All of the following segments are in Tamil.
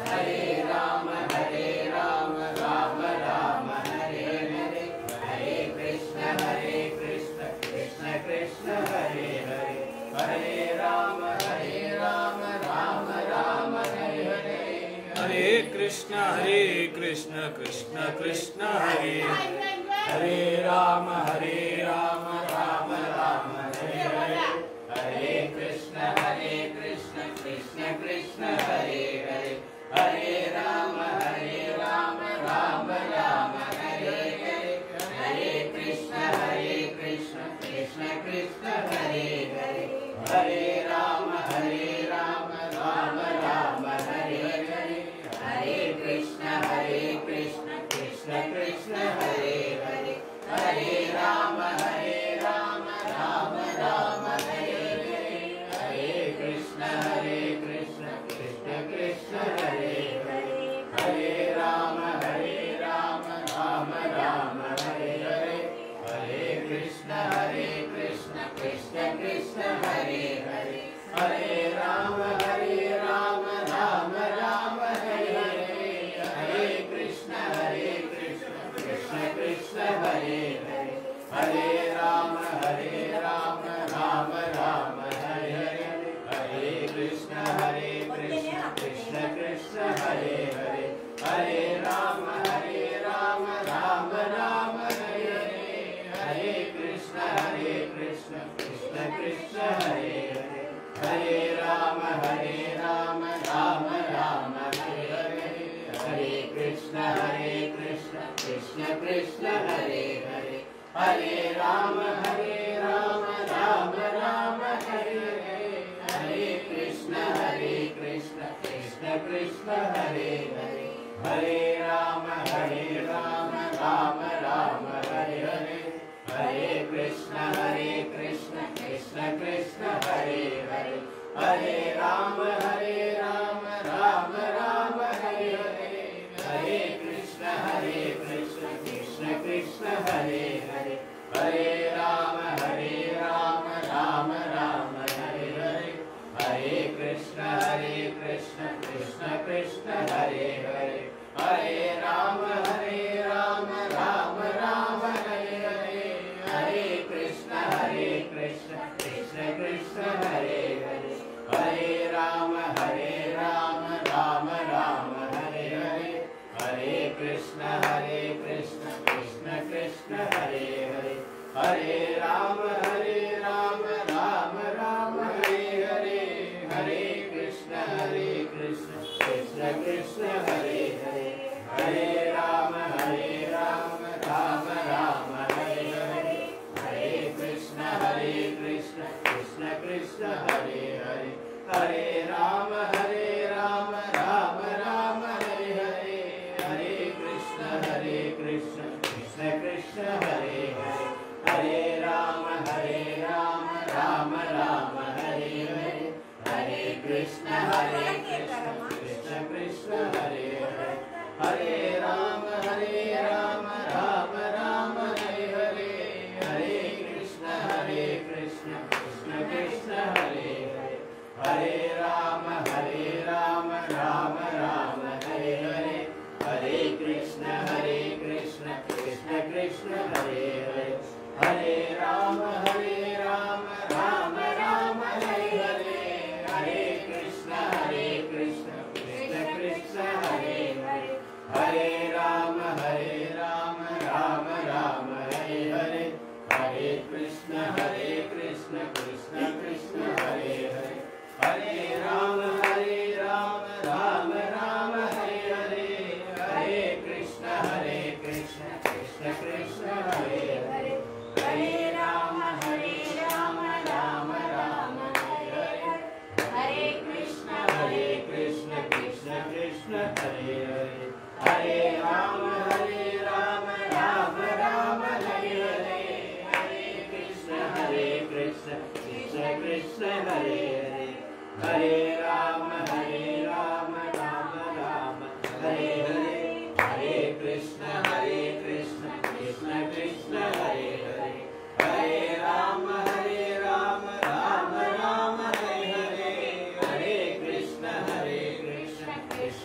हरे राम हरे राम राम राम हरे हरे हरे कृष्ण हरे कृष्ण कृष्ण कृष्ण हरे हरे हरे राम हरे राम राम राम हरे हरे हरे कृष्ण हरे कृष्ण कृष्ण कृष्ण हरे हरे हरे राम हरे राम राम राम हरे हरे हरे कृष्ण हरे कृष्ण कृष्ण कृष्ण हरे हरे हरे राम हरे राम राम राम हरे हरे हरे कृष्ण हरे कृष्ण कृष्ण कृष्ण हरे हरे हरे राम हरे राम राम राम हरे हरे हरे कृष्ण हरे कृष्ण कृष्ण कृष्ण हरे हरे हरे राम हरे राम राम राम हरे हरे हरे कृष्ण हरे कृष्ण कृष्ण कृष्ण हरे हरे हरे राम हरे राम राम राम हरे हरे हरे कृष्ण हरे कृष्ण कृष्ण कृष्ण हरे हरे हरे राम हरे राम राम राम हरे हरे हरे कृष्ण हरे कृष्ण कृष्ण कृष्ण हरे हरे हरे राम हरे राम राम राम हरे हरे हरे कृष्ण हरे कृष्ण कृष्ण कृष्ण हरे हरे हरे राम हरे राम राम राम हरे हरे हरे कृष्ण हरे कृष्ण कृष्ण कृष्ण हरे हरे हरे राम हरे राम राम राम हरे हरे हरे कृष्ण हरे कृष्ण कृष्ण कृष्ण हरे हरे हरे राम हरे राम राम राम हरे हरे हरे कृष्ण हरे कृष्ण कृष्ण कृष्ण हरे हरे हरे राम हरे राम राम राम हरे हरे हरे कृष्ण हरे कृष्ण कृष्ण कृष्ण हरे हरे हरे राम हरे राम राम राम हरे हरे हरे कृष्ण हरे कृष्ण कृष्ण कृष्ण हरे हरे हरे राम हरे राम राम राम हरे हरे हरे कृष्ण हरे कृष्ण कृष्ण कृष्ण हरे हरे हरे राम हरे राम राम राम हरे हरे हरे कृष्ण हरे कृष्ण कृष्ण कृष्ण हरे हरे हरे राम हरे राम राम राम हरे हरे हरे कृष्ण हरे कृष्ण कृष्ण कृष्ण हरे हरे हरे राम हरे राम राम राम हरे हरे हरे कृष्ण हरे कृष्ण कृष्ण कृष्ण हरे हरे हरे राम हरे राम राम राम हरे हरे हरे कृष्ण हरे कृष्ण कृष्ण कृष्ण हरे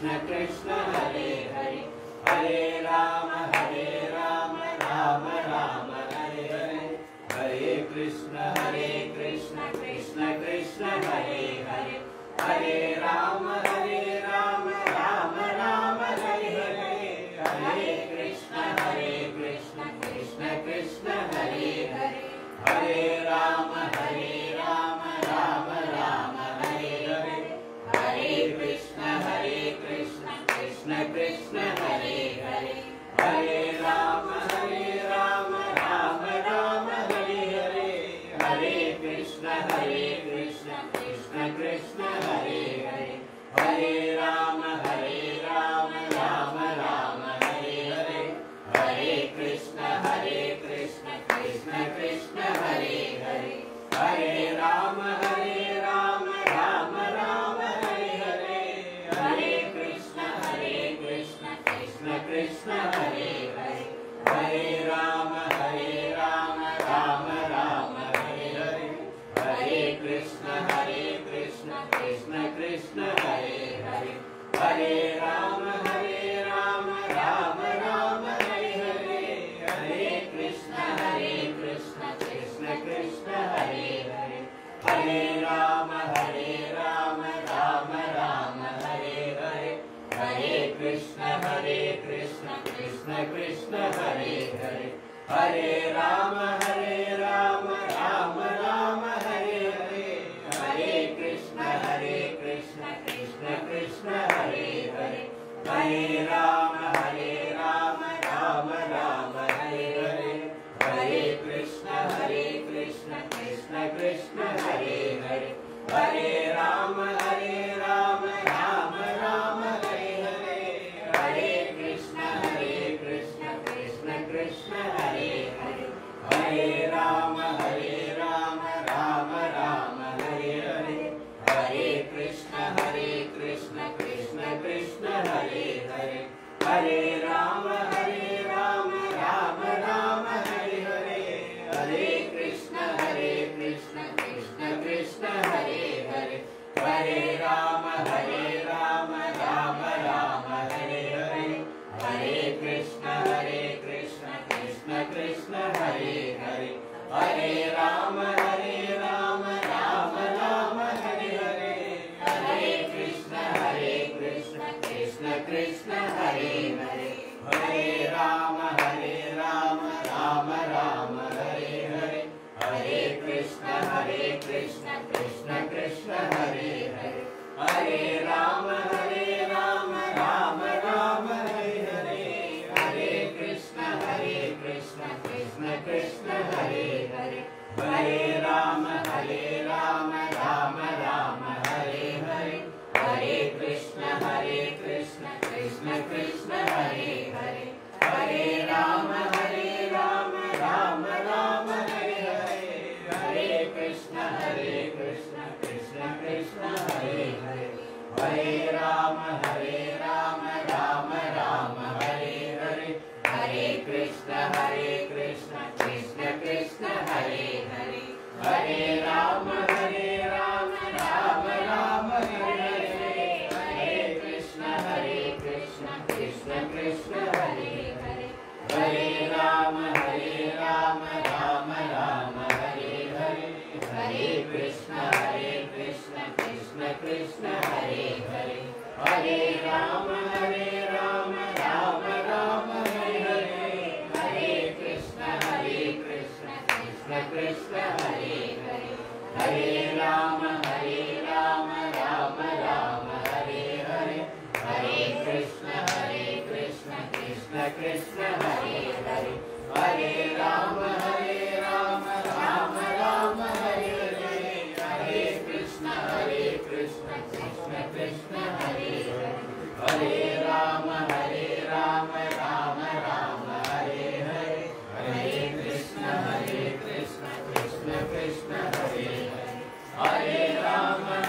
कृष्ण कृष्ण हरे हरे हरे राम हरे राम राम राम हरे हरे हरे कृष्ण हरे कृष्ण कृष्ण कृष्ण हरे हरे हरे राम हरे राम राम राम हरे हरे हरे कृष्ण हरे कृष्ण कृष्ण कृष्ण हरे हरे हरे राम हरे राम राम राम हरे हरे हरे कृष्ण हरे कृष्ण कृष्ण कृष्ण हरे हरे हरे राम हरे राम राम राम हरे हरे हरे कृष्ण हरे कृष्ण कृष्ण कृष्ण हरे हरे हरे राम हरे राम राम राम हरे हरे हरे कृष्ण हरे कृष्ण कृष्ण कृष्ण हरे हरे हरे राम हरे राम राम राम हरे हरे हरे कृष्ण हरे कृष्ण कृष्ण कृष्ण हरे हरे हरे राम हरे राम राम राम हरे हरे हरे कृष्ण हरे कृष्ण कृष्ण कृष्ण हरे हरे हरे राम हरे राम राम राम हरे हरे हरे कृष्ण हरे कृष्ण कृष्ण कृष्ण हरे हरे हरे राम हरे राम राम राम हरे हरे हरे कृष्ण हरे कृष्ण कृष्ण कृष्ण हरे हरे हरे राम हरे राम राम राम हरे हरे हरे कृष्ण हरे कृष्ण कृष्ण कृष्ण हरे हरे हरे राम हरे राम राम राम हरे हरे हरे कृष्ण हरे कृष्ण कृष्ण कृष्ण हरे हरे हरे राम हरे राम राम राम हरे हरे हरे कृष्ण हरे कृष्ण कृष्ण कृष्ण हरे हरे हरे राम हरे राम राम राम हरे हरे हरे कृष्ण हरे कृष्ण कृष्ण कृष्ण हरे हरे हरे राम हरे राम राम राम हरे हरे हरे कृष्ण हरे कृष्ण कृष्ण कृष्ण हरे हरे हरे राम हरे राम राम राम हरे हरे हरे कृष्ण हरे कृष्ण कृष्ण कृष्ण हरे हरे हरे राम हरे राम राम राम हरे हरे हरे कृष्ण हरे कृष्ण कृष्ण कृष्ण हरे हरे हरे राम हरे राम राम राम हरे हरे हरे कृष्ण हरे कृष्ण कृष्ण कृष्ण हरे हरे हरे राम हरे राम राम राम हरे हरे हरे कृष्ण हरे कृष्ण कृष्ण कृष्ण हरे हरे हरे राम हरे राम राम राम हरे हरे हरे कृष्ण हरे कृष्ण कृष्ण कृष्ण हरे हरे हरे राम हरे राम राम राम हरे हरे हरे कृष्ण हरे कृष्ण कृष्ण कृष्ण हरे हरे हरे राम हरे राम राम राम हरे हरे हरे कृष्ण हरे कृष्ण कृष्ण कृष्ण हरे हरे हरे राम हरे राम राम राम हरे हरे हरे कृष्ण हरे कृष्ण कृष्ण कृष्ण हरे हरे हरे राम हरे राम राम राम हरे हरे हरे कृष्ण हरे कृष्ण कृष्ण कृष्ण हरे हरे हरे राम हरे राम राम राम हरे हरे हरे कृष्ण हरे कृष्ण कृष्ण कृष्ण हरे हरे हरे राम हरे राम राम राम हरे हरे हरे कृष्ण हरे कृष्ण कृष्ण कृष्ण हरे हरे हरे राम हरे राम राम राम हरे हरे हरे कृष्ण हरे कृष्ण कृष्ण कृष्ण हरे हरे हरे राम हरे राम राम राम हरे हरे हरे कृष्ण हरे कृष्ण कृष्ण कृष्ण हरे हरे हरे Ram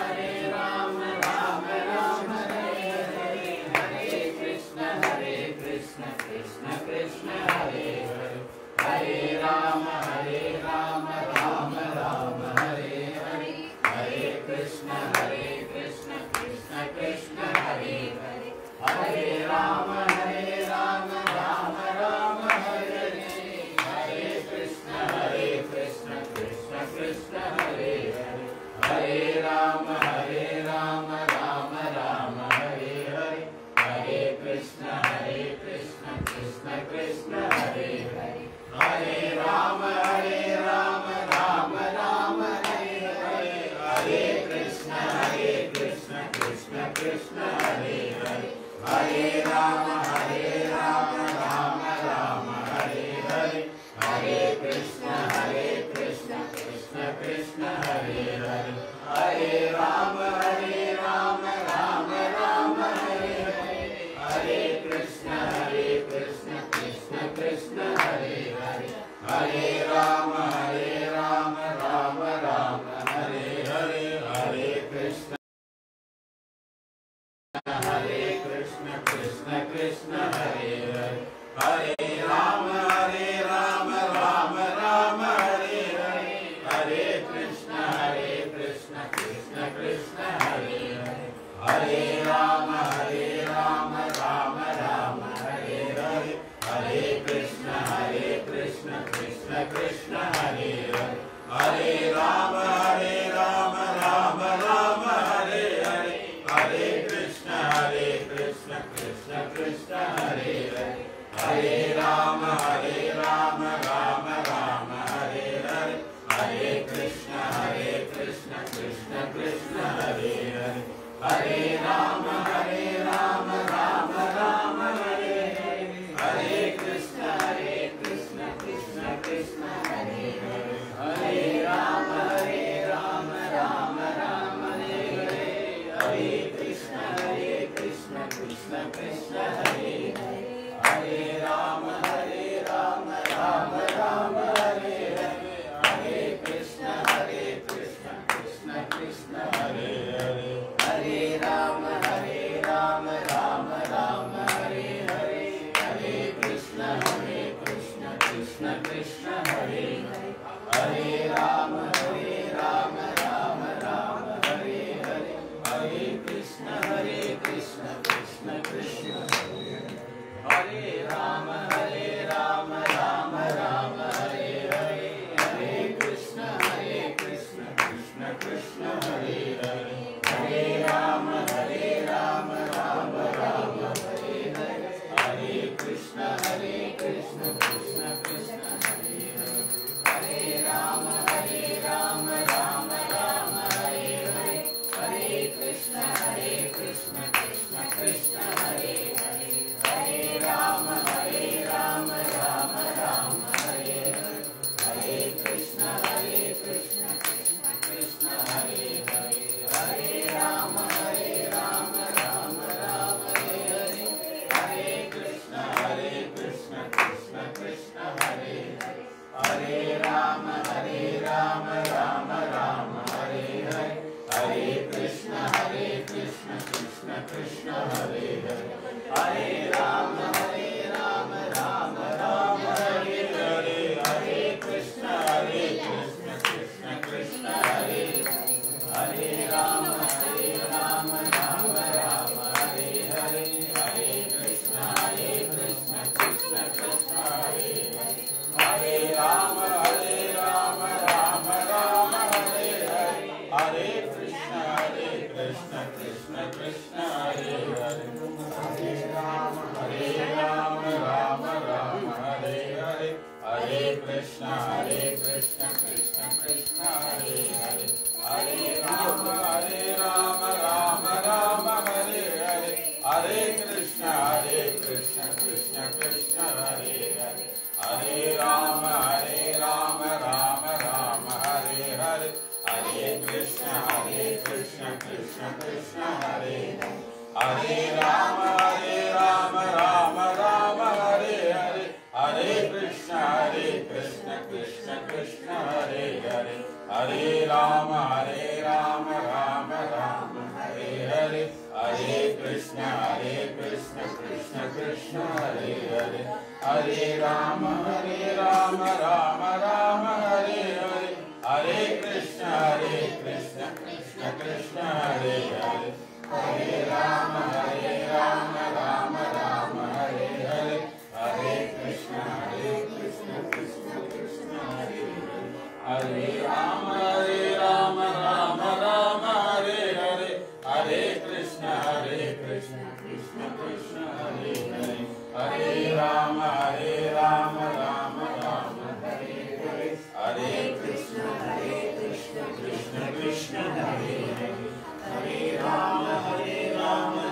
Krishna Hare Hare Hare Rama Hare Rama Rama Rama Hare Hare Hare Krishna Hare Krishna Krishna Krishna Hare Hare Hare Rama Hare Rama Rama Rama Hare Hare Hare Krishna Hare Krishna Krishna Krishna Hare Hare Hare Rama Hare Rama Rama Rama Hare Hare Hare Krishna Hare Krishna Krishna Krishna Hare Hare Hare Rama Hare Rama Rama Rama Hare Hare Hare Krishna Hare Krishna Krishna Krishna Hare Hare Hare Rama Hare Rama Rama Rama Hare Hare Hare Krishna Hare Krishna Krishna Krishna Hare Hare Hare Rama Hare Rama Rama Rama Hare Hare Hare Krishna Hare Krishna Krishna Krishna Hare Hare Hare Rama Hare Rama Rama Rama Hare Hare Hare Krishna Hare Krishna Krishna Krishna Hare Hare Hare Rama Hare Rama Rama Rama Hare Hare Hare Krishna Hare Krishna Krishna Krishna Hare Hare Hare Rama Hare Rama Rama Rama Hare Hare Hare Krishna Hare Krishna Krishna Krishna Hare Hare Hare Rama Hare Rama Rama Rama Hare Hare Hare Krishna Hare Krishna Krishna Krishna Hare Hare Hare Rama Hare Rama Rama Rama Hare Hare Hare Krishna Hare Krishna Krishna Krishna Hare Hare Hare Rama Hare Rama Rama Rama Hare Hare Hare Krishna Hare Krishna Krishna Krishna Hare Hare Hare Rama Hare Rama Rama Rama Hare Hare Hare Krishna Hare Krishna Krishna Krishna Hare Hare Hare Rama Hare Rama Rama Rama Hare Hare Hare Krishna Hare Krishna Krishna Krishna Hare Hare Hare Rama Hare Rama Rama Rama Hare Hare Hare Krishna Hare Krishna Krishna Krishna Hare Hare Hare Rama Hare Rama Rama Rama Hare Hare Hare Krishna Hare Krishna Krishna Krishna Hare Hare Hare Rama Hare Rama Rama Rama Hare Hare Hare Krishna Hare Krishna Krishna Krishna Hare Hare Hare Rama Hare Rama Rama Rama Hare Hare Hare Krishna Hare Krishna Krishna Krishna Hare Hare Hare Rama Hare Rama Rama Rama Hare Hare Hare Krishna Hare Krishna Krishna Krishna Hare Hare Hare Rama Hare Rama Rama Rama Hare Hare Hare Krishna Hare Krishna Krishna Krishna Hare Hare Hare Rama Hare Rama Rama Rama Hare Hare Hare Krishna Hare Krishna Krishna Krishna Hare Hare Hare Rama Hare Rama Rama Rama Hare Hare Hare Krishna Hare Krishna Krishna Krishna Hare Hare Hare Rama Hare Rama Rama Rama Hare Hare Hare Krishna Hare Krishna Krishna Krishna Hare Hare Hare Rama Hare Rama Rama Rama Hare Hare Hare Krishna Hare Krishna Krishna Krishna Hare Hare Hare Rama Hare Rama Rama Rama Hare Hare Hare Krishna Hare Krishna Krishna Krishna Hare Hare Hare Rama Hare Rama Rama Rama Hare Hare Hare Krishna Hare Krishna Krishna Krishna Hare Hare Hare Rama Hare Rama Rama Rama Hare Hare Hare Krishna Hare Krishna Krishna Krishna Hare Hare Hare Rama Hare Rama Rama Rama Hare Hare Hare Krishna Hare Krishna Krishna Krishna Hare Hare Hare Rama Hare Rama Rama Rama Hare Hare Hare Krishna Hare Krishna Krishna Krishna Hare Hare Hare Rama Hare Rama Rama Rama Hare Hare Hare Krishna Hare Krishna Krishna Krishna Hare Hare Hare Rama Hare Rama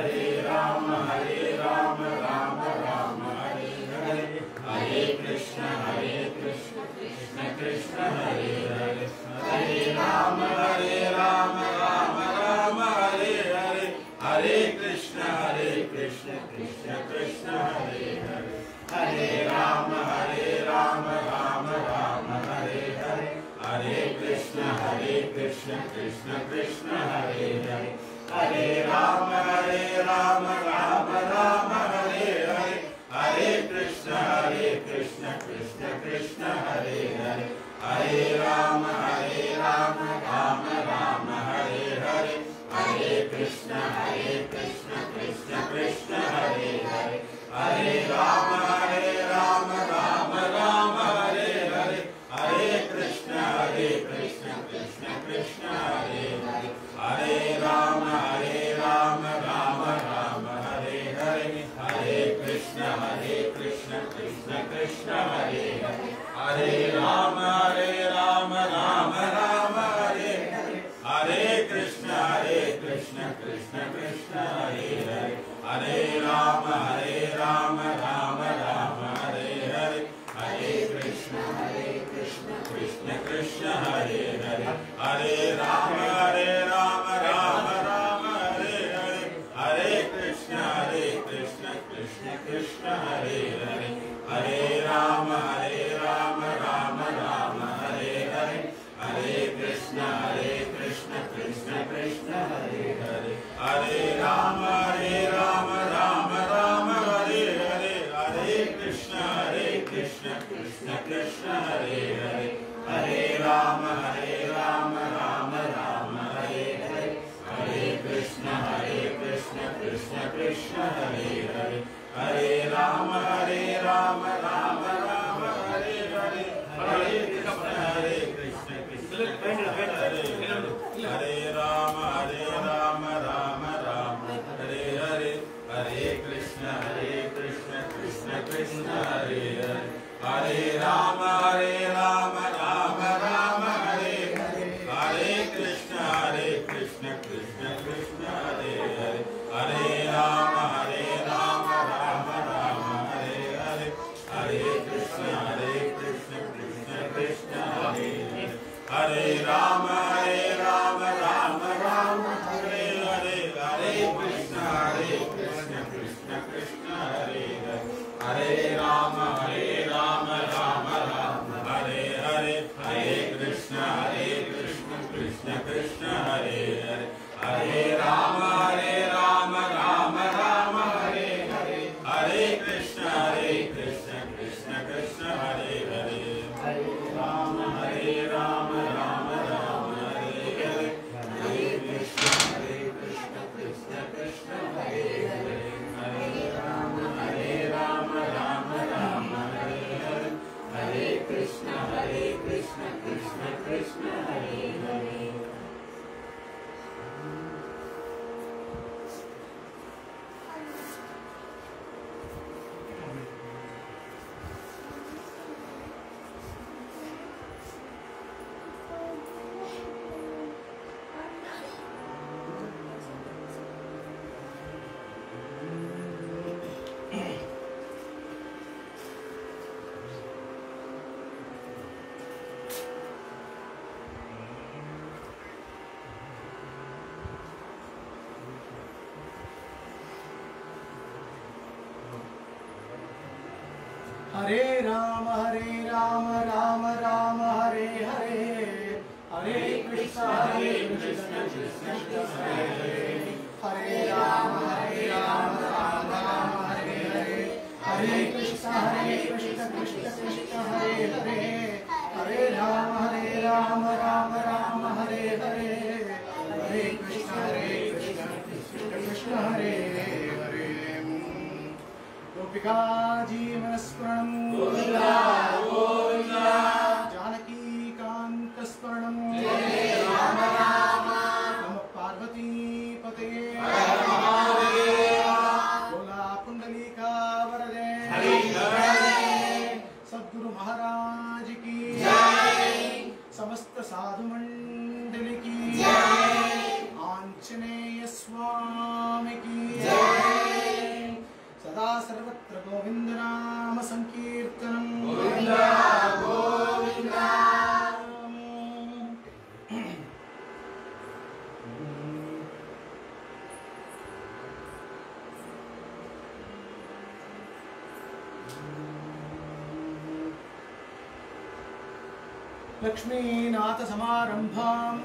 हरे राम हरे राम राम राम हरे हरे हरे कृष्ण हरे कृष्ण कृष्ण कृष्ण हरे हरे हरे राम हरे राम राम राम हरे हरे हरे कृष्ण हरे कृष्ण कृष्ण कृष्ण हरे हरे हरे राम हरे राम राम राम हरे हरे हरे कृष्ण हरे कृष्ण कृष्ण कृष्ण हरे हरे हरे राम हरे राम राम राम हरे हरे हरे कृष्ण हरे कृष्ण कृष्ण कृष्ण हरे हरे हरे राम हरे राम राम राम हरे हरे हरे कृष्ण हरे कृष्ण कृष्ण कृष्ण हरे हरे हरे राम हरे राम राम राम हरे हरे हरे कृष्ण हरे कृष्ण कृष्ण कृष्ण हरे हरे हरे राम हरे राम राम राम हरे हरे हरे कृष्ण हरे कृष्ण कृष्ण कृष्ण हरे हरे हरे राम हरे राम राम राम हरे हरे हरे कृष्ण हरे कृष्ण कृष्ण कृष्ण हरे हरे हरे राम हरे राम राम राम हरे हरे हरे कृष्ण हरे कृष्ण कृष्ण कृष्ण हरे हरे हरे राम हरे राम राम राम हरे हरे हरे कृष्ण हरे कृष्ण कृष्ण कृष्ण हरे हरे हरे राम हरे राम राम राम हरे हरे हरे कृष्ण हरे कृष्ण कृष्ण कृष्ण हरे हरे हरे राम हरे राम राम राम हरे हरे हरे कृष्ण हरे कृष्ण कृष्ण कृष्ण हरे हरे हरे राम हरे राम राम राम हरे हरे हरे कृष्ण हरे कृष्ण कृष्ण कृष्ण हरे हरे हरे राम हरे राम राम राम हरे हरे हरे कृष्ण हरे कृष्ण कृष्ण कृष्ण हरे हरे हरे राम हरे राम राम राम हरे हरे हरे कृष्ण हरे कृष्ण कृष्ण कृष्ण हरे हरे हरे राम हरे राम राम राम हरे हरे हरे कृष्ण हरे कृष्ण कृष्ण कृष्ण हरे हरे हरे राम हरे राम राम राम हरे हरे हरे कृष्ण हरे कृष्ण कृष्ण कृष्ण हरे हरे हरे राम हरे राम राम राम हरे हरे हरे कृष्ण हरे कृष्ण कृष्ण कृष्ण हरे हरे हरे राम हरे राम राम राम हरे हरे हरे कृष्ण हरे कृष्ण कृष्ण कृष्ण हरे हरे हरे राम हरे राम राम राम हरे हरे हरे कृष्ण हरे कृष्ण कृष्ण कृष्ण हरे हरे हरे राम हरे राम राम राम हरे हरे हरे कृष्ण हरे कृष्ण कृष्ण कृष्ण हरे हरे हरे राम हरे राम राम राम हरे हरे हरे कृष्ण हरे कृष्ण कृष्ण कृष्ण हरे हरे हरे राम हरे राम राम राम हरे हरे हरे कृष्ण हरे कृष्ण कृष्ण कृष्ण हरे हरे हरे राम हरे राम राम राम हरे हरे हरे कृष्ण हरे कृष्ण कृष्ण कृष्ण हरे हरे हरे राम हरे राम राम राम हरे हरे हरे कृष्ण हरे कृष्ण कृष्ण कृष्ण हरे हरे गोपिका जीवनस्मरणं जानकीकान्तस्मरणं नमः पार्वतीपते बोला पुण्डलीका वरदे सद्गुरु महाराज की समस्त साधु मंडली की आंजनेय स्वामी की लक्ष्मीनाथसमारम्भां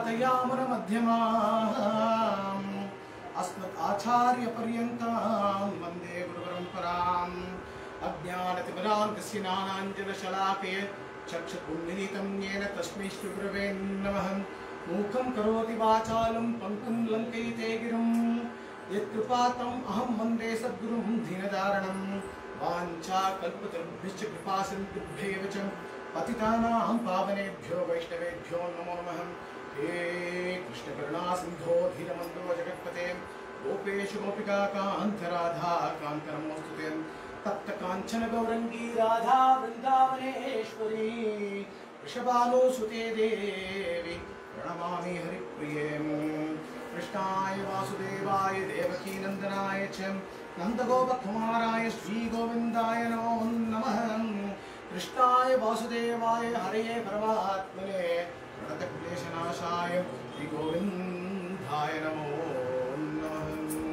नाथयामुनमध्यमाम् अस्मत् आचार्यपर्यन्तां वन्दे गुरुपरम्पराम् अज्ञानतिमरान्तस्य नानाञ्जनशलाकय चक्षुपुण्डितं येन तस्मै श्रीगुरवे नमः मूकं करोति वाचालं पङ्कुं लङ्कयिते गिरिं यत्कृपातम् अहं वन्दे सद्गुरुं दीनदारणं वाञ्छाकल्पतरुभ्यश्च कृपासिन्धुभ्येव च पतितानां पावनेभ्यो वैष्णवेभ्यो नमो नमः हे कृष्णकरुणासिन्धो धीरमन्दो जगत्पते गोपेश गोपिका कान्तराधा कान्तरमोऽस्तु ते तप्त काञ्चन गौरङ्गी राधा वृन्दावनेश्वरी वृषभानुसुते देवी प्रणमामि हरिप्रिये कृष्णाय वासुदेवाय देवकीनन्दनाय च नन्दगोपकुमाराय श्रीगोविन्दाय नमो नमः कृष्णाय वासुदेवाय हरये परमात्मने प्रणतक्लेशनाशाय श्रीगोविन्दाय नमो नमः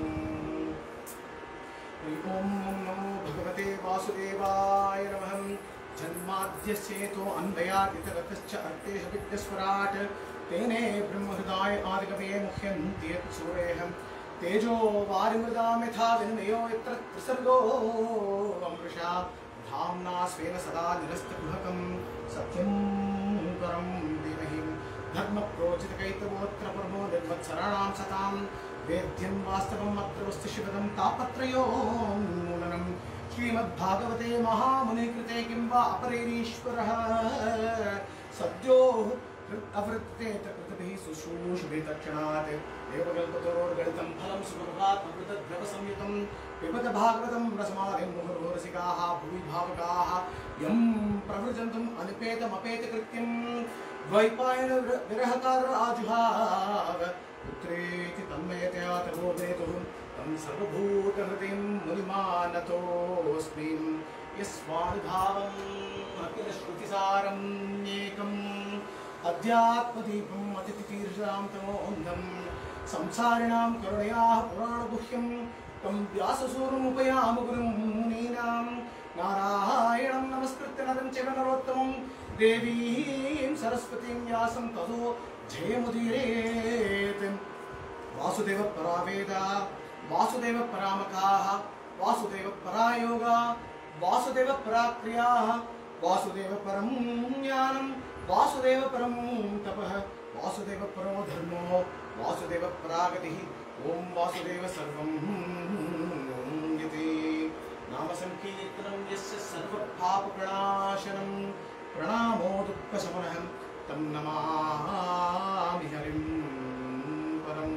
ॐ नमो भगवते वासुदेवाय नमः जन्माद्यस्येतो अन्वयादितगतश्च अर्थेष विद्यस्वराट् तेने ब्रह्महृदाय आदिकवे मुह्यन्ति यत्सूरेऽहं तेजो वारिमृदां यथा विनिमयो यत्र त्रिसर्गो अमृषा धाम्ना स्वेन सदा निरस्तकुहकं सत्यं परं धीमहि धर्मप्रोचितकैतवोऽत्र परमो निर्मत्सराणां सतां वेद्यं वास्तवम् अत्र वस्तु शिवदं तापत्रयोन्मूलनं श्रीमद्भागवते महामुनिकृते किं वा अपरेरीश्वरः सद्यो अवृत्ते कृतभिः शुश्रूषभिः तक्षणात् देवकल्पतरोर्गलितं फलं सुखभात्मकृतद्रवसंयुतं पिबत भागवतं रसमालिं मुहुर्मुरसिकाः भुवि भावकाः यं प्रवृजन्तुम् अनिपेतमपेतकृत्यं द्वैपायन विरहकार आजुहाव पुत्रेति तन्मयतया तवो वेतुः तं सर्वभूतहृतिं मुनिमानतोऽस्मि यस्वानुभावम् अखिलश्रुतिसारम् एकम् अध्यात्मदीपम् अतिथितीर्षां तमोऽन्धम् संसारिणां करुणयाः पुराणगुह्यं तं व्याससूरमुपयाम गुरुं मुनीनां नारायणं नमस्कृत्य नरं चैव नरोत्तमं देवीं सरस्वतीं व्यासं ततो जयमुदीरेत् वासुदेवपरावेदा वासुदेवपरामकाः वासुदेवपरायोगा वासुदेवपराक्रियाः वासुदेवपरं ज्ञानं वासुदेवपरं तपः वासुदेवपरो धर्मो वासुदेवपरागतिः ॐ वासुदेव सर्वं यते नामसङ्कीर्तनं यस्य सर्वपापप्रणाशनं प्रणामो दुःखशमनः तं नमामि हरिं परम्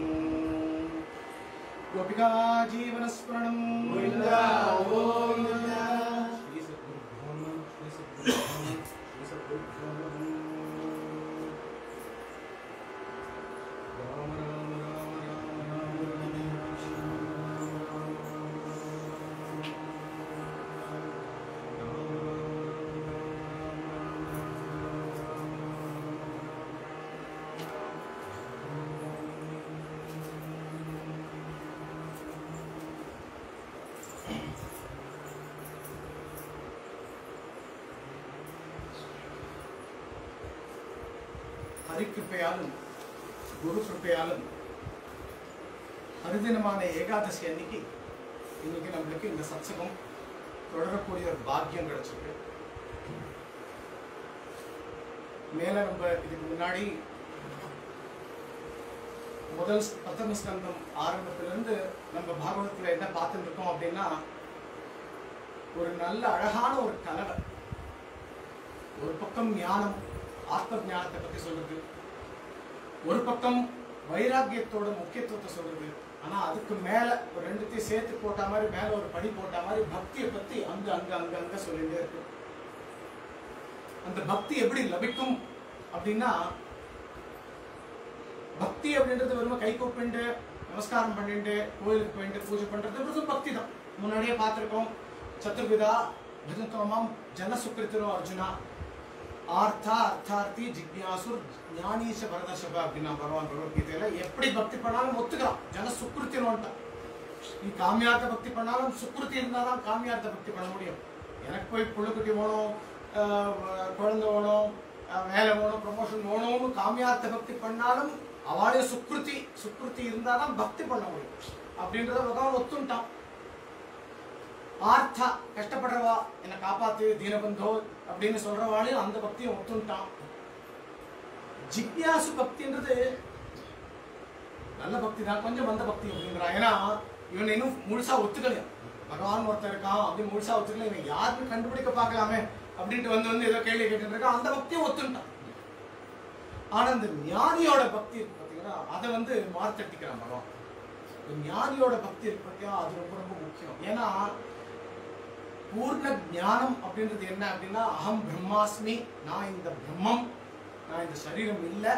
गोपिका जीवनस्मरणं गोविन्द, गोविन्द। श्रीसद्गुरुभ्यो नमः, श्रीसद्गुरुभ्यो नमः, श्रीसद्गुरुभ्यो नमः। राम राम राम राम राम राम ஹரிக்கிருப்பையாலும் குரு கிருப்பையாலும் அருதினமான ஏகாதசி அன்னைக்கு இன்னைக்கு நம்மளுக்கு இந்த சத்சகம் தொடரக்கூடிய ஒரு பாக்கியம் கிடைச்சிருக்கு மேல நம்ம இதுக்கு முன்னாடி முதல் பத்தம ஸ்கந்தம் ஆரம்பத்திலிருந்து நம்ம பாகவதத்துல என்ன பார்த்துட்டு இருக்கோம் அப்படின்னா ஒரு நல்ல அழகான ஒரு கலவை ஒரு பக்கம் ஞானம் ஆத்ம ஞானத்தை பத்தி சொல்றது ஒரு பக்கம் வைராக்கியத்தோட முக்கியத்துவத்தை சொல்றது ஆனா அதுக்கு மேல ஒரு ரெண்டுத்தையும் சேர்த்து போட்ட மாதிரி மேல ஒரு படி போட்ட மாதிரி பக்தியை பத்தி அங்க அங்க அங்க அங்க சொல்லிட்டே இருக்கு அந்த பக்தி எப்படி லபிக்கும் அப்படின்னா பக்தி அப்படின்றது வெறும் கை கூப்பிண்டு நமஸ்காரம் பண்ணிட்டு கோயிலுக்கு போயிட்டு பூஜை பண்றது வெறும் பக்தி தான் முன்னாடியே பார்த்திருக்கோம் சத்துர்விதா பஜந்தோமம் ஜனசுக்கிருத்திரோ அர்ஜுனா ஆர்த்தா அர்த்தார்த்தி ஜிக்யாசுர் ஞானீச பரதர்ஷப அப்படின்னா பகவான் பகவத்கீதையில எப்படி பக்தி பண்ணாலும் ஒத்துக்கிறான் ஜன சுக்கிருத்தினோன்ட்டான் நீ காமியார்த்த பக்தி பண்ணாலும் சுக்கிருத்தி இருந்தாதான் காமியார்த்த பக்தி பண்ண முடியும் எனக்கு போய் புள்ளுக்குட்டி வேணும் ஆஹ் குழந்தை வேணும் அஹ், வேலை வேணும் ப்ரமோஷன் வேணும்னு காமியார்த்த பக்தி பண்ணாலும் அவளே சுக்ருதி சுக்ருதி இருந்தாதான் பக்தி பண்ண முடியும் அப்படின்றத பகவான் ஒத்துண்டான் ஆர்த்தா கஷ்டப்படுறவா என்னை காப்பாத்து தீனபந்தோ அப்படின்னு சொல்றவாளையும் அந்த பக்தியும் ஒத்துண்டான் ஜிக்யாசு பக்தின்றது நல்ல பக்தி தான் கொஞ்சம் வந்த பக்தி அப்படிங்கிறான் ஏன்னா இவன் இன்னும் முழுசா ஒத்துக்கலையா பகவான் ஒருத்தன் இருக்கான் அப்படின்னு முழுசா ஒத்துக்கல இவன் யாருன்னு கண்டுபிடிக்க பார்க்கலாமே அப்படின்ட்டு வந்து வந்து ஏதோ கேள்வி கேட்டுட்டு இருக்கான் அந்த பக்தியை ஒத்துட்டான் ஆனா இந்த ஞானியோட பக்தி இருக்கு பாத்தீங்கன்னா அதை வந்து மார்த்தட்டிக்கிறான் பகவான் இந்த ஞானியோட பக்தி இருக்கு பாத்தியா அது ரொம்ப ரொம்ப முக்கியம் ஏன்னா பூர்ண ஞானம் அப்படின்றது என்ன அப்படின்னா அகம் பிரம்மாஸ்மி நான் இந்த பிரம்மம் நான் இந்த சரீரம் இல்லை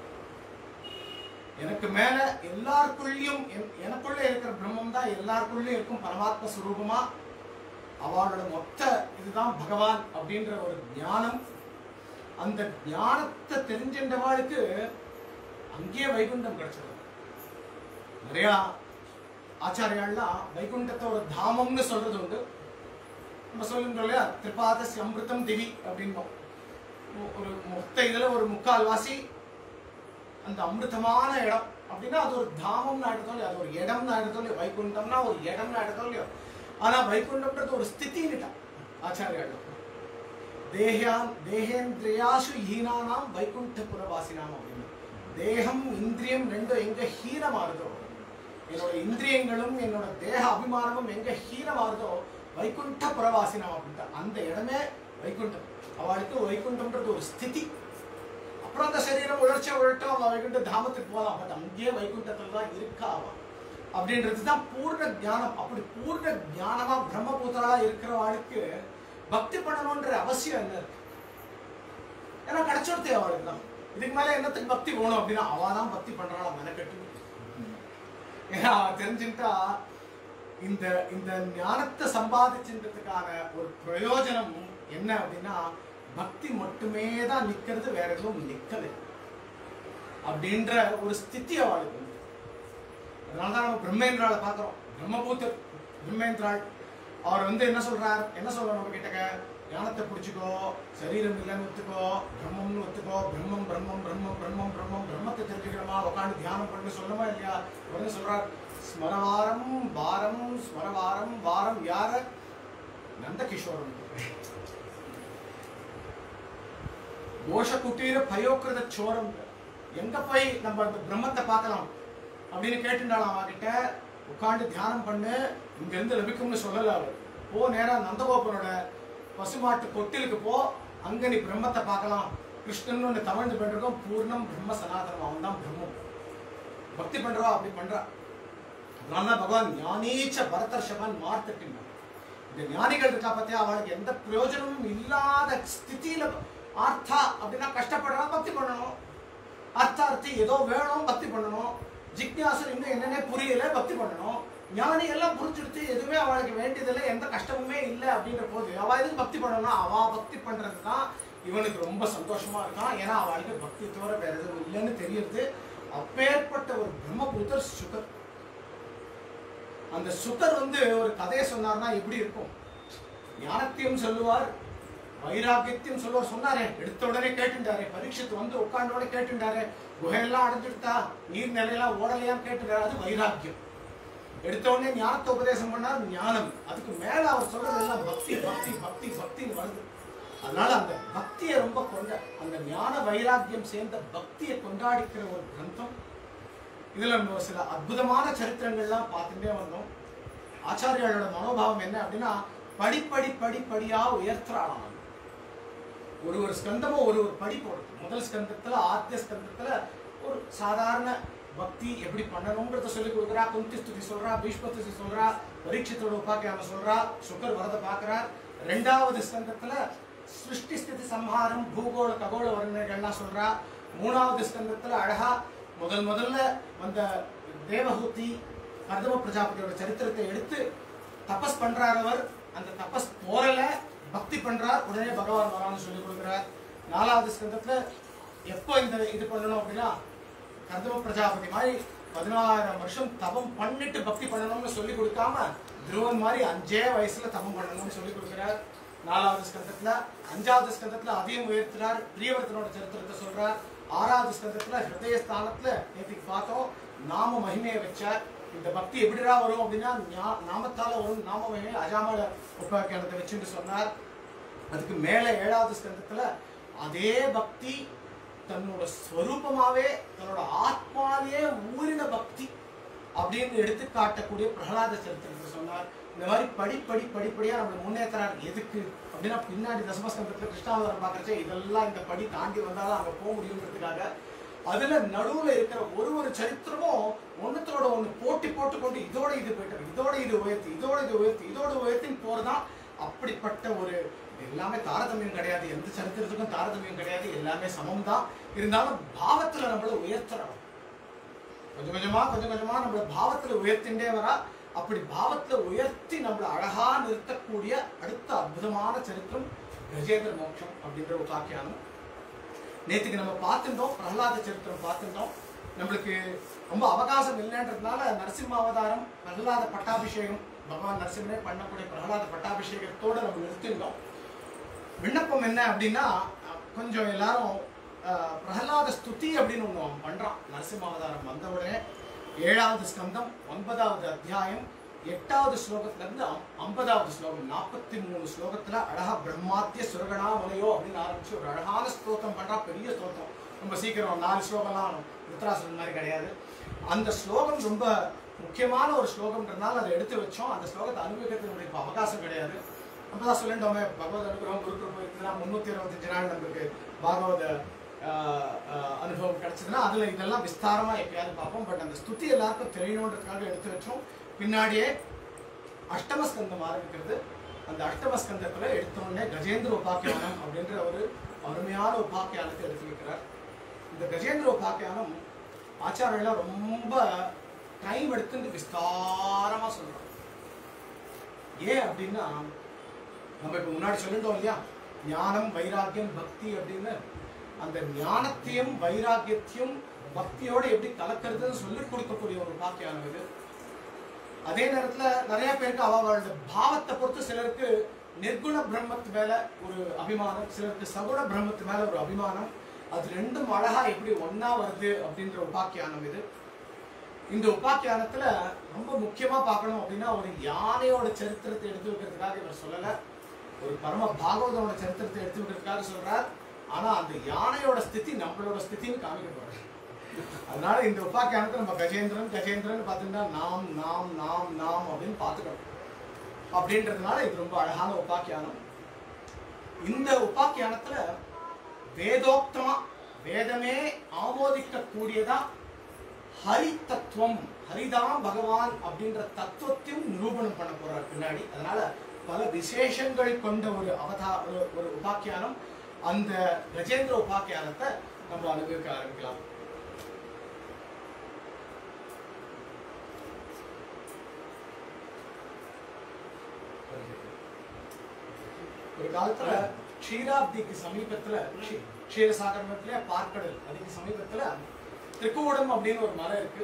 எனக்கு மேல எல்லாருக்குள்ளயும் என்- எனக்குள்ள இருக்கிற பிரம்மம் தான் எல்லாருக்குள்ளயும் இருக்கும் பரமாத்ம சுரூபமா அவளோட மொத்த இதுதான் பகவான் அப்படின்ற ஒரு ஞானம் அந்த ஞானத்தை தெரிஞ்சின்றவாளுக்கு அங்கேயே வைகுண்டம் கிடைச்சிடும் நிறையா ஆச்சாரியாள்லாம் வைகுண்டத்தை ஒரு தாமம்னு சொல்றது உண்டு நம்ம சொல்லுங்க இல்லையா திரிபாதசி அமிர்தம் திவி அப்படின்போம் ஒ- ஒரு மொத்த இதுல ஒரு முக்கால் வாசி அந்த அமிர்தமான இடம் அப்படின்னா அது ஒரு தாமம்னு ஆயிடுதோ இல்லையா அது ஒரு இடம்னு ஆயிடுதோ இல்லையா வைகுண்டம்னா ஒரு இடம்னு ஆயிடுதோ இல்லையோ ஆனா வைகுண்டம்ன்றது ஒரு ஸ்திதின்னுட்டான் ஆச்சாரியாள் தேகான் தேகேந்திரியாசு ஹீனானாம் வைகுண்டபுரவாசினாம் அப்படின்னு தேகம் இந்திரியம் ரெண்டும் எங்க ஹீனமாறுதோ என்னோட இந்திரியங்களும் என்னோட தேக அபிமானமும் எங்க ஹீனமாறுதோ வைகுண்ட புறவாசினாம் அப்படின்ட்டு அந்த இடமே வைகுண்டம் அவளுக்கு வைகுண்டம்ன்றது ஒரு ஸ்திதி அப்புறம் அந்த சரீரம் உழர்ச்சி உழட்டும் அவன் வைகுண்ட தாமத்துக்கு போகலாம் பட் அங்கேயே வைகுண்டத்துல தான் இருக்கா அவன் அப்படின்றது தான் பூர்ண ஞானம் அப்படி பூர்ண ஞானமா பிரம்மபூத்தரா இருக்கிறவாளுக்கு பக்தி பண்ணணும்ன்ற அவசியம் என்ன இருக்கு ஏன்னா கிடைச்சோடுத்தே அவளுக்கு தான் இதுக்கு மேல என்னத்துக்கு பக்தி வேணும் அப்படின்னா அவ தான் பக்தி பண்றாளா மெனக்கட்டு ஏன்னா அவ தெரிஞ்சுட்டா இந்த இந்த ஞானத்தை சம்பாதிச்சுன்றதுக்கான ஒரு பிரயோஜனம் என்ன அப்படின்னா பக்தி மட்டுமே தான் நிக்கிறது வேற எதுவும் நிக்கலை அப்படின்ற ஒரு ஸ்திதி அவளுக்கு உண்டு. அதனாலதான் நம்ம பிரம்மேந்திராவை பார்க்கிறோம் பிரம்மபூத்தர் பிரம்மேந்திராள் அவர் வந்து என்ன சொல்றார் என்ன சொல்றார் நம்ம கிட்டக்க ஞானத்தை பிடிச்சிக்கோ சரீரம் இல்லைன்னு ஒத்துக்கோ பிரம்மம்னு ஒத்துக்கோ பிரம்மம் பிரம்மம் பிரம்மம் பிரம்மம் பிரம்மம் பிரம்மத்தை தெரிஞ்சுக்கணுமா உட்காந்து தியானம் பண்ணி சொல்லணுமா இல்லையா உடனே சொல்றார் ஸ்மரவாரம் வாரம் ஸ்மரவாரம் வாரம் யார நந்தகிஷோரம் கோஷ குட்டீர பயோக்கிருத சோரம் எங்க போய் நம்ம அந்த பிரம்மத்தை பார்க்கலாம் அப்படின்னு கேட்டுண்டாளாம் அவகிட்ட உட்காந்து தியானம் பண்ணு இங்க இருந்து லபிக்கும்னு சொல்லல அவர் போ நேரா நந்தகோபனோட பசுமாட்டு கொட்டிலுக்கு போ அங்க நீ பிரம்மத்தை பார்க்கலாம் கிருஷ்ணன் ஒன்று தவழ்ந்து பண்ணிருக்கோம் பூர்ணம் பிரம்ம சனாதனம் அவன் தான் பிரம்மம் பக்தி பண்றா அப்படி பண்றா அதனால தான் பகவான் ஞானீச்ச பரதர்ஷவன் மார்த்தட்டின் இந்த ஞானிகள் இருக்கா பத்தியா அவளுக்கு எந்த பிரயோஜனமும் இல்லாத ஸ்திதியில ஆர்த்தா அப்படின்னா கஷ்டப்படுறா பக்தி பண்ணணும் அர்த்தார்த்தி ஏதோ வேணும் பக்தி பண்ணணும் ஜிக்யாசன் இன்னும் என்னன்னே புரியல பக்தி பண்ணணும் ஞானி எல்லாம் புரிஞ்சுடுத்து எதுவுமே அவளுக்கு வேண்டியதில்லை எந்த கஷ்டமுமே இல்லை அப்படின்ற போது அவ எதுக்கு பக்தி பண்ணணும் அவ பக்தி பண்றது தான் இவனுக்கு ரொம்ப சந்தோஷமா இருக்கான் ஏன்னா அவளுக்கு பக்தி தவிர வேற எதுவும் இல்லைன்னு தெரியுது அப்பேற்பட்ட ஒரு பிரம்மபுத்தர் சுகர் அந்த சுகர் வந்து ஒரு கதையை சொன்னார்னா எப்படி இருக்கும் ஞானத்தையும் சொல்லுவார் வைராக்கியத்தையும் சொல்லுவார் சொன்னாரே எடுத்த உடனே கேட்டுட்டாரு பரீட்சத்து வந்து உட்கார்ந்த உடனே கேட்டுட்டாரு குகையெல்லாம் அடைஞ்சிடுதா நீர் நிலையெல்லாம் ஓடலையான்னு கேட்டுட்டாரு அது வைராக்கியம் எடுத்த உடனே ஞானத்தை உபதேசம் பண்ணார் ஞானம் அதுக்கு மேல அவர் சொல்றது எல்லாம் பக்தி பக்தி பக்தி பக்தின்னு வருது அதனால அந்த பக்தியை ரொம்ப கொண்ட அந்த ஞான வைராக்கியம் சேர்ந்த பக்தியை கொண்டாடிக்கிற ஒரு கிரந்தம் இதுல நம்ம சில அற்புதமான சரித்திரங்கள்லாம் பார்த்துட்டே வந்தோம் ஆச்சாரியாளோட மனோபாவம் என்ன அப்படின்னா படிப்படி படிப்படியா உயர்த்துறாளாம் அது. ஒரு ஒரு ஸ்கந்தமும் ஒரு ஒரு படி போடுது முதல் ஸ்கந்தத்துல ஆத்திய ஸ்கந்தத்துல ஒரு சாதாரண பக்தி எப்படி பண்ணணும்ன்றத சொல்லி கொடுக்குறா குந்தி ஸ்துதி சொல்றா பீஷ்ம ஸ்துதி சொல்றா பரீட்சத்தோட உபாக்கியாம சொல்றா சுகர் வரத பாக்குறார் ரெண்டாவது ஸ்கந்தத்துல சிருஷ்டி ஸ்திதி சம்ஹாரம் பூகோள ககோள வர்ணனைகள்லாம் சொல்றா மூணாவது ஸ்கந்தத்துல அழகா முதல் முதல்ல வந்த தேவஹூதி கர்தம பிரஜாபதியோட சரித்திரத்தை எடுத்து தபஸ் பண்றார் அவர் அந்த தபஸ் போரல பக்தி பண்றார் உடனே பகவான் வரான்னு சொல்லி கொடுக்குறார் நாலாவது ஸ்கந்தத்துல எப்போ இந்த இது பண்ணணும் அப்படின்னா கர்தம பிரஜாபதி மாதிரி பதினாயிரம் வருஷம் தபம் பண்ணிட்டு பக்தி பண்ணணும்னு சொல்லி கொடுக்காம துருவன் மாதிரி அஞ்சே வயசுல தபம் பண்ணணும்னு சொல்லி கொடுக்குறார் நாலாவது ஸ்கந்தத்துல அஞ்சாவது ஸ்கந்தத்துல அதையும் உயர்த்துறார் பிரியவர்த்தனோட சரித்திரத்தை சொல்றார் ஆறாவது ஸ்கந்தத்துல ஹிருதய ஸ்தானத்துல நேற்றுக்கு பார்த்தோம் நாம மகிமையை வச்சார் இந்த பக்தி எப்படிடா வரும் அப்படின்னா ஞா- நாமத்தால வரும் நாம மகிமை அஜாமல உபாக்கியானத்தை வச்சுட்டு சொன்னார் அதுக்கு மேல ஏழாவது ஸ்கந்தத்துல அதே பக்தி தன்னோட ஸ்வரூபமாவே தன்னோட ஆத்மாலேயே ஊறின பக்தி அப்படின்னு எடுத்து காட்டக்கூடிய பிரகலாத சரித்திரத்தை சொன்னார் இந்த மாதிரி படிப்படி படிப்படியா நம்மளை முன்னேற்றார் எதுக்கு அப்படின்னா பின்னாடி தசமஸ்கந்தத்துல கிருஷ்ணாவதாரம் பார்க்கறச்சே இதெல்லாம் இந்த படி தாண்டி வந்தாதான் அங்க போக முடியுங்கிறதுக்காக அதுல நடுவுல இருக்கிற ஒரு ஒரு சரித்திரமும் ஒண்ணுத்தோட ஒண்ணு போட்டி போட்டு கொண்டு இதோட இது போயிட்டு இதோட இது உயர்த்தி இதோட இது உயர்த்தி இதோட உயர்த்தின்னு போறதான் அப்படிப்பட்ட ஒரு எல்லாமே தாரதமியம் கிடையாது எந்த சரித்திரத்துக்கும் தாரதமியம் கிடையாது எல்லாமே சமம் தான் இருந்தாலும் பாவத்துல நம்மள உயர்த்துறோம் கொஞ்சம் கொஞ்சமா கொஞ்சம் கொஞ்சமா நம்மள பாவத்துல உயர்த்திண்டே வரா அப்படி பாவத்துல உயர்த்தி நம்மள அழகா நிறுத்தக்கூடிய அடுத்த அற்புதமான சரித்திரம் கஜேந்திர மோட்சம் அப்படின்ற ஒரு வாக்கியானம் நேத்துக்கு நம்ம பார்த்துட்டோம் பிரகலாத சரித்திரம் பார்த்துட்டோம் நம்மளுக்கு ரொம்ப அவகாசம் இல்லைன்றதுனால நரசிம்ம அவதாரம் பிரகலாத பட்டாபிஷேகம் பகவான் நரசிம்மனே பண்ணக்கூடிய பிரகலாத பட்டாபிஷேகத்தோட நம்ம நிறுத்திட்டோம் விண்ணப்பம் என்ன அப்படின்னா அஹ், கொஞ்சம் எல்லாரும் அஹ், பிரகலாத ஸ்துதி அப்படின்னு ஒன்று அவன் பண்றான் நரசிம்ம அவதாரம் வந்த உடனே ஏழாவது ஸ்கந்தம் ஒன்பதாவது அத்தியாயம் எட்டாவது ஸ்லோகத்துல இருந்து ஐம்- ஐம்பதாவது ஸ்லோகம் நாற்பத்தி மூணு ஸ்லோகத்துல அழகா பிரம்மாத்திய சுரகணா முனையோ அப்படின்னு ஆரம்பிச்சு ஒரு அழகான ஸ்தோத்திரம் பண்றா பெரிய ஸ்தோத்திரம் ரொம்ப சீக்கிரம் நாலு ஸ்லோகம்லாம் ருத்ராசுரன் மாதிரி கிடையாது அந்த ஸ்லோகம் ரொம்ப முக்கியமான ஒரு ஸ்லோகம்ன்றதுனால அதை எடுத்து வச்சோம் அந்த ஸ்லோகத்தை அனுபவிக்கிறதுக்கு நம்மளுக்கு இப்ப அவகாசம் கிடையாது நம்ம தான் சொல்லிட்டோமே பகவத் அனுகிரகம் குரு கிருபை இருக்குதுன்னா முந்நூற்றி இருபத்தஞ்சு நாள் நம்மளுக்கு பாகவத ஆஹ், ஆஹ், அனுபவம் கிடைச்சதுன்னா அதுல இதெல்லாம் விஸ்தாரமா எப்பயாவது பார்ப்போம் பட் அந்த ஸ்துதி எல்லாருக்கும் தெரியணுன்றதுக்காக எடுத்து வச்சோம் பின்னாடியே அஷ்டமஸ்கந்தம் ஆரம்பிக்கிறது அந்த அஷ்டமஸ்கந்தத்துல எடுத்த உடனே கஜேந்திர உபாக்கியானம் அப்படின்ற ஒரு அருமையான உபாக்கியானத்தை எடுத்து வைக்கிறார் இந்த கஜேந்திர உபாக்கியானம் ஆச்சாரியெல்லாம் ரொம்ப டைம் எடுத்து விஸ்தாரமா சொல்றாங்க ஏன் அப்படின்னா நம்ம இப்ப முன்னாடி சொல்லிட்டோம் இல்லையா ஞானம் வைராக்கியம் பக்தி அப்படின்னு அந்த ஞானத்தையும் வைராக்கியத்தையும் பக்தியோட எப்படி கலக்கிறதுன்னு சொல்லிக் கொடுக்கக்கூடிய ஒரு வாக்கியம் இது அதே நேரத்துல நிறைய பேருக்கு அவங்களோட பாவத்தை பொறுத்து சிலருக்கு நிர்குண பிரம்மத்து மேல ஒரு அபிமானம் சிலருக்கு சகுண பிரம்மத்து மேல ஒரு அபிமானம் அது ரெண்டும் அழகா எப்படி ஒண்ணா வருது அப்படின்ற உபாக்கியானம் இது இந்த உபாக்கியானத்துல ரொம்ப முக்கியமா பார்க்கணும் அப்படின்னா ஒரு யானையோட சரித்திரத்தை எடுத்து வைக்கிறதுக்காக இவர் சொல்லல ஒரு பரம பாகவதோட சரித்திரத்தை எடுத்து வைக்கிறதுக்காக சொல்றார் ஆனா அந்த யானையோட ஸ்திதி நம்மளோட ஸ்திதின்னு காமிக்க போறாரு அதனால இந்த உபாக்கியானத்தை நம்ம கஜேந்திரன் கஜேந்திரன் பார்த்தீங்கன்னா நாம் நாம் நாம் நாம் அப்படின்னு பார்த்துக்கணும் அப்படின்றதுனால இது ரொம்ப அழகான உபாக்கியானம் இந்த உபாக்கியானத்துல வேதோக்தமா வேதமே ஆமோதிக்க கூடியதா ஹரி தத்துவம் ஹரிதான் பகவான் அப்படின்ற தத்துவத்தையும் நிரூபணம் பண்ண போறார் பின்னாடி அதனால பல விசேஷங்கள் கொண்ட ஒரு அவதா ஒரு ஒரு உபாக்கியானம் அந்த கஜேந்திர உபாக்கியானத்தை நம்ம அனுபவிக்க ஆரம்பிக்கலாம் ஒரு காலத்துல க்ஷீராப்திக்கு சமீபத்துல க்ஷீ- க்ஷீரசாகரத்துல பார்க்கடல் அதுக்கு சமீபத்துல திரிக்கூடம் அப்படின்னு ஒரு மலை இருக்கு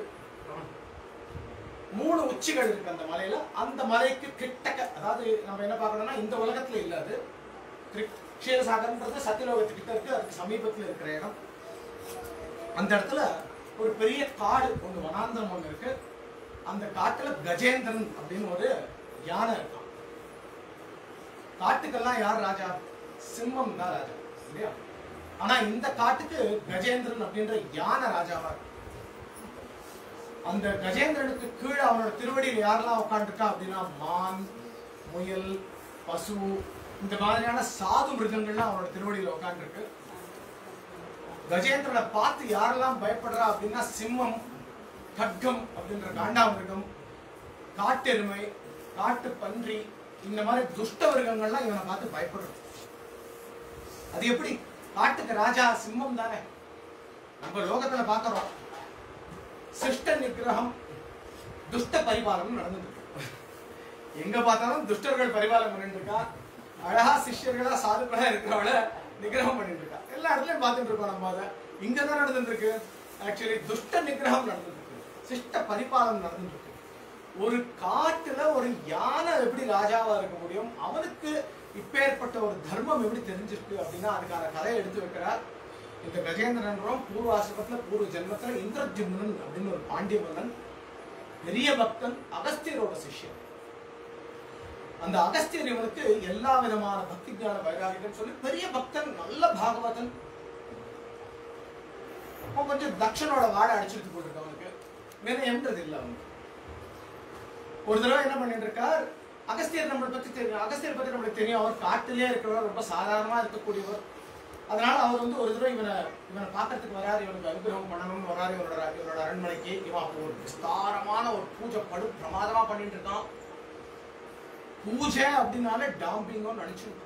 மூணு உச்சிகள் இருக்கு அந்த மலையில அந்த மலைக்கு கிட்டக்க அதாவது நம்ம என்ன பார்க்கணும்னா இந்த உலகத்துல இல்ல அது திரு- க்ஷீரசாகரன்றது சத்தியலோகத்துக்கிட்ட இருக்கு அதுக்கு சமீபத்துல இருக்கிற இடம் அந்த இடத்துல ஒரு பெரிய காடு ஒன்று வனாந்தரம் ஒன்று இருக்கு அந்த காட்டுல கஜேந்திரன் அப்படின்னு ஒரு யானை இருக்கான் காட்டுக்கெல்லாம் யார் ராஜா சிம்மம் தான் ராஜா இல்லையா ஆனா இந்த காட்டுக்கு கஜேந்திரன் அப்படின்ற யானை ராஜாவா இருக்கு. அந்த கஜேந்திரனுக்கு கீழே அவனோட திருவடியில் யாரெல்லாம் உட்காந்துருக்கா அப்படின்னா மான் முயல் பசு இந்த மாதிரியான சாது மிருகங்கள்லாம் அவனோட திருவடியில் உட்காந்துருக்கு கஜேந்திரனை பார்த்து யாரெல்லாம் பயப்படுறா அப்படின்னா சிம்மம் கட்கம் அப்படின்ற காண்டாமிருகம் காட்டெருமை காட்டு பன்றி இந்த மாதிரி துஷ்ட மிருகங்கள்லாம் இவனை பார்த்து பயப்படுறது அது எப்படி காட்டுக்கு ராஜா சிம்மம் தானே நம்ம லோகத்துல பார்க்கறோம் சிஷ்ட நிகிரகம் துஷ்ட பரிபாலனம் நடந்துட்டு இருக்கு எங்க பார்த்தாலும் துஷ்டர்கள் பரிபாலனம் பண்ணிட்டு இருக்கா அழகா சிஷ்யர்களா சாதுக்களா இருக்கிறவள நிகிரகம் பண்ணிட்டு இருக்கா எல்லா இடத்துலயும் பார்த்துட்டு இருக்கோம் நம்ம அதை இங்க தான் நடந்துட்டு இருக்கு ஆக்சுவலி துஷ்ட நிகிரகம் நடந்துட்டு இருக்கு சிஷ்ட பரிபாலனம் நடந்துட்டு இருக்கு ஒரு காட்டுல ஒரு யானை எப்படி ராஜாவா இருக்க முடியும் அவனுக்கு இப்பேற்பட்ட ஒரு தர்மம் எப்படி தெரிஞ்சிருக்கு அப்படின்னா அதுக்கான கதையை எடுத்து வைக்கிறார் இந்த கஜேந்திரன்றம் பூர்வாசிரமத்துல பூர்வ ஜென்மத்துல இந்திரஜும்னன் அப்படின்னு ஒரு பாண்டிய மன்னன் பெரிய பக்தன் அகஸ்தியரோட சிஷ்யன் அந்த அகஸ்தியர் இவனுக்கு எல்லா விதமான பக்தி ஞான வைராகியம் சொல்லி பெரிய பக்தன் நல்ல பாகவதன் அப்போ கொஞ்சம் தக்ஷனோட வாடை அடிச்சுட்டு போயிருக்கு அவனுக்கு வினயம்ன்றது இல்லை அவனுக்கு ஒரு தடவை என்ன பண்ணிட்டு இருக்கார் அகஸ்தியர் நம்மளை பத்தி தெரியும் அகஸ்தியர் பத்தி நம்மளுக்கு தெரியும் அவர் காட்டிலே இருக்கிறவர் ரொம்ப சாதாரணமா இருக்கக்கூடியவர் அதனால அவர் வந்து ஒரு தடவை இவனை இவனை பார்க்கறதுக்கு வராரு இவனுக்கு அனுகிரகம் பண்ணணும்னு வராரு இவனோட இவனோட அரண்மனைக்கு இவன் அப்போ ஒரு விஸ்தாரமான ஒரு பூஜை படு பிரமாதமா பண்ணிட்டு இருக்கான் பூஜை அப்படின்னாலே டாம்பிங்கோ நினைச்சிருக்கான்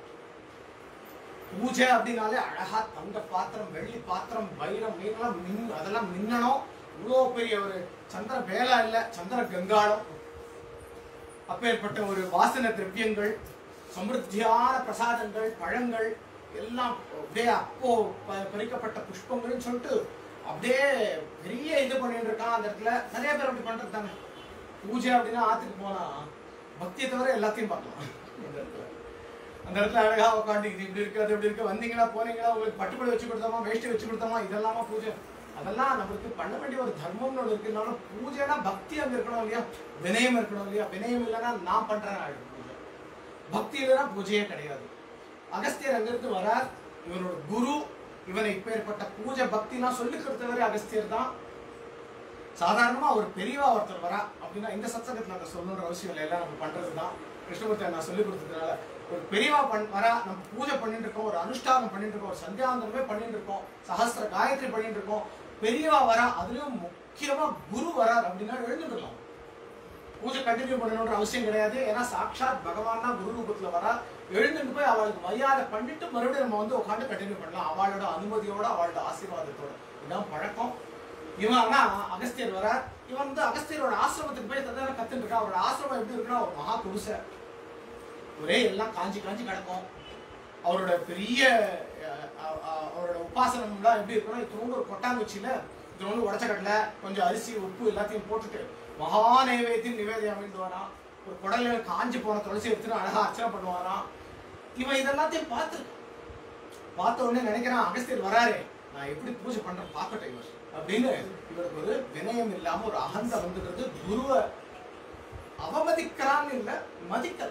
பூஜை அப்படின்னாலே அழகா தங்க பாத்திரம் வெள்ளி பாத்திரம் வைரம் மீனெல்லாம் மின் அதெல்லாம் மின்னணும் இவ்வளோ பெரிய ஒரு சந்திர வேலா இல்ல சந்திர கங்காளம் அப்பேற்பட்ட ஒரு வாசன திரவியங்கள் சமிருத்தியான பிரசாதங்கள் பழங்கள் எல்லாம் அப்படியே அப்போ ப- பறிக்கப்பட்ட புஷ்பங்கள்னு சொல்லிட்டு அப்படியே பெரிய இது பண்ணிட்டு இருக்கான் அந்த இடத்துல நிறைய பேர் அப்படி பண்றது தானே பூஜை அப்படின்னா ஆத்துக்கு போனா பக்தியை தவிர எல்லாத்தையும் பார்க்கலாம் இந்த இடத்துல அந்த இடத்துல அழகா உட்காந்து இது இப்படி இருக்கு அது இப்படி இருக்கு வந்தீங்களா போனீங்களா உங்களுக்கு பட்டுப்படி வச்சு கொடுத்தோமா வேஷ்டி வச்சு கொடுத்தோமா இதெல்லாமா பூஜை அதெல்லாம் நம்மளுக்கு பண்ண வேண்டிய ஒரு தர்மம்னு ஒன்று இருக்குனாலும் பூஜைனா பக்தி அங்க இருக்கணும் இல்லையா வினயம் இருக்கணும் இல்லையா வினயம் இல்லைன்னா நான் பண்றேன் ஆயிடும் பூஜை பக்தி இல்லைன்னா பூஜையே கிடையாது அகஸ்தியர் அங்கிருந்து வரார் இவரோட குரு இவனை இப்பேற்பட்ட பூஜை பக்திலாம் சொல்லி கொடுத்தவரே அகஸ்தியர் தான் சாதாரணமா ஒரு பெரியவா ஒருத்தர் வரா அப்படின்னா இந்த சத்சங்கத்தில் நாங்கள் சொல்லணுன்ற அவசியம் இல்லை எல்லாம் நம்ம பண்றது தான் கிருஷ்ணமூர்த்தி நான் சொல்லி கொடுத்ததுனால ஒரு பெரியவா பண் வரா நம்ம பூஜை பண்ணிட்டு இருக்கோம் ஒரு அனுஷ்டானம் பண்ணிட்டு இருக்கோம் ஒரு சந்தியாந்தரமே பண்ணிட்டு இருக்கோம் சஹஸ்ர காயத்ரி பண்ணிட்டு இருக்கோம் பெரியவா வரா அதுலயும் முக்கியமா குரு வரார் அப்படின்னா எழுந்துடலாம் பூஜை கண்டினியூ பண்ணணுன்ற அவசியம் கிடையாது ஏன்னா சாட்சாத் பகவான் தான் குரு ரூபத்துல வரா எழுந்துட்டு போய் அவளுக்கு மரியாதை பண்ணிட்டு மறுபடியும் நம்ம வந்து உட்காந்து கண்டினியூ பண்ணலாம் அவளோட அனுமதியோட அவளோட ஆசீர்வாதத்தோட இதுதான் பழக்கம் இவன் ஆனா அகஸ்தியர் வரார் இவன் வந்து அகஸ்தியரோட ஆசிரமத்துக்கு போய் தந்தான கத்துட்டு இருக்கான் அவரோட ஆசிரமம் எப்படி இருக்குன்னா ஒரு மகா குடிசை ஒரே எல்லாம் காஞ்சி காஞ்சி கிடக்கும் அவரோட பெரிய அஹ், அஹ், அஹ், அவரோட உபாசனம்லாம் எப்படி இருக்குன்னா இத்தனோண்டு ஒரு கொட்டாங்குச்சியில இத்தனோண்டு உடச்ச கடலை கொஞ்சம் அரிசி உப்பு எல்லாத்தையும் போட்டுட்டு மகா நைவேத்தியம் நிவேதியம் அப்படின்ட்டு வரான் ஒரு குடல்ல காஞ்சி போன துளசி எடுத்துட்டு அழகா அர்ச்சனை பண்ணுவாராம் இவன் இதெல்லாத்தையும் பார்த்துருக்கான் பார்த்த உடனே நினைக்கிறான் அகஸ்தியர் வராரு நான் எப்படி பூஜை பண்றேன் பார்க்கட்டும் இவர் அப்படின்னு இவருக்கு ஒரு வினயம் இல்லாம ஒரு அகந்த வந்துடுறது குருவை அவமதிக்கிறான்னு இல்ல மதிக்கல்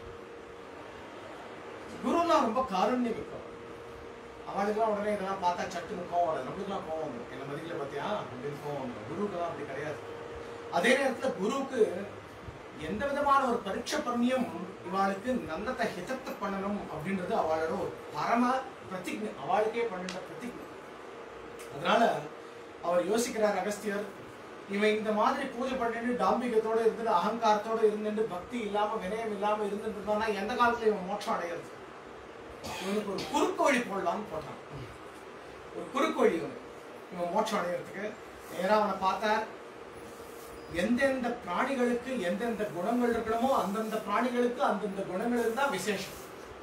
குருலாம் ரொம்ப காருண்யம் இருக்கும் அவனுக்குலாம் உடனே இதெல்லாம் பார்த்தா சட்டுன்னு கோவம் வரும் நம்மளுக்குலாம் கோவம் வரும் என்ன மதிக்கல பார்த்தியா அப்படின்னு கோவம் வரும் குருவுக்குலாம் அப்படி கிடையாது அதே நேரத்துல குருவுக்கு எந்த விதமான ஒரு பரீட்சை பண்ணியும் இவாளுக்கு நல்லத்தை ஹிதத்தை பண்ணணும் அப்படின்றது அவளோட ஒரு பரம பிரதிஜை அவளுக்கே பண்ணிட்ட பிரதிஜை அதனால அவர் யோசிக்கிறார் அகஸ்தியர் இவன் இந்த மாதிரி பூஜை பண்ணிட்டு டாம்பிகத்தோட இருந்துட்டு அகங்காரத்தோட இருந்துட்டு பக்தி இல்லாம வினயம் இல்லாம இருந்துட்டு இருந்தானா எந்த காலத்துல இவன் மோட்சம் அடையிறது இவனுக்கு ஒரு குறுக்கு வழி போடலாம்னு போட்டான் ஒரு குறுக்கு வழி இவனுக்கு இவன் மோட்சம் அடையிறதுக்கு நேரா அவனை பார்த்தார் எந்தெந்த பிராணிகளுக்கு எந்தெந்த குணங்கள் இருக்கணுமோ அந்தந்த பிராணிகளுக்கு அந்தந்த குணங்கள் இருந்தா விசேஷம்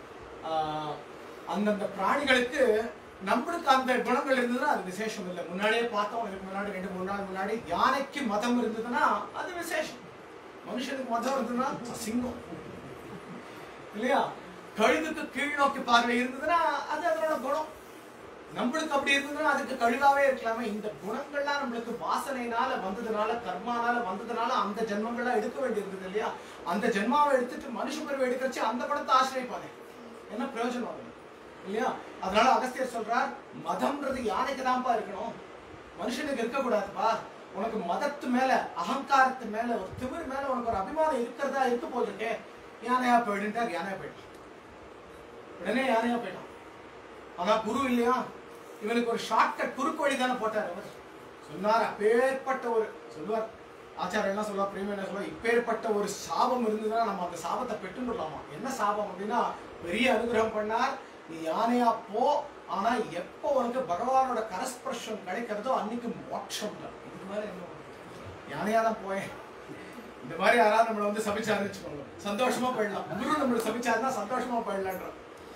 ஆஹ் அந்தந்த பிராணிகளுக்கு நம்மளுக்கு அந்த குணங்கள் இருந்ததுன்னா அது விசேஷம் இல்லை முன்னாடியே பார்த்தோம் இதுக்கு முன்னாடி ரெண்டு மூணு நாள் முன்னாடி யானைக்கு மதம் இருந்ததுன்னா அது விசேஷம் மனுஷனுக்கு மதம் இருந்ததுன்னா சிங்கம் இல்லையா கழுகுக்கு கீழ் நோக்கி பார்வை இருந்ததுன்னா அது அதனோட குணம் நம்மளுக்கு அப்படி இருந்ததுன்னா அதுக்கு கழுகாவே இருக்கலாமே இந்த குணங்கள்லாம் நம்மளுக்கு வாசனையினால வந்ததுனால கர்மானால வந்ததுனால அந்த ஜென்மங்கள்லாம் எடுக்க வேண்டியிருந்தது இல்லையா அந்த ஜென்மாவை எடுத்துட்டு மனுஷ பிறவை எடுக்கச்சு அந்த குணத்தை ஆசிரியப்பானே என்ன பிரயோஜனம் அது இல்லையா அதனால அகஸ்தியர் சொல்றார் மதம்ன்றது யானைக்கு தான்ப்பா இருக்கணும் மனுஷனுக்கு இருக்கக்கூடாதுப்பா உனக்கு மதத்து மேல அகங்காரத்து மேல ஒரு திமிர் மேல உனக்கு ஒரு அபிமானம் இருக்கிறதா இருக்க போல் இருக்கே யானையா போயிடுன்ட்டார் யானையா போயிட்டான் உடனே யானையா போயிட்டான் ஆனா குரு இல்லையா இவனுக்கு ஒரு ஷார்ட்கட் குறுக்கு வழி தானே போட்டார் அவர் சொன்னார் அப்பேற்பட்ட ஒரு சொல்லுவார் ஆச்சாரம் என்ன சொல்லுவா பிரேம என்ன சொல்லுவா இப்பேற்பட்ட ஒரு சாபம் இருந்ததுன்னா நம்ம அந்த சாபத்தை பெற்றுடலாமா என்ன சாபம் அப்படின்னா பெரிய அனுகிரகம் பண்ணார் நீ யானையா போ ஆனா எப்போ உனக்கு பகவானோட கரஸ்பர்ஷம் கிடைக்கிறதோ அன்னைக்கு மோட்சம் தான் இதுக்கு மேல என்ன உனக்கு? யானையா தான் போயேன் இந்த மாதிரி யாராவது நம்மளை வந்து சபிச்சாருன்னு வச்சுக்கோங்க சந்தோஷமா போயிடலாம் குரு நம்மளை சபிச்சாருன்னா சந்தோஷமா போயிடலான்ற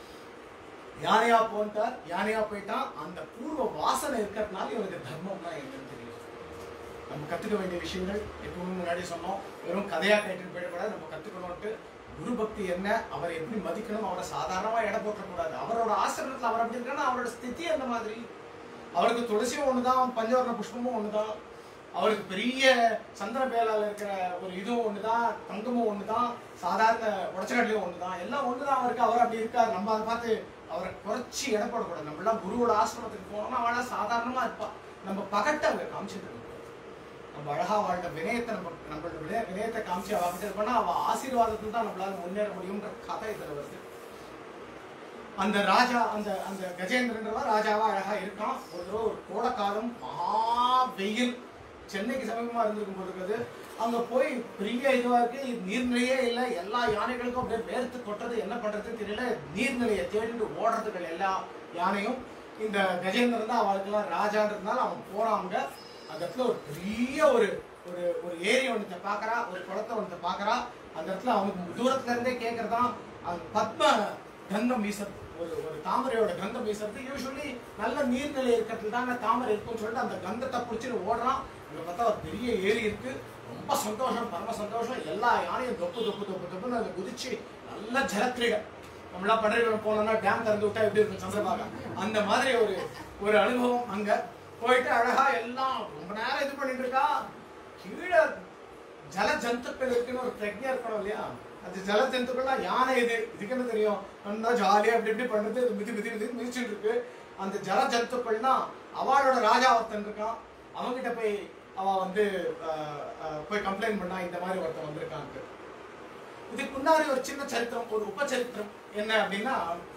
யானையா போன்ட்டார் யானையா போயிட்டான் அந்த பூர்வ வாசனை இருக்கிறதுனால இவனுக்கு தர்மம்னா என்னன்னு தெரியும் நம்ம கத்துக்க வேண்டிய விஷயங்கள் எப்பவுமே முன்னாடி சொன்னோம் வெறும் கதையா கேட்டுட்டு போயிடக்கூடாது நம்ம கத்துக்கணும்ட்டு குரு பக்தி என்ன அவரை எப்படி மதிக்கணும் அவரை சாதாரணமா எடை போட்டக்கூடாது அவரோட ஆசிரமத்தில் அவர் அப்படி இருக்கான்னா அவரோட ஸ்திதி அந்த மாதிரி அவருக்கு துளசியும் ஒண்ணுதான் பஞ்சவர்ண புஷ்பமும் ஒண்ணுதான் அவருக்கு பெரிய சந்திர பேலால இருக்கிற ஒரு இதுவும் ஒண்ணுதான் தங்கமும் ஒண்ணுதான் சாதாரண உடச்சக்கடலையும் ஒண்ணுதான் எல்லாம் ஒண்ணுதான் அவருக்கு அவர் அப்படி இருக்கார் நம்ம அதை பார்த்து அவரை குறைச்சி எடை போடக்கூடாது நம்ம எல்லாம் குருவோட ஆசிரமத்துக்கு போனோம்னா அவளா சாதாரணமா இருப்பா நம்ம பகட்ட அங்க காமிச்சிட்டு இருக்கோம் நம்ம அழகா வாழ்ந்த வினயத்தை நம்ம நம்மளோட வினய வினயத்தை காமிச்சு அவகிட்ட இருக்கோம்னா அவ ஆசீர்வாதத்துல தான் நம்மளால முன்னேற முடியும்ன்ற கதை இதுல வருது அந்த ராஜா அந்த அந்த கஜேந்திரன்றவன் ராஜாவா அழகா இருக்கான் ஒரு தடவை ஒரு கோடைக்காலம் மகா வெயில் சென்னைக்கு சமீபமா இருந்திருக்கும் போது இருக்குது அங்க போய் பெரிய இதுவா இருக்கு நீர்நிலையே இல்லை எல்லா யானைகளுக்கும் அப்படியே வேர்த்து கொட்டுறது என்ன பண்றதுன்னு தெரியல நீர்நிலையை தேடிட்டு ஓடுறதுகள் எல்லா யானையும் இந்த கஜேந்திரன் தான் அவளுக்கெல்லாம் ராஜான்றதுனால அவன் போறான் அங்க அந்த இடத்துல ஒரு பெரிய ஒரு ஒரு ஒரு ஏரி ஒன்றத்தை பார்க்கறா ஒரு குளத்தை ஒன்றத்தை பார்க்கறா அந்த இடத்துல அவனுக்கு தூரத்துல இருந்தே கேட்கறதான் அந்த பத்ம கந்தம் வீசுறது ஒரு ஒரு தாமரையோட கந்தம் வீசுறது யூஸ்வலி நல்ல நீர்நிலை இருக்கிறதுல தாங்க தாமரை இருக்கும்னு சொல்லிட்டு அந்த கந்தத்தை பிடிச்சிட்டு ஓடுறான் இங்க பார்த்தா ஒரு பெரிய ஏரி இருக்கு ரொம்ப சந்தோஷம் பரம சந்தோஷம் எல்லா யானையும் தொப்பு தொப்பு தொப்பு தொப்புன்னு அதை குதிச்சு நல்ல ஜலக்கிரீடை நம்மளாம் பண்டரிபுரம் போனோம்னா டேம் திறந்து விட்டா எப்படி இருக்கும் சந்திரபாகா அந்த மாதிரி ஒரு ஒரு அனுபவம் அங்க போயிட்டு அழகா எல்லாம் ரொம்ப நேரம் இது பண்ணிட்டு இருக்கா கீழே ஜல ஜந்துக்கள் இருக்குன்னு ஒரு பிரஜை இருக்கணும் இல்லையா அந்த ஜல ஜந்துக்கள்லாம் யானை இது இதுக்கு என்ன தெரியும் நல்லா ஜாலியா அப்படி இப்படி பண்றது இது மிதி மிதி மிதி மிதிச்சுட்டு இருக்கு அந்த ஜல ஜந்துக்கள்னா அவளோட ராஜா ஒருத்தன் இருக்கான் அவன்கிட்ட போய் அவ வந்து அஹ், அஹ், போய் கம்ப்ளைண்ட் பண்ணா இந்த மாதிரி ஒருத்தன் வந்திருக்கான்ட்டு இதுக்கு முன்னாடி ஒரு சின்ன சரித்திரம் ஒரு உபச்சரித்திரம் என்ன அப்படின்னா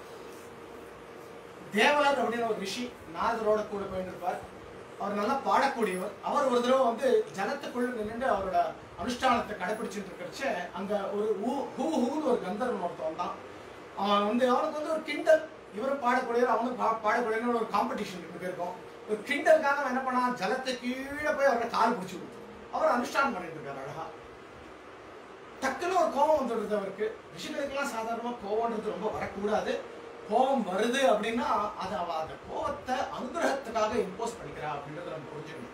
தேவலர் அப்படின்னு ஒரு ரிஷி நாரதரோட கூட போயிட்டு இருப்பார் அவர் நல்லா பாடக்கூடியவர் அவர் ஒரு தடவை வந்து ஜலத்துக்குள்ள நின்று அவரோட அனுஷ்டானத்தை கடைபிடிச்சிட்டு இருக்கிறச்ச அங்க ஒரு ஊ ஹூ ஹூன்னு ஒரு கந்தர்வன் ஒருத்தன் வந்தான் அவன் வந்து அவனுக்கு வந்து ஒரு கிண்டல் இவரும் பாடக்கூடியவர் அவனும் பா பாடக்கூடியவர் ஒரு காம்படிஷன் ரெண்டு பேருக்கும் ஒரு கிண்டலுக்காக அவன் என்ன பண்ணான் ஜலத்தை கீழே போய் அவரோட கால் பிடிச்சி கொடுத்தான் அவர் அனுஷ்டானம் பண்ணிட்டு இருக்காரு அழகா டக்குன்னு ஒரு கோபம் வந்துடுது அவருக்கு ரிஷிகளுக்கெல்லாம் சாதாரணமா கோபம்ன்றது ரொம்ப வரக்கூடாது கோபம் வருது அப்படின்னா அது அவ அந்த கோபத்தை அனுகிரகத்துக்காக இம்போஸ் பண்ணிக்கிறா அப்படின்றத நம்ம புரிஞ்சுக்கணும்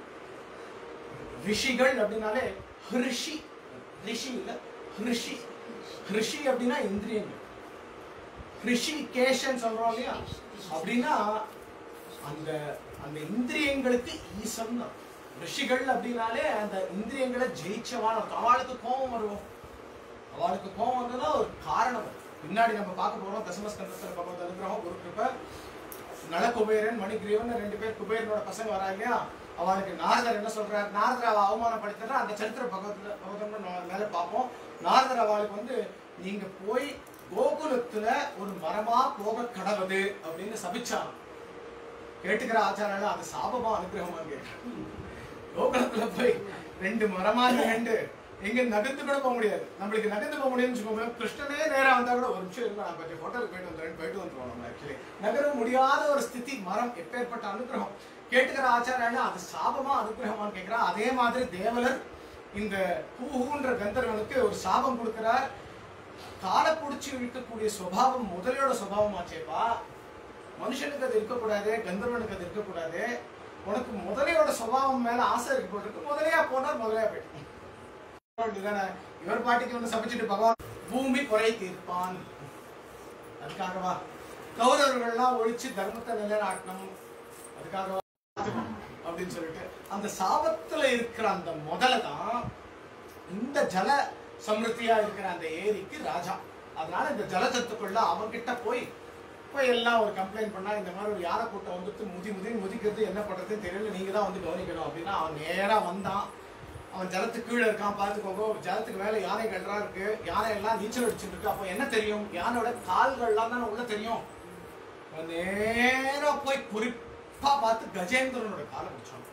ரிஷிகள் அப்படின்னாலே ஹிருஷி ரிஷி இல்ல ஹிருஷி ஹிருஷி அப்படின்னா இந்திரியங்கள் ஹிருஷி கேஷன் சொல்றோம் இல்லையா அப்படின்னா அந்த அந்த இந்திரியங்களுக்கு ஈசன் தான். ரிஷிகள் அப்படின்னாலே அந்த இந்திரியங்களை ஜெயிச்சவான் அர்த்தம். அவளுக்கு கோபம் வருவோம் அவளுக்கு கோபம் வந்ததா ஒரு காரணம் அது. பின்னாடி நம்ம பார்க்க போறோம் தசமஸ்கந்தத்துல பகவத் அனுகிரகம் குரு கிருப நல குபேரன் மணிகிரீவன் ரெண்டு பேர் குபேரனோட பசங்க வரா இல்லையா அவளுக்கு நாரதர் என்ன சொல்றாரு நாரதர் அவ அவமானப்படுத்துறா அந்த சரித்திர பகவத்ல பகவதம் நம்ம மேல பார்ப்போம் நாரதர் அவளுக்கு வந்து நீங்க போய் கோகுலத்துல ஒரு மரமா போக கடவுது அப்படின்னு சபிச்சான் கேட்டுக்கிற ஆச்சாரம் அது சாபமா அனுகிரகமா கேட்டு கோகுலத்துல போய் ரெண்டு மரமா ரெண்டு எங்க நகர்ந்து கூட போக முடியாது நம்மளுக்கு நகர்ந்து போக முடியும்னு வச்சுக்கோங்க கிருஷ்ணனே நேரா வந்தா கூட ஒரு நிமிஷம் இருந்தா நான் கொஞ்சம் ஹோட்டலுக்கு போயிட்டு வந்துடுறேன் போயிட்டு வந்துருவோம் நம்ம ஆக்சுவலி நகர முடியாத ஒரு ஸ்திதி மரம் எப்பேற்பட்ட அனுகிரகம் கேட்டுக்கிற ஆச்சாரம் அது சாபமா அனுகிரகமான்னு கேட்கிறா அதே மாதிரி தேவலர் இந்த பூஹூன்ற கந்தர்வனுக்கு ஒரு சாபம் கொடுக்கிறார் காலை பிடிச்சி இழுக்கக்கூடிய சுபாவம் முதலையோட சுபாவமாச்சேப்பா மனுஷனுக்கு அது இருக்கக்கூடாது கந்தர்வனுக்கு அது இருக்கக்கூடாது உனக்கு முதலையோட சுபாவம் மேல ஆசை இருக்கு போல இருக்கு முதலையா போனார் முதலையா போயிட்டு வேண்டியதானே இவர் பாட்டிக்கு வந்து சமைச்சிட்டு பகவான் பூமி குறை தீர்ப்பான் அதுக்காகவா கௌரவர்கள்லாம் ஒழிச்சு தர்மத்தை நிலைநாட்டணும் அதுக்காகவா அப்படின்னு சொல்லிட்டு அந்த சாபத்துல இருக்கிற அந்த முதலை தான் இந்த ஜல சமிருத்தியா இருக்கிற அந்த ஏரிக்கு ராஜா அதனால இந்த ஜலசத்துக்குள்ள அவன்கிட்ட போய் போய் எல்லாம் ஒரு கம்ப்ளைண்ட் பண்ணா இந்த மாதிரி ஒரு யானை கூட்டம் வந்துட்டு முதி முதி முதிக்கிறது என்ன பண்றதுன்னு தெரியல நீங்க தான் வந்து கவனிக்கணும் அப்படின்னா அவன் நேரா வந்தான் அவன் ஜலத்துக்கு கீழே இருக்கான் பார்த்துக்கோங்க ஜலத்துக்கு மேல யானைகள்லாம் இருக்கு யானை எல்லாம் நீச்சல் அடிச்சுட்டு இருக்கு அப்போ என்ன தெரியும் யானையோட கால்கள்லாம் தானே உள்ள தெரியும் அவன் நேரா போய் குறிப்பா பார்த்து கஜேந்திரனோட காலை பிடிச்சான்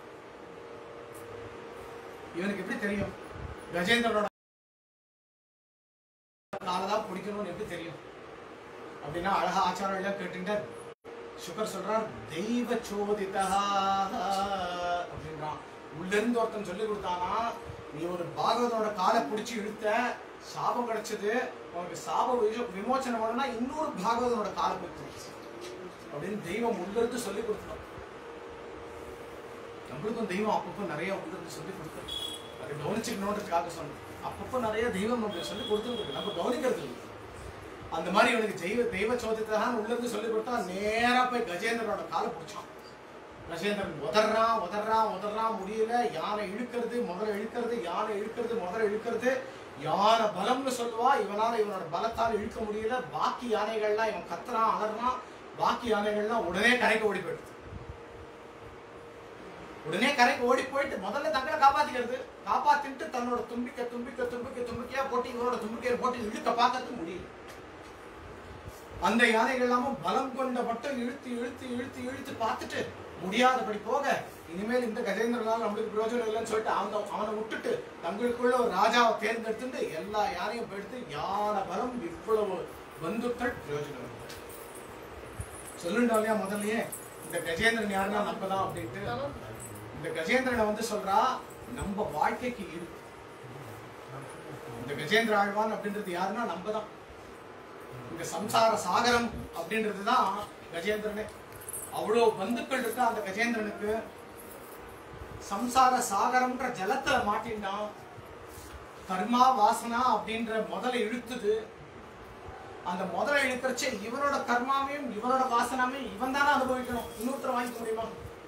இவனுக்கு எப்படி தெரியும் கஜேந்திரனோட காலை தான் பிடிக்கணும்னு எப்படி தெரியும் அப்படின்னா அழகா ஆச்சாரம் எல்லாம் கேட்டுட்டார் சுகர் சொல்றார் தெய்வ சோதிதா அப்படின்றான் உள்ள இருந்து ஒருத்தன் சொல்லி கொடுத்தானா நீ ஒரு பாகவதோட காலை பிடிச்சி இழுத்த சாபம் கிடைச்சது உனக்கு சாப விமோ- விமோசனம் வேணும்னா இன்னொரு பாகவதனோட காலை பிடிச்சு அப்படின்னு தெய்வம் உள்ள இருந்து சொல்லி கொடுத்தான் நம்மளுக்கும் தெய்வம் அப்பப்போ நிறைய உள்ள இருந்து சொல்லி கொடுக்குறது அதை கவனிச்சுக்கணுன்றதுக்காக சொன்னேன் அப்பப்போ நிறைய தெய்வம் நமக்கு சொல்லி கொடுத்துருக்கு நம்ம கவனிக்கிறது இல்லை அந்த மாதிரி இவனுக்கு தெய்வ தெய்வ சோதத்தான் உள்ள இருந்து சொல்லி கொடுத்தா நேரா போய் கஜேந்திரனோட காலை பிடிச்சான் கஜேந்திரன் உதறான் உதறான் உதறான் முடியல யானை இழுக்கிறது முதல்ல இழுக்கிறது யானை இழுக்கிறது முதல்ல இழுக்கிறது யானை பலம்னு சொல்லுவா இவனால இவனோட பலத்தால் இழுக்க முடியல பாக்கி யானைகள்லாம் இவன் கத்துறான் அலறான் பாக்கி யானைகள்லாம் உடனே கரைக்கு ஓடி போயிடுது உடனே கரைக்கு ஓடி போயிட்டு முதல்ல தங்களை காப்பாத்திக்கிறது காப்பாத்திட்டு தன்னோட தும்பிக்கை தும்பிக்கை தும்பிக்கை தும்பிக்கையா போட்டு இவனோட தும்பிக்கையை போட்டு இழுக்க பார்க்கறது முடியல அந்த யானைகள் எல்லாமும் பலம் கொண்ட மட்டும் இழுத்து இழுத்து இழுத்து இழுத்து பார்த்துட்டு முடியாதபடி போக இனிமேல் இந்த கஜேந்திரனால நம்மளுக்கு பிரயோஜனம் இல்லைன்னு சொல்லிட்டு அவனை அவனை விட்டுட்டு தங்களுக்குள்ள ஒரு ராஜாவை தேர்ந்தெடுத்துட்டு எல்லா யானையும் எடுத்து யானை பலம் இவ்வளவு பந்துக்கள் பிரயோஜனம் இல்லை. சொல்லுண்டோம் இல்லையா முதல்லயே இந்த கஜேந்திரன் யாருன்னா நம்ம தான் அப்படின்ட்டு இந்த கஜேந்திரனை வந்து சொல்றா நம்ம வாழ்க்கைக்கு இரு இந்த கஜேந்திர ஆழ்வான் அப்படின்றது யாருன்னா நம்ம தான் இந்த சம்சார சாகரம் அப்படின்றது தான் கஜேந்திரனே அவ்வளோ பந்துக்கள் இருக்கா அந்த கஜேந்திரனுக்கு சம்சார சாகரம்ன்ற ஜலத்துல மாட்டின்டான் கர்மா வாசனா அப்படின்ற முதல்ல இழுத்துது அந்த முதல்ல இழுக்கிறச்சே இவனோட கர்மாவையும் இவனோட வாசனாவையும் இவன் தானே அனுபவிக்கணும் இன்னொருத்தர் வாங்கிக்க முடியுமா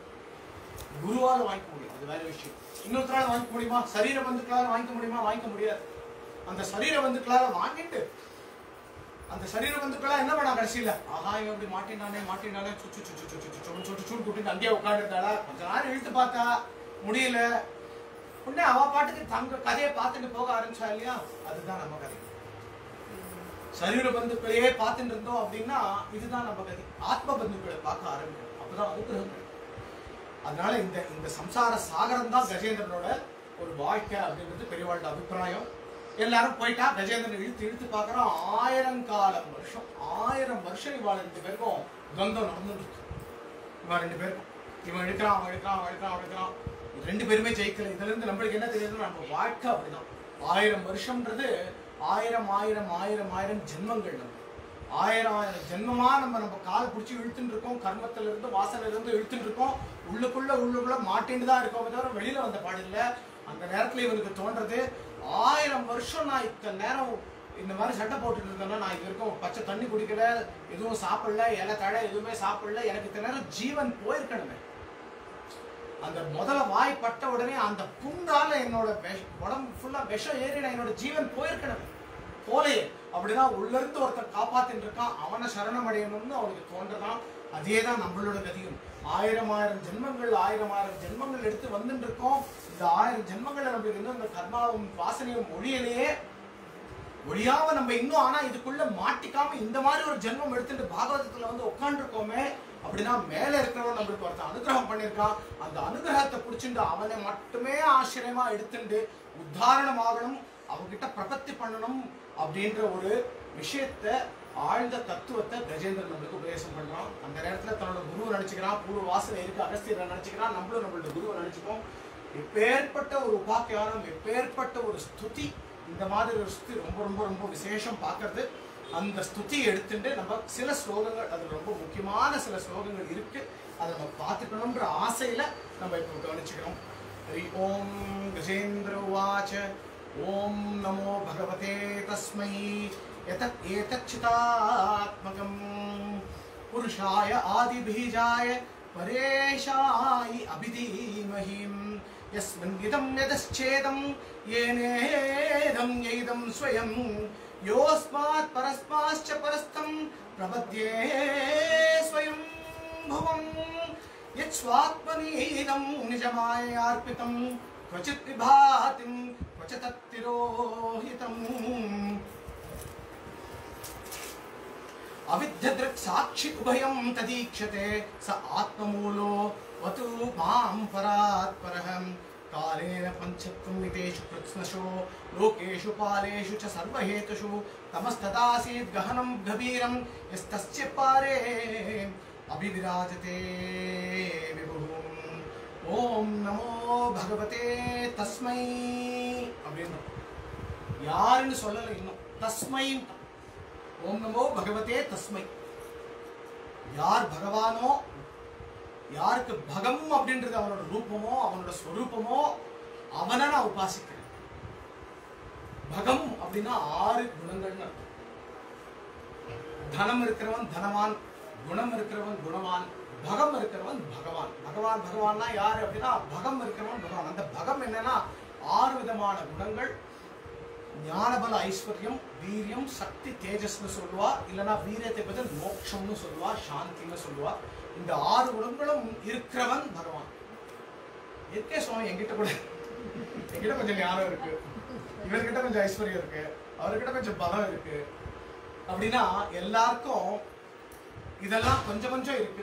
குருவால வாங்கிக்க முடியும் அது வேற விஷயம் இன்னொருத்தரால வாங்கிக்க முடியுமா சரீர பந்துக்களால வாங்கிக்க முடியுமா வாங்கிக்க முடியாது அந்த சரீர பந்துக்களால வாங்கிட்டு அந்த சரீர பந்துக்களா என்ன பண்ணா கடைசியில ஆஹா இவன் இப்படி மாட்டினானே மாட்டினானே சுச்சு சுச்சு சுச்சு சுச்சு சுச்சு சுட்டு சூடு கூட்டிட்டு அங்கேயே உட்காந்துருந்தாளா கொஞ்ச நேரம் இழுத்து பார்த்தா முடியல உடனே அவ பாட்டுக்கு தங்க கதையை பார்த்துட்டு போக ஆரம்பிச்சா இல்லையா அதுதான் நம்ம கதை சரீர பந்துக்களையே பார்த்துட்டு இருந்தோம் அப்படின்னா இதுதான் நம்ம கதை ஆத்ம பந்துக்களை பார்க்க ஆரம்பிக்கும் அப்பதான் அனுகிரகம் கிடைக்கும். அதனால இந்த இந்த சம்சார சாகரம் தான் கஜேந்திரனோட ஒரு வாழ்க்கை அப்படின்றது பெரியவாளோட அபிப்பிராயம் எல்லாரும் போயிட்டா கஜேந்திரன் இழுத்து இழுத்து பார்க்கறோம் ஆயிரங்காலம் வருஷம் ஆயிரம் வருஷம் இவாள் ரெண்டு பேருக்கும் துவந்தம் நடந்துட்டு இருக்கு. இவன் ரெண்டு பேருக்கும் இவன் எடுக்கிறான் அவன் எடுக்கிறான் அவன் எடுக்கிறான் அவன் எடுக்கிறான் இது ரெண்டு பேருமே ஜெயிக்கல இதுல இருந்து நம்மளுக்கு என்ன தெரியுதுன்னா நம்ம வாழ்க்கை அப்படிதான் ஆயிரம் வருஷம்ன்றது ஆயிரம் ஆயிரம் ஆயிரம் ஆயிரம் ஜென்மங்கள் நம்ம ஆயிரம் ஆயிரம் ஜென்மமா நம்ம நம்ம காலை பிடிச்சி இழுத்துட்டு இருக்கோம் கர்மத்துல இருந்து வாசனையில இருந்து இழுத்துட்டு இருக்கோம் உள்ளுக்குள்ள உள்ளுக்குள்ள மாட்டின்னு தான் இருக்கோம் தவிர வெளியில வந்த பாடு இல்ல அந்த நேரத்துல இவனுக்கு தோன்றது ஆயிரம் வருஷம் நான் இத்தனை நேரம் இந்த மாதிரி சட்டை போட்டுட்டு இருந்தேன்னா நான் இது வரைக்கும் பச்சை தண்ணி குடிக்கல எதுவும் சாப்பிடல இலை தழை எதுவுமே சாப்பிடல எனக்கு இத்தனை நேரம் ஜீவன் போயிருக்கணுமே அந்த முதல்ல வாய் பட்ட உடனே அந்த புண்ணால என்னோட விஷ- உடம்பு ஃபுல்லா விஷம் ஏறி நான் என்னோட ஜீவன் போயிருக்கணுமே போலையே அப்படிதான் உள்ள இருந்து ஒருத்தன் காப்பாத்தின்னு இருக்கான் அவனை சரணம் அடையணும்னு அவனுக்கு தோன்றதான் அதே தான் நம்மளோட கதியும் ஆயிரம் ஆயிரம் ஜென்மங்கள் ஆயிரம் ஆயிரம் ஜென்மங்கள் எடுத்து வந்துட்டு இருக்கோம் இந்த ஆயிரம் ஜென்மங்கள்ல நம்மளுக்கு இன்னும் இந்த கர்மாவும் வாசனையும் ஒழியலையே ஒழியாம நம்ம இன்னும் ஆனா இதுக்குள்ள மாட்டிக்காம இந்த மாதிரி ஒரு ஜென்மம் எடுத்துட்டு பாகவதத்துல வந்து உட்காந்துருக்கோமே அப்படின்னா மேல இருக்கிறவன் நம்மளுக்கு ஒருத்தன் அனுகிரகம் பண்ணியிருக்கான் அந்த அனுகிரகத்தை பிடிச்சிட்டு அவனை மட்டுமே ஆசிரியமா எடுத்துட்டு உத்தாரணம் ஆகணும் அவங்கிட்ட பிரபத்தி பண்ணணும் அப்படின்ற ஒரு விஷயத்த ஆழ்ந்த தத்துவத்தை கஜேந்திரன் நம்மளுக்கு உபதேசம் பண்றான் அந்த நேரத்துல தன்னோட குருவை நினைச்சுக்கிறான் பூர்வ வாசனை இருக்கு அகஸ்தியரை நினைச்சுக்கிறான் நம்மளும் நம்மளோட குருவை நினைச்சுப்போம் எப்பேற்பட்ட ஒரு உபாக்கியானம் எப்பேற்பட்ட ஒரு ஸ்துதி இந்த மாதிரி ஒரு ஸ்துதி ரொம்ப ரொம்ப ரொம்ப விசேஷம் பார்க்கறது அந்த ஸ்துதியை எடுத்துட்டு நம்ம சில ஸ்லோகங்கள் அது ரொம்ப முக்கியமான சில ஸ்லோகங்கள் இருக்கு அதை நம்ம பார்த்துக்கணுன்ற ஆசையில நம்ம இப்போ கவனிச்சுக்கிறோம் ஹரி ஓம் கஜேந்திர உவாச்ச ஓம் நமோ பகவதே தஸ்மை எதத் ஏதச்சிதாத்மகம் पुरुषाय आदिबीजाय परेशाय अभिधीमहिं यस्मिन् इदं यदश्चेदं येनेदं यैदं स्वयं योऽस्मात् परस्माश्च परस्थं प्रपद्ये स्वयं भुवं यत्स्वात्मनीदं निजमायार्पितं क्वचित् विभातिं क्वच तत्तिरोहितम् अविद्यदृक् साक्षि उभयं तदीक्षते स आत्ममूलो वतु मां परात्परः कालेन पञ्चत्वं नितेषु कृत्स्नशो लोकेषु पालेषु च सर्वहेतुषु तमस्तदासीत् गहनं गभीरं यस्तस्य पारे अभिविराजते विभुः ॐ नमो भगवते तस्मै அப்படின்னு யாருன்னு சொல்லலை இன்னும் தஸ்மைன்னு ஓம் நமோ பகவதே தஸ்மை யார் பகவானோ யாருக்கு பகம் அப்படின்றது அவனோட ரூபமோ அவனோட ஸ்வரூபமோ அவனை நான் உபாசிக்கிறேன் பகம் அப்படின்னா ஆறு குணங்கள்னு அர்த்தம் தனம் இருக்கிறவன் தனவான் குணம் இருக்கிறவன் குணவான் பகம் இருக்கிறவன் பகவான் பகவான் பகவான்னா யாரு அப்படின்னா பகம் இருக்கிறவன் பகவான் அந்த பகம் என்னன்னா ஆறு விதமான குணங்கள் ஞானபல ஐஸ்வர்யம் வீரியம் சக்தி தேஜஸ்னு சொல்லுவா இல்லனா வீரியத்தை பதில் மோட்சம்னு சொல்லுவா சாந்தின்னு சொல்லுவா இந்த ஆறு குணங்களும் இருக்கிறவன் பகவான் இருக்கே சுவாமி என்கிட்ட கூட என்கிட்ட கொஞ்சம் ஞானம் இருக்கு இவர்கிட்ட கொஞ்சம் ஐஸ்வர்யம் இருக்கு அவர்கிட்ட கொஞ்சம் பலம் இருக்கு அப்படின்னா எல்லாருக்கும் இதெல்லாம் கொஞ்சம் கொஞ்சம் இருக்கு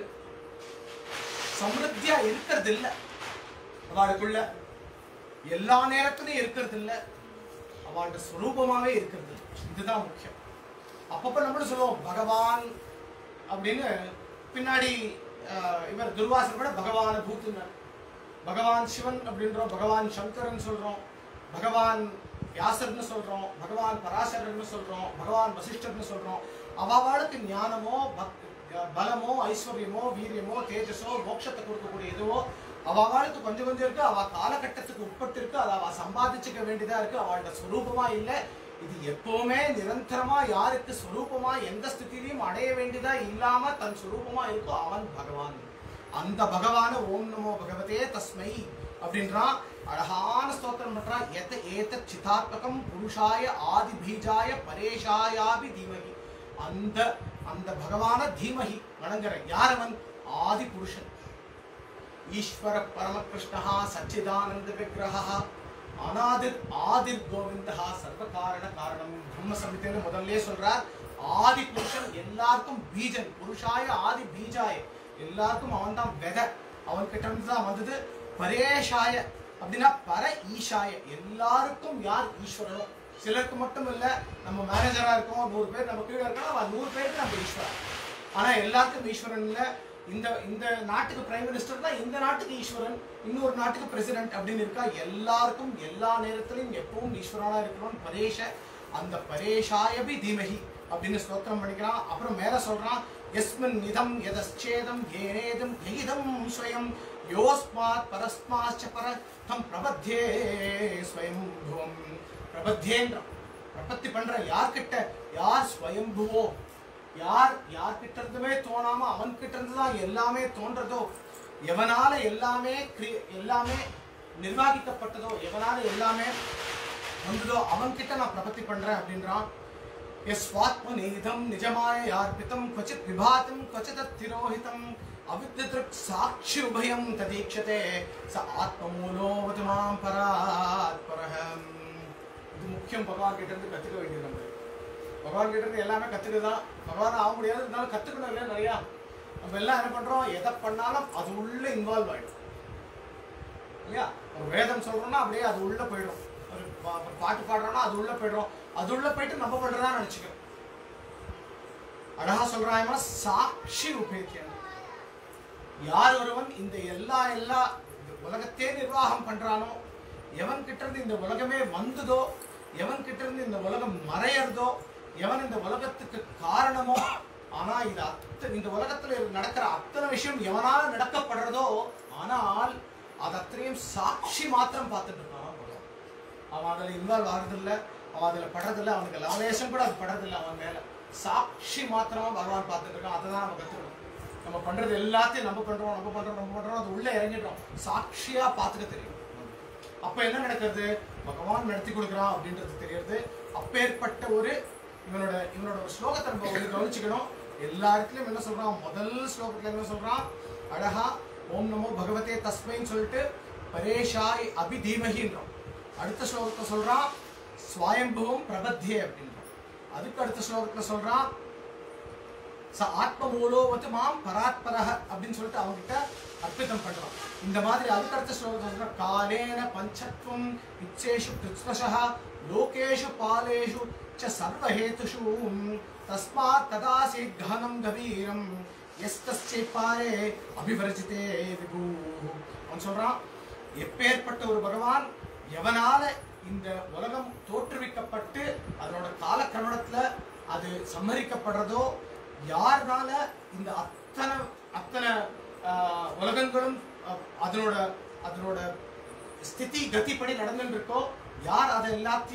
சமிருத்தியா இருக்கிறது இல்ல அவளுக்குள்ள எல்லா நேரத்திலையும் இருக்கிறது இல்ல அவளோட ஸ்வரூபமாவே இருக்கிறது இல்ல. இதுதான் முக்கியம் அப்பப்ப நம்மளும் சொல்லுவோம் பகவான் அப்படின்னு பின்னாடி ஆஹ், இவர் துர்வாசர் கூட பகவான பூத்துனார் பகவான் சிவன் அப்படின்றோம் பகவான் சங்கரன் சொல்றோம் பகவான் வியாசர்னு சொல்றோம் பகவான் பராசரர்னு சொல்றோம் பகவான் வசிஷ்டர்னு சொல்றோம் அவளுக்கு ஞானமோ பக்- பலமோ ஐஸ்வர்யமோ வீரியமோ தேஜஸோ மோட்சத்தை கொடுக்கக்கூடிய எதுவோ அவளுக்கு கொஞ்சம் கொஞ்சம் இருக்கு அவ காலகட்டத்துக்கு உட்பட்டு இருக்கு அதை அவ சம்பாதிச்சுக்க வேண்டியதா இருக்கு அவளோட ஸ்வரூபமா இல்ல இது எப்பவுமே நிரந்தரமா யாருக்கு ஸ்வரூபமா எந்த ஸ்திதியிலையும் அடைய வேண்டியதா இல்லாம தன் ஸ்வரூபமா இருக்கோ அவன் பகவான் அந்த பகவான ஓம் நமோ பகவதே தஸ்மை அப்படின்றான் அழகான ஸ்தோத்திரம் பண்றான் எத ஏத சிதாத்மகம் புருஷாய ஆதி பீஜாய பரேஷாயாபி தீமகி அந்த அந்த பகவான தீமகி வணங்குற யார் அவன் ஆதி புருஷன் ஈஸ்வர பரமகிருஷ்ணா சச்சிதானந்த விக்கிரகா அனாதிர் ஆதிர் கோவிந்தா சர்வ காரண காரணம் பிரம்ம சமிதின்னு முதல்ல சொல்றார் ஆதி புருஷன் எல்லாருக்கும் பீஜன் புருஷாய ஆதி பீஜாய எல்லாருக்கும் அவன் தான் வெத அவன் கிட்ட இருந்து தான் வந்தது பரேஷாய அப்படின்னா பர ஈஷாய எல்லாருக்கும் யார் ஈஸ்வரனோ சிலருக்கு மட்டும் இல்ல நம்ம மேனேஜரா இருக்கோம் நூறு பேர் நம்ம கீழே இருக்கோம் அவன் நூறு பேருக்கு நம்ம ஈஸ்வரன் ஆனா எல்லாருக்கும் ஈஸ்வரன் இல்ல இந்த இந்த நாட்டுக்கு பிரைம் மினிஸ்டர் தான் இந்த நாட்டுக்கு ஈஸ்வரன் இன்னொரு நாட்டுக்கு பிரசிடென்ட் அப்படின்னு இருக்கா எல்லாருக்கும் எல்லா நேரத்திலும் எப்பவும் ஈஸ்வரனா இருக்கிறவன் பரேஷ அந்த பரேஷாயபி தீமகி அப்படின்னு ஸ்தோத்திரம் பண்ணிக்கிறான் அப்புறம் மேல சொல்றான் எஸ்மின் நிதம் எதச்சேதம் ஏனேதம் எயிதம் ஸ்வயம் யோஸ்மாத் பரஸ்மாச்ச பர தம் பிரபத்தியே ஸ்வயம்புவம் பிரபத்தியேன்றான் பிரபத்தி பண்ற யார்கிட்ட யார் ஸ்வயம்புவோ யார் யார்கிட்ட இருந்துமே தோணாம அவன் கிட்ட இருந்து தான் எல்லாமே தோன்றதோ எவனால எல்லாமே கிரி- எல்லாமே நிர்வாகிக்கப்பட்டதோ எவனால எல்லாமே வந்ததோ அவன் கிட்ட நான் பிரபத்தி பண்றேன் அப்படின்றான் यस्वात्मनेदं निजमाय यार्पितं क्वचित् विभातं क्वचित् तिरोहितम् अविद्यदृक् साक्षि उभयं तदीक्षते स ஆத்மமூலோவது மாம் பராத்பரஹம் இது முக்கியம் பகவான் கிட்ட இருந்து கத்துக்க வேண்டியது நம்ம பகவான் கிட்ட இருந்து எல்லாமே கத்துக்கதான் பகவான் ஆக முடியாது இருந்தாலும் கத்துக்கணும் இல்லையா நிறையா நம்ம எல்லாம் என்ன பண்றோம் எதை பண்ணாலும் அது உள்ள இன்வால்வ் ஆயிடும் இல்லையா ஒரு வேதம் சொல்றோம்னா அப்படியே அது உள்ள போயிடும் ஒரு பா- ஒரு பாட்டு பாடுறோம்னா அது உள்ள போயிடும் அது உள்ள போயிட்டு நம்ம பண்றதா நினைச்சுக்கிறோம் அழகா சொல்றாங்க சாட்சி உபேத்தியம் யார் ஒருவன் இந்த எல்லா எல்லா உலகத்தையே நிர்வாகம் பண்றானோ எவன் கிட்ட இருந்து இந்த உலகமே வந்ததோ எவன் கிட்ட இருந்து இந்த உலகம் மறையறதோ எவன் இந்த உலகத்துக்கு காரணமோ ஆனா இது அத்த இந்த உலகத்துல நடக்கிற அத்தனை விஷயம் எவனால நடக்கப்படுறதோ ஆனால் அது அத்தனையும் சாட்சி மாத்திரம் பார்த்துட்டு இருக்கான் பகவான். அவன் அதுல இன்வால்வ் ஆகுறதில்ல அவன் அதுல படுறதில்ல அவனுக்கு லவலேசம் கூட அது படுறதில்ல அவன் மேல சாட்சி மாத்திரமா பகவான் பார்த்துட்டு இருக்கான் அதை தான் நம்ம கத்துக்கணும் நம்ம பண்றது எல்லாத்தையும் நம்ம பண்றோம் நம்ம பண்றோம் நம்ம பண்றோம் அது உள்ள இறங்கிடுறோம் சாட்சியா பார்த்துக்க தெரியும் அப்ப என்ன நடக்கிறது பகவான் நடத்தி கொடுக்குறான் அப்படின்றது தெரியுது அப்பேற்பட்ட ஒரு இவனோட இவனோட ஒரு ஸ்லோகத்தை நம்ம வந்து கவனிச்சுக்கணும் எல்லா இடத்துலயும் என்ன சொல்றான் முதல் ஸ்லோகத்துல என்ன சொல்றான் அழகா ஓம் நமோ பகவதே தஸ்மைன்னு சொல்லிட்டு பரேஷாய் அபிதீமகின்றோம் அடுத்த ஸ்லோகத்தை சொல்றான் ஸ்வயம்புவம் பிரபத்தியே அப்படின்றான் அதுக்கு அடுத்த ஸ்லோகத்துல சொல்றான் ச ஆத்மமூலோவத்து மாம் பராத்பரஹ அப்படின்னு சொல்லிட்டு அவங்ககிட்ட அர்ப்பிதம் பண்றான் இந்த மாதிரி அதுக்கடுத்த ஸ்லோகத்தை சொல்ற காலேன பஞ்சத்வம் இச்சேஷு கிருத்ஸ்வசः லோகேஷு பாலேஷு ச சர்வஹேதுஷு தஸ்மாத் ததாசி கஹனம் கபீரம் எஸ்தஸ்சை பாரே அபிவர்ஜிதே விபூ அவன் சொல்றான் எப்பேற்பட்ட ஒரு பகவான் எவனால இந்த உலகம் தோற்றுவிக்கப்பட்டு அதனோட காலக்கிரமணத்துல அது சம்மரிக்கப்படுறதோ யாருனால இந்த அத்தனை அத்தனை ஆஹ், உலகங்களும் அஹ், அதனோட அதனோட ஸ்திதி கதிப்படி நடந்துட்டு இருக்கோ யார் அதை எல்லாத்தையும்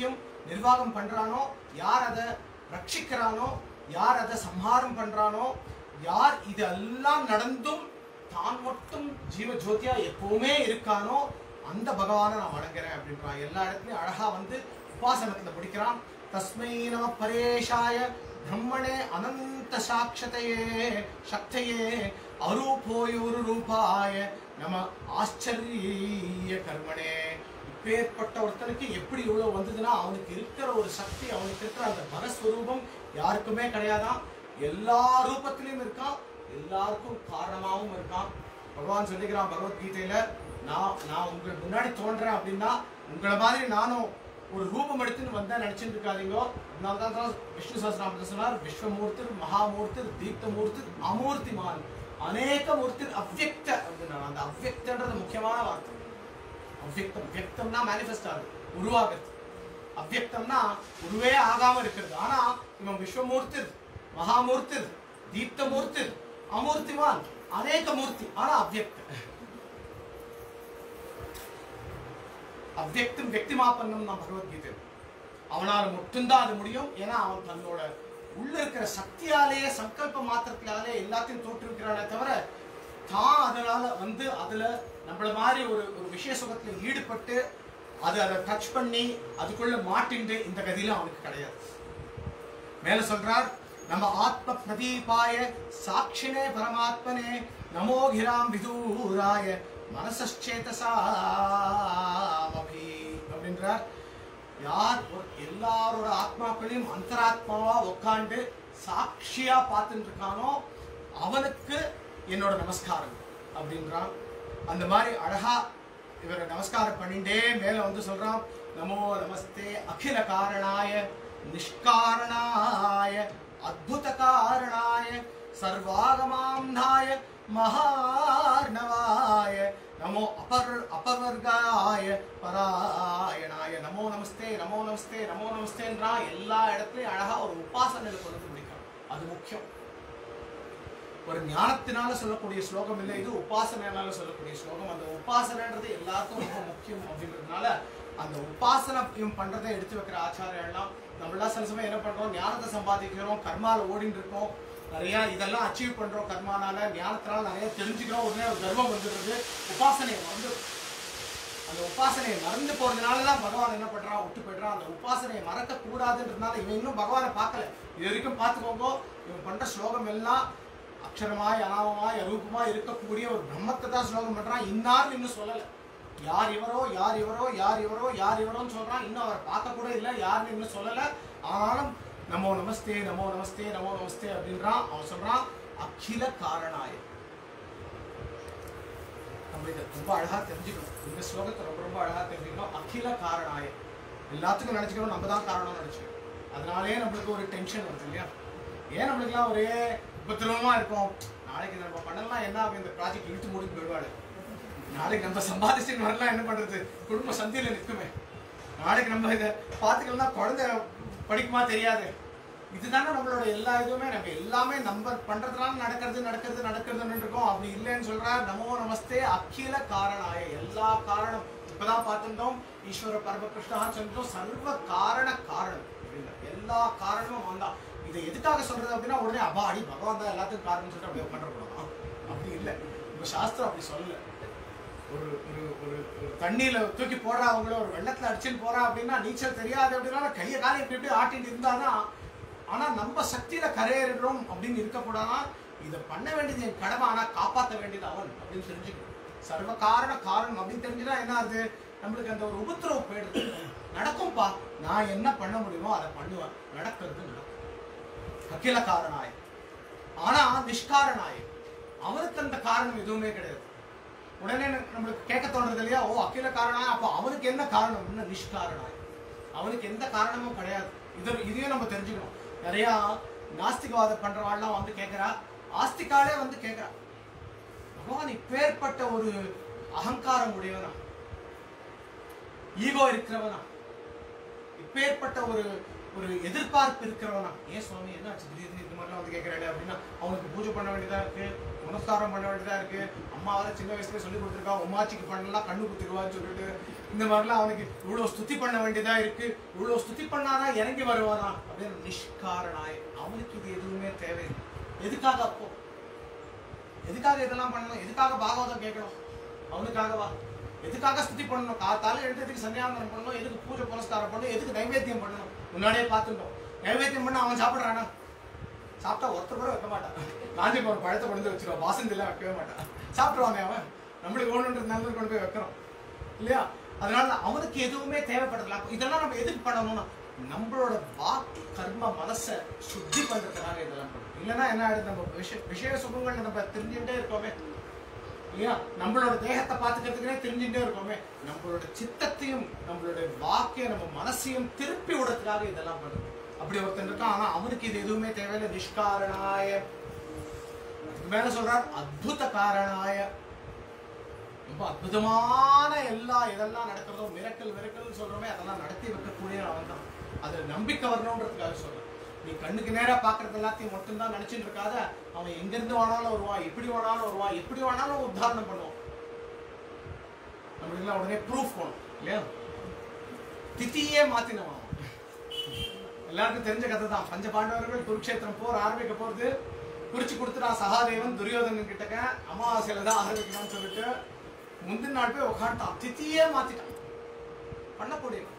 நிர்வாகம் பண்றானோ யார் அதை ரட்சிக்கிறானோ யார் அதை சம்ஹாரம் பண்றானோ யார் இதெல்லாம் நடந்தும் தான் மட்டும் ஜீவ ஜோதியா எப்பவுமே இருக்கானோ அந்த பகவானை நான் வணங்குறேன் அப்படின்றான் எல்லா இடத்துலயும் அழகா வந்து உபாசனத்துல படிக்கிறான் தஸ்மை நம பரேஷாய பிரம்மணே அனந்த சாட்சதையே சக்தையே அரூபோயூரு ரூபாய நம ஆச்சரிய கர்மனே இப்பேற்பட்ட ஒருத்தனுக்கு எப்படி இவ்வளவு வந்ததுன்னா அவனுக்கு இருக்கிற ஒரு சக்தி அவனுக்கு இருக்கிற அந்த பரஸ்வரூபம் யாருக்குமே கிடையாதான் எல்லா ரூபத்திலையும் இருக்கான் எல்லாருக்கும் காரணமாவும் இருக்கான் பகவான் சொல்லிக்கிறான் பகவத்கீதையில நான் நான் உங்களுக்கு முன்னாடி தோன்றேன் அப்படின்னா உங்களை மாதிரி நானும் ஒரு ரூபம் எடுத்துன்னு வந்தா நினைச்சிட்டு இருக்காதீங்க அதனால தான் தான் விஷ்ணு சஹஸ்ரநாமத்தில் சொன்னார் விஸ்வமூர்த்தி மகாமூர்த்தி தீப்தமூர்த்தி அமூர்த்திமான் அநேக மூர்த்தி அவ்வக்த அப்படின்னா அந்த அவ்வக்தன்றது முக்கியமான வார்த்தை அவ்வக்தம் வியக்தம்னா மேனிஃபெஸ்ட் ஆகுது உருவாகுது அவ்வக்தம்னா உருவே ஆகாம இருக்கிறது ஆனா இவன் விஸ்வமூர்த்தி மகாமூர்த்தி தீப்தமூர்த்தி அமூர்த்திமான் அநேக மூர்த்தி ஆனா அவ்வக்த அவ்வக்தம் வெக்திமாப்பன்னம் தான் பகவத்கீதை அவனால மட்டும்தான் அது முடியும் ஏன்னா அவன் தன்னோட உள்ள இருக்கிற சக்தியாலேயே சங்கல்ப மாத்திரத்தினாலே எல்லாத்தையும் தோற்றுவிக்கிறானே தவிர தான் அதனால வந்து அதுல நம்மள மாதிரி ஒரு ஒரு விஷய சுகத்துல ஈடுபட்டு அது அதை டச் பண்ணி அதுக்குள்ள மாட்டிண்டு இந்த கதியில அவனுக்கு கிடையாது மேல சொல்றார் நம்ம ஆத்ம பிரதீபாய சாட்சினே பரமாத்மனே நமோகிராம் விதூராய மனசேதசாமபி அப்படின்றார் யார் ஒரு- எல்லாரோட ஆத்மாக்களையும் அந்தராத்மாவா உட்காந்து சாட்சியா பார்த்துட்டு இருக்கானோ அவனுக்கு என்னோட நமஸ்காரம் அப்படின்றான் அந்த மாதிரி அழகா இவரை நமஸ்காரம் பண்ணிட்டே மேல வந்து சொல்றான் நமோ நமஸ்தே அகில காரணாய நிஷ்காரணாய அத்புத காரணாய சர்வாகமாம்னாய மகார்ணவாய நமோ அபர் அபவர்காய பராயணாய நமோ நமஸ்தே நமோ நமஸ்தே நமோ நமஸ்தேன்றா எல்லா இடத்துலயும் அழகா ஒரு உபாசனையில கொண்டு வந்து முடிக்கணும் அது முக்கியம் ஒரு ஞானத்தினால சொல்லக்கூடிய ஸ்லோகம் இல்லை இது உபாசனையால சொல்லக்கூடிய ஸ்லோகம் அந்த உபாசனைன்றது எல்லாருக்கும் ரொம்ப முக்கியம் அப்படின்றதுனால அந்த உபாசனம் பண்றதை எடுத்து வைக்கிற ஆச்சாரியெல்லாம் நம்மளாம் சில சமயம் என்ன பண்றோம் ஞானத்தை சம்பாதிக்கிறோம் கர்மால ஓடிட்டு இருக்கோம் நிறைய இதெல்லாம் அச்சீவ் பண்றோம் கர்மானால ஞானத்தினால நிறைய தெரிஞ்சுக்கிறோம் உடனே ஒரு கர்வம் வந்துடுறது உபாசனை வந்து அந்த உபாசனையை மறந்து போறதுனால தான் பகவான் என்ன பண்றான் விட்டு போயிடுறான் அந்த உபாசனையை மறக்க கூடாதுன்றதுனால இவன் இன்னும் பகவானை பார்க்கல இது வரைக்கும் பார்த்துக்கோங்க இவன் பண்ற ஸ்லோகம் எல்லாம் அக்ஷரமாய் அனாமமாய் அரூபமாய் இருக்கக்கூடிய ஒரு பிரம்மத்தை தான் ஸ்லோகம் பண்றான் இன்னார்னு இன்னும் சொல்லல யார் இவரோ யார் இவரோ யார் இவரோ யார் இவரோன்னு சொல்றான் இன்னும் அவர் பார்க்க கூட இல்லை யாருன்னு இன்னும் சொல்லல ஆனாலும் நமோ நமஸ்தே நமோ நமஸ்தே நமோ நமஸ்தே அப்படின்றான் அவன் சொல்றான் அகில காரணாய நம்ம இதை ரொம்ப அழகா தெரிஞ்சுக்கணும் இந்த ஸ்லோகத்தை ரொம்ப ரொம்ப அழகா தெரிஞ்சுக்கணும் அகில காரணாய எல்லாத்துக்கும் நினைச்சுக்கணும் நம்ம தான் காரணம் நினைச்சுக்கணும் அதனாலே நம்மளுக்கு ஒரு டென்ஷன் வருது இல்லையா ஏன் நம்மளுக்குலாம் ஒரே உபத்திரவமா இருக்கும் நாளைக்கு இதை நம்ம பண்ணலாம் என்ன ஆகும் இந்த ப்ராஜெக்ட் இழுத்து முடிஞ்சு போயிடுவாரு நாளைக்கு நம்ம சம்பாதிச்சுட்டு வரலாம் என்ன பண்றது குடும்ப சந்தியில நிற்குமே நாளைக்கு நம்ம இதை பார்த்துக்கலன்னா குழந்தை படிக்குமா தெரியாது இதுதானே நம்மளோட எல்லா இதுவுமே நம்ம எல்லாமே நம்ம பண்றதுனால நடக்கிறது நடக்கிறது நடக்கிறதுன்னு இருக்கோம் அப்படி இல்லைன்னு சொல்றா நமோ நமஸ்தே அகில காரணாய எல்லா காரணம் இப்பதான் பார்த்துட்டோம் ஈஸ்வர பரமகிருஷ்ணா சொல்லிட்டோம் சர்வ காரண காரணம் அப்படின்னா எல்லா காரணமும் அவன் தான் இதை எதுக்காக சொல்றது அப்படின்னா உடனே அபாடி பகவான் தான் எல்லாத்துக்கும் காரணம் சொல்லிட்டு அப்படியே பண்றக்கூடாது அப்படி இல்லை இப்ப சாஸ்திரம் அப்படி சொல்லல ஒரு ஒரு ஒரு ஒரு தண்ணியில தூக்கி போடுறா அவங்கள ஒரு வெள்ளத்துல அடிச்சுன்னு போறா அப்படின்னா நீச்சல் தெரியாது அப்படின்னா கையை காலை இப்படி இப்படி ஆட்டிட்டு இருந்தாதான் ஆனா நம்ம சக்தியில கரையேறுறோம் அப்படின்னு இருக்கக்கூடாதா இதை பண்ண வேண்டியது என் கடமை ஆனா காப்பாற்ற வேண்டியது அவன் அப்படின்னு தெரிஞ்சுக்கணும் சர்வ காரண காரணம் அப்படின்னு தெரிஞ்சுனா என்ன ஆகுது நம்மளுக்கு அந்த ஒரு உபத்திரவு போயிடுது நடக்கும்பா நான் என்ன பண்ண முடியுமோ அதை பண்ணுவேன் நடக்கிறது நடக்கும் அகில காரணாய ஆனா நிஷ்காரணாய அவனுக்கு அந்த காரணம் எதுவுமே கிடையாது உடனே நம்மளுக்கு கேட்க தோன்றது இல்லையா ஓ அகில காரணம் அப்போ அவனுக்கு என்ன காரணம் என்ன நிஷ்காரணாய் அவனுக்கு எந்த காரணமும் கிடையாது இது இதையும் நம்ம தெரிஞ்சுக்கணும் நிறைய நாஸ்திகவாதம் பண்றவாள்லாம் வந்து கேட்கறா ஆஸ்திகாலே வந்து கேட்கறா பகவான் இப்பேற்பட்ட ஒரு அகங்காரம் உடையவனா ஈகோ இருக்கிறவனா இப்பேற்பட்ட ஒரு ஒரு எதிர்பார்ப்பு இருக்கிறவனா ஏன் சுவாமி என்னாச்சு திடீர்னு இந்த மாதிரிலாம் வந்து கேட்கறாரு அப்படின்னா அவனுக்கு பூஜை பண்ண வேண்டியதா இருக்கு நமஸ்காரம் பண்ண வேண்டியதா இருக்கு அம்மா வர சின்ன வயசுல சொல்லி கொடுத்துருக்கா உமாச்சிக்கு பண்ணலாம் கண்ணு குத்திடுவான்னு சொல்லிட்டு இந்த மாதிரிலாம் அவனுக்கு இவ்வளவு ஸ்துதி பண்ண வேண்டியதா இருக்கு இவ்வளவு ஸ்துதி பண்ணாதான் இறங்கி வருவானா அப்படின்னு நிஷ்காரணாய் அவனுக்கு இது எதுவுமே தேவையில்லை எதுக்காக அப்போ எதுக்காக இதெல்லாம் பண்ணணும் எதுக்காக பாகவதம் கேட்கணும் அவனுக்காகவா எதுக்காக ஸ்துதி பண்ணணும் காத்தால எழுந்ததுக்கு சன்னியாசனம் பண்ணணும் எதுக்கு பூஜை புனஸ்காரம் பண்ணணும் எதுக்கு நைவேத்தியம் பண்ணணும் முன்னாடியே பார்த்துட்டோம் நைவேத்தியம் பண்ண அவன் சாப்பிடுறானா சாப்பிட்டா ஒருத்தர் கூட வைக்க மாட்டான் காஞ்சி போற பழத்தை கொண்டு வந்து வச்சிருவான் வாசந்திலாம் வைக்கவே மாட்டான் சாப்பிடுவாங்க அவன் நம்மளுக்கு ஒன்றுன்றதுனால கொண்டு போய் வைக்கிறோம் இல்லையா அதனால அவனுக்கு எதுவுமே தேவைப்படல அப்ப இதெல்லாம் நம்ம எதுக்கு பண்ணணும்னா நம்மளோட வாக்கு கர்ம மனசை சுத்தி பண்றதுக்காக இதெல்லாம் பண்ணணும் இல்லைன்னா என்ன ஆயிடுது நம்ம விஷய விஷய சுகங்கள் நம்ம தெரிஞ்சுட்டே இருக்கோமே இல்லையா நம்மளோட தேகத்தை பார்த்துக்கிறதுக்குனே தெரிஞ்சுட்டே இருக்கோமே நம்மளோட சித்தத்தையும் நம்மளோட வாக்கையும் நம்ம மனசையும் திருப்பி விடுறதுக்காக இதெல்லாம் பண்ணணும் அப்படி ஒருத்தன் இருக்கான் ஆனா அவனுக்கு இது எதுவுமே தேவையில்லை நிஷ்காரணாய இதுக்கு மேல சொல்றார் அத்புத காரணாய ரொம்ப அற்புதமான எல்லா இதெல்லாம் நடக்கிறதோ மிரக்கல் விரக்கல் சொல்றோமே அதெல்லாம் நடத்தி வைக்கக்கூடிய அவன் தான் அதுல நம்பிக்கை வரணுன்றதுக்காக சொல்றேன் நீ கண்ணுக்கு நேரா பாக்குறது எல்லாத்தையும் மட்டும்தான் நினைச்சிட்டு இருக்காத அவன் எங்க இருந்து வேணாலும் வருவான் எப்படி வேணாலும் வருவான் எப்படி வேணாலும் உத்தாரணம் பண்ணுவான் நம்மளுக்கு உடனே ப்ரூஃப் போகணும் இல்லையா திதியே மாத்தினவன் அவன். எல்லாருக்கும் தெரிஞ்ச கதை தான் பஞ்ச பாண்டவர்கள் குருக்ஷேத்திரம் போர் ஆரம்பிக்க போறது குறிச்சு கொடுத்துட்டான் சகாதேவன் துரியோதனன் கிட்டக்க அமாவாசையில தான் ஆரம்பிக்கணும்னு சொல்லிட்டு முந்தின நாள் போய் உட்காந்துட்டான் திதியே மாத்திட்டான் பண்ணக்கூடியவன்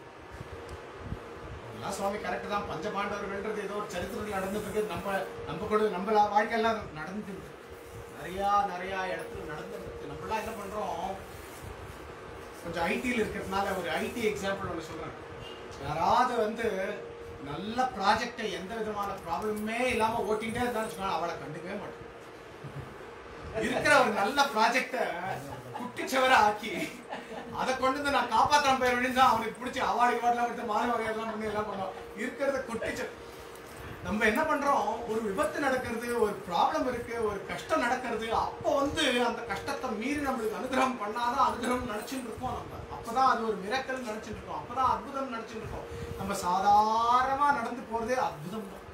எல்லாம் சுவாமி கரெக்ட் தான் பஞ்ச பாண்டவர்கள்ன்றது ஏதோ ஒரு சரித்திரத்தில் நடந்துட்டு இருக்கு நம்ம நம்ம கூட நம்ம லா- வாழ்க்கையெல்லாம் நடந்துட்டு இருக்கு நிறையா நிறையா இடத்துல நடந்துட்டு இருக்கு நம்மளாம் என்ன பண்றோம் கொஞ்சம் ஐடியில் இருக்கிறதுனால ஒரு ஐடி எக்ஸாம்பிள் ஒன்று சொல்றேன் யாராவது வந்து நல்ல ப்ராஜெக்டை எந்த விதமான ப்ராப்ளமே இல்லாம ஓட்டிக்கிட்டே இருந்தான்னு சொன்னா அவளை கண்டுக்கவே மாட்டேன் இருக்கிற ஒரு நல்ல ப்ராஜெக்ட குட்டிச்சவர ஆக்கி அதை கொண்டு வந்து நான் காப்பாற்றாம போயிட வேண்டியது அவனுக்கு பிடிச்சி அவார்டு வாடலாம் கொடுத்து மாறு வகையெல்லாம் பண்ணி எல்லாம் பண்ணோம் இருக்கிறத குட்டிச்ச நம்ம என்ன பண்றோம் ஒரு விபத்து நடக்கிறது ஒரு ப்ராப்ளம் இருக்கு ஒரு கஷ்டம் நடக்கிறது அப்போ வந்து அந்த கஷ்டத்தை மீறி நம்மளுக்கு அனுகிரகம் பண்ணாதான் அனுகிரகம் நினைச்சுட்டு இருக்கோம் நம்ம அப்பதான் அது ஒரு மிரக்கல் நினைச்சிட்டு இருக்கோம் அப்பதான் அற்புதம் நினைச்சிட்டு இருக்கோம் நம்ம சாதாரணமா நடந்து போறதே அற்புதம் தான்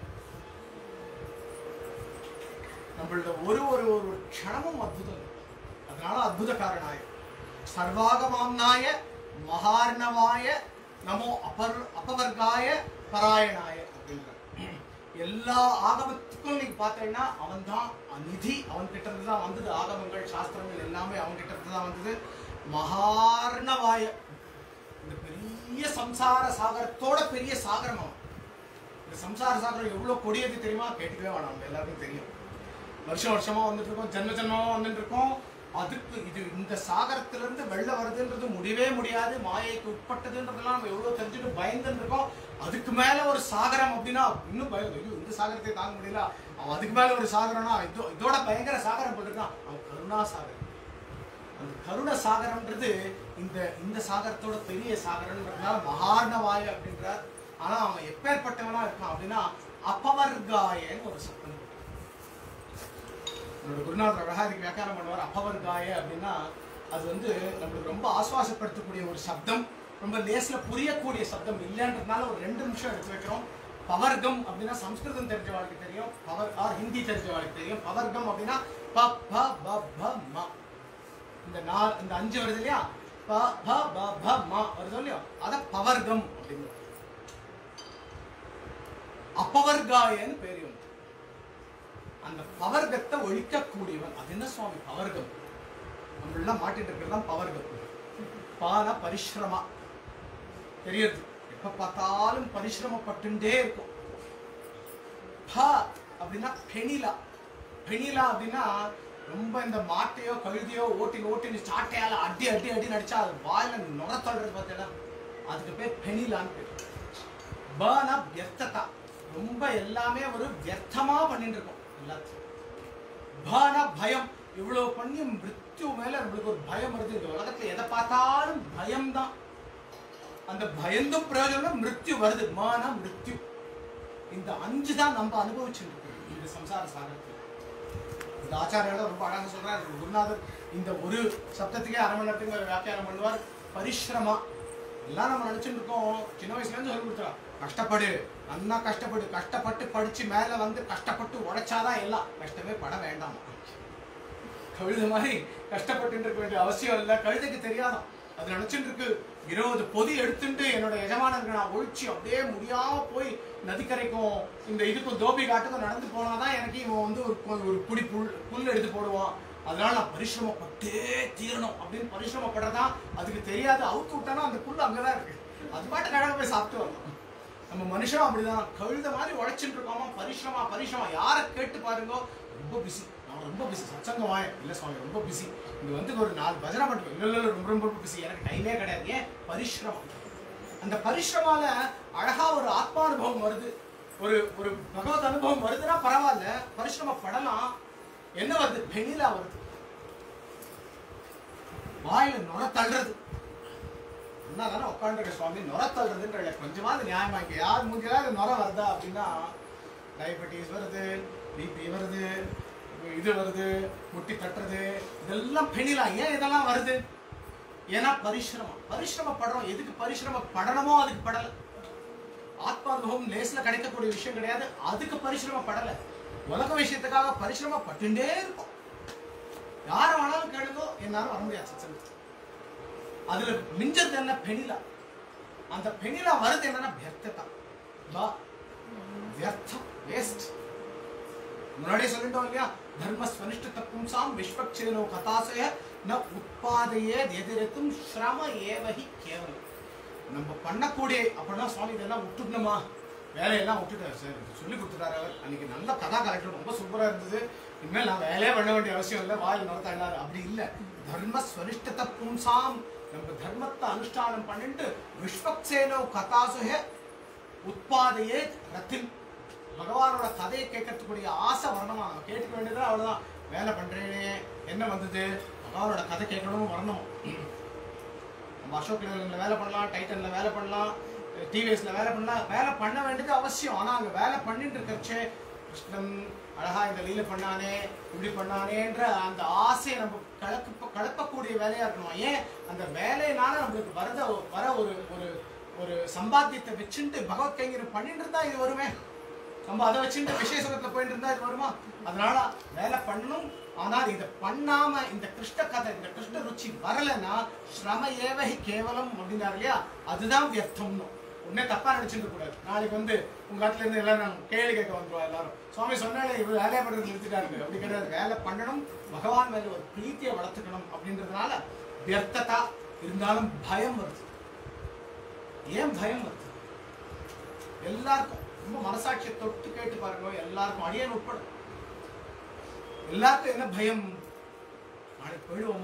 நம்மளோட ஒரு ஒரு ஒரு க்ஷணமும் அற்புதம் அதனால அற்புத காரணாய சர்வாகமாம்னாய மகார்ணவாய நமோ அபர் அபவர்காய பராயணாய அப்படின்ற எல்லா ஆகமத்துக்கும் நீங்க பார்த்தீங்கன்னா அவன் தான் நிதி அவன் கிட்ட இருந்து தான் வந்தது ஆகமங்கள் சாஸ்திரங்கள் எல்லாமே அவன் கிட்ட இருந்து தான் வந்தது மகார்ணவாய இந்த பெரிய சம்சார சாகரத்தோட பெரிய சாகரம் அவன் இந்த சம்சார சாகரம் எவ்வளவு கொடியது தெரியுமா கேட்டுக்கவே வேணாம் நம்ம எல்லாருக்கும் தெரியும் வருஷம் வருஷமா வந்துட்டு இருக்கோம் ஜென்ம ஜென்மமா வந்துட்டு இருக்கோம் அதுக்கு இது இந்த சாகரத்துல இருந்து வெளில வருதுன்றது முடியவே முடியாது மாயைக்கு உட்பட்டதுன்றதெல்லாம் நம்ம எவ்வளவு தெரிஞ்சுட்டு பயந்துட்டு இருக்கோம் அதுக்கு மேல ஒரு சாகரம் அப்படின்னா இன்னும் பயம் ஐயோ இந்த சாகரத்தை தாங்க முடியல அவன் அதுக்கு மேல ஒரு சாகரம்னா இதோ இதோட பயங்கர சாகரம் போட்டிருக்கான் அவன் கருணா சாகரம் அந்த கருண சாகரம்ன்றது இந்த இந்த சாகரத்தோட பெரிய சாகரம்ன்றதுனால மகார்ணவாய அப்படின்றார் ஆனா அவன் எப்பேற்பட்டவனா இருக்கான் அப்படின்னா அப்பவர்காயன்னு ஒரு சப்தம் போட்டான். என்னோட குருநாதர் அழகா இதுக்கு வியாக்கியானம் பண்ணுவார் அப்பவர்காய அப்படின்னா அது வந்து நம்மளுக்கு ரொம்ப ஆசுவாசப்படுத்தக்கூடிய ஒரு சப்தம் ரொம்ப லேஸ்ல புரியக்கூடிய சப்தம் இல்லைன்றதுனால ஒரு ரெண்டு நிமிஷம் எடுத்து வைக்கிறோம் பவர்கம் அப்படின்னா சம்ஸ்கிருதம் தெரிஞ்ச வாழ்க்கை தெரியும் பவர் ஆர் ஹிந்தி தெரிஞ்ச வாழ்க்கை தெரியும் பவர்கம் அப்படின்னா ப ப ப ப ம இந்த நாலு இந்த அஞ்சு வருது இல்லையா ப ப ப ப ம வருது இல்லையா அத பவர்கம் அப்படின்னு அப்பவர்காயன்னு பேர் இவனுக்கு. அந்த பவர்கத்தை ஒழிக்கக்கூடியவன் அது என்ன சுவாமி பவர்கம் நம்ம எல்லாம் மாட்டிட்டு இருக்கிறது தான் பவர்கம் பான பரிஸ்ரமா தெரியுது எப்ப பார்த்தாலும் பரிசிரமப்பட்டுட்டே இருக்கும் ப அப்படின்னா பெணிலா பெணிலா அப்படின்னா ரொம்ப இந்த மாட்டையோ கழுதியோ ஓட்டி ஓட்டி சாட்டையால அடி அடி அடி நடிச்சா அது வாயில நுர தள்ளுறது பார்த்தீங்கன்னா அதுக்கு பேர் பெணிலான்னு பேர் பனா வியர்த்ததா ரொம்ப எல்லாமே ஒரு வியர்த்தமா பண்ணிட்டு இருக்கோம் எல்லாத்தையும் பானா பயம் இவ்வளவு பண்ணி மிருத்யு மேல நம்மளுக்கு ஒரு பயம் வருது இந்த உலகத்துல எதை பார்த்தாலும் பயம்தான் அந்த பயந்தும் பிரயோஜனம் மிருத்யு வருது மான மிருத்யு இந்த அஞ்சு தான் நம்ம அனுபவிச்சுட்டு இருக்கோம் இந்த சம்சார சாகரத்தில் இந்த ஆச்சாரியோட ரொம்ப அழகா சொல்றாரு குருநாதர் இந்த ஒரு சப்தத்துக்கே அரை மணி நேரத்துக்கு ஒரு வியாக்கியானம் பண்ணுவார் பரிஸ்ரமா எல்லாம் நம்ம நினைச்சுட்டு இருக்கோம் சின்ன வயசுல இருந்து சொல்லி கொடுத்துறா கஷ்டப்படு நல்லா கஷ்டப்படு கஷ்டப்பட்டு படிச்சு மேல வந்து கஷ்டப்பட்டு உழைச்சாதான் எல்லாம் கஷ்டமே பட வேண்டாம் கழுத மாதிரி கஷ்டப்பட்டு இருக்க வேண்டிய அவசியம் இல்லை கழுதைக்கு தெரியாதான் அது நினைச்சிட்டு இருக்கு இருபது பொதி எடுத்துட்டு என்னோட எஜமானருக்கு நான் ஒழிச்சு அப்படியே முடியாம போய் நதிக்கரைக்கும் இந்த இதுக்கும் தோபி காட்டுக்கும் நடந்து போனாதான் எனக்கு இவன் வந்து ஒரு கொ- ஒரு குடி புல் புல் எடுத்து போடுவான் அதனால நான் பரிசிரமப்பட்டே தீரணும் அப்படின்னு பரிசிரமப்படுறதா அதுக்கு தெரியாது அவுத்து விட்டானா அந்த புல் அங்கதான் இருக்கு அது பாட்டு கடை போய் சாப்பிட்டு வரலாம் நம்ம மனுஷனும் அப்படிதான் கழுத மாதிரி உழைச்சிட்டு இருக்கோமா பரிசிரமா பரிசிரமா யாரை கேட்டு பாருங்க ரொம்ப பிஸி நான் ரொம்ப பிஸி சச்சங்கம் வாயன் இல்லை சுவாமி ரொம்ப பிஸி இங்க வந்து ஒரு நாலு பஜனை பண்ணுறோம் இல்லை இல்லை ரொம்ப ரொம்ப பிஸி எனக்கு டைமே கிடையாது ஏன் பரிசிரமம் அந்த பரிசிரமால அழகா ஒரு ஆத்மானுபவம் வருது ஒரு ஒரு பகவத் அனுபவம் வருதுன்னா பரவாயில்ல பரிசிரமப்படலாம் என்ன வருது பெனிலா வருது வாயில நுர தள்ளுறது என்ன தானே உட்காந்துருக்க சுவாமி நுர தள்ளுறதுன்ற கொஞ்சமாவது நியாயமா இங்க யார் மூஞ்சியாவது நுர வருதா அப்படின்னா டயபெட்டிஸ் வருது பிபி வருது இது வருது முட்டி தட்டுறது இதெல்லாம் பெணிலா ஏன் இதெல்லாம் வருது ஏன்னா பரிசிரமம் பரிசிரமப்படுறோம் எதுக்கு பரிசிரமப்படணுமோ அதுக்கு படல ஆத்மானுபவம் லேஸ்ல கிடைக்கக்கூடிய விஷயம் கிடையாது அதுக்கு பரிசிரமப்படல உலக விஷயத்துக்காக பரிசிரமப்பட்டுட்டே இருக்கும் யாரை வேணாலும் கேளுங்கோ என்னாலும் வர முடியாது சத்சங்கத்துக்கு அதுல மிஞ்சது என்ன பெனிலா அந்த பெனிலா வருது என்னன்னா வியர்த்ததா வா வியர்த்தம் வேஸ்ட் முன்னாடியே சொல்லிட்டோம் இல்லையா தர்ம ஸ்வனிஷ்ட பும்சாம் விஸ்வக்ஷேனோ கதாசய ந உட்பாதையே எதிர்த்தும் ஸ்ரம ஏவகி கேவலம் நம்ம பண்ணக்கூடிய அப்படின்னா சுவாமி இதெல்லாம் விட்டுடணுமா வேலையெல்லாம் விட்டுட்டாரு சார் சொல்லி கொடுத்துட்டாரு அவர் அன்னைக்கு நல்ல கதா கலெக்டர் ரொம்ப சூப்பரா இருந்தது இனிமேல் நான் வேலையே பண்ண வேண்டிய அவசியம் இல்லை வாயில் நடத்தாண்டாரு அப்படி இல்லை தர்ம ஸ்வனிஷ்டத பும்சாம் நம்ம தர்மத்தை அனுஷ்டானம் பண்ணிட்டு விஸ்வக்சேனோ கதாசுஹே உட்பாதையே ரத்தில் பகவானோட கதையை கேட்கறதுக்குரிய ஆசை வரணுமா நம்ம கேட்டுக்க வேண்டியது அவ்வளவுதான் வேலை பண்றேனே என்ன வந்தது பகவானோட கதை கேட்கணும் வரணும் நம்ம அசோக் லேலன்ல வேலை பண்ணலாம் டைட்டன்ல வேலை பண்ணலாம் டிவிஎஸ்ல வேலை பண்ணலாம் வேலை பண்ண வேண்டியது அவசியம் ஆனா அங்க வேலை பண்ணிட்டு இருக்கச்சே கிருஷ்ணன் அழகா இந்த லீல பண்ணானே இப்படி பண்ணானேன்ற அந்த ஆசையை நம்ம கலக்க கலப்பக்கூடிய வேலையா இருக்கணும் ஏன் அந்த வேலையினால நம்மளுக்கு வரத வர ஒரு ஒரு ஒரு சம்பாத்தியத்தை வச்சுட்டு பகவத் கைங்கரம் பண்ணிட்டு இருந்தா இது வருமே நம்ம அதை வச்சுட்டு விசேஷத்துல போயிட்டு இருந்தா இது வருமா அதனால வேலை பண்ணணும் ஆனால் இதை பண்ணாம இந்த கிருஷ்ண கதை இந்த கிருஷ்ண ருச்சி வரலைன்னா ஸ்ரம ஏவகி கேவலம் அப்படின்னாரு இல்லையா அதுதான் வியர்த்தம்னு உடனே தப்பா நினைச்சிட்டு கூடாது நாளைக்கு வந்து உங்க காட்டுல இருந்து எல்லாரும் கேள்வி கேட்க வந்துருவா எல்லாரும் சுவாமி சொன்னாலே இவர் வேலையை பண்றது நிறுத்திட்டாரு அப்படி கிடையாது வேலை பண்ணணும் பகவான் மேல ஒரு பிரீத்தியை வளர்த்துக்கணும் அப்படின்றதுனால வியர்த்ததா இருந்தாலும் பயம் வருது ஏன் பயம் வருது எல்லாருக்கும் ரொம்ப மனசாட்சியை தொட்டு கேட்டு பாருங்க எல்லாருக்கும் அடியன் உட்பட எல்லாருக்கும் என்ன பயம் நாளைக்கு போயிடுவோமோ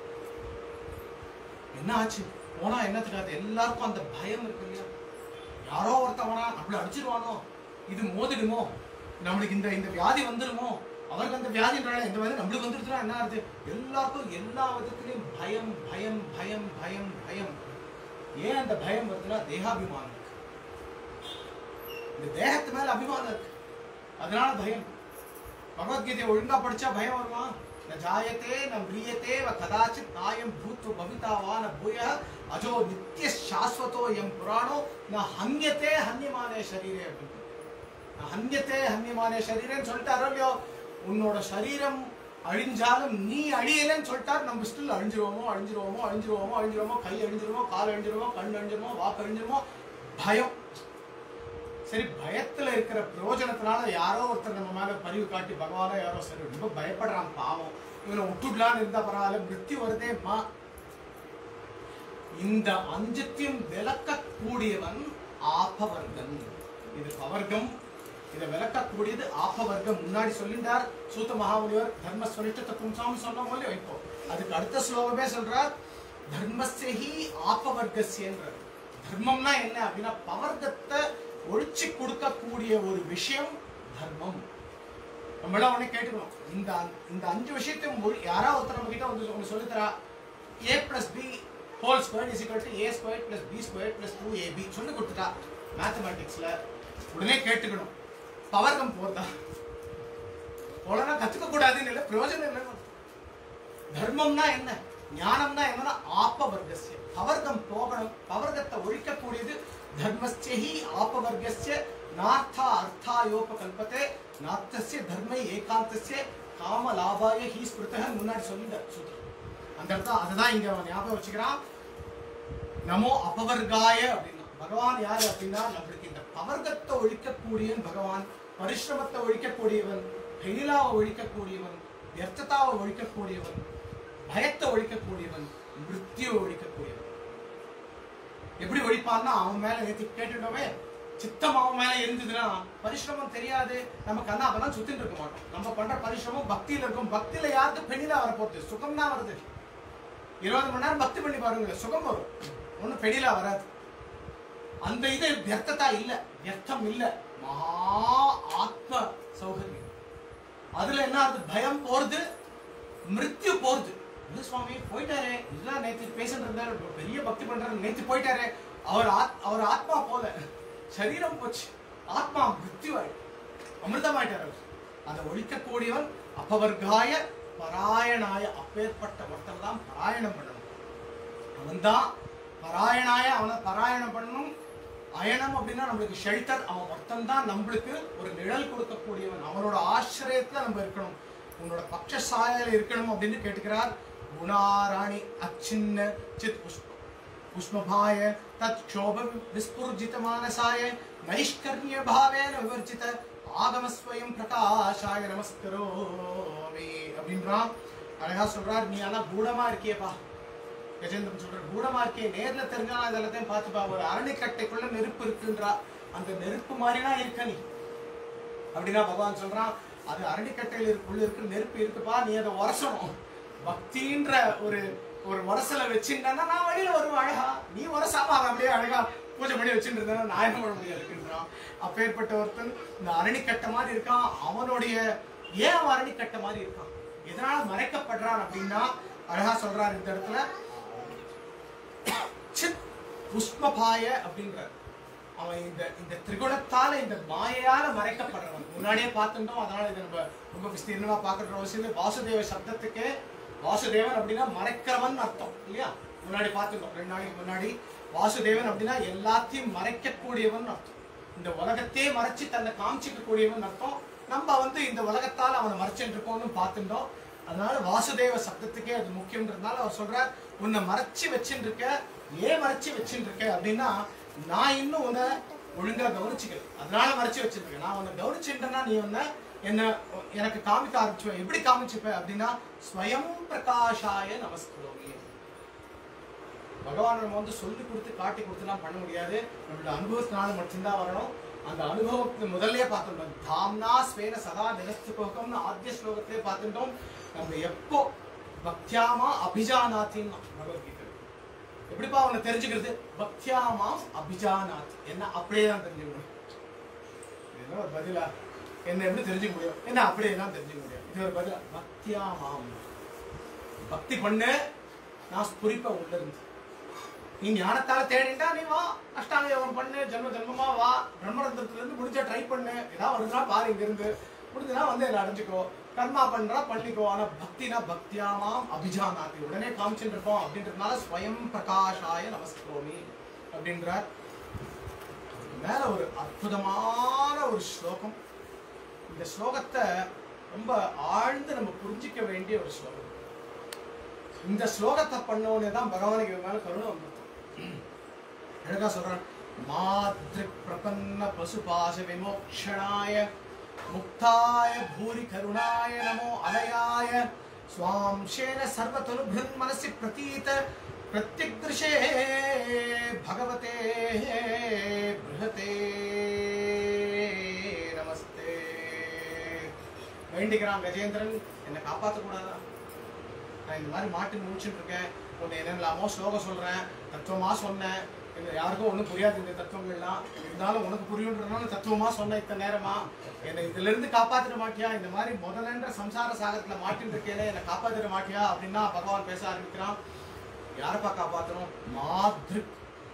என்ன ஆச்சு போனா என்னத்துக்காது எல்லாருக்கும் அந்த பயம் இருக்கு இல்லையா யாரோ ஒருத்தவனா நம்மள அடிச்சிருவானோ இது மோதிடுமோ நம்மளுக்கு இந்த இந்த வியாதி வந்துருமோ அவருக்கு அந்த வியாதின்றால இந்த மாதிரி நம்மளுக்கு வந்துருச்சுன்னா என்ன ஆகுது எல்லாருக்கும் எல்லா விதத்துலயும் பயம் பயம் பயம் பயம் பயம் ஏன் அந்த பயம் வருதுன்னா தேகாபிமானம் இருக்கு இந்த தேகத்து மேல அபிமானம் இருக்கு அதனால பயம் பகவத்கீதையை ஒழுங்கா படிச்சா பயம் வருமா ந ஜாயத்தே ந மிரியத்தே வ கதாச்சித் நாயம் பூத்து பவிதா வா ந பூய அஜோ நித்திய சாஸ்வதோ எம் புராணோ ந ஹன்யத்தே ஹன்யமானே ஷரீரே அப்படின்னு ந ஹன்யத்தே ஹன்யமானே ஷரீரேன்னு சொல்லிட்டாரோ இல்லையோ உன்னோட சரீரம் அழிஞ்சாலும் நீ அழியலைன்னு சொல்லிட்டார் நம்ம ஸ்டில் அழிஞ்சிருவோமோ அழிஞ்சிருவோமோ அழிஞ்சிருவோமோ அழிஞ்சிருவோமோ கை அழிஞ்சிருமோ கால் அழிஞ்சிருமோ கண் அழிஞ்சிருமோ வாக்கு அழிஞ்சிருமோ பயம் சரி பயத்துல இருக்கிற பிரயோஜனத்தினால யாரோ ஒருத்தர் நம்ம மேல பரிவு காட்டி பகவானோ யாரோ சரி ரொம்ப பயப்படுறான் பாவம் இவனை விட்டுடலான்னு இருந்தா பரவாயில்ல மிருத்தி வருதேம்மா இந்த அஞ்சத்தையும் விளக்கக்கூடியவன் ஆபவர்கன் இது பவர்க்கம் இதை விளக்கக்கூடியது ஆபவர்க்கம் முன்னாடி சொல்லிட்டார் சூத்த மகாமுனிவர் தர்ம ஸ்வனிஷ்ட பும்சாம் சொன்னோம் இல்லையோ இப்போ அதுக்கு அடுத்த ஸ்லோகமே சொல்றார் தர்மஸ்யஹி ஆபவர்க்கஸ்யன்றார் தர்மம்னா என்ன அப்படின்னா பவர்க்கத்தை ஒழிச்சு கொடுக்கக்கூடிய ஒரு விஷயம் தர்மம் நம்மளாம் உடனே கேட்டுக்கணும் இந்த இந்த அஞ்சு விஷயத்தையும் ஒரு- யாராவது ஒருத்தர் நம்ம கிட்ட வந்து ஒன்று சொல்லித்தரா A plus B whole square is equal to A square plus B square plus two AB சொல்லி கொடுத்துட்டா மேத்தமேட்டிக்ஸ்ல உடனே கேட்டுக்கணும் பவர்க்கம் போதா போலனா கத்துக்க கூடாதுன்னு இல்லை பிரயோஜனம் இல்லை தர்மம்னா என்ன ஞானம்னா என்னன்னா ஆப்ப வர்க்கசியம் பவர்க்கம் போகணும் பவர்க்கத்தை ஒழிக்கக்கூடியது धर्मस्य ही आपवर्गस्य नार्थ अर्थायोपकल्पते नार्थस्य धर्मै ஏகாந்தஸ்ய காம லாபாய ஹி ஸ்மிருதः முன்னாடி சொல்லிட்டார் சூத்திரம் அந்த இடத்துல அதுதான் இங்க அவன் ஞாபகம் வச்சுக்கிறான் நமோ அபவர்காய அப்படின்னா பகவான் யாரு அப்படின்னா நம்மளுக்கு இந்த பவர்க்கத்தை ஒழிக்கக்கூடியவன் பகவான் பரிசிரமத்தை ஒழிக்கக்கூடியவன் பெயிலாவை ஒழிக்கக்கூடியவன் வியர்த்ததாவை ஒழிக்கக்கூடியவன் பயத்தை ஒழிக்கக்கூடியவன் மிருத்யுவை ஒழிக்கக்கூடியவன் எப்படி ஒழிப்பான்னா அவன் மேல நேத்து கேட்டுட்டோமே சித்தம் அவன் மேல இருந்ததுன்னா பரிசிரமம் தெரியாது நம்ம கண்ணா அப்பதான் சுத்திட்டு இருக்க மாட்டோம் நம்ம பண்ற பரிசிரமம் பக்தியில இருக்கும் பக்தியில யாருக்கு பெண்ணிலா வரப்போகுது சுகம் தான் வருது இருபது மணி நேரம் பக்தி பண்ணி பாருங்க சுகம் வரும் ஒன்றும் பெடிலா வராது அந்த இது வியர்த்ததா இல்ல வியர்த்தம் இல்ல மகா ஆத்ம சௌகரியம் அதுல என்ன ஆகுது பயம் போறது மிருத்யு போறது இல்ல சுவாமி போயிட்டாரே இல்ல நேத்து பேசிட்டு இருந்தாரு இப்ப பெரிய பக்தி பண்றாரு நேத்து போயிட்டாரே அவர் ஆத் அவர் ஆத்மா போல சரீரம் போச்சு ஆத்மா மிருத்யு ஆயிடு அமிர்தமாயிட்டார் அவர் அதை ஒழிக்கக்கூடியவன் அப்பவர்காய பராயணாய அப்பேற்பட்ட ஒருத்தர் தான் பராயணம் பண்ணணும் அவன்தான் பராயணாய அவனை பராயணம் பண்ணணும் அயனம் அப்படின்னா நம்மளுக்கு ஷெல்டர் அவன் ஒருத்தன் தான் நம்மளுக்கு ஒரு நிழல் கொடுக்கக்கூடியவன் அவனோட ஆசிரியத்துல நம்ம இருக்கணும் உன்னோட பக்ஷ சாயல இருக்கணும் அப்படின்னு கேட்டுக்கிறார் குணாராணி அச்சின்ன சித் புஷ்ப पुष्पभाय तत्क्षोभ विस्फुर्जितमानसाय नैष्कर्ण्यभावेन विवर्जित ஆகமஸ்வயம் பிரகாஷாய நமஸ்கரோமி அப்படின்றான் அழகா சொல்றார் நீ ஆனா கூடமா இருக்கியப்பா கஜேந்திரன் சொல்றார் கூடமா இருக்கே நேர்ல தெரிஞ்சா நான் இதெல்லாத்தையும் பார்த்துப்பா ஒரு அரணிக்கட்டைக்குள்ள நெருப்பு இருக்குன்றா அந்த நெருப்பு மாதிரினா இருக்க நீ அப்படின்னா பகவான் சொல்றான் அது அரணிக்கட்டையில இருக்குள்ள இருக்கு நெருப்பு இருக்குப்பா நீ அதை உரசணும் பக்தின்ற ஒரு ஒரு உரசலை வச்சுட்டா நான் வழியில வருவேன் அழகா நீ உரசாம அவன் அப்படியே அழகா பூஜை பண்ணி வச்சுட்டு இருந்தா நான் என்ன பண்ண முடியாது இருக்குன்றான் அப்பேற்பட்ட ஒருத்தன் இந்த அரணிக்கட்டை மாதிரி இருக்கான் அவனுடைய ஏன் அவன் அரணிக்கட்டை மாதிரி இருக்கான் எதனால மறைக்கப்படுறான் அப்படின்னா அழகா சொல்றார் இந்த இடத்துல சித் புஷ்பபாய அப்படின்றார் அவன் இந்த இந்த திரிகுணத்தால இந்த மாயையால மறைக்கப்படுறவன் முன்னாடியே பார்த்துட்டோம் அதனால இதை நம்ம ரொம்ப விஸ்தீர்ணமா பார்க்கற அவசியம் இல்லை வாசுதேவ சப்தத்துக்கு வாசுதேவன் அப்படின்னா மறைக்கிறவன் அர்த்தம் இல்லையா முன்னாடி பார்த்துட்டோம் ரெண்டு நாளைக்கு முன்னாடி வாசுதேவன் அப்படின்னா எல்லாத்தையும் மறைக்கக்கூடியவன் அர்த்தம் இந்த உலகத்தையே மறைச்சு தன்னை காமிச்சிக்க கூடியவன் அர்த்தம் நம்ம வந்து இந்த உலகத்தால் அவனை மறைச்சுட்டு இருக்கோம்னு பார்த்துட்டோம் அதனால வாசுதேவ சப்தத்துக்கே அது முக்கியன்றதுனால அவர் சொல்றார் உன்னை மறைச்சு வச்சுட்டு இருக்க ஏன் மறைச்சு வச்சுட்டு இருக்க அப்படின்னா நான் இன்னும் உன்னை ஒழுங்கா கவனிச்சுக்கல அதனால மறைச்சு வச்சிருக்கேன் நான் உன்னை கவனிச்சுட்டேன்னா நீ உன்னை என்ன எனக்கு காமிக்க ஆரம்பிச்சுவேன் எப்படி காமிச்சுப்ப அப்படின்னா ஸ்வயம் பிரகாஷாய நமஸ்கரோமி பகவான் நம்ம வந்து சொல்லி கொடுத்து காட்டி கொடுத்துலாம் பண்ண முடியாது நம்மளோட அனுபவத்தினால மட்டும்தான் வரணும் அந்த அனுபவத்தை முதல்லயே பார்த்துட்டோம் தாம்னா ஸ்வேன சதா நிரஸ்துகம்னு ஆத்திய ஸ்லோகத்திலே பார்த்துட்டோம் நம்ம எப்போ பக்தியாமா அபிஜானாத்தின்னு பகவத்கீதை எப்படிப்பா அவனை தெரிஞ்சுக்கிறது பக்தியாமாம் அபிஜானாத் என்ன அப்படியே தான் தெரிஞ்சுக்கணும் இது என்ன ஒரு பதிலா என்ன எப்படி தெரிஞ்சுக்க முடியும் என்ன அப்படியே தான் தெரிஞ்சுக்க முடியும் இது ஒரு பதிலா பக்தியாமாம் பக்தி பண்ணு நான் ஸ்புரிப்ப உள்ள இருந்து நீ ஞானத்தால தேடிட்டா நீ வா அஷ்டாங்க யோகம் பண்ணு ஜென்ம ஜென்மமா வா பிரம்மரந்திரத்துல இருந்து முடிஞ்சா ட்ரை பண்ணு ஏதாவது வருதுனா பாரு இங்க இருந்து முடிஞ்சதுனா வந்து என்ன அடைஞ்சுக்கோ கர்மா பண்றா பண்ணிக்கோ ஆனா பக்தினா பக்தியாமாம் அபிஜானாதி உடனே காமிச்சுட்டு இருக்கோம் அப்படின்றதுனால ஸ்வயம் பிரகாஷாய நமஸ்கரோமி அப்படின்றார் மேல ஒரு அற்புதமான ஒரு ஸ்லோகம் இந்த ஸ்லோகத்தை ரொம்ப ஆழ்ந்து நம்ம புரிஞ்சிக்க வேண்டிய ஒரு ஸ்லோகம் இந்த ஸ்லோகத்தை பண்ணவனே தான் பகவானுக்கு இது மேல கருணை வந்துடும் அழகா சொல்றான் மாத்ரு பிரபன்ன பசுபாச விமோக்ஷணாய முக்தாய பூரி கருணாய நமோ அலயாய ஸ்வாம்சேன சர்வதனு பிருன் மனசி பிரதீத பிரத்யக்திருஷே பகவதே பிருஹதே நமஸ்தே வேண்டிக்கிறான் கஜேந்திரன் என்னை காப்பாற்றக்கூடாதா நான் இந்த மாதிரி மாட்டி முடிச்சுட்டு இருக்கேன் உன்னை என்னெல்லாமோ ஸ்லோகம் சொல்றேன் தத்துவமா சொன்னேன் இந்த யாருக்கும் ஒன்றும் புரியாது இந்த தத்துவங்கள்லாம் இருந்தாலும் உனக்கு புரியுன்றதுனால தத்துவமா சொன்ன இத்தனை நேரமா என்னை இதுல இருந்து காப்பாத்திட மாட்டியா இந்த மாதிரி முதலன்ற சம்சார சாகரத்துல மாட்டின்னு இருக்கேனே என்னை காப்பாத்திட மாட்டியா அப்படின்னா பகவான் பேச ஆரம்பிக்கிறான் யாரப்பா காப்பாத்தணும் மாத்ருக்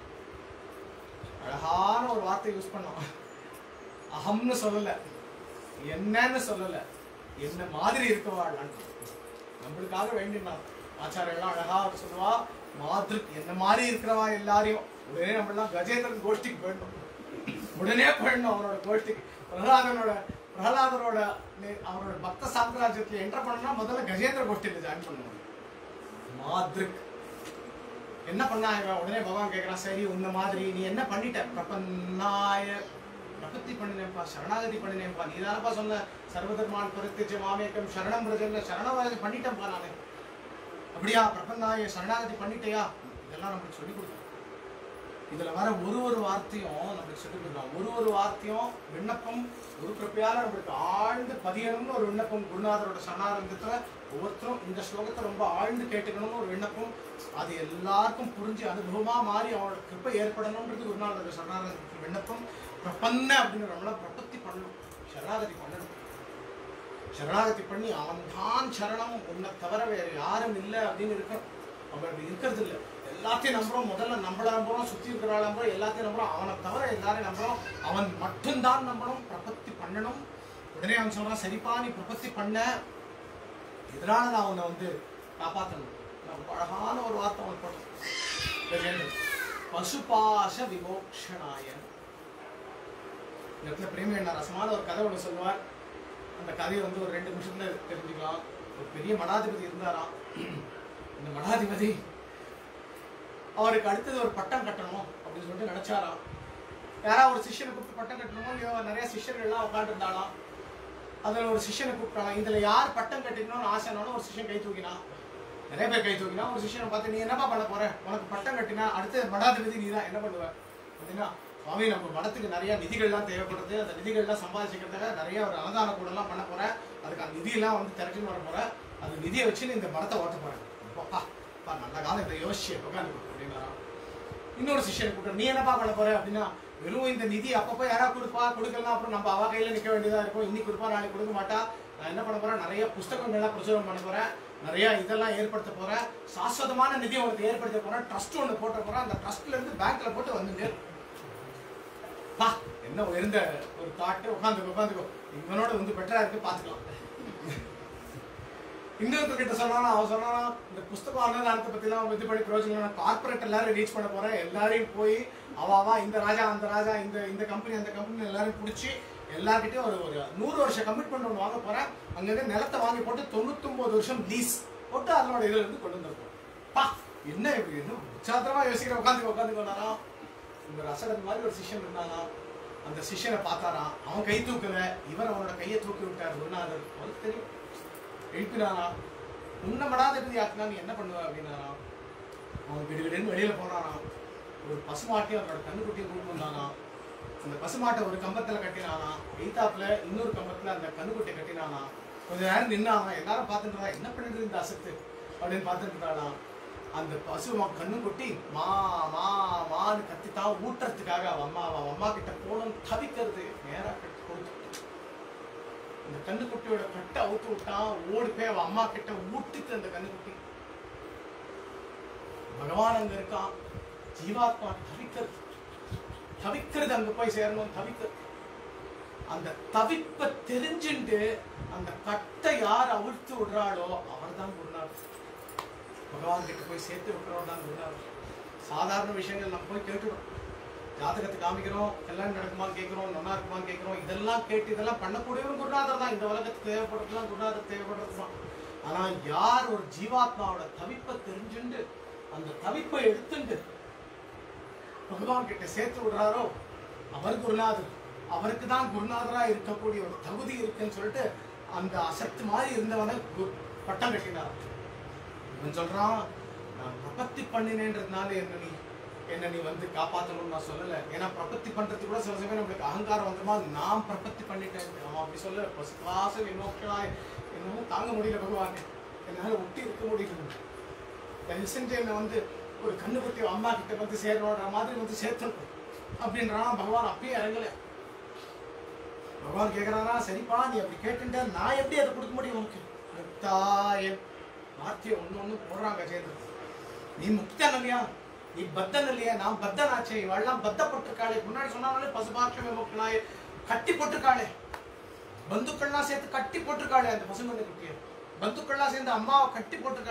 அழகான ஒரு வார்த்தை யூஸ் பண்ணோம் அகம்னு சொல்லல என்னன்னு சொல்லல என்ன மாதிரி இருக்கவாள் நம்மளுக்காக வேண்டினார் ஆச்சாரியெல்லாம் அழகா சொல்லுவா மாத்ருக் என்ன மாதிரி இருக்கிறவா எல்லாரையும் உடனே நம்ம எல்லாம் கஜேந்திரன் கோஷ்டிக்கு போயிடணும் உடனே போயிடணும் அவனோட கோஷ்டிக்கு பிரகலாதனோட பிரகலாதனோட நே- அவரோட பக்த சாம்ராஜ்யத்துல என்டர் பண்ணா முதல்ல கஜேந்திர கோஷ்டியில ஜாயின் பண்ணணும் மாத்ருக் என்ன பண்ணா இவன் உடனே பகவான் கேட்கறான் சரி உன்ன மாதிரி நீ என்ன பண்ணிட்ட பிரபன்னாய பிரபத்தி பண்ணினேன்ப்பா சரணாகதி பண்ணினேன்ப்பா நீ தானப்பா சொன்ன சர்வதர்மான் பரித்திச்சு மாமேக்கம் சரணம் பிரஜல்ல சரணாகதி பண்ணிட்டேன்ப்பா நானு அப்படியா பிரபன்னாய சரணாகதி பண்ணிட்டேயா இதெல்லாம் நம்மளுக்கு சொல்லி கொடுக்கணும் இதுல வர ஒரு ஒரு வார்த்தையும் நம்மளுக்கு சொல்லி கொடுக்கலாம் ஒரு ஒரு வார்த்தையும் விண்ணப்பம் ஒரு கிருப்பையால நம்மளுக்கு ஆழ்ந்து பதியணும்னு ஒரு விண்ணப்பம் குருநாதரோட சரணாரங்கத்துல ஒவ்வொருத்தரும் இந்த ஸ்லோகத்தை ரொம்ப ஆழ்ந்து கேட்டுக்கணும்னு ஒரு விண்ணப்பம் அது எல்லாருக்கும் புரிஞ்சு அனுபவமா மாறி அவனோட கிருப்பை ஏற்படணும்ன்றது குருநாதரோட சரணாரங்கத்துல விண்ணப்பம் பிரபன்ன அப்படின்னு நம்மளாம் பிரபத்தி பண்ணணும் சரணாகதி பண்ணணும் சரணாகதி பண்ணி அவன் தான் சரணம் உன்னை தவிர வேற யாரும் இல்லை அப்படின்னு இருக்கணும் அவன் அப்படி இருக்கிறது இல்லை எல்லாத்தையும் நம்புறோம் முதல்ல நம்மள நம்புறோம் சுத்தி இருக்கிற ஆள நம்புறோம் எல்லாத்தையும் நம்புறோம் அவனை தவிர எல்லாரையும் நம்புறோம் அவன் மட்டும்தான் நம்பணும் பிரபத்தி பண்ணணும் உடனே அவன் சொல்றான் சரிப்பா நீ பிரபத்தி பண்ண இதனால நான் உன்னை வந்து காப்பாத்தணும் ரொம்ப அழகான ஒரு வார்த்தை அவன் போட்டான் பசுபாச விமோக்ஷனாயன் இந்த இடத்துல பிரேமி அண்ணா ரசமான ஒரு கதை ஒன்று சொல்லுவார் அந்த கதையை வந்து ஒரு ரெண்டு நிமிஷத்துல தெரிஞ்சுக்கலாம் ஒரு பெரிய மடாதிபதி இருந்தாராம் இந்த மடாதிபதி அவருக்கு அடுத்தது ஒரு பட்டம் கட்டணும் அப்படின்னு சொல்லிட்டு நினைச்சாராம் யாராவது ஒரு சிஷ்யனை கூப்பிட்டு பட்டம் கட்டணுமோ இல்லையோ நிறைய சிஷ்யர்கள்லாம் உட்காந்துருந்தாலாம் அதில் ஒரு சிஷ்யனை கூப்பிட்டாலாம் இதுல யார் பட்டம் கட்டிக்கணும்னு ஆசைனாலும் ஒரு சிஷ்யன் கை தூக்கினான் நிறைய பேர் கை தூக்கினா ஒரு சிஷ்யனை பார்த்து நீ என்னப்பா பண்ண போற உனக்கு பட்டம் கட்டினா அடுத்த மடாதிபதி நீ தான் என்ன பண்ணுவ அப்படின்னா சுவாமி நம்ம மடத்துக்கு நிறைய நிதிகள்லாம் தேவைப்படுது அந்த நிதிகள்லாம் சம்பாதிச்சுக்கிறதுக்காக நிறைய ஒரு அன்னதான கூடலாம் பண்ண போறேன் அதுக்கு அந்த நிதியெல்லாம் வந்து திரட்டின்னு வர போறேன் அந்த நிதியை வச்சு நீ இந்த மடத்தை ஓட்ட போறேன் அப்பா பா நல்ல காலம் இதை யோசிச்சு உட்காந்து அப்படின்னாராம் இன்னொரு சிஷ்யனை கூப்பிட்டு நீ என்னப்பா பண்ண போற அப்படின்னா வெறும் இந்த நிதி அப்பப்போ யாரா கொடுப்பா கொடுக்கலாம் அப்புறம் நம்ம அவ கையில நிக்க வேண்டியதா இருக்கும் இன்னைக்கு கொடுப்பா நாளைக்கு கொடுக்க மாட்டா நான் என்ன பண்ண போறேன் நிறைய புஸ்தகங்கள்லாம் பிரசுரம் பண்ண போறேன் நிறைய இதெல்லாம் ஏற்படுத்த போறேன் சாஸ்வதமான நிதி உனக்கு ஏற்படுத்த போறேன் ட்ரஸ்ட் ஒன்று போட்ட போறேன் அந்த ட்ரஸ்ட்ல இருந்து பேங்க்ல போட்டு வந்துட்டு பா என்ன உயர்ந்த ஒரு தாட்டு உட்காந்துக்கோ உட்காந்துக்கோ இவனோட வந்து பெட்டரா இருக்கு பாத்துக்கலாம் இன்னொருத்தர் கிட்ட சொன்னானா அவன் சொன்னானா இந்த புஸ்தகம் அன்னதானத்தை பத்திலாம் இது பண்ணி பிரயோஜனம் கார்பரேட் எல்லாரும் ரீச் பண்ண போறேன் எல்லாரையும் போய் அவாவா இந்த ராஜா அந்த ராஜா இந்த இந்த கம்பெனி அந்த கம்பெனி எல்லாரையும் பிடிச்சி எல்லார்கிட்டயும் ஒரு ஒரு நூறு வருஷம் கமிட்மெண்ட் ஒன்று வாங்க போறேன் அங்கங்க நிலத்தை வாங்கி போட்டு தொண்ணூத்தொன்பது வருஷம் லீஸ் போட்டு அதனோட இதுல இருந்து கொண்டு வந்திருக்கோம் பா என்ன இப்படி என்ன உச்சாத்திரமா யோசிக்கிற உட்காந்து உட்காந்து இந்த ரசகன் மாதிரி ஒரு சிஷ்யன் இருந்தானா அந்த சிஷ்யனை பார்த்தாராம் அவன் கை தூக்கல இவர் அவனோட கையை தூக்கி விட்டார் குருநாதர் அவருக்கு தெரியும் எழுப்பினானா உன்னை மடாதிபதி ஆக்கினா நீ என்ன பண்ணுவ அப்படின்னாரா அவன் கிடுகிடுன்னு வெளியில போனானா ஒரு பசுமாட்டையும் அவனோட கண்ணுக்குட்டியும் கூட்டு வந்தானா அந்த பசுமாட்டை ஒரு கம்பத்துல கட்டினானா எய்தாப்புல இன்னொரு கம்பத்துல அந்த கண்ணுக்குட்டியை கட்டினானா கொஞ்ச நேரம் நின்னானா எல்லாரும் பார்த்துட்டு என்ன பண்ணிட்டு இந்த அசத்து அப்படின்னு பார்த்துட்டு இருந்தானா அந்த பசு மா- கண்ணுக்குட்டி மா மா மான்னு கத்தித்தான் ஊட்டுறதுக்காக அவன் அம்மா அவன் அம்மா கிட்ட போகணும் தவிக்கிறது நேரா கட்டி கொடுத்து இந்த கண்ணுக்குட்டியோட கட்டை அவுத்து விட்டான் ஓடி போய் அவன் அம்மா கிட்ட ஊட்டிட்டு அந்த கண்ணுக்குட்டி பகவான் அங்க இருக்கான் ஜீவாத்மா தவிக்கிறது தவிக்கிறது அங்க போய் சேரணும் தவிக்கிறது அந்த தவிப்பை தெரிஞ்சுட்டு அந்த கட்டை யார் அவிழ்த்து விடுறாளோ அவர்தான் குருநாதர் பகவான் கிட்ட போய் சேர்த்து விட்டுறோம் தான் குருநாதர் சாதாரண விஷயங்கள் நம்ம போய் கேட்டுடும் ஜாதகத்தை காமிக்கிறோம் கல்யாணம் நடக்குமான்னு கேட்கிறோம் நல்லா இருக்குமான்னு கேட்கிறோம் இதெல்லாம் கேட்டு இதெல்லாம் பண்ணக்கூடியவரும் குருநாதர் தான் இந்த உலகத்துக்கு தேவைப்படுறதுலாம் குருநாதர் தேவைப்படுறது தான் ஆனா யார் ஒரு ஜீவாத்மாவோட தவிப்பை தெரிஞ்சுண்டு அந்த தவிப்பை எடுத்துண்டு பகவான் கிட்ட சேர்த்து விடுறாரோ அவர் குருநாதர் அவருக்கு தான் குருநாதரா இருக்கக்கூடிய ஒரு தகுதி இருக்குன்னு சொல்லிட்டு அந்த அசத்து மாதிரி இருந்தவனை கு- பட்டம் கட்டினார் இவன் சொல்றான் நான் பிரபத்தி பண்ணினேன்றதுனால என்ன நீ என்ன நீ வந்து காப்பாத்தணும்னு நான் சொல்லல ஏன்னா பிரபத்தி பண்றது கூட சில சமயம் நம்மளுக்கு அகங்காரம் வந்துமா நான் பிரபத்தி பண்ணிட்டேன் அவன் அப்படி சொல்ல பசுவாச விமோக்ஷனா என்னமோ தாங்க முடியல பகவான் என்னால ஒட்டி இருக்க முடியல தயவு செஞ்சு என்னை வந்து ஒரு கண்ணுக்குட்டி அம்மா கிட்ட வந்து சேரணுன்ற மாதிரி வந்து சேர்த்துருக்கும் அப்படின்றான் பகவான் அப்பயே இறங்கல பகவான் கேட்கறாரா சரிப்பா நீ அப்படி கேட்டுட்ட நான் எப்படி அதை கொடுக்க முடியும் உனக்கு முக்தாய வார்த்தையை ஒண்ணு ஒண்ணு போடுறாங்க கஜேந்திரன் நீ முக்தன் இல்லையா நீ பத்தன் இல்லையா நான் பத்தன் ஆச்சே இவெல்லாம் பத்தப்பட்டிருக்காளே முன்னாடி சொன்னாலே பசுபாட்சமே முக்தனாய கட்டி போட்டிருக்காளே பந்துக்கள்லாம் சேர்த்து கட்டி போட்டிருக்காளே அந்த பசுங்கண்ணு குட்டியை பந்துக்கள்லாம் சேர்ந்து அம்மாவை கட்டி போட்டிருக்காளே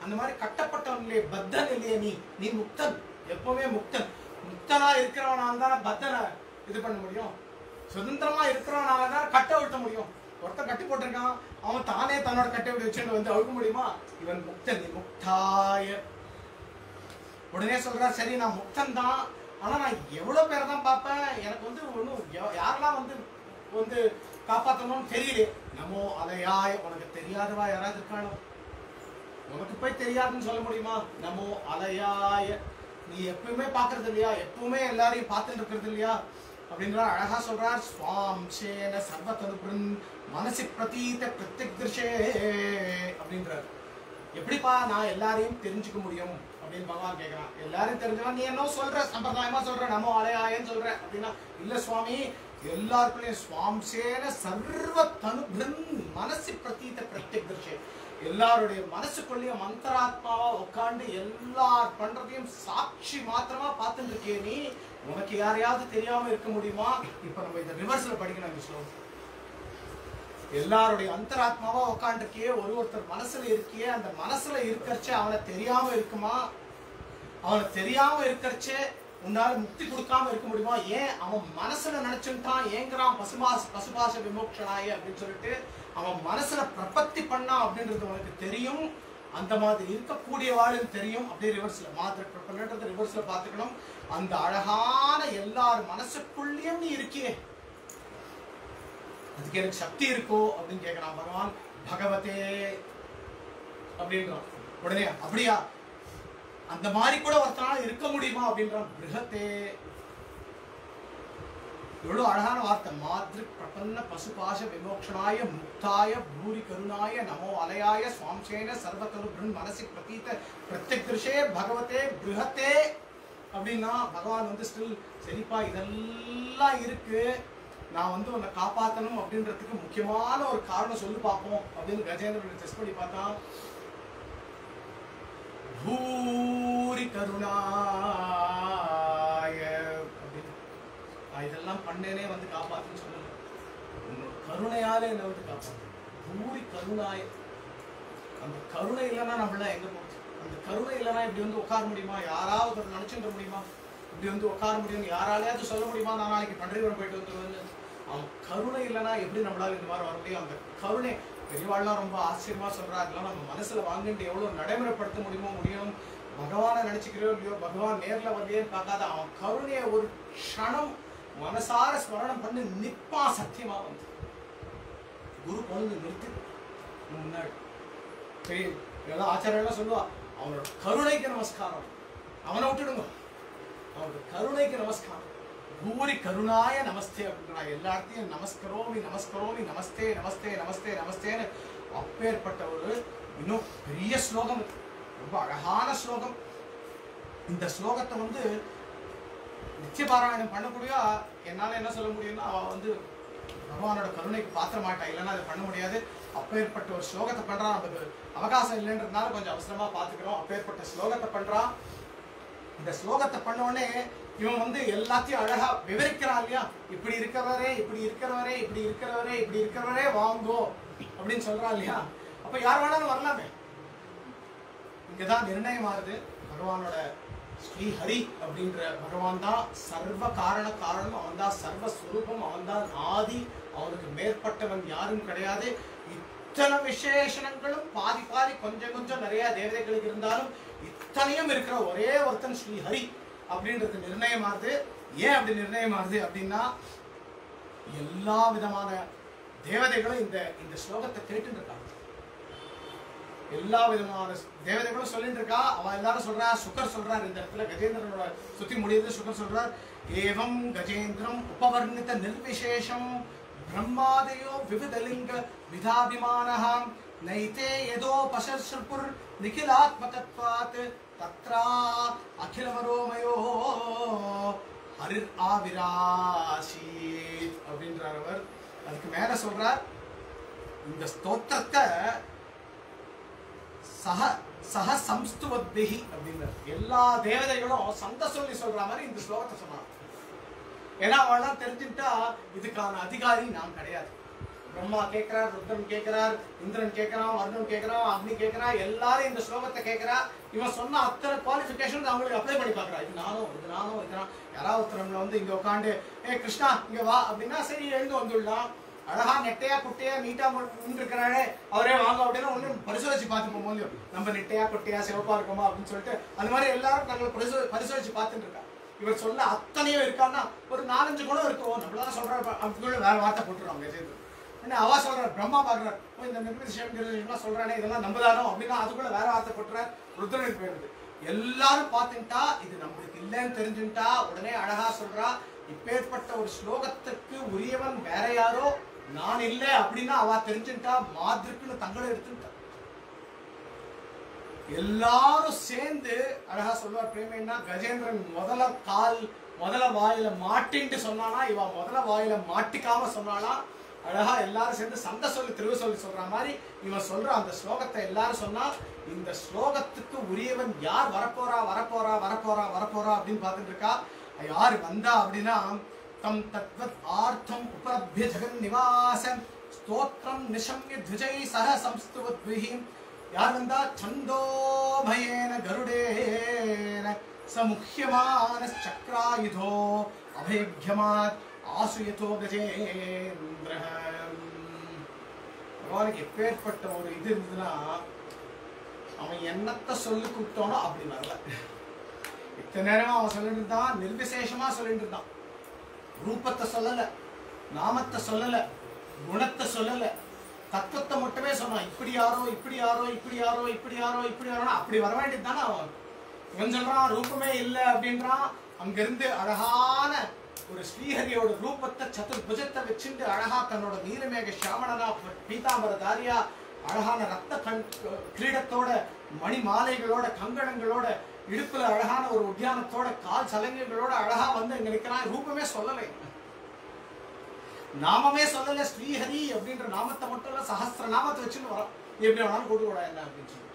அந்த மாதிரி கட்டப்பட்டவன் இல்லையே பத்தன் இல்லையே நீ நீ முக்தன் எப்பவுமே முக்தன் முக்தனா இருக்கிறவனால தான் பத்தனை இது பண்ண முடியும் சுதந்திரமா இருக்கிறவனால தான் கட்டை விட்ட முடியும் ஒருத்தன் கட்டி போட்டிருக்கான் அவன் தானே தன்னோட கட்டை விட்டு வச்சுட்டு வந்து அழுக்க முடியுமா இவன் முக்தன் நீ முக்தாய உடனே சொல்றா சரி நான் முக்தன் தான் ஆனா நான் எவ்வளவு பேரை தான் பார்ப்பேன் எனக்கு வந்து ஒன்றும் யாரெல்லாம் வந்து வந்து காப்பாற்றணும்னு தெரியல நமோ அலையாய் உனக்கு தெரியாதவா யாராவது இருக்கானோ உனக்கு போய் தெரியாதுன்னு சொல்ல முடியுமா நமோ அலையாய நீ எப்பவுமே பார்க்கறது இல்லையா எப்பவுமே எல்லாரையும் பார்த்துட்டு இருக்கிறது இல்லையா அப்படின்ற அழகா சொல்றார் ஸ்வாம் சேன சர்வதனுபுரன் மனசி பிரதீத பிரத்யக் திருஷே அப்படின்றார் எப்படிப்பா நான் எல்லாரையும் தெரிஞ்சுக்க முடியும் அப்படின்னு பகவான் கேட்கிறான் எல்லாரையும் தெரிஞ்சவன் நீ என்ன சொல்ற சம்பிரதாயமா சொல்ற நம்ம அலையாயன்னு சொல்ற அப்படின்னா இல்ல சுவாமி எல்லாருக்குள்ளயும் சுவாம்சேன சர்வ தனுபிரன் மனசு பிரதீத பிரத்யக் திருஷே எல்லாருடைய மனசுக்குள்ளேயும் மந்தராத்மாவா உட்காந்து எல்லார் பண்றதையும் சாட்சி மாத்திரமா பார்த்துட்டு இருக்கியே நீ உனக்கு யாரையாவது தெரியாம இருக்க முடியுமா இப்ப நம்ம இதை ரிவர்ஸ்ல படிக்கணும் இந்த ஸ்லோகம் எல்லாருடைய அந்தராத்மாவா உட்காந்துருக்கியே ஒரு ஒருத்தர் மனசுல இருக்கியே அந்த மனசுல இருக்கறச்சே அவனை தெரியாம இருக்குமா அவனை தெரியாம இருக்கறச்சே உன்னால முக்தி கொடுக்காம இருக்க முடியுமா ஏன் அவன் மனசுல நினைச்சுட்டான் ஏங்குறான் பசுபாச பசுபாச விமோக்ஷனாய அப்படின்னு சொல்லிட்டு அவன் மனசுல பிரபத்தி பண்ணான் அப்படின்றது உனக்கு தெரியும் அந்த மாதிரி இருக்கக்கூடிய வாழ்ன்னு தெரியும் அப்படியே ரிவர்ஸ்ல மாதிரி பிரபன்னன்றது ரிவர்ஸ்ல பாத்துக்கணும் அந்த அழகான எல்லார் மனசுக்குள்ளேயும் நீ இருக்கியே அதுக்கு எனக்கு சக்தி இருக்கோ அப்படின்னு கேட்கிறான் பகவான் பகவதே அப்படின்றான் உடனே அப்படியா அந்த மாதிரி கூட ஒருத்தனால இருக்க முடியுமா அப்படின்றான் பிருகத்தே எவ்வளவு அழகான வார்த்தை மாத்ரு பிரபன்ன பசுபாச விமோக்ஷனாய முக்தாய பூரி கருணாய நமோ அலையாய சுவாம்சேன சர்வதனு பிருன் மனசி பிரதீத பிரத்யக் திருஷே பகவதே பிருகத்தே அப்படின்னா பகவான் வந்து ஸ்டில் சரிப்பா இதெல்லாம் இருக்கு நான் வந்து உன்னை காப்பாத்தணும் அப்படின்றதுக்கு முக்கியமான ஒரு காரணம் சொல்லி பார்ப்போம் அப்படின்னு கஜேந்திரன் டெஸ்ட் பண்ணி பார்த்தான் பூரி கருணாய அப்படின்னு நான் இதெல்லாம் பண்ணேனே வந்து காப்பாத்துன்னு சொல்லல உன்னோட கருணையாலே என்னை வந்து காப்பாத்து பூரி கருணாய அந்த கருணை இல்லைன்னா நம்மளாம் எங்க போச்சு அந்த கருணை இல்லைன்னா இப்படி வந்து உட்கார முடியுமா யாராவது ஒரு நினைச்சுட்டு முடியுமா இப்படி வந்து உட்கார முடியும் யாராலையாவது சொல்ல முடியுமா நான் நாளைக்கு பன்றிவரம் போயிட்டு வந்துருவேன்னு அவன் கருணை இல்லைன்னா எப்படி நம்மளால இந்த மாதிரி வர முடியும் அந்த கருணை பெரியவாள்லாம் ரொம்ப ஆச்சரியமா சொல்றா அதெல்லாம் நம்ம மனசுல வாங்கிட்டு எவ்வளவு நடைமுறைப்படுத்த முடியுமோ முடியும் பகவானை நினைச்சுக்கிறோ இல்லையோ பகவான் நேர்ல வந்தேன்னு பார்க்காத அவன் கருணையை ஒரு க்ஷணம் மனசார ஸ்மரணம் பண்ணி நிப்பா சத்தியமா வந்து குரு கொண்டு நிறுத்தி முன்னாடி சரி இதெல்லாம் ஆச்சாரியெல்லாம் சொல்லுவா அவனோட கருணைக்கு நமஸ்காரம் அவனை விட்டுடுங்க அவனோட கருணைக்கு நமஸ்காரம் பூரி கருணாய நமஸ்தே அப்படின்றா எல்லா இடத்தையும் நமஸ்கரோமி நமஸ்கரோமி நமஸ்தே நமஸ்தே நமஸ்தே நமஸ்தேன்னு அப்பேற்பட்ட ஒரு இன்னும் பெரிய ஸ்லோகம் இது. ரொம்ப அழகான ஸ்லோகம் இந்த ஸ்லோகத்தை வந்து நித்திய பாராயணம் பண்ணக்கூடிய என்னால என்ன சொல்ல முடியும்னா அவ வந்து பகவானோட கருணைக்கு பாத்திர மாட்டா இல்லைன்னா அதை பண்ண முடியாது அப்பேற்பட்ட ஒரு ஸ்லோகத்தை பண்றா நமக்கு அவகாசம் இல்லைன்றதுனால கொஞ்சம் அவசரமா பாத்துக்கிறோம் அப்பேற்பட்ட ஸ்லோகத்தை பண்றா இந்த ஸ்லோகத்தை பண்ண உடனே இவன் வந்து எல்லாத்தையும் அழகா விவரிக்கிறான் இல்லையா இப்படி இருக்கிறவரே இப்படி இருக்கிறவரே இப்படி இருக்கிறவரே இப்படி இருக்கிறவரே வாங்கோ அப்படின்னு சொல்றான் இல்லையா அப்ப யார் வேணாலும் வரலாமே இங்கதான் நிர்ணயமாகுது பகவானோட ஸ்ரீ ஹரி அப்படின்ற பகவான் தான் சர்வ காரண காரணம் அவன் தான் சர்வ ஸ்வரூபம் அவன் தான் ஆதி அவனுக்கு மேற்பட்டவன் யாரும் கிடையாது இத்தனை விசேஷணங்களும் பாதி பாதி கொஞ்சம் கொஞ்சம் நிறைய தேவதைகளுக்கு இருந்தாலும் இத்தனையும் இருக்கிற ஒரே ஒருத்தன் ஸ்ரீ ஹரி அப்படின்றது நிர்ணயமாகுது ஏன் அப்படி நிர்ணயமாகுது அப்படின்னா எல்லா விதமான தேவதைகளும் இந்த இந்த ஸ்லோகத்தை கேட்டுட்டு இருக்காங்க எல்லா விதமான தேவதைகளும் சொல்லிட்டு இருக்கா அவன் எல்லாரும் சொல்றா சுகர் சொல்றார் இந்த இடத்துல கஜேந்திரனோட சுத்தி முடியுது சுகர் சொல்றார் ஏவம் கஜேந்திரம் உபவர்ணித நிர்விசேஷம் பிரம்மாதயோ விவிதலிங்க விதாபிமானः நைதே யதோ பசஸ்ருபுர் நிகிலாத்மகத்வாத் தத்ரா அகிலவரோமயோ ஹரிர் ஆவிராசீத் அப்படின்றார் அவர் அதுக்கு மேல சொல்றார் இந்த ஸ்தோத்திரத்தை சக சக சம்ஸ்துவத்பிகி அப்படின்றார் எல்லா தேவதைகளும் சந்த சொல்லி சொல்ற மாதிரி இந்த ஸ்லோகத்தை சொன்னாங்க ஏன்னா அவெல்லாம் தெரிஞ்சுட்டா இதுக்கான அதிகாரி நான் கிடையாது பிரம்மா கேட்கிறார் ருத்ரன் கேட்கிறார் இந்திரன் கேட்கிறான் வருணன் கேட்கிறான் அக்னி கேட்கிறான் எல்லாரும் இந்த ஸ்லோகத்தை கேட்கிறா இவன் சொன்ன அத்தனை குவாலிஃபிகேஷன் அவங்களுக்கு அப்ளை பண்ணி பார்க்கறா இது நானும் இது நானும் இருக்கிறான் யாராவது ஒருத்தர் நம்மள வந்து இங்க உட்காந்து ஏ கிருஷ்ணா இங்க வா அப்படின்னா சரி எழுந்து வந்துடலாம் அழகா நெட்டையா குட்டையா நீட்டா இருக்கிறாரு அவரே வாங்க அப்படின்னு ஒண்ணு பரிசோதிச்சு பார்த்துப்போம் போலியும் நம்ம நெட்டையா குட்டையா சிவப்பா இருக்கோமா அப்படின்னு சொல்லிட்டு அந்த மாதிரி எல்லாரும் தங்களை பரிசோ பரிசோதிச்சு பார்த்துட்டு இருக்கா இவர் சொல்ல அத்தனையும் இருக்கான்னா ஒரு நாலஞ்சு குணம் இருக்கும் நம்மளால சொல்ற அதுக்குள்ள வேற வார்த்தை போட்டுருவாங்க சேர்ந்து என்ன அவா சொல்றார் பிரம்மா பாக்குறார் ஓ, இந்த நிர்மிஷம் சொல்றானே இதெல்லாம் நம்பதானோ அப்படின்னா அதுக்குள்ள வேற வார்த்தை போட்டுறார் ருத்ரனுக்கு போயிடுது எல்லாரும் பார்த்துட்டா இது நம்மளுக்கு இல்லைன்னு தெரிஞ்சுட்டா உடனே அழகா சொல்றா இப்பேற்பட்ட ஒரு ஸ்லோகத்துக்கு உரியவன் வேற யாரோ நான் இல்லை அப்படின்னா அவ தெரிஞ்சுட்டா மாதிருக்குன்னு தங்களை எடுத்துட்டா எல்லாரும் சேர்ந்து அழகா சொல்லுவார் பிரேமைன்னா கஜேந்திரன் முதல்ல கால் முதல்ல வாயில மாட்டின்ட்டு சொன்னானா இவ முதல்ல வாயில மாட்டிக்காம சொன்னானா அழகா எல்லாரும் சேர்ந்து சண்டை சொல்லி திருவ சொல்லி சொல்ற மாதிரி இவன் சொல்ற அந்த ஸ்லோகத்தை எல்லாரும் சொன்னா இந்த ஸ்லோகத்துக்கு உரியவன் யார் வரப்போறா வரப்போறா வரப்போறா வரப்போறா அப்படின்னு பார்த்துட்டு இருக்கா யார் வந்தா அப்படின்னா தம் தத்வத் ஆர்த்தம் உபலப்ய ஜெகன் நிவாசம் ஸ்தோத்திரம் நிஷம்ய த்விஜை சக சம்ஸ்துவத்விஹீம் யார் வந்தா சந்தோபயேன கருடேன சமுஹ்யமான சக்ராயுதோ அபயக்யமாத் ஆசுயதோ கஜேந்திர பகவானுக்கு எப்பேற்பட்ட ஒரு இது இருந்ததுன்னா அவன் என்னத்தை சொல்லி கூப்பிட்டானோ அப்படி வரல இத்தனை நேரமா அவன் சொல்லிட்டு இருந்தான் நிர்விசேஷமா சொல்லிட்டு இருந்தான் ரூபத்தை சொல்லல நாமத்தை சொல்லல குணத்தை சொல்லல தத்துவத்தை மட்டுமே சொன்னான் இப்படி யாரோ இப்படி யாரோ இப்படி யாரோ இப்படி யாரோ இப்படி யாரோ அப்படி வர வேண்டியது தானே அவன் இவன் சொல்றான் ரூபமே இல்லை அப்படின்றான் அங்கிருந்து அழகான ஒரு ஸ்ரீஹரியோட ரூபத்தை சதுர்புஜத்தை வச்சுட்டு அழகா தன்னோட நீலமேக சாமணனா பீதாம்பர தாரியா அழகான ரத்த கண் கிரீடத்தோட மணி மாலைகளோட கங்கணங்களோட இடுப்புல அழகான ஒரு உத்தியானத்தோட கால் சலங்கைகளோட அழகா வந்து இங்க நிக்கிறான் ரூபமே சொல்லலை நாமமே சொல்லல ஸ்ரீஹரி அப்படின்ற நாமத்தை மட்டும் இல்ல சஹஸ்ர நாமத்தை வச்சுன்னு வரோம் எப்படி வேணாலும் கூட்டு கூட என்ன அப்படின்னு சொல்லி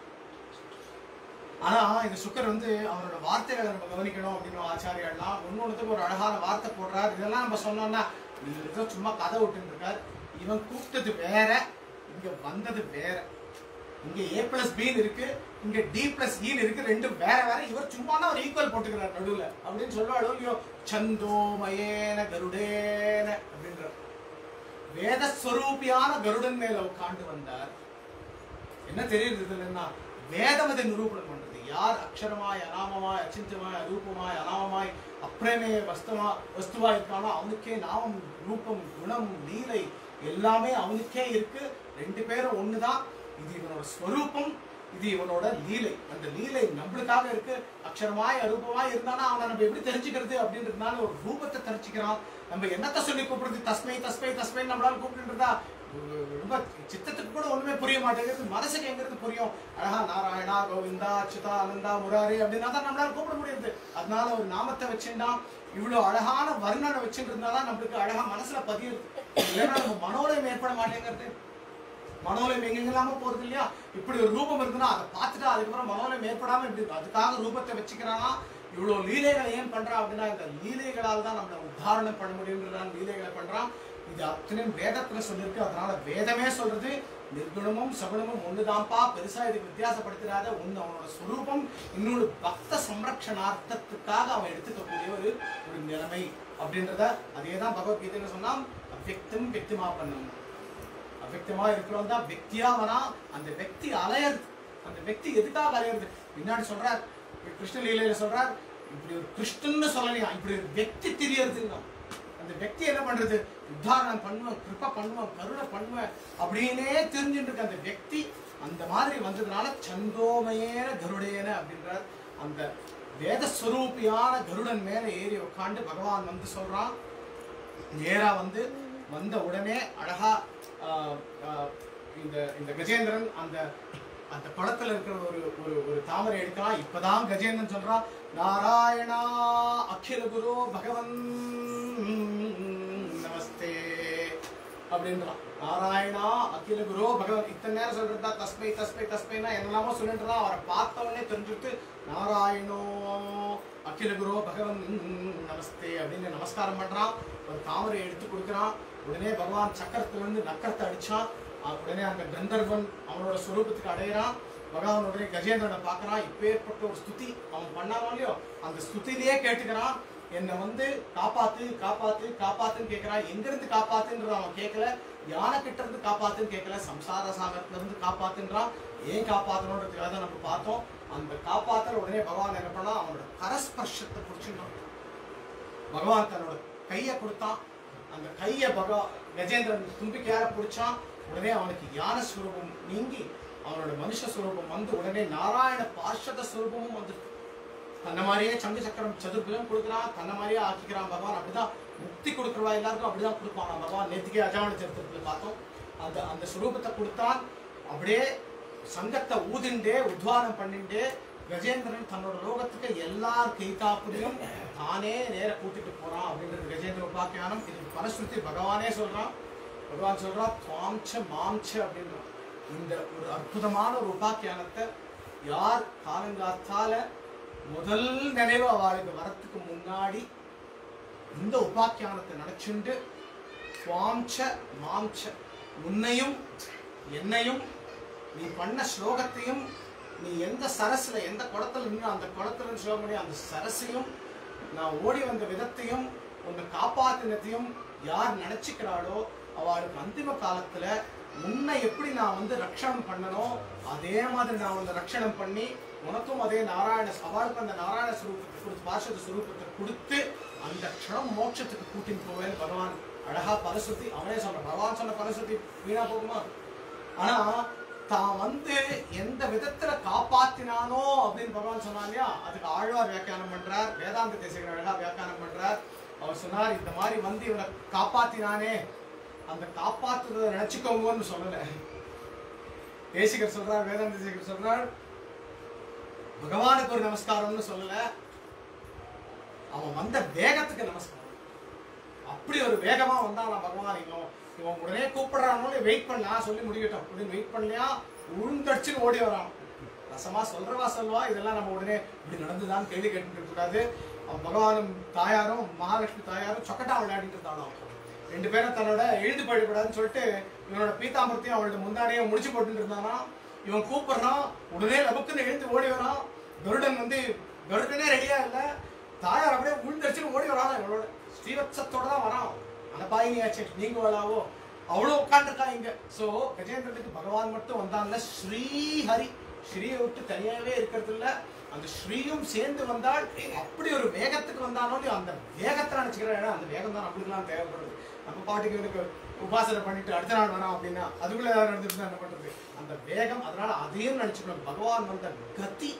ஆனா இந்த சுக்கர் வந்து அவரோட வார்த்தைகளை நம்ம கவனிக்கணும் அப்படின்னு ஆச்சாரியெல்லாம் ஒன்னொன்னுக்கு ஒரு அழகான வார்த்தை போடுறாரு இதெல்லாம் நம்ம சொன்னோம்னா இது ஏதோ சும்மா கதை விட்டுன்னு இருக்காரு இவன் கூப்பிட்டது வேற இங்க வந்தது வேற இங்க ஏ பிளஸ் பின்னு இருக்கு இங்க டி பிளஸ் ஈன்னு இருக்கு ரெண்டும் வேற வேற இவர் சும்மா தான் ஒரு ஈக்குவல் போட்டுக்கிறார் நடுவுல அப்படின்னு சொல்லுவாளோ இல்லையோ சந்தோமயேன கருடேன அப்படின்ற வேதஸ்வரூபியான கருடன் மேல உட்கார்ந்து வந்தார் என்ன தெரியுது இதுல என்ன வேதம் அதை நிரூபணம் பண்றது யார் அக்ஷரமாய் அனாமமாய் அச்சிந்தமாய் அரூபமாய் அனாமமாய் அப்பிரமேய வஸ்துவா வஸ்துவா இருக்கானோ அவனுக்கே நாமம் ரூபம் குணம் லீலை எல்லாமே அவனுக்கே இருக்கு ரெண்டு பேரும் ஒண்ணுதான் இது இவனோட ஸ்வரூபம் இது இவனோட லீலை அந்த லீலை நம்மளுக்காக இருக்கு அக்ஷரமாய் அரூபமாய் இருந்தானா அவனை நம்ம எப்படி தெரிஞ்சுக்கிறது அப்படின்றதுனால ஒரு ரூபத்தை தெரிஞ்சுக்கிறான் நம்ம என்னத்த சொல்லி கூப்பிடுறது தஸ்மை தஸ்மை தஸ்மை நம்மளால கூப்பிட்டுருந்தா ரொம்ப சித்தத்துக்கு கூட ஒண்ணுமே புரிய மாட்டேங்குது மனசுக்கு எங்கிறது புரியும் அழகா நாராயணா கோவிந்தா அச்சுதா ஆனந்தா முராரி அப்படின்னா தான் நம்மளால கூப்பிட முடியுது அதனால ஒரு நாமத்தை வச்சுட்டா இவ்வளவு அழகான வர்ணனை வச்சுட்டு இருந்தாதான் நம்மளுக்கு அழகா மனசுல பதியுது இல்லைன்னா நம்ம மனோலயம் ஏற்பட மாட்டேங்கிறது மனோலயம் எங்கெங்கெல்லாம போறது இல்லையா இப்படி ஒரு ரூபம் இருக்குன்னா அதை பார்த்துட்டு அதுக்கப்புறம் மனோலயம் ஏற்படாம இப்படி இருக்கு. அதுக்காக ரூபத்தை வச்சுக்கிறானா இவ்வளவு லீலைகளை ஏன் பண்றான் அப்படின்னா இந்த லீலைகளால் தான் நம்மளை உத்தாரணம் பண்ண முடியும்ன்றதான் லீலைகளை பண்றான் இது அத்தனையும் வேதத்துல சொல்லியிருக்கு அதனால வேதமே சொல்றது நிர்குணமும் சகுணமும் ஒண்ணுதான்ப்பா பெருசா இதுக்கு வித்தியாசப்படுத்திடாத ஒண்ணு அவனோட ஸ்வரூபம் இன்னொரு பக்த சம்ரக்ஷணார்த்தத்துக்காக அவன் எடுத்துக்கக்கூடிய ஒரு ஒரு நிலைமை அப்படின்றத அதே தான் பகவத்கீதையில சொன்னா அவ்வக்தம் வெக்திமா பண்ணும் அவ்வக்தமா இருக்கிறவன் தான் வெக்தியா வரா அந்த வெக்தி அலையறது அந்த வெக்தி எதுக்காக அலையறது பின்னாடி சொல்றார் கிருஷ்ண லீலையில சொல்றார் இப்படி ஒரு கிருஷ்ணன்னு சொல்லலையா இப்படி ஒரு வெக்தி தெரியறதுன்னா அந்த வெக்தி என்ன பண்றது உத்தாரணம் பண்ணுவேன் கிருப்ப பண்ணுவேன் கருணை பண்ணுவேன் அப்படின்னே தெரிஞ்சுட்டு இருக்க அந்த வெக்தி அந்த மாதிரி வந்ததுனால சந்தோமயேன கருடேன அப்படின்றார் அந்த வேதஸ்வரூபியான கருடன் மேல ஏறி உட்காந்து பகவான் வந்து சொல்றான் நேரா வந்து வந்த உடனே அழகா ஆஹ், ஆஹ், இந்த இந்த கஜேந்திரன் அந்த அந்த குளத்துல இருக்கிற ஒரு ஒரு ஒரு தாமரை எடுக்கலாம் இப்பதான் கஜேந்திரன் சொல்றான் நாராயணா அகில குரு பகவன் நமஸ்தே அப்படின்றான் நாராயணா அகில குரு பகவன் இத்தனை நேரம் சொல்றதா தஸ்மை தஸ்மை தஸ்மைனா என்னெல்லாமோ சொல்லிட்டு இருந்தான். அவரை பார்த்த உடனே தெரிஞ்சுட்டு நாராயணோ அகில குரு பகவன் நமஸ்தே அப்படின்னு நமஸ்காரம் பண்றான் ஒரு தாமரை எடுத்து கொடுக்குறான் உடனே பகவான் சக்கரத்துல இருந்து நக்கரத்தை அடிச்சான் அஹ் உடனே அந்த கந்தர்வன் அவனோட சுரூபத்துக்கு அடையிறான் பகவான் உடனே கஜேந்திரனை பார்க்கறான் இப்பேற்பட்ட ஒரு ஸ்துதி அவன் பண்ணானோ இல்லையோ அந்த ஸ்துதியிலேயே கேட்டுக்கிறான் என்னை வந்து காப்பாத்து காப்பாத்து காப்பாத்துன்னு கேட்கறான் எங்க இருந்து காப்பாத்துன்ற அவன் கேட்கல யானை கிட்ட இருந்து காப்பாத்துன்னு கேட்கல சம்சார சாகரத்துல இருந்து காப்பாத்துன்றான் ஏன் காப்பாத்தணுன்றதுக்காக தான் நம்ம பார்த்தோம் அந்த காப்பாத்தல உடனே பகவான் என்ன பண்ணா அவனோட கரஸ்பர்ஷத்தை பிடிச்சிருந்தான் பகவான் தன்னோட கையை கொடுத்தான் அந்த கையை பகவா கஜேந்திரன் தும்பிக்கையால பிடிச்சான் உடனே அவனுக்கு ஞான ஸ்வரூபம் நீங்கி அவனோட மனுஷ ஸ்வரூபம் வந்து உடனே நாராயண பார்ஷத ஸ்வரூபமும் வந்து தன்னை மாதிரியே சங்கு சக்கரம் சதுர்புஜம் கொடுக்குறான் தன்னை மாதிரியே ஆக்கிக்கிறான் பகவான் அப்படிதான் முக்தி கொடுக்குறவா எல்லாருக்கும் அப்படிதான் கொடுப்பான் பகவான் நேற்றுக்கே அஜாவண சரித்திரத்துல பார்த்தோம் அந்த அந்த ஸ்வரூபத்தை கொடுத்தான் அப்படியே சங்கத்தை ஊதிண்டே உத்வானம் பண்ணிண்டே கஜேந்திரன் தன்னோட லோகத்துக்கு எல்லார் கைதாப்புலையும் தானே நேர கூட்டிட்டு போறான் அப்படின்றது கஜேந்திர உபாக்கியானம் இது பரஸ்ருதி பகவானே சொல்றான் பகவான் சொல்றான் துவாம்ச மாம்ச அப்படின்றான் இந்த ஒரு அற்புதமான ஒரு உபாக்கியானத்தை யார் காலங்காத்தால முதல் நினைவு அவளுக்கு வரத்துக்கு முன்னாடி இந்த உபாக்கியானத்தை நினைச்சுண்டு சுவாம்ச மாம்ச உன்னையும் என்னையும் நீ பண்ண ஸ்லோகத்தையும் நீ எந்த சரஸ்ல எந்த குளத்துல நின்று அந்த குளத்துல ஸ்லோகம் பண்ணி அந்த சரசையும் நான் ஓடி வந்த விதத்தையும் உன்னை காப்பாத்தினத்தையும் யார் நினைச்சுக்கிறாளோ அவளுக்கு அந்திம காலத்துல முன்ன எப்படி நான் வந்து ரக்ஷணம் பண்ணனோ அதே மாதிரி நான் வந்து ரக்ஷணம் பண்ணி உனக்கும் அதே நாராயண அவளுக்கு அந்த நாராயண ஸ்வரூபத்தை கொடுத்து பாஷத ஸ்வரூபத்தை கொடுத்து அந்த க்ஷணம் மோட்சத்துக்கு கூட்டின்னு போவேன் பகவான் அழகா பரசுத்தி அவனே சொல்றான் பகவான் சொன்ன பரசுத்தி வீணா போகுமா ஆனா தான் வந்து எந்த விதத்துல காப்பாத்தினானோ அப்படின்னு பகவான் சொன்னா இல்லையா அதுக்கு ஆழ்வார் வியாக்கியானம் பண்றார் வேதாந்த தேசிகர் அழகா வியாக்கியானம் பண்றார் அவர் சொன்னார் இந்த மாதிரி வந்து இவனை காப்பாத்தினானே அந்த காப்பாத்துறத நினைச்சுக்கோங்கன்னு சொல்லல தேசிகர் சொல்றார் வேதாந்த தேசிகர் சொல்றார் பகவானுக்கு ஒரு நமஸ்காரம்னு சொல்லல அவன் வந்த வேகத்துக்கு நமஸ்காரம் அப்படி ஒரு வேகமா வந்தான் நான் பகவான் இவன் இவன் உடனே கூப்பிடுறானோ வெயிட் பண்ணலாம் சொல்லி முடிக்கட்டும் அப்படின்னு வெயிட் பண்ணலையா உளுந்தடிச்சுன்னு ஓடி வரான் ரசமா சொல்றவா சொல்வா இதெல்லாம் நம்ம உடனே இப்படி நடந்துதான் கேள்வி கேட்டுட்டு இருக்க கூடாது அவன் பகவானும் தாயாரும் மகாலட்சுமி தாயாரும் சொக்கட்டா விளையாடிட்டு இருந்தாலும் ரெண்டு பேரும் தன்னோட எழுந்து போயிடக்கூடாதுன்னு சொல்லிட்டு இவனோட பீதாம்பரத்தையும் அவளோட முந்தானையை முடிச்சு போட்டுட்டு இருந்தானா இவன் கூப்பிடுறான் உடனே லபுக்குன்னு எழுந்து ஓடி வரான் கருடன் வந்து கருடனே ரெடியா இல்ல தாயார் அப்படியே உழுந்தடிச்சுன்னு ஓடி வரான் இவளோட ஸ்ரீவத்சத்தோட தான் வரான் அனபாயினியாச்சு நீங்க வளாவோ அவ்வளவு உட்காந்துருக்கா இங்க சோ கஜேந்திரனுக்கு பகவான் மட்டும் வந்தான்ல ஸ்ரீஹரி ஸ்ரீயை விட்டு தனியாவே இருக்கிறது இல்ல அந்த ஸ்ரீயும் சேர்ந்து வந்தால் அப்படி ஒரு வேகத்துக்கு வந்தானோ இல்லையோ, அந்த வேகத்தை நினைச்சுக்கிறேன் அந்த வேகம் தான் நம்மளுக்குலாம் தேவைப்படுது நம்ம பாட்டுக்கு எனக்கு உபாசனை பண்ணிட்டு அடுத்த நாள் வரோம் அப்படின்னா அதுக்குள்ள ஏதாவது நடந்துட்டு என்ன பண்றது அந்த வேகம் அதனால அதையும் நினைச்சுக்கணும் பகவான் வந்த கதி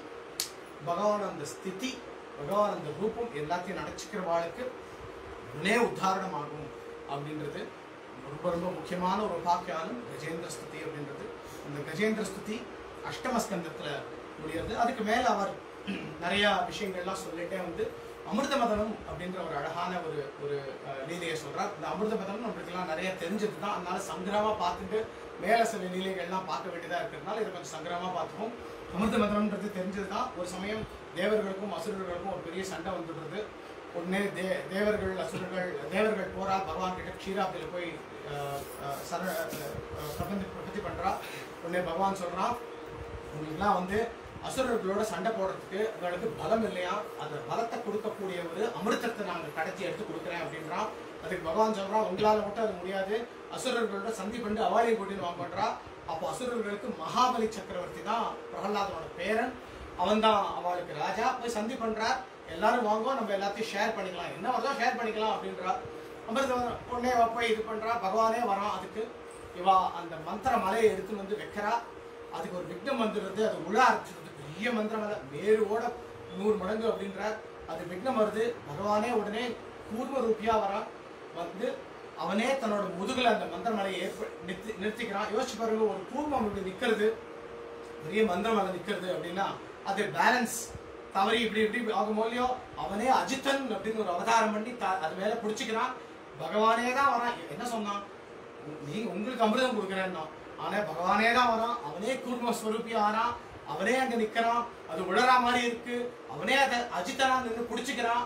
பகவான் அந்த ஸ்திதி பகவான் அந்த ரூபம் எல்லாத்தையும் நினைச்சுக்கிறவாளுக்கு உடனே உத்தாரணமாகும் அப்படின்றது ரொம்ப ரொம்ப முக்கியமான ஒரு வாக்கியாலும் கஜேந்திர ஸ்துதி அப்படின்றது அந்த கஜேந்திர ஸ்துதி அஷ்டமஸ்கந்தத்துல முடியாது அதுக்கு மேல அவர் நிறைய விஷயங்கள்லாம் சொல்லிட்டே வந்து அமிர்த மதனம் அப்படின்ற ஒரு அழகான ஒரு ஒரு அஹ், லீலையை சொல்றார் இந்த அமிர்த மதனம் நம்மளுக்கெல்லாம் நிறைய தெரிஞ்சது தான் அதனால சங்கிரமா பார்த்துட்டு மேல சில லீலைகள்லாம் பார்க்க வேண்டியதா இருக்கிறதுனால இதை கொஞ்சம் சங்கிரமா பார்த்துப்போம் அமிர்த மதனம்ன்றது தெரிஞ்சது தான் ஒரு சமயம் தேவர்களுக்கும் அசுரர்களுக்கும் ஒரு பெரிய சண்டை வந்துடுறது உடனே தே தேவர்கள் அசுரர்கள் தேவர்கள் போறா பகவான் கிட்ட க்ஷீராப்தியில போய் அஹ், அஹ், சர அஹ், பிரபந்தி பிரபத்தி பண்றா உடனே பகவான் சொல்றான் உங்களுக்குலாம் வந்து அசுரர்களோட சண்டை போடுறதுக்கு உங்களுக்கு பலம் இல்லையா அந்த பலத்தை கொடுக்கக்கூடிய ஒரு அமிர்தத்தை நாங்கள் கடத்தி எடுத்து கொடுக்குறேன் அப்படின்றான் அதுக்கு பகவான் சொல்றான் உங்களால மட்டும் அது முடியாது அசுரர்களோட சந்தி பண்ணி அவாரியை கூட்டின்னு வாங்க பண்றா அப்போ அசுரர்களுக்கு மகாபலி சக்கரவர்த்தி தான் பிரகலாதனோட பேரன் அவன் தான் அவளுக்கு ராஜா போய் சந்தி பண்றார் எல்லாரும் வாங்கோ நம்ம எல்லாத்தையும் ஷேர் பண்ணிக்கலாம் என்ன வருதோ ஷேர் பண்ணிக்கலாம் அப்படின்றா அமிர்தம் உடனே அவ போய் இது பண்றா பகவானே வரான் அதுக்கு இவா அந்த மந்திர மலையை எடுத்துன்னு வந்து வைக்கிறா அதுக்கு ஒரு விக்னம் வந்துடுது அது உள்ள ஆரம்பிச்சிருது பெரிய மந்திர மலை மேருவோட நூறு மடங்கு அப்படின்றார் அது விக்னம் வருது பகவானே உடனே கூர்ம ரூபியா வரான் வந்து அவனே தன்னோட முதுகுல அந்த மந்திர மலையை ஏற்ப நிறுத்தி நிறுத்திக்கிறான் யோசிச்சு பாருங்க ஒரு கூர்மம் இப்படி நிக்கிறது பெரிய மந்திரம் மேல நிக்கிறது அப்படின்னா அது பேலன்ஸ் தவறி இப்படி இப்படி ஆகும் இல்லையோ அவனே அஜித்தன் அப்படின்னு ஒரு அவதாரம் பண்ணி த- அது மேல பிடிச்சிக்கிறான் பகவானே தான் வரான் என்ன சொன்னான் நீங்க உங்களுக்கு அமிர்தம் கொடுக்குறேன்னா ஆனா பகவானே தான் வரான் அவனே கூர்ம ஸ்வரூபி ஆறான் அவனே அங்க நிக்கிறான் அது உழறா மாதிரி இருக்கு அவனே அதை அஜித்தனா நின்று பிடிச்சிக்கிறான்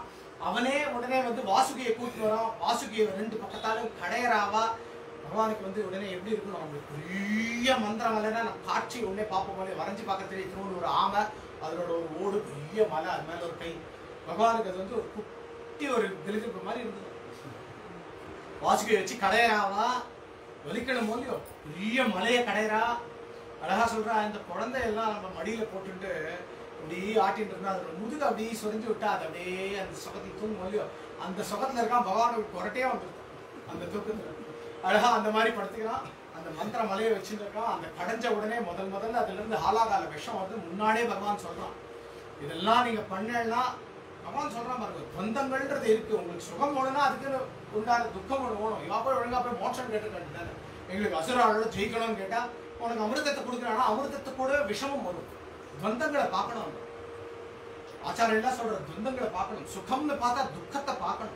அவனே உடனே வந்து வாசுகியை கூட்டிட்டு வரான் வாசுகியை ரெண்டு பக்கத்தாலும் கடையறாவா பகவானுக்கு வந்து உடனே எப்படி இருக்கணும் அவங்களுக்கு பெரிய மந்திரம் இல்லைன்னா நம்ம காட்சி உடனே பார்ப்போம் போல வரைஞ்சு பார்க்க தெரியும் திரும்ப ஒரு ஆமை அதனோட ஒரு ஓடு பெரிய மலை அது மேல ஒரு கை பகவானுக்கு அது வந்து ஒரு குட்டி ஒரு கிளிகிப்பு மாதிரி இருந்தது வாசுகியை வச்சு கடையறாவா வலிக்கணும் போலியோ பெரிய மலையை கடையறா அழகா சொல்றா இந்த குழந்தை எல்லாம் நம்ம மடியில போட்டுட்டு இப்படி ஆட்டிட்டு இருந்தா அதோட முதுகு அப்படியே சொரிஞ்சு விட்டா அது அப்படியே அந்த சுகத்தை தூங்கும் இல்லையோ அந்த சுகத்துல இருக்கான் பகவானுக்கு குரட்டையே வந்துருக்கும் அந்த தூக்கத்துல அழகா அந்த மாதிரி படுத்துக்கிறான் அந்த மந்திர மலையை வச்சுட்டு இருக்கான் அந்த கடைஞ்ச உடனே முதல் முதல்ல அதுல இருந்து ஆலாகால விஷம் வந்து முன்னாடியே பகவான் சொல்றான் இதெல்லாம் நீங்க பண்ணலன்னா பகவான் சொல்றான் பாருங்க பந்தங்கள்ன்றது இருக்கு உங்களுக்கு சுகம் வேணும்னா அதுக்கு உண்டான துக்கம் ஒண்ணு வேணும் இவா போய் ஒழுங்கா போய் மோட்சம் கேட்டுக்கிட்டு எங்களுக்கு அசுராளோட ஜெயிக்கணும்னு கேட்டா உனக்கு அமிர்தத்தை கொடுக்குறானா அமிர்தத்தை கூட விஷமும் வரும் துவந்தங்களை பார்க்கணும் அவங்க. ஆச்சாரம் எல்லாம் சொல்ற துவந்தங்களை பார்க்கணும் சுகம்னு பார்த்தா துக்கத்தை பார்க்கணும்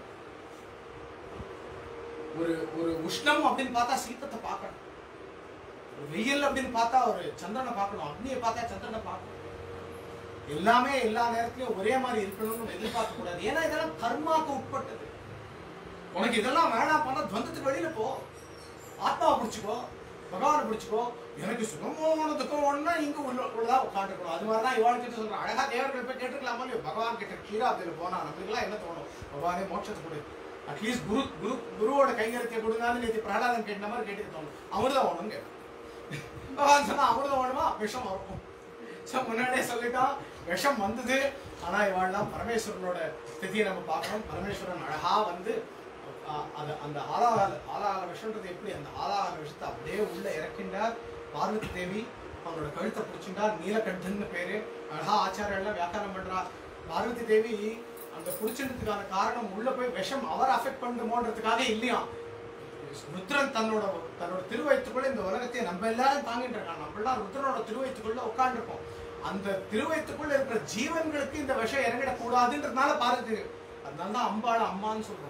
ஒரு ஒரு உஷ்ணம் அப்படின்னு பார்த்தா சீத்தத்தை பார்க்கணும் ஒரு வெயில் அப்படின்னு பார்த்தா ஒரு சந்திரனை பார்க்கணும் அக்னியை பார்த்தா சந்திரனை பார்க்கணும் எல்லாமே எல்லா நேரத்திலயும் ஒரே மாதிரி இருக்கணும்னு எதிர்பார்க்க கூடாது ஏன்னா இதெல்லாம் கர்மாக்கு உட்பட்டது உனக்கு இதெல்லாம் வேணாம் பண்ணா துவந்தத்துக்கு வெளியில போ ஆத்மாவை பிடிச்சுக்கோ பகவானை பிடிச்சுக்கோ எனக்கு சுகமான துக்கம் ஒண்ணா இங்க உள்ள உள்ளதா உட்காந்துருக்கணும் அது மாதிரி தான் இவாள் கிட்ட சொல்றேன் அழகா தேவர்கள் போய் கேட்டுக்கலாமா இல்லையோ பகவான் கிட்ட கீராப்தியில போனா நம்மளுக்குலாம் என்ன தோணும் பகவானே மோட்சத்தை கொடு அட்லீஸ்ட் குரு குரு குருவோட கைங்கரத்தை கொடுங்கன்னு நேற்று பிரகலாதன் கேட்ட மாதிரி கேட்டு தோணும் அமிர்தம் வேணும்னு கேட்டான் பகவான் சொன்னா அமிர்தம் வேணுமா விஷம் இருக்கும் ஸோ முன்னாடியே சொல்லிட்டோம் விஷம் வந்தது ஆனா இவாள்லாம் பரமேஸ்வரனோட ஸ்திதியை நம்ம பார்க்கணும் பரமேஸ்வரன் அழகா வந்து அஹ், அது அந்த ஆலாகால ஆலாகால விஷம்ன்றது எப்படி அந்த ஆலாகால விஷத்தை அப்படியே உள்ள இறக்கின்றார் பார்வதி தேவி அவங்களோட கழுத்தை பிடிச்சிட்டார் நீலகண்டன்னு பேரு அழகா ஆச்சாரியெல்லாம் வியாக்கியானம் பண்றா பார்வதி தேவி அந்த பிடிச்சிருந்ததுக்கான காரணம் உள்ள போய் விஷம் அவர் அஃபெக்ட் பண்ணுமோன்றதுக்காக இல்லையா ருத்ரன் தன்னோட தன்னோட திருவயிற்றுக்குள்ள இந்த உலகத்தை நம்ம எல்லாரும் தாங்கிட்டு இருக்காங்க நம்ம எல்லாம் ருத்ரனோட திருவயிற்றுக்குள்ள உட்காந்துருக்கோம் அந்த திருவயிற்றுக்குள்ள இருக்கிற ஜீவன்களுக்கு இந்த விஷம் இறங்கிடக்கூடாதுன்றதுனால பாருது அதனால தான் அம்பாள அம்மான்னு சொல்றோம்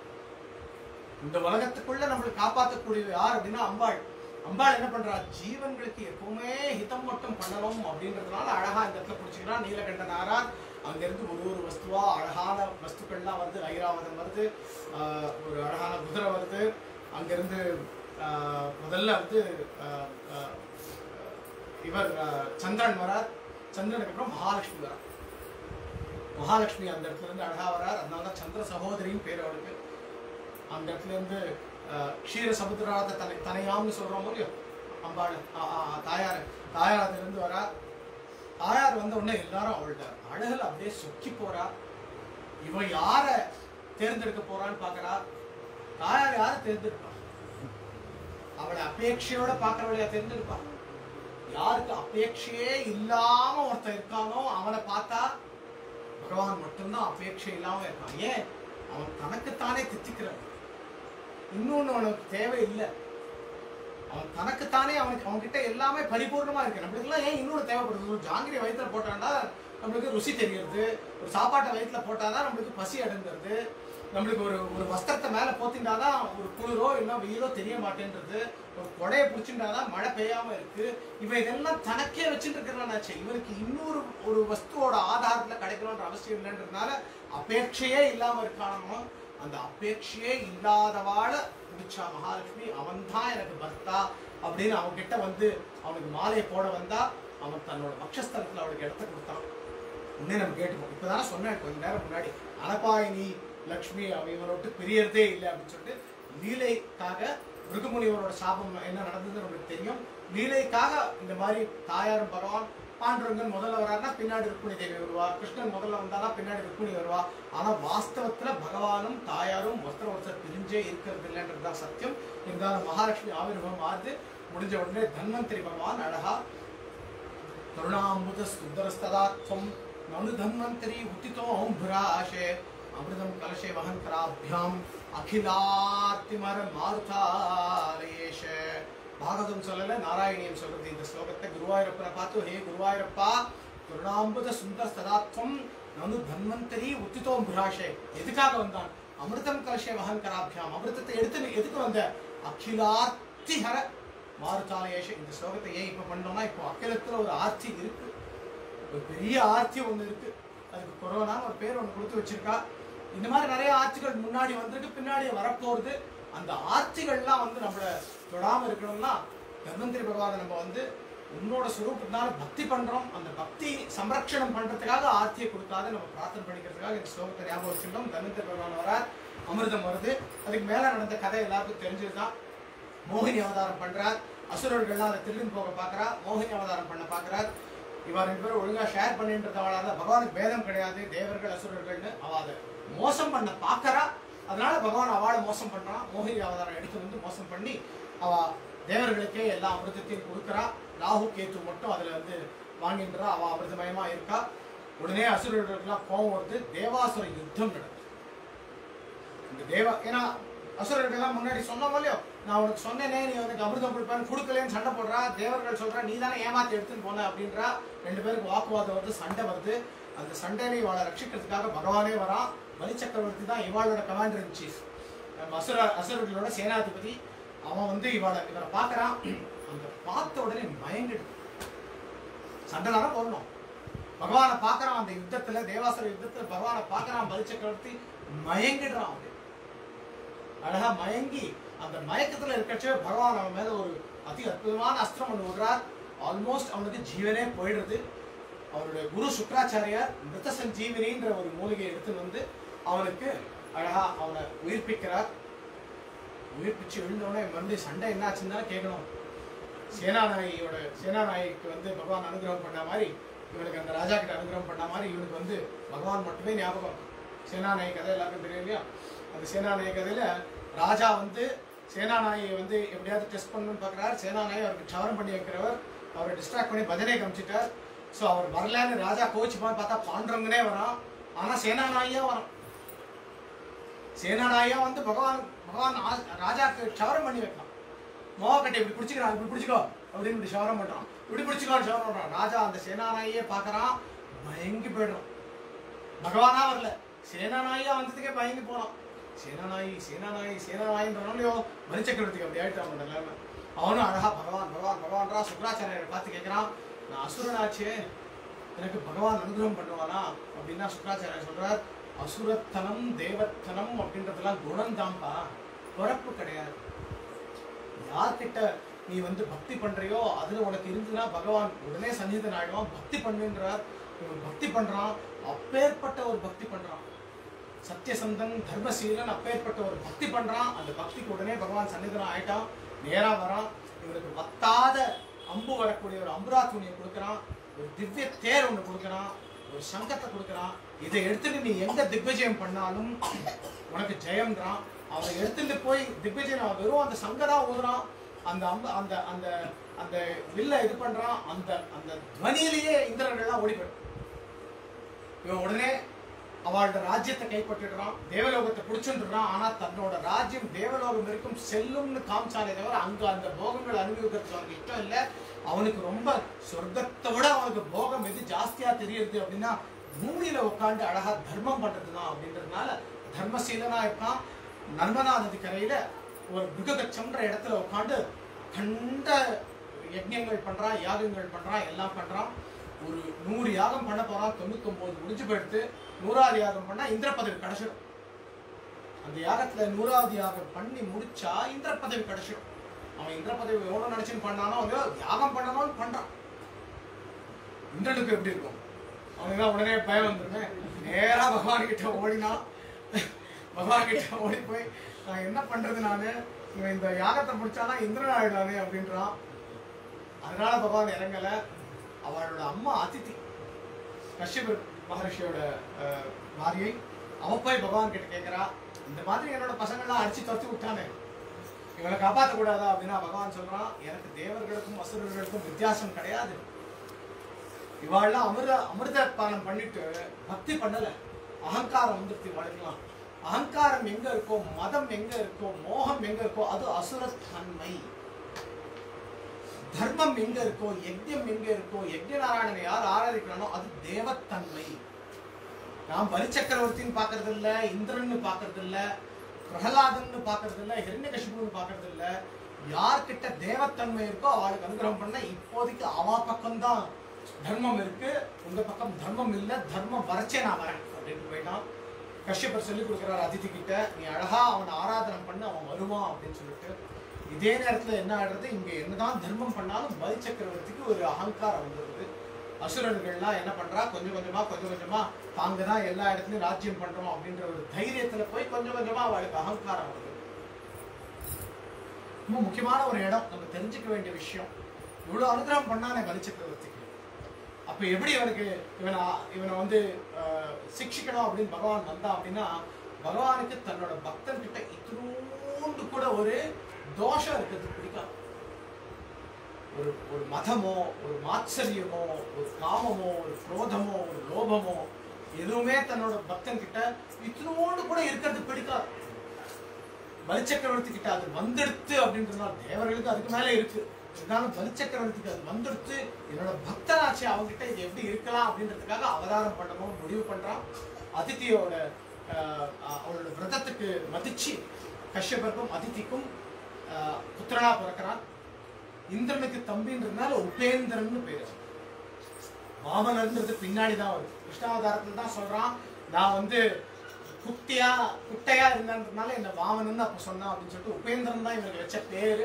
இந்த உலகத்துக்குள்ள நம்மளுக்கு காப்பாற்றக்கூடிய யார் அப்படின்னா அம்பாள் அம்பாள் என்ன பண்றா ஜீவன்களுக்கு எப்பவுமே ஹிதம் மட்டும் பண்ணணும் அப்படின்றதுனால அழகா இந்த இடத்துல பிடிச்சிக்கிறா நீலகண்ட நாரார் அங்கிருந்து ஒரு ஒரு வஸ்துவா அழகான வஸ்துக்கள்லாம் வருது ஐராவதம் வருது ஆஹ் ஒரு அழகான குதிரை வருது அங்கிருந்து ஆஹ் முதல்ல வந்து ஆஹ் ஆஹ் இவர் ஆஹ் சந்திரன் வரார் சந்திரனுக்கு அப்புறம் மகாலட்சுமி வரார் மகாலட்சுமி அந்த இடத்துல இருந்து அழகா வரார் அதனால தான் சந்திர சகோதரின்னு பேர் அவளுக்கு அந்த இடத்துல இருந்து அஹ், க்ஷீர சமுத்திராத தனை தனையாம்னு சொல்றோம் இல்லையோ அம்பாள் ஆ, ஆ, ஆ, தாயார் தாயார் அதுல இருந்து வரா தாயார் வந்த உடனே எல்லாரும் அவள்கிட்ட அழகுல அப்படியே சொக்கி போறா இவ யார தேர்ந்தெடுக்க போறான்னு பாக்குறா தாயார் யார தேர்ந்தெடுப்பா அவளை அபேட்சையோட பாக்குறவளையா தேர்ந்தெடுப்பா யாருக்கு அபேட்சையே இல்லாம ஒருத்தன் இருக்கானோ அவனை பார்த்தா பகவான் மட்டும்தான் அபேட்சை இல்லாம இருக்கான் ஏன் அவன் தனக்குத்தானே தித்திக்கிறான் இன்னொன்னு அவனுக்கு தேவை இல்லை அவன் தனக்குத்தானே அவனுக்கு அவன்கிட்ட எல்லாமே பரிபூர்ணமா இருக்கு நம்மளுக்குலாம் ஏன் இன்னொன்று தேவைப்படுது ஒரு ஜாங்கிரி வயிற்றுல போட்டாண்டா நம்மளுக்கு ருசி தெரியுது ஒரு சாப்பாட்டை வயிற்றுல போட்டாதான் நம்மளுக்கு பசி அடங்குறது நம்மளுக்கு ஒரு ஒரு வஸ்திரத்தை மேல போத்திண்டாதான் ஒரு குளிரோ இல்லை வெயிலோ தெரிய மாட்டேன்றது ஒரு கொடையை பிடிச்சிண்டாதான் மழை பெய்யாம இருக்கு இவன் இதெல்லாம் தனக்கே வச்சுட்டு இருக்கிறானாச்சே இவனுக்கு இன்னொரு ஒரு வஸ்துவோட ஆதாரத்துல கிடைக்கணும்ன்ற அவசியம் இல்லைன்றதுனால அபேட்சையே இல்லாம இருக்கானோ அந்த அபேட்சையே இல்லாதவாள பிடிச்சா மகாலட்சுமி அவன்தான் எனக்கு பர்த்தா அப்படின்னு அவன் கிட்ட வந்து அவனுக்கு மாலையை போட வந்தா அவன் தன்னோட பக்ஷஸ்தலத்துல அவளுக்கு இடத்த கொடுத்தான் உடனே நம்ம கேட்டுப்போம் இப்பதானே சொன்னேன் கொஞ்ச நேரம் முன்னாடி அனபாயினி லக்ஷ்மி அவன் இவனை விட்டு பிரியறதே இல்லை அப்படின்னு சொல்லிட்டு லீலைக்காக மிருகமுனிவரோட சாபம் என்ன நடந்ததுன்னு நம்மளுக்கு தெரியும் லீலைக்காக இந்த மாதிரி தாயாரும் பகவான் பாண்டுரங்கன் முதல்ல வராருன்னா பின்னாடி ருக்மிணி தேவி வருவா கிருஷ்ணன் முதல்ல வந்தானா பின்னாடி ருக்மிணி வருவா ஆனா வாஸ்தவத்துல பகவானும் தாயாரும் ஒருத்தர் ஒருத்தர் பிரிஞ்சே இருக்கிறது இல்லைன்றது தான் சத்தியம் இருந்தாலும் மகாலட்சுமி ஆவிர்வம் ஆகுது முடிஞ்ச உடனே தன்வந்திரி பகவான் அழகா கருணாம்புத சுந்தரஸ்ததாத்வம் நனு தன்வந்தரி உத்திதோம் புராஷே அமிர்தம் கலசே வகன் கராபியாம் அகிலார்த்திமர மாருதாலயேஷ பாகவதம் சொல்லல நாராயணியம் சொல்றது இந்த ஸ்லோகத்தை குருவாயூரப்பனை பார்த்து ஹே குருவாயூரப்பா கருணாம்புத சுந்தர சதாத்வம் நனு தன்வந்தரி உத்திதோம் புராஷே எதுக்காக வந்தான் அமிர்தம் கலசே வகன் கராபியாம் அமிர்தத்தை எடுத்து நீ எதுக்கு வந்த அகிலார்த்திஹர மாருதாலயேஷ இந்த ஸ்லோகத்தை ஏன் இப்ப பண்ணோம்னா இப்போ அக்கிலத்துல ஒரு ஆர்த்தி இருக்கு ஒரு பெரிய ஆர்த்தி ஒண்ணு இருக்கு அதுக்கு கொரோனா ஒரு பேர் ஒண்ணு கொடுத்து வச்சிருக்கா இந்த மாதிரி நிறைய ஆட்சிகள் முன்னாடி வந்திருக்கு பின்னாடி வரப்போகுது அந்த ஆட்சிகள்லாம் வந்து நம்மள தொடாம இருக்கணும்னா தன்வந்திரி பகவானை நம்ம வந்து உன்னோட சுரூபத்தினால பக்தி பண்றோம் அந்த பக்தி சம்ரக்ஷணம் பண்றதுக்காக ஆர்த்தியை கொடுக்காத நம்ம பிரார்த்தனை பண்ணிக்கிறதுக்காக இந்த ஸ்லோகத்தை ஞாபகம் வச்சுட்டோம் தன்வந்திரி பகவான் வரார் அமிர்தம் வருது அதுக்கு மேல நடந்த கதை எல்லாருக்கும் தெரிஞ்சதுதான் மோகினி அவதாரம் பண்றார் அசுரர்கள்லாம் அதை திரும்பி போக பார்க்கறா மோகினி அவதாரம் பண்ண பார்க்கறார் இவா ரெண்டு பேரும் ஒழுங்கா ஷேர் பண்ணிட்டு இருக்கவளால பகவானுக்கு பேதம் கிடையாது தேவர்கள் அசுரர்கள்னு அவ அதை மோசம் பண்ண பார்க்கறா அதனால பகவான் அவளை மோசம் பண்றான் மோகினி அவதாரம் எடுத்து வந்து மோசம் பண்ணி அவ தேவர்களுக்கே எல்லா அமிர்தத்தையும் கொடுக்கறா ராகு கேத்து மட்டும் அதுல வந்து வாங்கின்றா அவ அமிர்தமயமா இருக்கா உடனே அசுரர்களுக்கெல்லாம் கோபம் வருது தேவாசுர யுத்தம் நடக்குது இந்த தேவா ஏன்னா அசுரர்கள்லாம் முன்னாடி சொன்னோம் இல்லையோ நான் உனக்கு சொன்னேனே நீ உனக்கு அமிர்தம் கொடுப்பேன்னு கொடுக்கலன்னு சண்டை போடுறா தேவர்கள் சொல்றா நீ தானே ஏமாத்தி எடுத்துன்னு போன அப்படின்றா ரெண்டு பேருக்கு வாக்குவாதம் வருது சண்டை வருது அந்த சண்டையில இவளை ரட்சிக்கிறதுக்காக பகவானே வரான் பலி சக்கரவர்த்தி தான் இவாளோட கமாண்டர் இன் சீஃப் அசுர அசுரர்களோட சேனாதிபதி அவன் வந்து இவளை இவரை பார்க்கறான் அந்த பார்த்த உடனே மயங்கிடு சண்டை தானே போடணும் பகவானை பார்க்கறான் அந்த யுத்தத்துல தேவாசுர யுத்தத்துல பகவானை பார்க்கறான் பலி சக்கரவர்த்தி மயங்கிடுறான் அவன் அழகா மயங்கி அந்த மயக்கத்துல இருக்கச்சே பகவான் அவன் மேல ஒரு அதி அற்புதமான அஸ்திரம் ஒன்று விடுறார் ஆல்மோஸ்ட் அவனுக்கு ஜீவனே போயிடுறது அவருடைய குரு சுக்கராச்சாரியார் மிருத சஞ்சீவினின்ற ஒரு மூலிகையை எடுத்துன்னு வந்து அவனுக்கு அழகா அவனை உயிர்ப்பிக்கிறார் உயிர்ப்பிச்சு எழுந்தோடனே மறுபடியும் சண்டை என்னாச்சுன்னு தான் கேட்கணும் சேனாநாயகியோட சேனாநாயகிக்கு வந்து பகவான் அனுகிரகம் பண்ண மாதிரி இவனுக்கு அந்த ராஜா கிட்ட அனுகிரகம் பண்ண மாதிரி இவனுக்கு வந்து பகவான் மட்டுமே ஞாபகம் சேனாநாயகி கதை எல்லாருக்கும் தெரியும் இல்லையா அந்த சேனாநாயகி கதையில ராஜா வந்து சேனாநாயகியை வந்து எப்படியாவது டெஸ்ட் பண்ணணும்னு பார்க்குறாரு சேனாநாயகி அவருக்கு க்ஷவரம் பண்ணி வைக்கிறவர் அவரை டிஸ்ட்ராக்ட் பண்ணி பஜனை காமிச்சிட்டார் ஸோ அவர் வரலன்னு ராஜா கோச்சுப்பான்னு பார்த்தா பாண்டவங்கனே வரான் ஆனா சேனாநாயகியா வரான் சேனாநாயகியா வந்து பகவான் பகவான் ஆ- ராஜாக்கு க்ஷவரம் பண்ணி வைக்கலாம் மோகக்கட்டை இப்படி பிடிச்சிக்கிறான் இப்படி பிடிச்சிக்கோ அப்படின்னு இப்படி ஷவரம் பண்றான் இப்படி பிடிச்சிக்கோன்னு ஷவரம் பண்றான் ராஜா அந்த சேனாநாயகியே பார்க்கறான் மயங்கி போயிடுறான் பகவானா வரல சேனாநாயியா வந்ததுக்கே பயந்து போனான் சேனாநாயகி சேனாநாயகி சேனாநாயின்றனாலையோ மரிச்சக்கரத்துக்கு அப்படி ஆயிட்டான் அவனோட நிலைமை அவனும் அழகா பகவான் பகவான் பகவான்றா சுக்கராச்சாரியரை பார்த்து கேட்கறான் நான் அசுரனாச்சே எனக்கு பகவான் அனுகிரகம் பண்ணுவானா அப்படின்னா சுக்கராச்சாரியர் சொல்றார் அசுரத்தனம் தேவத்தனம் அப்படின்றதெல்லாம் குணம் தான்ப்பா பிறப்பு கிடையாது யார்கிட்ட நீ வந்து பக்தி பண்றியோ அதுல உனக்கு இருந்துன்னா பகவான் உடனே சன்னிதன் ஆயிடுவான் பக்தி பண்ணுன்றார் இவன் பக்தி பண்றான் அப்பேற்பட்ட ஒரு பக்தி பண்றான் சத்தியசந்தன் தர்மசீலன் அப்பேற்பட்ட ஒரு பக்தி பண்றான் அந்த பக்திக்கு உடனே பகவான் சன்னிதனம் ஆயிட்டான் நேரா வரான் இவனுக்கு வத்தாத அம்பு வரக்கூடிய ஒரு அம்புரா துணியை கொடுக்குறான் ஒரு திவ்ய தேர் ஒன்று கொடுக்குறான் ஒரு சங்கத்தை கொடுக்குறான் இதை எடுத்துட்டு நீ எங்க திக்விஜயம் பண்ணாலும் உனக்கு ஜெயம்ன்றான் அவனை எடுத்துட்டு போய் திக்விஜயம் அவன் வெறும் அந்த சங்கதான் ஊதுறான் அந்த அம்பு அந்த அந்த அந்த வில்ல இது பண்றான் அந்த அந்த துவனியிலேயே இந்திரர்கள்லாம் ஓடி போயிடும் இவன் உடனே அவளோட ராஜ்யத்தை கைப்பற்றிடுறான் தேவலோகத்தை பிடிச்சுடுறான் ஆனா தன்னோட ராஜ்யம் தேவலோகம் வரைக்கும் செல்லும்னு காமிச்சானே தவிர அங்க அந்த போகங்கள் அனுபவிக்கிறதுக்கு அவனுக்கு இஷ்டம் இல்லை அவனுக்கு ரொம்ப சொர்க்கத்தை விட அவனுக்கு போகம் எது ஜாஸ்தியா தெரியுது அப்படின்னா பூமியில உட்காந்து அழகா தர்மம் பண்றதுதான் அப்படின்றதுனால தர்மசீலனா இருக்கான் நர்மதா நதி கரையில ஒரு மிருககச்சம்ன்ற இடத்துல உட்காந்து கண்ட யஜ்ஞங்கள் பண்றான் யாகங்கள் பண்றான் எல்லாம் பண்றான் ஒரு நூறு யாகம் பண்ண போறான் தொண்ணூத்தொன்பது முடிஞ்சு போயிடுத்து நூறாவது யாகம் பண்ணா இந்திர பதவி கிடைச்சிடும் அந்த யாகத்துல நூறாவது யாகம் பண்ணி முடிச்சா இந்திர பதவி கிடைச்சிடும் அவன் இந்திர பதவி எவ்வளவு நினைச்சுன்னு பண்ணானோ இல்லையோ யாகம் பண்ணணும்னு பண்றான் இந்திரனுக்கு எப்படி இருக்கும் அவனுக்கு தான் உடனே பயம் வந்துருமே நேரா பகவான் கிட்ட ஓடினான் பகவான் கிட்ட ஓடி போய் நான் என்ன பண்றது நானு இவன் இந்த யாகத்தை முடிச்சானா இந்திரன் ஆயிடானே அப்படின்றான் அதனால பகவான் இறங்கல அவளோட அம்மா அதித்தி கஷ்யபர் மகரிஷியோட அஹ், மாரியை அவ போய் பகவான் கிட்ட கேட்கிறா இந்த மாதிரி என்னோட பசங்கள்லாம் அடிச்சு துரத்தி விட்டானே இவனை காப்பாற்ற கூடாதா அப்படின்னா பகவான் சொல்றான் எனக்கு தேவர்களுக்கும் அசுரர்களுக்கும் வித்தியாசம் கிடையாது இவாள்லாம் அமிர்த அமிர்த பானம் பண்ணிட்டு பக்தி பண்ணல அகங்காரம் வந்துருச்சு இவாளுக்கெல்லாம் அகங்காரம் எங்க இருக்கோ மதம் எங்க இருக்கோ மோகம் எங்க இருக்கோ அது அசுரத்தன்மை தர்மம் எங்க இருக்கோ யஜ்யம் எங்க இருக்கோ யஜ்ய நாராயணனை யார் ஆராதிக்கிறானோ அது தேவத்தன்மை நாம் பலிச்சக்கரவர்த்தின்னு பாக்குறது இல்ல இந்திரன்னு பாக்குறது இல்ல பிரகலாதன்னு பாக்குறது இல்ல ஹிரண்யகசிபுன்னு பாக்குறது இல்ல யார்கிட்ட தேவத்தன்மை இருக்கோ அவளுக்கு அனுகிரகம் பண்ண இப்போதைக்கு அவா பக்கம்தான் தர்மம் இருக்கு உங்க பக்கம் தர்மம் இல்ல தர்மம் வரைச்சே நான் வரேன் அப்படின்னு போயிட்டான் கஷ்யப்பர் சொல்லி கொடுக்குறாரு அதிதி கிட்ட நீ அழகா அவனை ஆராதனை பண்ணு அவன் வருவான் அப்படின்னு சொல்லிட்டு இதே நேரத்துல என்ன ஆடுறது இங்க என்னதான் தர்மம் பண்ணாலும் பலி சக்கரவர்த்திக்கு ஒரு அகங்காரம் வந்துருது அசுரர்கள்லாம் என்ன பண்றா கொஞ்சம் கொஞ்சமா கொஞ்சம் கொஞ்சமா தாங்க தான் எல்லா இடத்துலயும் ராஜ்யம் பண்றோம் அப்படின்ற ஒரு தைரியத்துல போய் கொஞ்சம் கொஞ்சமா அவளுக்கு அகங்காரம் வருது ரொம்ப முக்கியமான ஒரு இடம் நம்ம தெரிஞ்சுக்க வேண்டிய விஷயம் இவ்வளவு அனுகிரகம் பண்ணானே பலி சக்கரவர்த்திக்கு அப்ப எப்படி இவனுக்கு இவனை இவனை வந்து அஹ், சிக்ஷிக்கணும் அப்படின்னு பகவான் வந்தான் அப்படின்னா பகவானுக்கு தன்னோட பக்தன் கிட்ட இத்தினூண்டு கூட ஒரு தோஷம் இருக்கிறது பிடிக்காது ஒரு ஒரு மதமோ ஒரு மாத்சரியமோ ஒரு காமமோ ஒரு குரோதமோ ஒரு லோபமோ எதுவுமே தன்னோட பக்தன் கிட்ட இத்தினோண்டு கூட இருக்கிறது பிடிக்காது பலிச்சக்கரவர்த்தி கிட்ட அது வந்துடுத்து அப்படின்றதுனால தேவர்களுக்கு அதுக்கு மேல இருக்கு இருந்தாலும் பலிச்சக்கரவர்த்திக்கு அது வந்துடுத்து என்னோட பக்தனாச்சு அவங்ககிட்ட இது எப்படி இருக்கலாம் அப்படின்றதுக்காக அவதாரம் பண்ணணும் முடிவு பண்றான் அதித்தியோட ஆஹ், அவளோட விரதத்துக்கு மதிச்சு கஷ்யபருக்கும் அதித்திக்கும் ஆஹ், புத்திரனா பிறக்கிறான் இந்திரனுக்கு தம்பின்றதுனால உபேந்திரன்னு பேரு வாமனன்றது பின்னாடி தான் வருது கிருஷ்ணாவதாரத்துல தான் சொல்றான் நான் வந்து குட்டியா குட்டையா இருந்ததுனால என்ன வாமனன் அப்ப சொன்னான் அப்படின்னு சொல்லிட்டு உபேந்திரன் தான் இவருக்கு வச்ச பேரு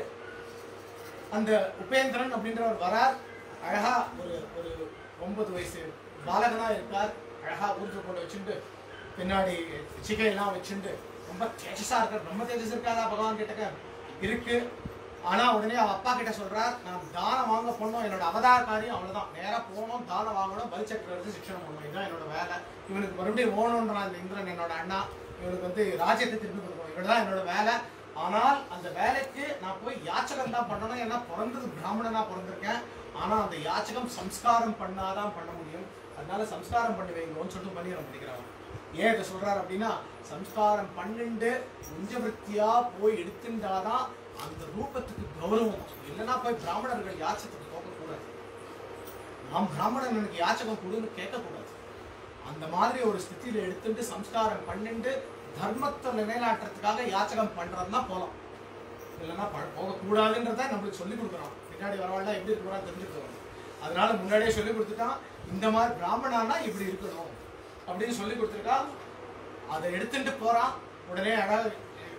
அந்த உபேந்திரன் அப்படின்றவர் வரார் அழகா ஒரு ஒரு ஒன்பது வயசு பாலகனா இருக்கார் அழகா ஊருக்கு கொண்டு வச்சுட்டு பின்னாடி சிகையெல்லாம் வச்சுட்டு ரொம்ப தேஜஸா இருக்கார் ரொம்ப தேஜஸ் இருக்காரா பகவான் கிட்டக்க இருக்கு ஆனா உடனே அவ அப்பா கிட்ட சொல்றார் நான் தானம் வாங்க போனோம் என்னோட அவதார காரியம் அவ்வளவுதான் நேரா போகணும் தானம் வாங்கணும் பலி சக்கரவர்த்தி சிக்ஷனம் பண்ணணும் இதுதான் என்னோட வேலை இவனுக்கு மறுபடியும் ஓணுன்றான் இந்த இந்திரன் என்னோட அண்ணா இவனுக்கு வந்து ராஜ்யத்தை திருப்பி கொடுக்கணும் இவ்வளவுதான் என்னோட வேலை ஆனால் அந்த வேலைக்கு நான் போய் யாச்சகம் தான் பண்ணணும் ஏன்னா பிறந்தது பிராமணனா பிறந்திருக்கேன் ஆனா அந்த யாச்சகம் சம்ஸ்காரம் பண்ணாதான் பண்ண முடியும் அதனால சம்ஸ்காரம் பண்ணி வைங்கன்னு சொல்லிட்டு பண்ணி படிக்கிறான் ஏன் இதை சொல்றாரு அப்படின்னா சம்ஸ்காரம் பண்ணிண்டு குஞ்சவருத்தியா போய் எடுத்துட்டாதான் அந்த ரூபத்துக்கு கௌரவம் இல்லைன்னா போய் பிராமணர்கள் யாச்சத்துக்கு போகக்கூடாது நாம் பிராமணன் எனக்கு யாச்சகம் கொடுன்னு கேட்கக்கூடாது அந்த மாதிரி ஒரு ஸ்திதியில எடுத்துட்டு சம்ஸ்காரம் பண்ணிண்டு தர்மத்தை நிலைநாட்டுறதுக்காக யாச்சகம் பண்றதுனா போலாம் இல்லைன்னா ப- போகக்கூடாதுன்றத நம்மளுக்கு சொல்லி கொடுக்குறோம் பின்னாடி வரவாள்லாம் எப்படி இருக்கிறா தெரிஞ்சுக்கிறோம் அதனால முன்னாடியே சொல்லி கொடுத்துட்டான் இந்த மாதிரி பிராமணானா இப்படி இருக்கணும் அப்படின்னு சொல்லி கொடுத்துருக்கா அதை எடுத்துட்டு போறான் உடனே அழகாக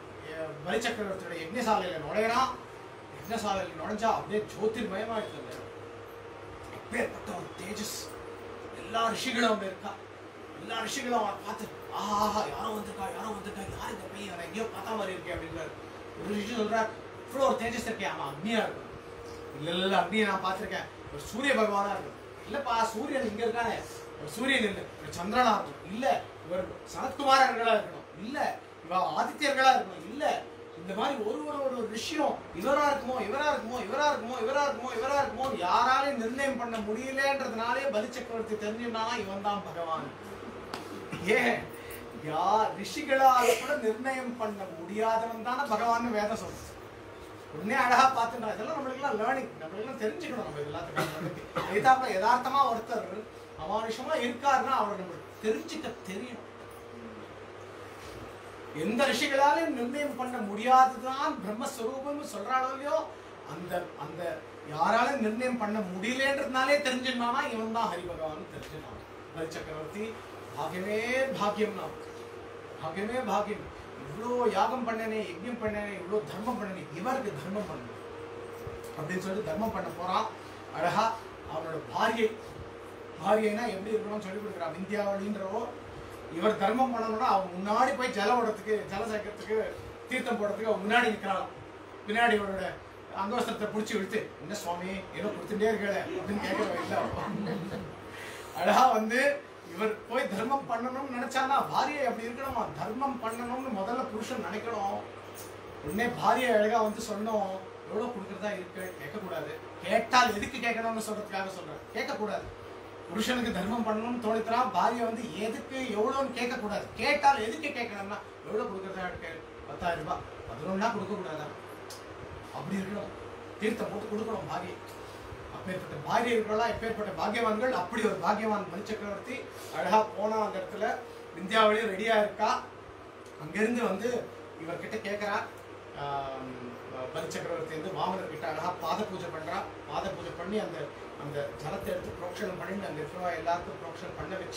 பலி சக்கரவர்த்தியோட யஜ்ஞசாலையில நுழையிறான் யஜ்ஞசாலையில நுழைஞ்சா அப்படியே ஜோதிர்மயமா இருக்குது அப்பேற்பட்ட ஒரு தேஜஸ் எல்லா ரிஷிகளும் அங்க இருக்கா எல்லா ரிஷிகளும் அவனை பார்த்து ஆஹா யாரோ வந்திருக்கா யாரோ வந்திருக்கா யார் இந்த பையன் அவன் எங்கேயோ பார்த்தா மாதிரி இருக்கே அப்படின்றாரு ஒரு ரிஷி சொல்றார் இவ்வளோ ஒரு தேஜஸ் இருக்கே அவன் அக்னியா இருக்கும் இல்ல இல்ல இல்ல அக்னியை நான் பார்த்திருக்கேன் ஒரு சூரிய பகவானா இருக்கும் இல்லப்பா சூரியன் இங்க இருக்கானே ஒரு சூரியன் இல்ல ஒரு சந்திரனா இருக்கும் இல்ல இவர் சனத்குமாரர்களா இருக்கணும் இல்ல இவ ஆதித்யர்களா இருக்கணும் இல்ல இந்த மாதிரி ஒரு ஒரு ஒரு ஒரு விஷயம் இவரா இருக்குமோ இவரா இருக்குமோ இவரா இருக்குமோ இவரா இருக்குமோ இவரா இருக்குமோ யாராலையும் நிர்ணயம் பண்ண முடியலன்றதுனாலே பலி சக்கரவர்த்தி தெரிஞ்சுட்டானா இவன் தான் பகவான் ஏன் யார் ரிஷிகளால கூட நிர்ணயம் பண்ண முடியாதவன் தானே பகவான் வேதம் சொல்லுது உடனே அழகா பார்த்துட்டா இதெல்லாம் நம்மளுக்கெல்லாம் லேர்னிங் நம்மளுக்கெல்லாம் தெரிஞ்சுக்கணும் நம்ம இதெல்லாத்துக்கும் எதாப்ப யதார்த்தமா ஒருத்தர் அமானுஷமா இருக்காருன்னா அவரை நம்மளுக்கு தெரிஞ்சுக்க தெரியும் எந்த ரிஷிகளாலும் நிர்ணயம் பண்ண முடியாததுதான் பிரம்மஸ்வரூபம்னு சொல்றாளோ இல்லையோ அந்த அந்த யாராலும் நிர்ணயம் பண்ண முடியலன்றதுனாலே தெரிஞ்சுனானா இவன் தான் ஹரி பகவான் தெரிஞ்சுனான் ஹரி சக்கரவர்த்தி பாகியமே பாக்கியம் நான் பாகியமே பாக்கியம் இவ்வளோ யாகம் பண்ணனே யஜ்யம் பண்ணனே இவ்வளோ தர்மம் பண்ணனே இவருக்கு தர்மம் பண்ணணும் அப்படின்னு சொல்லிட்டு தர்மம் பண்ண போறான் அழகா அவனோட பாரியை பாரியைனா எப்படி இருக்கணும்னு சொல்லி கொடுக்குறான் விந்தியாவளின்றவோ இவர் தர்மம் பண்ணணும்னா அவன் முன்னாடி போய் ஜலம் விடறதுக்கு ஜலம் சேர்க்கறதுக்கு தீர்த்தம் போடுறதுக்கு அவன் முன்னாடி நிற்கிறான் பின்னாடி இவரோட அங்கவஸ்திரத்தை பிடிச்சி இழுத்து என்ன சுவாமி ஏதோ கொடுத்துட்டே இருக்கல அப்படின்னு கேட்கறவன் இல்லை அவன். அழகா வந்து இவர் போய் தர்மம் பண்ணணும்னு நினைச்சானா பாரியை அப்படி இருக்கணுமா தர்மம் பண்ணணும்னு முதல்ல புருஷன் நினைக்கணும் உடனே பாரியை அழகா வந்து சொன்னோம் எவ்வளவு கொடுக்கறதா இருக்கு கேட்கக்கூடாது கேட்டால் எதுக்கு கேட்கணும்னு சொல்றதுக்காக சொல்றேன் கேட்கக்கூடாது புருஷனுக்கு தர்மம் பண்ணணும்னு தோணித்தான் பாரியை வந்து எதுக்கு எவ்வளோன்னு கேட்கக்கூடாது கேட்டால் எதுக்கு கேட்கணும்னா எவ்வளவு கொடுக்கறதா இருக்கு பத்தாயிரம் ரூபாய் பதினொன்னா கொடுக்க கூடாதா அப்படி இருக்கணும் தீர்த்தம் போட்டு கொடுக்கணும் பாரியை அப்பேற்பட்ட பாரிய இருக்கிறவங்களா எப்பேற்பட்ட பாக்கியவான்கள் அப்படி ஒரு பாக்கியவான் பலி சக்கரவர்த்தி அழகா போனா அந்த இடத்துல விந்தியாவளி ரெடியா இருக்கா அங்கிருந்து வந்து இவர்கிட்ட கேட்கறா ஆம், பலி சக்கரவர்த்தி வந்து வாமனர் கிட்ட அழகா பாத பூஜை பண்றா பாத பூஜை பண்ணி அந்த அந்த ஜலத்தை எடுத்து புரோக்ஷனம் பண்ணி அங்க இருக்கிறவா எல்லாருக்கும் புரோக்ஷனம் பண்ண வச்சு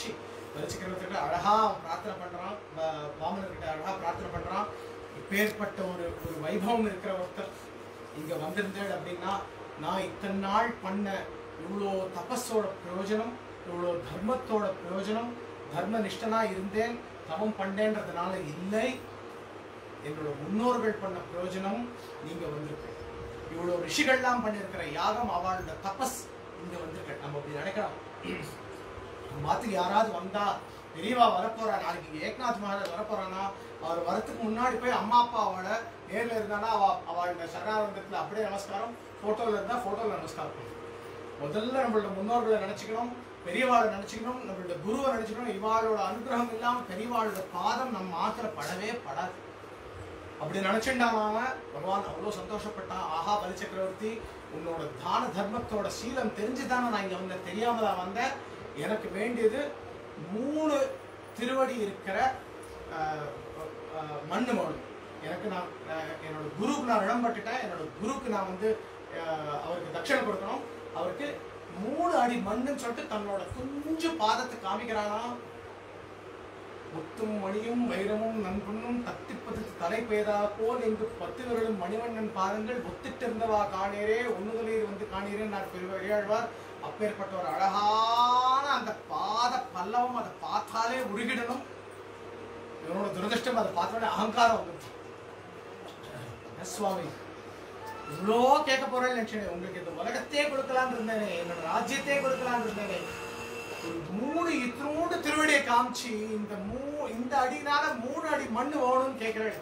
பரிசுக்கிறவர்கிட்ட அழகா அவன் பிரார்த்தனை பண்றான் ப- வாமனர்கிட்ட அழகா பிரார்த்தனை பண்றான் இப்பேற்பட்ட ஒரு ஒரு வைபவம் இருக்கிற ஒருத்தர் இங்க வந்திருந்தேன் அப்படின்னா நான் இத்தனை நாள் பண்ண இவ்வளோ தபஸோட பிரயோஜனம் இவ்வளோ தர்மத்தோட பிரயோஜனம் தர்ம நிஷ்டனா இருந்தேன் தவம் பண்ணேன்றதுனால இல்லை என்னோட முன்னோர்கள் பண்ண பிரயோஜனம் நீங்க வந்திருக்க இவ்வளோ ரிஷிகள்லாம் பண்ணியிருக்கிற யாகம் அவளோட தபஸ் இங்க வந்திருக்க நம்ம அப்படி நினைக்கலாம் நம்ம மாத்துக்கு யாராவது வந்தா பெரியவா வரப்போறா நாளைக்கு இங்க ஏக்நாத் மகாராஜ் வரப்போறானா அவர் வரத்துக்கு முன்னாடி போய் அம்மா அப்பா அவள நேர்ல இருந்தானா அவ அவளோட சரணானந்தத்துல அப்படியே நமஸ்காரம் போட்டோல இருந்தா போட்டோல நமஸ்காரம் பண்ணணும். முதல்ல நம்மளோட முன்னோர்களை நினைச்சுக்கணும் பெரியவாளை நினைச்சுக்கணும் நம்மளோட குருவை நினைச்சுக்கணும் இவாளோட அனுகிரகம் இல்லாம பெரியவாளோட பாதம் நம்ம ஆத்துல படவே படாது அப்படி நினைச்சுட்டான் அவன் பகவான் அவ்வளோ சந்தோஷப்பட்டான் ஆஹா பலி சக்கரவர்த்தி உன்னோட தான தர்மத்தோட சீலம் தெரிஞ்சுதானே நான் இங்க வந்தேன் தெரியாம தான் வந்தேன் எனக்கு வேண்டியது மூணு திருவடி இருக்கிற ஆஹ், ஆஹ், மண்ணு வேணும் எனக்கு நான் ஆஹ், என்னோட குருவுக்கு நான் இடம் பட்டுட்டேன் என்னோட குருவுக்கு நான் வந்து ஆஹ், அவருக்கு தட்சணை கொடுக்கணும் அவருக்கு மூணு அடி மண்ணுன்னு சொல்லிட்டு தன்னோட கொஞ்சம் பாதத்தை காமிக்கிறானா முத்தும் மணியும் வைரமும் நன்புண்ணும் தத்திப்பது தலை பெய்தா போல் இங்கு பத்து விரலும் மணிவண்ணன் பாதங்கள் ஒத்திட்டிருந்தவா காணீரே ஒண்ணுதலீர் வந்து காணீரே நான் பெருவாழ்வார் அப்பேற்பட்ட ஒரு அழகான அந்த பாத பல்லவம் அதை பார்த்தாலே உருகிடணும் இவனோட துரதிருஷ்டம் அதை பார்த்தோன்னே அகங்காரம் வந்துருச்சு என்ன சுவாமி இவ்வளோ கேட்க போறேன்னு நினைச்சேன் உங்களுக்கு இந்த உலகத்தையே கொடுக்கலாம்னு இருந்தேனே என்னோட ராஜ்யத்தையே கொடுக்கலாம்னு இருந்தேனே ஒரு மூணு இத்தினோடு திருவடியை காமிச்சு இந்த மூ இந்த அடினால மூணு அடி மண்ணு வேணும்னு கேட்கிறேன்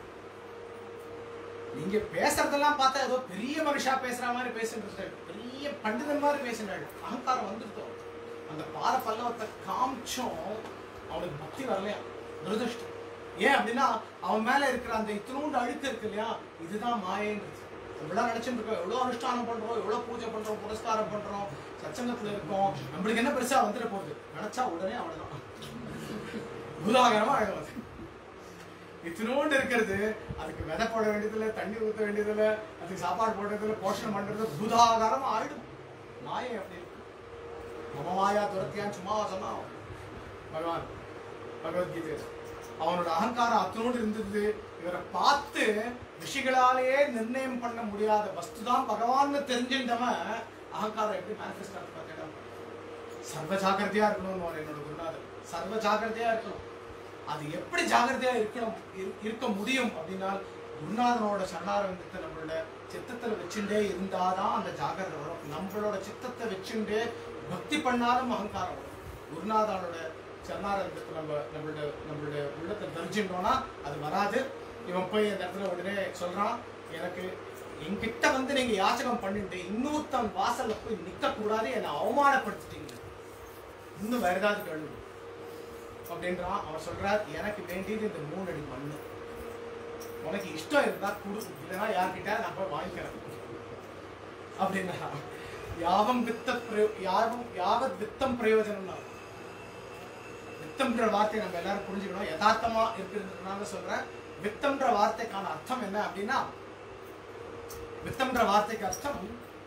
நீங்க பேசுறதெல்லாம் பார்த்தா ஏதோ பெரிய மனுஷா பேசுற மாதிரி பேசுறது பெரிய பண்டிதன் மாதிரி பேசுறாள் அகங்காரம் வந்துருத்தோம் அந்த பாத பல்லவத்தை காமிச்சோம் அவனுக்கு பக்தி வரலையா துரதிருஷ்டம் ஏன் அப்படின்னா அவன் மேல இருக்கிற அந்த இத்தினோண்டு அழுக்கு இருக்கு இல்லையா இதுதான் மாயன்றது இவ்வளவு நினைச்சுட்டு இருக்கோம் எவ்வளவு அனுஷ்டானம் பண்றோம் எவ்வளவு பூஜை பண்றோம் புரஸ்காரம் பண்றோம் சச்சங்கத்துல இருக்கோம் நம்மளுக்கு என்ன பெருசா வந்துட போகுது நினைச்சா உடனே அவ்வளவுதான் பூதாகரமா ஆயிடும் இத்தினோண்டு இருக்கிறது அதுக்கு விதை போட வேண்டியதில்ல தண்ணி ஊத்த வேண்டியதில்ல அதுக்கு சாப்பாடு போடுறதில்ல போஷணம் பண்றது பூதாகாரம் ஆயிடும் மாயை அப்படி இருக்கு மம மாயா துரத்தியான்னு சும்மா சொன்னா பகவான் பகவத்கீதை அவனோட அகங்காரம் அத்தனோடு இருந்தது இவரை பார்த்து ரிஷிகளாலேயே நிர்ணயம் பண்ண முடியாத வஸ்துதான் பகவான்னு தெரிஞ்சின்றவன் அகங்காரம் எப்படி மேனிஃபெஸ்ட் ஆகுது பார்த்தீங்கன்னா சர்வ ஜாக்கிரதையா இருக்கணும்னு அவர் என்னோட குருநாதர் சர்வ ஜாக்கிரதையா இருக்கணும் அது எப்படி ஜாக்கிரதையா இருக்கணும் இரு- இருக்க முடியும் அப்படின்னா குருநாதனோட சரணாரங்கத்தை நம்மளோட சித்தத்துல வச்சுட்டே இருந்தாதான் அந்த ஜாக்கிரதை வரும் நம்மளோட சித்தத்தை வச்சுட்டு பக்தி பண்ணாலும் அகங்காரம் வரும் குருநாதனோட சரணாரங்கத்தை நம்ம நம்மளோட நம்மளோட உள்ளத்தை தெரிஞ்சுட்டோம்னா அது வராது இவன் போய் அந்த இடத்துல உடனே சொல்றான் எனக்கு என்கிட்ட வந்து நீங்க யாச்சகம் பண்ணிட்டு இன்னொருத்தன் வாசல்ல போய் நிக்க கூடாது என்னை அவமானப்படுத்திட்டீங்க இன்னும் வேற ஏதாவது கேள்வி அப்படின்றான் அவன் சொல்றார் எனக்கு வேண்டியது இந்த மூணு அடி மண்ணு உனக்கு இஷ்டம் இருந்தா குடு இல்லைன்னா யார்கிட்ட நான் போய் வாங்கிக்கிறேன் அப்படின்னா யாவம் வித்த பிரயோ யாவும் யாவத் வித்தம் பிரயோஜனம் வித்தம்ன்ற வார்த்தையை நம்ம எல்லாரும் புரிஞ்சுக்கணும் யதார்த்தமா இருக்கிறதுனால சொல்றேன் வித்தம்ன்ற வார்த்தைக்கான அர்த்தம் என்ன அப்படின்னா வித்தம்ன்ற வார்த்தைக்கு அர்த்தம்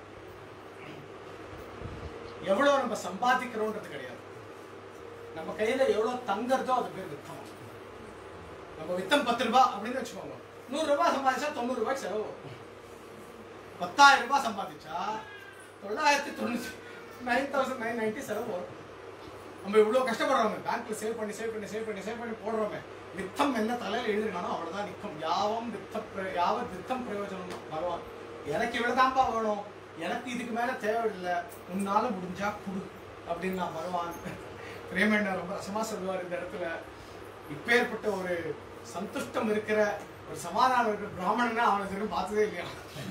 எவ்வளவு நம்ம சம்பாதிக்கிறோன்றது கிடையாது நம்ம கையில எவ்வளவு தங்கறதோ அது பேர் வித்தம் நம்ம வித்தம் பத்து ரூபாய் அப்படின்னு வச்சுக்கோங்க நூறு ரூபாய் சம்பாதிச்சா தொண்ணூறு ரூபாய்க்கு செலவு வரும். பத்தாயிரம் ரூபாய் சம்பாதிச்சா தொள்ளாயிரத்தி தொண்ணூத்தி நைன் தௌசண்ட் நைன் நைன்டி செலவு வரும் நம்ம இவ்வளவு கஷ்டப்படுறோமே பேங்க்ல சேவ் பண்ணி சேவ் பண்ணி சேவ் பண்ணி சேவ் பண்ணி போடுறோமே வித்தம் என்ன தலையில எழுதுனாலும் அவ்வளவுதான் நிற்கும் யாவம் வித்த பிர- யாவத் வித்தம் பிரயோஜனம் தான் பகவான் எனக்கு இவ்வளவுதான்ப்பா வேணும் எனக்கு இதுக்கு மேல தேவையில்லை உன்னால முடிஞ்சா குடு அப்படின்னா பகவான் பிரேமண்ணா ரொம்ப ரசமா சொல்லுவார் இந்த இடத்துல இப்பேற்பட்ட ஒரு சந்துஷ்டம் இருக்கிற ஒரு சமாதானம் இருக்கிற பிராமணனா அவனை திரும்ப பார்த்ததே இல்லையா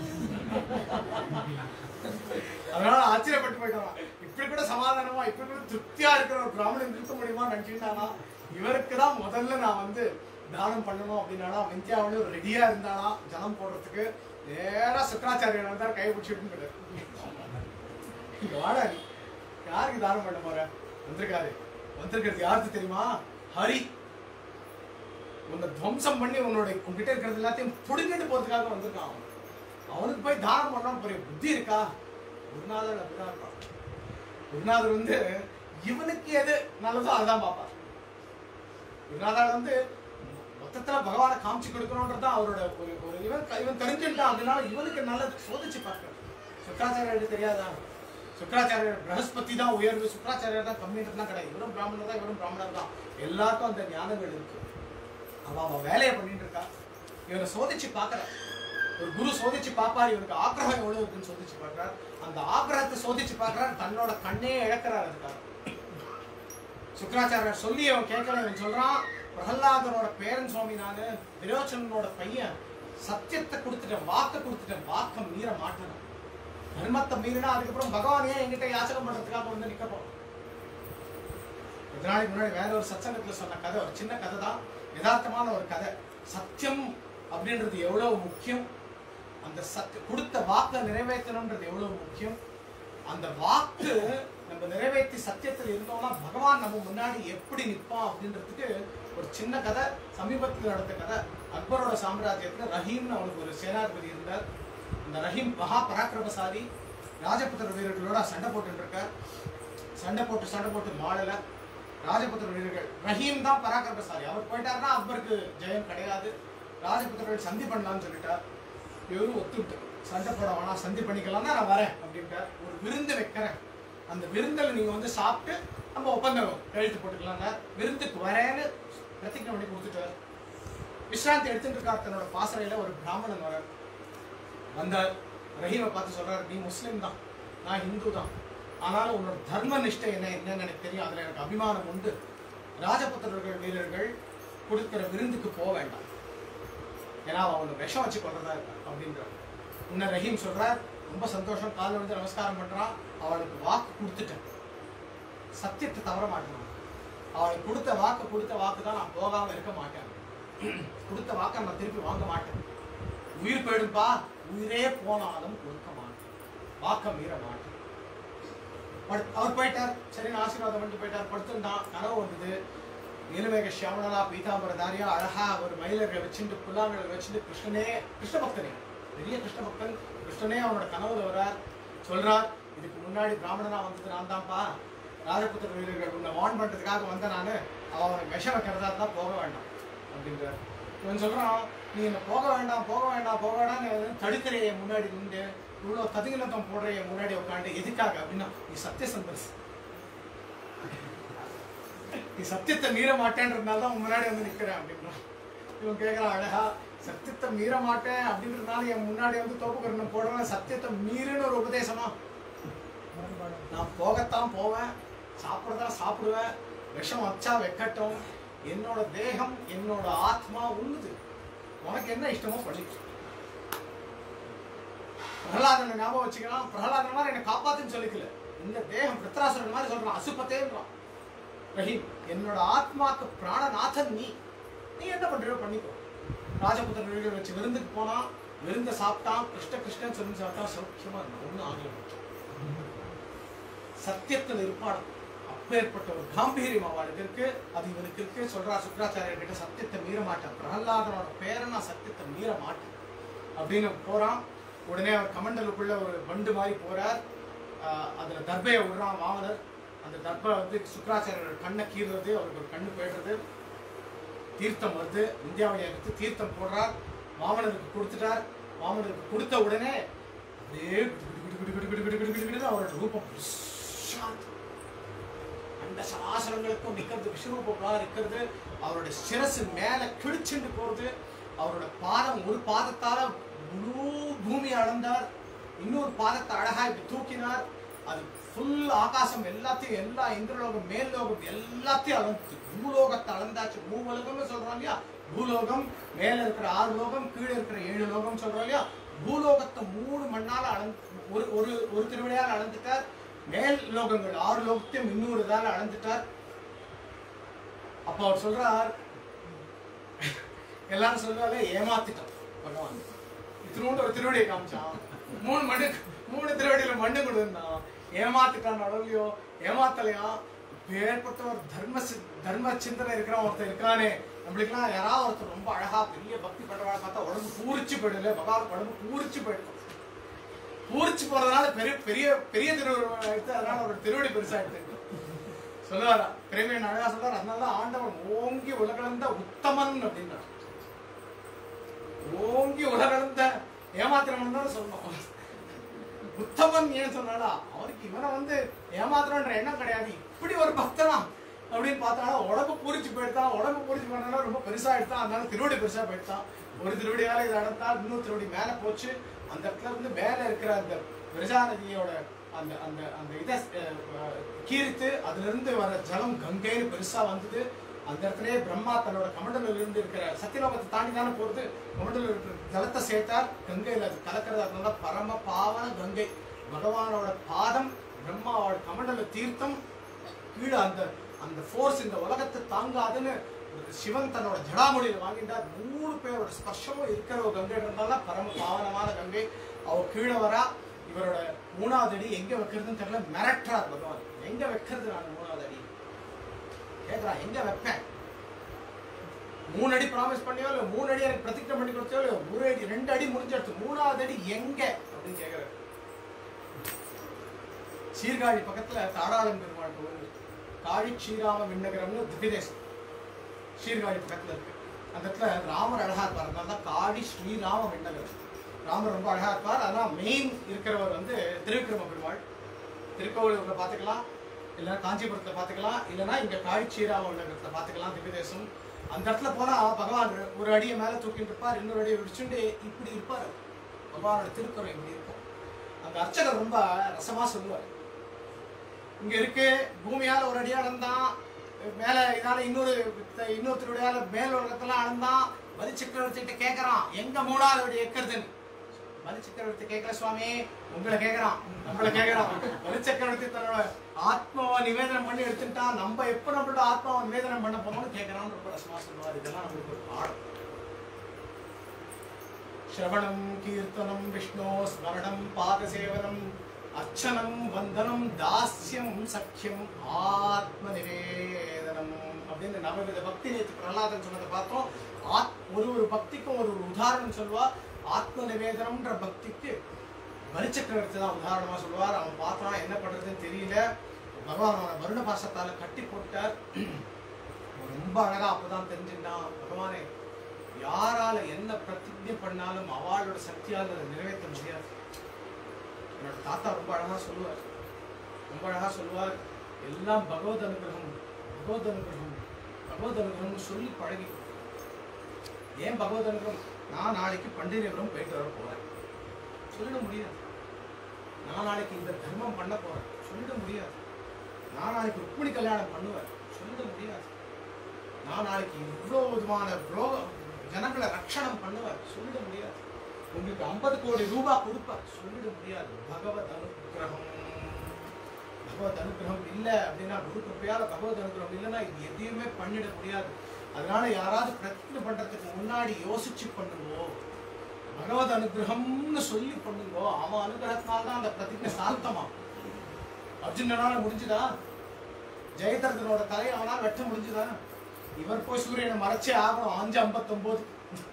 அதனால ஆச்சரியப்பட்டு போயிட்டான் இப்படி கூட சமாதானமா இப்படி கூட திருப்தியா இருக்கிற ஒரு பிராமணன் இருக்க முடியுமா நினைச்சுட்டானா இவருக்கு தான் முதல்ல நான் வந்து தானம் பண்ணணும் அப்படின்னானா விந்தியாவிலும் ரெடியா இருந்தானா ஜனம் போடுறதுக்கு நேரா சுக்கராச்சாரியர் வந்தா கை பிடிச்சிட்டு இங்க வாடா நீ. யாருக்கு தானம் பண்ண போற வந்திருக்காரு வந்திருக்கிறது யாருக்கு தெரியுமா ஹரி உன்னை துவம்சம் பண்ணி உன்னோட உன்கிட்ட இருக்கிறது எல்லாத்தையும் புடுங்கிட்டு போறதுக்காக வந்திருக்கான் அவன் அவனுக்கு போய் தானம் பண்ணணும் பெரிய புத்தி இருக்கா குருநாதர் அப்படிதான் இருக்கான் குருநாதர் வந்து இவனுக்கு எது நல்லதோ அதுதான் பார்ப்பார் குருநாதர் வந்து மொத்தத்துல பகவானை காமிச்சு கொடுக்கணும்ன்றது தான் அவரோட ஒரு ஒரு இவன் இவன் தெரிஞ்சுட்டான் அப்படின்னா இவனுக்கு நல்லது சோதிச்சு பார்க்கணும் சுக்கராச்சாரியருக்கு தெரியாதா சுக்கராச்சாரியர் பிரகஸ்பதி தான் உயர்வு சுக்கராச்சாரியர் தான் கம்மின்றதுலாம் கிடையாது இவரும் பிராமணர் தான் இவரும் பிராமணர் தான் எல்லாருக்கும் அந்த ஞானங்கள் இருக்கு அவன் அவன் வேலையை பண்ணிட்டு இருக்கா இவனை சோதிச்சு பார்க்கறான் ஒரு குரு சோதிச்சு பார்ப்பார் இவனுக்கு ஆக்கிரகம் எவ்வளவு இருக்குன்னு சோதிச்சு பார்க்கறார் அந்த ஆக்கிரகத்தை சோதிச்சு பார்க்கறார் தன்னோட கண்ணே இழக்கிறார் அதுக்காக சுக்கராச்சாரியர் சொல்லி அவன் கேட்கல இவன் சொல்றான் பிரகலாதனோட பேரன் சுவாமி நானு விரோச்சனனோட பையன் சத்தியத்தை கொடுத்துட்டேன் வாக்க கொடுத்துட்டேன் வாக்க மீற மாட்டேன் தர்மத்தை மீறினா அதுக்கப்புறம் பகவான் ஏன் என்கிட்ட யாச்சகம் பண்றதுக்காக வந்து நிக்க போறோம் கொஞ்ச நாளைக்கு முன்னாடி வேற ஒரு சத்சங்கத்துல சொன்ன கதை ஒரு சின்ன கதை தான் யதார்த்தமான ஒரு கதை சத்தியம் அப்படின்றது எவ்வளவு முக்கியம் அந்த சத் கொடுத்த வாக்கை நிறைவேற்றணும்ன்றது எவ்வளவு முக்கியம் அந்த வாக்கு நம்ம நிறைவேற்றி சத்தியத்தில் இருந்தோம்னா பகவான் நம்ம முன்னாடி எப்படி நிற்பான் அப்படின்றதுக்கு ஒரு சின்ன கதை சமீபத்தில் நடந்த கதை அக்பரோட சாம்ராஜ்யத்துல ரஹீம்னு அவனுக்கு ஒரு சேனாதிபதி இருந்தார் அந்த ரஹீம் மகா பராக்கிரமசாலி ராஜபுத்திர வீரர்களோட சண்டை போட்டுட்டு இருக்கார் சண்டை போட்டு சண்டை போட்டு மாடல ராஜபுத்திர வீரர்கள் ரஹீம் தான் பராக்கிரமசாலி அவர் போயிட்டாருன்னா அக்பருக்கு ஜெயம் கிடையாது ராஜபுத்திரர்கள் சந்தி பண்ணலாம்னு சொல்லிட்டார் இவரும் ஒத்துட்டு சண்டை போட வேணாம் சந்தி பண்ணிக்கலாம்னா நான் வரேன் அப்படின்ட்டார் ஒரு விருந்து வைக்கிறேன் அந்த விருந்தில் நீங்க வந்து சாப்பிட்டு நம்ம ஒப்பந்தம் எழுத்து போட்டுக்கலாங்க விருந்துக்கு வரேன்னு பிரதிஜை பண்ணி கொடுத்துட்டார் விஸ்ராந்தி எடுத்துட்டு இருக்கார் தன்னோட பாசறையில ஒரு பிராமணன் வரார் வந்தார் ரஹீமை பார்த்து சொல்றாரு நீ முஸ்லீம் தான் நான் இந்து தான் ஆனாலும் உன்னோட தர்ம நிஷ்டை என்ன என்னன்னு எனக்கு தெரியும் அதுல எனக்கு அபிமானம் உண்டு ராஜபுத்திரர்கள் வீரர்கள் கொடுக்கிற விருந்துக்கு போக வேண்டாம் ஏன்னா அவன் அவனை விஷம் வச்சு கொள்றதா இருக்கான் அப்படின்றார் உன்னை ரஹீம் சொல்றார் ரொம்ப சந்தோஷம் காலில் விழுந்து நமஸ்காரம் பண்றான் அவளுக்கு வாக்கு கொடுத்துட்டேன் சத்தியத்தை தவற மாட்டேன் அவளுக்கு கொடுத்த வாக்கு கொடுத்த வாக்கு தான் நான் போகாம இருக்க மாட்டேன் கொடுத்த வாக்கை நான் திருப்பி வாங்க மாட்டேன் உயிர் போயிடும்பா உயிரே போனாலும் கொடுக்க மாட்டேன் வாக்க மீற மாட்டேன் படு- அவர் போயிட்டார் சரின்னு ஆசீர்வாதம் பண்ணிட்டு போயிட்டார் படுத்துருந்தான் கனவு வந்தது நீலமேக சியாமலா பீதாம்பரதாரியா அழகா ஒரு மயிலரை வச்சுட்டு புல்லாங்கலை வச்சுட்டு கிருஷ்ணனே கிருஷ்ண பக்தனே பெரிய கிருஷ்ண பக்தன் கிருஷ்ணனே அவனோட கனவுல வரார் சொல்றார் இதுக்கு முன்னாடி பிராமணனா வந்தது நான் தான்ப்பா ராஜபுத்திர வீரர்கள் உன்னை வான் பண்றதுக்காக வந்த நானு அவன் அவனுக்கு விஷம் வைக்கிறதா இருந்தா போக வேண்டாம் அப்படின்றார் இவன் சொல்றான் நீ என்ன போக வேண்டாம் போக வேண்டாம் போக வேண்டாம் நீ தடுக்கிறைய முன்னாடி நின்று இவ்வளவு ததிகிலத்தம் போடுறைய முன்னாடி உட்காந்து எதுக்காக அப்படின்னா நீ சத்தியசந்தர் நீ சத்தியத்தை மீற மாட்டேன்றதுனால தான் உன் முன்னாடி வந்து நிக்கிறேன் அப்படின்னா இவன் கேட்கறான் அழகா சத்தியத்தை மீற மாட்டேன் அப்படின்றதுனால என் முன்னாடி வந்து தோப்புக்கரணம் போடுறேன் சத்தியத்தை மீறுன்னு ஒரு உபதேசமா நான் போகத்தான் போவேன் சாப்பிடறதா சாப்பிடுவேன் விஷம் வச்சா வைக்கட்டும் என்னோட தேகம் என்னோட ஆத்மா உண்ணுது உனக்கு என்ன இஷ்டமோ பண்ணிக்க பிரகலாதனை ஞாபகம் வச்சுக்கலாம் பிரகலாதன் மாதிரி என்னை காப்பாத்துன்னு சொல்லிக்கல இந்த தேகம் பிருத்ராசுரன் மாதிரி சொல்றான் அசுப்பத்தேன்றான் ரஹீம் என்னோட ஆத்மாக்கு பிராணநாதன் நீ நீ என்ன பண்றியோ பண்ணிக்கோ ராஜபுத்திர வீடுகள் வச்சு விருந்துக்கு போனா விருந்த சாப்பிட்டான் கிருஷ்ண கிருஷ்ணன் சொல்லி சாப்பிட்டா சௌக்கியமா இருந்தான் ஒன்றும் ஆகல சத்தியத்தில் இருப்பாடம் அப்பேற்பட்ட ஒரு காம்பீரியம் அவளுக்கு இருக்கு அது இவனுக்கு இருக்கு சொல்றா சுக்கராச்சாரியர் கிட்ட சத்தியத்தை மீற மாட்டான் பிரகலாதனோட பேரனா சத்தியத்தை மீற மாட்டேன் அப்படின்னு போறான் உடனே அவர் கமண்டலுக்குள்ள ஒரு வண்டு மாதிரி போறார் ஆஹ் அதுல தர்பையை விடுறான் வாமனர் அந்த தர்பை வந்து சுக்கராச்சாரியர் கண்ணை கீறுறது அவருக்கு ஒரு கண்ணு போயிடுறது தீர்த்தம் வருது இந்தியாவை எடுத்து தீர்த்தம் போடுறார் வாமனருக்கு கொடுத்துட்டார் வாமனருக்கு கொடுத்த உடனே அப்படியே குடு குடு குடு குடு குடு குடு குடு குடு அவரோட ரூபம் சாந்த். அந்த சராசரங்களுக்கும் நிக்கிறது விஸ்வரூபமா இருக்கிறது அவருடைய சிரசு மேல கிழிச்சுண்டு போறது அவரோட பாதம் ஒரு பாதத்தால முழு பூமி அளந்தார் இன்னொரு பாதத்தை அழகா இப்படி தூக்கினார் அது ஃபுல் ஆகாசம் எல்லாத்தையும் எல்லா இந்திரலோகம் மேல் லோகம் எல்லாத்தையும் அளந்து பூலோகத்தை அளந்தாச்சு பூலோகம்னு சொல்றோம் இல்லையா பூலோகம் மேல இருக்கிற ஆறு லோகம் கீழே இருக்கிற ஏழு லோகம் சொல்றோம் இல்லையா பூலோகத்தை மூணு மண்ணால அளந்து ஒரு ஒரு ஒரு திருவிழையால் அளந்துட்டார் மேல் லோகங்கள் ஆறு லோகத்தையும் இன்னொரு இதால அளந்துட்டார் அப்ப அவர் சொல்றார் எல்லாரும் சொல்றாரு ஏமாத்திட்டான் பகவான் இத்தினோண்டு ஒரு திருவடியை காமிச்சான் மூணு மண்ணு மூணு திருவடியில மண்ணு கொடுந்தான் ஏமாத்திட்டான் அடவியோ ஏமாத்தலையா ஏற்பட்ட ஒரு தர்ம சி- தர்ம சிந்தனை இருக்கிற ஒருத்தர் இருக்கானே நம்மளுக்குலாம் யாராவது ஒருத்தர் ரொம்ப அழகா பெரிய பக்தி பண்றவா பார்த்தா உடம்பு பூரிச்சு போயிடுல பகவான் உடம்பு பூரிச்சு போயிடும் பூரிச்சு போறதுனால பெரிய பெரிய பெரிய திருவுருவம் எடுத்து அதனால ஒரு திருவடி பெருசா எடுத்துருக்கு சொல்லுவார் பிரேமியன் அழகா சொல்றார் அதனால தான் ஆண்டவன் ஓங்கி உலகளந்த உத்தமன் அப்படின்றார் ஓங்கி உலகளந்த ஏமாத்திரவன் தான் சொல்லணும் உத்தமன் ஏன் சொன்னாடா அவருக்கு இவனை வந்து ஏமாத்துறன்ற எண்ணம் கிடையாது இப்படி ஒரு பக்தனா அப்படின்னு பார்த்தானா உடம்பு பூரிச்சு போயிட்டான் உடம்பு பூரிச்சு போனாலும் ரொம்ப பெருசா எடுத்தான் அதனால திருவடி பெருசா போயிட்டான் ஒரு திருவடியால இதை அடத்தா இன்னொரு திருவடி மேல போச்சு அந்த இடத்துல இருந்து மேல இருக்கிற அந்த விரஜா நதியோட அந்த அந்த அந்த இதை அஹ், கீறித்து அதுல இருந்து வர ஜலம் கங்கைன்னு பெருசா வந்தது அந்த இடத்துலயே பிரம்மா தன்னோட கமண்டல இருந்து இருக்கிற சத்தியலோகத்தை தாண்டி தானே போறது கமண்டல இருக்கிற ஜலத்தை சேர்த்தார் கங்கையில அது கலக்கிறது அதனால பரம பாவன கங்கை பகவானோட பாதம் பிரம்மாவோட கமண்டல தீர்த்தம் கீழே அந்த அந்த ஃபோர்ஸ் இந்த உலகத்தை தாங்காதுன்னு சிவன் தன்னோட ஜடாமொழியில வாங்கிட்டார் மூணு பேரோட ஸ்பர்ஷமும் இருக்கிற ஒரு கங்கை இருந்தால பரம பாவனமான கங்கை அவ கீழே வரா இவரோட மூணாவது அடி எங்க வைக்கிறதுன்னு தெரியல மிரட்டுறார் பகவான் எங்க வைக்கிறது நான் மூணாவது அடி கேக்குறா எங்க வைப்பேன் மூணு அடி ப்ராமிஸ் பண்ணியோ இல்ல மூணு அடி எனக்கு பிரதிஜை பண்ணி கொடுத்தியோ இல்ல ஒரு அடி ரெண்டு அடி முடிஞ்சிடுச்சு மூணாவது அடி எங்க அப்படின்னு கேக்குறாரு சீர்காழி பக்கத்துல தாடாளம் பெருமாள் கோவில் காழி ஸ்ரீராம விண்ணகரம்னு திவ்யதேசம் சீர்காழி பக்கத்துல இருக்கு அந்த இடத்துல ராமர் அழகா இருப்பார் அதனால தான் காழி ஸ்ரீராம விண்ணகரம் ராமர் ரொம்ப அழகா இருப்பார் அதான் மெயின் இருக்கிறவர் வந்து திருவிக்கிரம பெருமாள் திருக்கோவிலூர்ல பாத்துக்கலாம் இல்லைன்னா காஞ்சிபுரத்துல பாத்துக்கலாம் இல்லைன்னா இங்க காழி ஸ்ரீராம விண்ணகரத்துல பாத்துக்கலாம் திவ்யதேசம் அந்த இடத்துல போனா பகவான் ஒரு அடியை மேல தூக்கிட்டு இருப்பார் இன்னொரு அடியை விடிச்சுட்டு இப்படி இருப்பார் பகவானோட திருக்குறள் இப்படி இருக்கும் அந்த அர்ச்சகர் ரொம்ப ரசமா சொல்லுவார் இங்க இருக்கு பூமியால ஒரு அடி அளந்தான் மேல இதால இன்னொரு இன்னொரு திருவிடையால மேல் உலகத்துல அளந்தான் பலி சக்கரவர்த்திட்ட கேக்குறான் எங்க மூணாவது அடி எக்கிறதுன்னு பலி சக்கரவர்த்தி கேட்கல சுவாமி உங்களை கேக்குறான் நம்மள கேக்குறான் பலி சக்கரவர்த்தி தன்னோட ஆத்மாவை நிவேதனம் பண்ணி எடுத்துட்டான் நம்ம எப்ப நம்மளோட ஆத்மாவை நிவேதனம் பண்ண போறோம்னு கேக்குறான்னு ரொம்ப ரசமா சொல்லுவார் இதெல்லாம் நம்மளுக்கு ஒரு பாடம் श्रवणं कीर्तनं विष्णो स्मरणं पादसेवनम् अर्चनं वन्दनं दास्यं சக்கியம் ஆத்மநிவேதனம் அப்படின்னு நவவித பக்தி நேற்று பிரகலாதன் சொன்னதை பார்த்தோம் ஆத் ஒரு ஒரு பக்திக்கும் ஒரு ஒரு உதாரணம் சொல்லுவா ஆத்ம நிவேதனம்ன்ற பக்திக்கு பலிச்சக்கரவர்த்தி தான் உதாரணமா சொல்லுவார் அவன் பார்த்தான் என்ன பண்றதுன்னு தெரியல பகவான் அவனை வருண பாசத்தால கட்டி போட்டார் ரொம்ப அழகா அப்பதான் தெரிஞ்சுட்டான் பகவானே யாரால என்ன பிரதிஜை பண்ணாலும் அவளோட சக்தியால் அதை நிறைவேற்ற முடியாது என்னோட தாத்தா ரொம்ப அழகா சொல்லுவார் ரொம்ப அழகா சொல்லுவார் எல்லாம் பகவத் அனுகிரகம் பகவத் அனுகிரகம் பகவத் அனுகிரகம் சொல்லி பழகி ஏன் பகவத் அனுகிரகம் நான் நாளைக்கு பண்டிகைபுரம் போயிட்டு வர போறேன் சொல்லிட முடியாது நான் நாளைக்கு இந்த தர்மம் பண்ண போறேன் சொல்லிட முடியாது நான் நாளைக்கு ருக்மிணி கல்யாணம் பண்ணுவேன் சொல்லிட முடியாது நான் நாளைக்கு இவ்வளோ விதமான இவ்வளோ ஜனங்களை ரட்சணம் பண்ணுவார் சொல்லிட முடியாது உங்களுக்கு ஐம்பது கோடி ரூபாய் கொடுப்பார் சொல்லிட முடியாது பகவத் அனுகிரகம் பகவத் அனுகிரகம் இல்லை அப்படின்னா குரு கிருப்பையால பகவத் அனுகிரகம் இல்லைன்னா இது எதையுமே பண்ணிட முடியாது அதனால யாராவது பிரதிஜை பண்றதுக்கு முன்னாடி யோசிச்சு பண்ணுங்கோ பகவத் அனுகிரகம்னு சொல்லி பண்ணுங்கோ அவன் அனுகிரகத்தினால தான் அந்த பிரதிஜை சாந்தமா அர்ஜுனனால முடிஞ்சுதா ஜெயதர்தனோட தலையை அவனால் வெட்ட முடிஞ்சுதா இவர் போய் சூரியனை மறைச்சே ஆகணும் அஞ்சு ஐம்பத்தொன்பது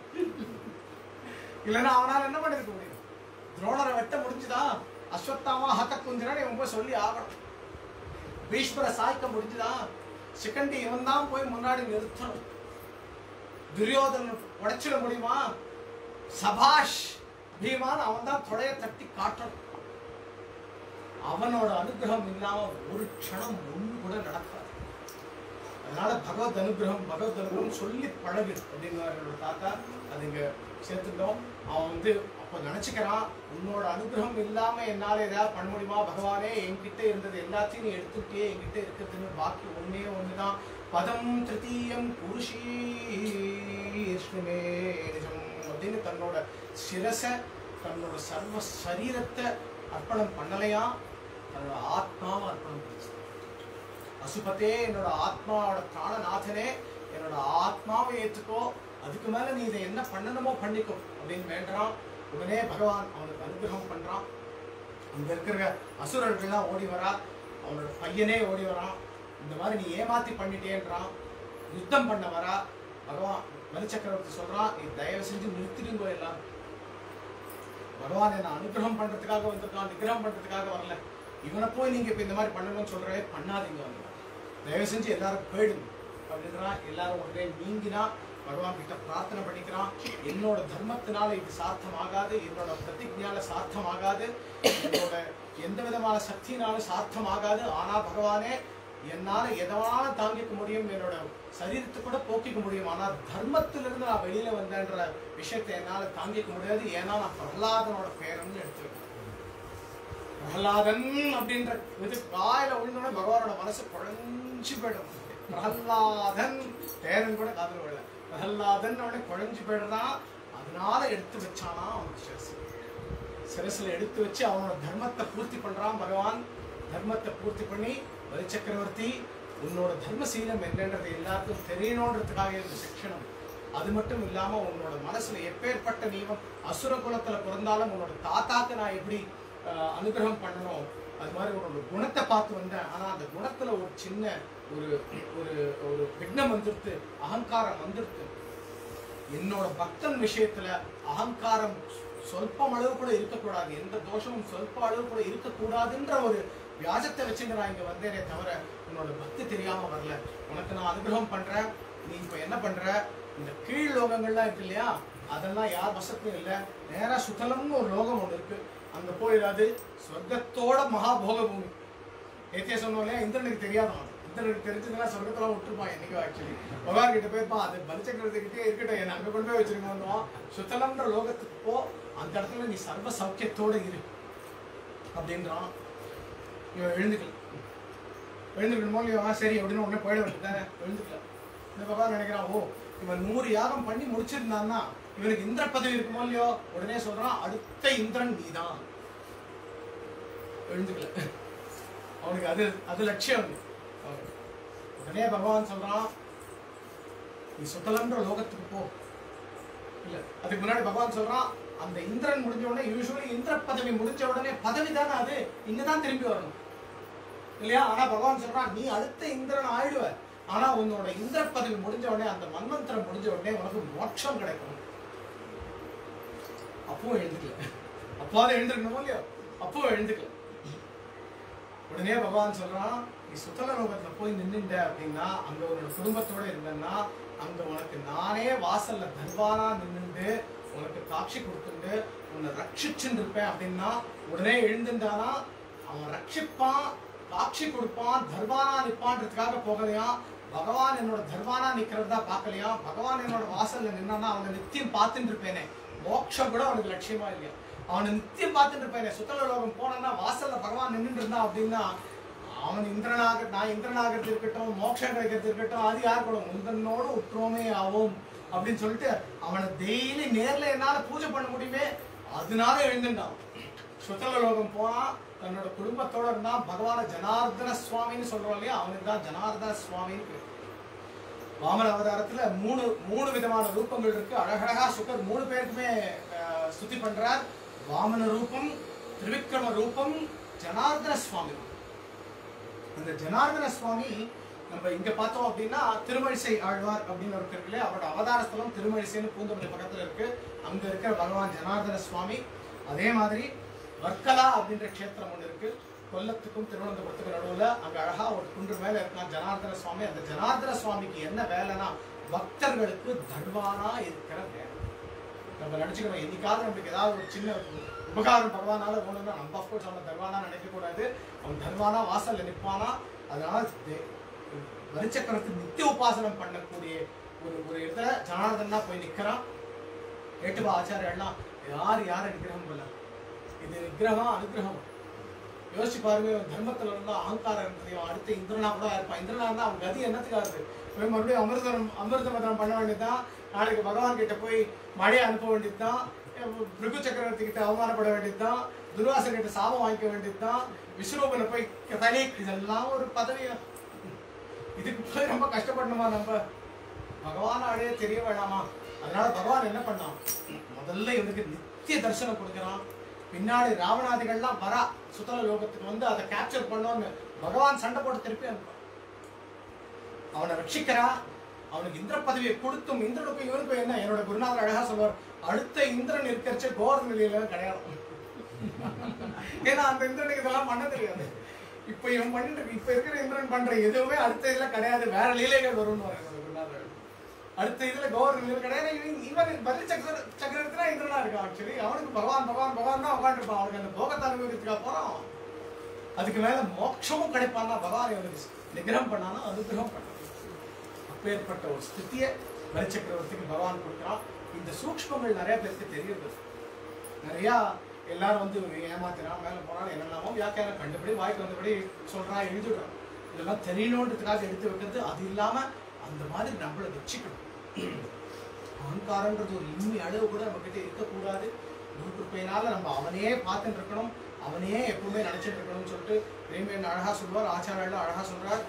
இல்லைன்னா அவனால் என்ன பண்ணிருக்க முடியும் துரோணரை வெட்ட முடிஞ்சுதா அஸ்வத்தாமா ஹக்க குஞ்சிரன் இவன் போய் சொல்லி ஆகணும் பீஷ்மரை சாய்க்க முடிஞ்சுதா சிக்கண்டி இவன் தான் போய் முன்னாடி நிறுத்தணும் துரியோதனன் உடைச்சிட முடியுமா சபாஷ் பீமான் அவன் தான் தொடைய தட்டி காட்டணும் அவனோட அனுகிரகம் இல்லாம ஒரு க்ஷணம் ஒண்ணு கூட நடக்காது அதனால பகவத் அனுகிரகம் பகவத் அனுகிரகம் சொல்லி பழகு அப்படின்னு என்னோட தாத்தா அது இங்க சேர்த்துட்டோம் அவன் வந்து அப்ப நினைச்சுக்கிறான் உன்னோட அனுகிரகம் இல்லாம என்னால ஏதாவது பண்ண முடியுமா பகவானே என்கிட்ட இருந்தது எல்லாத்தையும் நீ எடுத்துட்டே என்கிட்ட இருக்கிறதுன்னு பாக்கி ஒன்னே ஒண்ணுதான் பதம் திருத்தீயம் புருஷீஷ்ணுமே நிஜம் அப்படின்னு தன்னோட சிரச தன்னோட சர்வ சரீரத்தை அர்ப்பணம் பண்ணலையா தன்னோட ஆத்மாவை அர்ப்பணம் பண்ணிச்சு பசுபத்தே என்னோட ஆத்மாவோட பிராணநாதனே என்னோட ஆத்மாவை ஏத்துக்கோ அதுக்கு மேல நீ இதை என்ன பண்ணணுமோ பண்ணிக்கோ அப்படின்னு வேண்டாம் உடனே பகவான் அவனுக்கு அனுகிரகம் பண்றான் அங்க இருக்கிற அசுரர்கள்லாம் ஓடி வரா அவனோட பையனே ஓடி வரான் இந்த மாதிரி நீ ஏமாத்தி பண்ணிட்டேன்றான் யுத்தம் பண்ண வரா பகவான் பலி சக்கரவர்த்தி சொல்றான் நீ தயவு செஞ்சு நிறுத்திடுங்கோ எல்லாம் பகவான் என்ன அனுகிரகம் பண்றதுக்காக வந்திருக்கான் நிகிரகம் பண்றதுக்காக வரல இவனை போய் நீங்க இப்ப இந்த மாதிரி பண்ணணும்னு சொல்றே பண்ணாதீங்க அந்த மாதிரி. தயவு செஞ்சு எல்லாரும் போயிடுங்க அப்படின்றான் எல்லாரும் உடனே நீங்கினா பகவான் கிட்ட பிரார்த்தனை பண்ணிக்கிறான் என்னோட தர்மத்தினால இது சார்த்தமாகாது என்னோட பிரதிஜால சார்த்தமாகாது என்னோட எந்த விதமான சக்தியினாலும் சார்த்தமாகாது ஆனா பகவானே என்னால எதவான தாங்கிக்க முடியும் என்னோட சரீரத்தை கூட போக்கிக்க முடியும் ஆனா தர்மத்திலிருந்து நான் வெளியில வந்தேன்ற விஷயத்தை என்னால தாங்கிக்க முடியாது ஏன்னா நான் பிரகலாதனோட பேரன்னு எடுத்துருக்கேன் பிரகலாதன் அப்படின்ற இது காயில விழுந்தோட பகவானோட மனசு குழஞ்சு போயிடும் பிரகலாதன் பேரன் கூட காதல் விடல பிரகலாதன் உடனே குழஞ்சு போயிடுறான் அதனால எடுத்து வச்சானா அவன் சிரசு சிரசுல எடுத்து வச்சு அவனோட தர்மத்தை பூர்த்தி பண்றான் பகவான் தர்மத்தை பூர்த்தி பண்ணி பலி சக்கரவர்த்தி உன்னோட தர்மசீலம் என்னன்றது எல்லாருக்கும் தெரியணுன்றதுக்காக இந்த சிக்ஷணம் அது மட்டும் இல்லாம உன்னோட மனசுல எப்பேற்பட்ட நீவம் அசுர குலத்துல பிறந்தாலும் உன்னோட தாத்தாக்கு நான் எப்படி ஆஹ், அனுகிரகம் பண்ணணும் அது மாதிரி உன்னோட குணத்தை பார்த்து வந்தேன் ஆனா அந்த குணத்துல ஒரு சின்ன ஒரு ஒரு ஒரு விக்னம் வந்துருத்து அகங்காரம் வந்துருத்து என்னோட பக்தன் விஷயத்துல அகங்காரம் சொல்பம் அளவு கூட இருக்கக்கூடாது எந்த தோஷமும் சொல்ப அளவு கூட இருக்கக்கூடாதுன்ற ஒரு வியாஜத்தை வச்சுட்டு நான் இங்க வந்தேனே தவிர உன்னோட பக்தி தெரியாம வரல உனக்கு நான் அனுகிரகம் பண்றேன் நீ இப்ப என்ன பண்ற இந்த கீழ் லோகங்கள்லாம் இருக்கு இல்லையா அதெல்லாம் யார் வசத்தும் இல்லை நேரா சுதலம்னு ஒரு லோகம் ஒன்று இருக்கு அங்க போயிடாது சொர்க்கத்தோட மகாபோக பூமி நேத்தியே சொன்னோம் இல்லையா இந்திரனுக்கு தெரியாதான் இந்திரனுக்கு தெரிஞ்சதுன்னா சொர்க்கத்தெல்லாம் விட்டுருப்பான் என்னைக்கோ ஆக்சுவலி பகவான் கிட்ட போயிருப்பான் அது பலிச்சக்கரத்துக்கிட்டே இருக்கட்டும் என்ன அங்க கொண்டு போய் வச்சிருக்கோம் சுத்தலம்ன்ற லோகத்துக்கு போ அந்த இடத்துல நீ சர்வ சௌக்கியத்தோட இரு அப்படின்றான் இவன் எழுந்துக்கல எழுந்துக்கணுமோ இல்லையோ ஆ, சரி அப்படின்னு உடனே போயிட வேண்டியதானே எழுந்துக்கல இந்த பகவான் நினைக்கிறான் ஓ இவன் நூறு யாகம் பண்ணி முடிச்சிருந்தான்னா இவனுக்கு இந்திர பதவி இருக்குமோ இல்லையோ உடனே சொல்றான் அடுத்த இந்திரன் நீதான் எழுந்துக்கல அவனுக்கு அது அது லட்சியம் அவனுக்கு. அவனுக்கு. உடனே பகவான் சொல்றான் நீ சுத்தலன்ற லோகத்துக்கு போ இல்ல அதுக்கு முன்னாடி பகவான் சொல்றான் அந்த இந்திரன் முடிஞ்ச உடனே யூஸ்வலி இந்திர பதவி முடிஞ்ச உடனே பதவி தானே அது இங்கதான் திரும்பி வரணும் இல்லையா ஆனா பகவான் சொல்றான் நீ அடுத்த இந்திரன் ஆயிடுவ ஆனா உன்னோட இந்திர பதவி முடிஞ்ச உடனே அந்த மன்வந்திரம் முடிஞ்ச உடனே உனக்கு மோட்சம் கிடைக்கும் அப்பவும் எழுந்துக்கல அப்பாவது எழுந்திருக்கணுமோ இல்லையோ அப்பவும் எழுந்துக்கல உடனே பகவான் சொல்றான் நீ சுத்தல லோகத்துல போய் நின்னுட்ட அப்படின்னா அங்க உன்னோட குடும்பத்தோட இருந்தன்னா அங்க உனக்கு நானே வாசல்ல தர்பானா நின்னுண்டு உனக்கு காட்சி கொடுத்துட்டு உன்னை ரட்சிச்சுட்டு இருப்பேன் அப்படின்னா உடனே எழுந்துட்டானா அவன் ரட்சிப்பான் காட்சி கொடுப்பான் தர்பானா நிப்பான்றதுக்காக போகலையா பகவான் என்னோட தர்பானா நிக்கிறதா பார்க்கலையா பகவான் என்னோட வாசல்ல நின்னானா அவனை நித்தியம் பார்த்துட்டு இருப்பேனே மோட்சம் கூட அவனுக்கு லட்சியமா இல்லையா அவனை நித்தியம் பார்த்துட்டு இருப்பேனே சுத்தல லோகம் போனான்னா வாசல்ல பகவான் நின்னுட்டு இருந்தான் அப்படின்னா அவன் இந்திரனாக நான் இந்திரனாகிறது இருக்கட்டும் மோட்சம் கிடைக்கிறது இருக்கட்டும் அது யார் கூட முந்தனோடு உற்றோமே ஆவோம் அப்படின்னு சொல்லிட்டு அவனை டெய்லி நேர்ல என்னால பூஜை பண்ண முடியுமே அதனால எழுந்துட்டான் சுத்தல லோகம் போனா தன்னோட குடும்பத்தோட இருந்தான் பகவான ஜனார்தன சுவாமின்னு சொல்றோம் இல்லையா அவனுக்கு தான் ஜனார்தன சுவாமின்னு பேரு. வாமன அவதாரத்துல மூணு மூணு விதமான ரூபங்கள் இருக்கு அழகழகா சுகர் மூணு பேருக்குமே அஹ், ஸ்துதி பண்றார் வாமன ரூபம் திரிவிக்ரம ரூபம் ஜனார்தன சுவாமி அந்த ஜனார்தன சுவாமி நம்ம இங்க பார்த்தோம் அப்படின்னா திருமழிசை ஆழ்வார் அப்படின்னு ஒருத்தர் இருக்கு இல்லையா அவரோட அவதார ஸ்தலம் திருமழிசைன்னு பூந்தமல்லி பக்கத்துல இருக்கு அங்க இருக்கிற பகவான் ஜனார்தன சுவாமி அதே மாதிரி வர்க்கலா அப்படின்ற க்ஷேத்திரம் ஒன்று இருக்கு கொல்லத்துக்கும் திருவனந்தபுரத்துக்கும் நடுவுல அங்க அழகா ஒரு குன்று மேல இருக்கான் ஜனார்தன சுவாமி அந்த ஜனார்தன சுவாமிக்கு என்ன வேலைன்னா பக்தர்களுக்கு தர்வானா இருக்கிற வேலை நம்ம நினைச்சுக்கணும் என்னைக்காவது நமக்கு ஏதாவது ஒரு சின்ன உபகாரம் பகவானால போகணும்னா நம்ம அஃப்கோர்ஸ் அவன் தர்வானா நினைக்க கூடாது அவன் தர்வானா வாசல்ல நிற்பானா அதனால தே- வரிச்சக்கரத்துக்கு நித்திய உபாசனம் பண்ணக்கூடிய ஒரு ஒரு இடத்துல ஜனார்தனா போய் நிக்கிறான் கேட்டுவா ஆச்சாரியெல்லாம் யார் யார் நிகிரகம் பண்ண இது நிகிரகம் அனுகிரகம் யோசிச்சு பாருங்க இவன் தர்மத்துல இருந்தா அகங்காரம் இருந்தது இவன் அடுத்து இந்திரனா கூட இருப்பான் இந்திரனா இருந்தா அவன் கதி என்னத்துக்காக இருக்கு இவன் மறுபடியும் அமிர்தம் அமிர்தமதனம் பண்ண வேண்டியதுதான் நாளைக்கு பகவான் கிட்ட போய் மழையை அனுப்ப வேண்டியதுதான் பிருகு சக்கரவர்த்தி கிட்ட அவமானப்பட வேண்டியதுதான் துர்வாசன் கிட்ட சாபம் வாங்கிக்க வேண்டியதுதான் விஸ்வரூபனை போய் தனி இதெல்லாம் ஒரு பதவி இதுக்கு போய் ரொம்ப கஷ்டப்படணுமா நம்ம பகவான் அடைய தெரிய வேணாமா அதனால பகவான் என்ன பண்ணான் முதல்ல இவனுக்கு நித்திய தரிசனம் கொடுக்குறான் பின்னாடி ராவணாதிகள்லாம் வரா சுத்தல லோகத்துக்கு வந்து அதை கேப்சர் பண்ணோன்னு பகவான் சண்டை போட்டு திருப்பி அனுப்புறான் அவனை ரட்சிக்கிறா அவனுக்கு இந்திர பதவியை கொடுத்தும் இந்திரனுக்கும் இவனுக்கும் என்ன என்னோட குருநாதர் அழகா சொல்வார் அடுத்த இந்திரன் இருக்கிறச்ச கோர நிலையில கிடையாது ஏன்னா அந்த இந்திரனுக்கு இதெல்லாம் பண்ண தெரியாது இப்ப இவன் பண்ணிட்டு இருக்க- இப்ப இருக்கிற இந்திரன் பண்ற எதுவுமே அடுத்த இதுல கிடையாது வேற லீலைகள் வரும்னு வராங்க குருநாதர். அடுத்த இதுல கௌரவ கிடையாது இவன் இவன் பலி சக்கர சக்கரத்துல இந்திரனா இருக்கான் ஆக்சுவலி அவனுக்கு பகவான் பகவான் பகவான் தான் உட்காந்துருப்பான் அவனுக்கு அந்த போகத்தை அனுபவிக்கிறதுக்கு அப்புறம் அதுக்கு மேல மோட்சமும் கிடைப்பான்னா பகவான் இவனுக்கு நிகிரகம் பண்ணானா அனுகிரகம் பண்ணான் அப்பேற்பட்ட ஒரு ஸ்திதியை பலி சக்கரவர்த்திக்கு பகவான் கொடுக்குறான் இந்த சூக்ஷ்மங்கள் நிறைய பேருக்கு தெரியுது நிறைய எல்லாரும் வந்து ஏமாத்தினான் மேல போனான் என்னெல்லாமோ வியாக்கியானம் கண்டுபடி வாய்க்கு வந்தபடி சொல்றான் எழுதிடுறான் இதெல்லாம் தெரியணுன்றதுக்காக எடுத்து வைக்கிறது அது இல்லாம அந்த மாதிரி நம்மளை வச்சுக்கணும் அகங்காரன்றது ஒரு இம்மி அளவு கூட நம்ம கிட்ட இருக்கக்கூடாது குரு கிருப்பையினால நம்ம அவனே பார்த்துட்டு இருக்கணும் அவனே எப்பவுமே நினைச்சிட்டு இருக்கணும்னு சொல்லிட்டு பிரேமியன் அழகா சொல்லுவார் ஆச்சாரியால அழகா சொல்றார்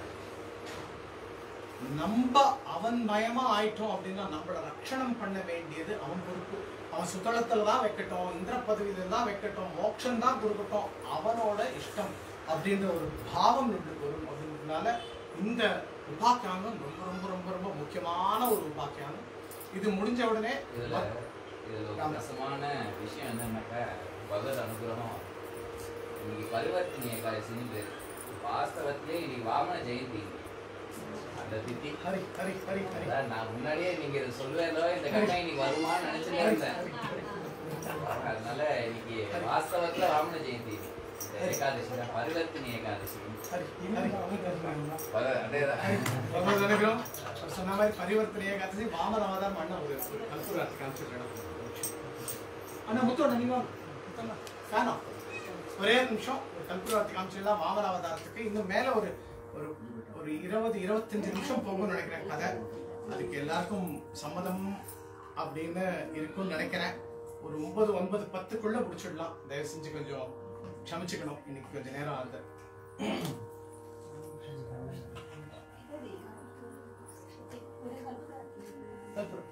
நம்ம அவன் மயமா ஆயிட்டோம் அப்படின்னா நம்மளை ரட்சணம் பண்ண வேண்டியது அவன் பொறுப்பு அவன் சுத்தளத்துல தான் வைக்கட்டும் இந்திர பதவியில தான் வைக்கட்டும் மோட்சம் தான் கொடுக்கட்டும் அவனோட இஷ்டம் அப்படின்ற ஒரு பாவம் நம்மளுக்கு வரும் அப்படின்றதுனால இந்த உபாக்கியானம் ரொம்ப ரொம்ப ரொம்ப ரொம்ப முக்கியமான ஒரு உபாக்கியானம் இது முடிஞ்ச உடனே இதுல இதுல ஒரு ரசமான விஷயம் என்னன்னாக்கா பகவத் அனுகிரகம் இன்னைக்கு பரிவர்த்தனை ஏகாதசின்னு பேரு வாஸ்தவத்திலே இன்னைக்கு வாமன ஜெயந்தி அந்த தித்தி ஹரி ஹரி ஹரி ஹரி அதான் நான் முன்னாடியே நீங்க இதை சொல்லுவேலோ இந்த கண்ணா இன்னைக்கு வருமான்னு நினைச்சுட்டே இருந்தேன் அதனால இன்னைக்கு வாஸ்தவத்துல வாமன ஜெயந்தி இந்த ஏகாதசி தான் பரிவர்த்தனை ஏகாதசி ஹரி ஹரி பர- அதேதான். பகவத் அனுகிரகம் அவர் சொன்ன மாதிரி பரிவர்த்தனையை காத்து வாமன அவதாரம் அண்ணா ஒரு கல்புராத்தி காமிச்சிருக்கேன் அண்ணா முத்தோட நீங்க வாங்க. முத்தண்ணா, வேணாம் ஒரே நிமிஷம் ஒரு கல்புராத்தி காமிச்சிடலாம் வாமன அவதாரத்துக்கு இன்னும் மேல ஒரு ஒரு ஒரு இருபது இருபத்தஞ்சு நிமிஷம் போகும்னு நினைக்கிறேன் கதை அதுக்கு எல்லாருக்கும் சம்மதம் அப்படின்னு இருக்கும்னு நினைக்கிறேன் ஒரு ஒன்பது ஒன்பது பத்துக்குள்ள முடிச்சிடலாம் தயவு செஞ்சு கொஞ்சம் க்ஷமிச்சுக்கணும் இன்னைக்கு கொஞ்சம் நேரம் ஆகுது கல்புரம்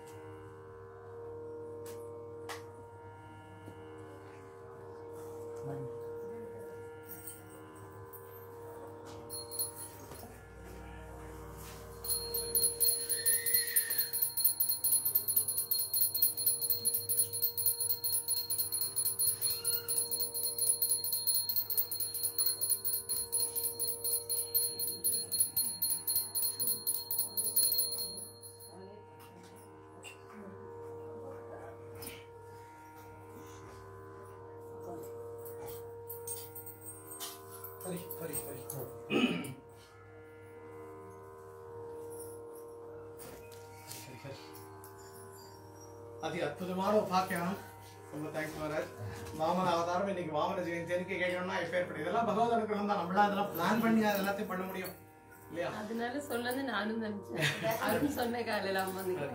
ஹரி ஹரி ஹரி ஹரி, ஹரி. அதி அற்புதமான உபாக்கியானம் ரொம்ப தேங்க்ஸ் மகாராஜ் வாமன அவதாரம் இன்னைக்கு வாமன ஜெயந்தி அன்னைக்கு கேட்கணும்னா எப்பேற்படும் இதெல்லாம் பகவத் அனுகிரகம் தான் நம்மளால அதெல்லாம் பிளான் பண்ணி அது எல்லாத்தையும் பண்ண முடியும் இல்லையா அதனால சொல்லந்து நானும் நினைச்சேன் அருண் சொன்ன காலையில அம்மா நீங்க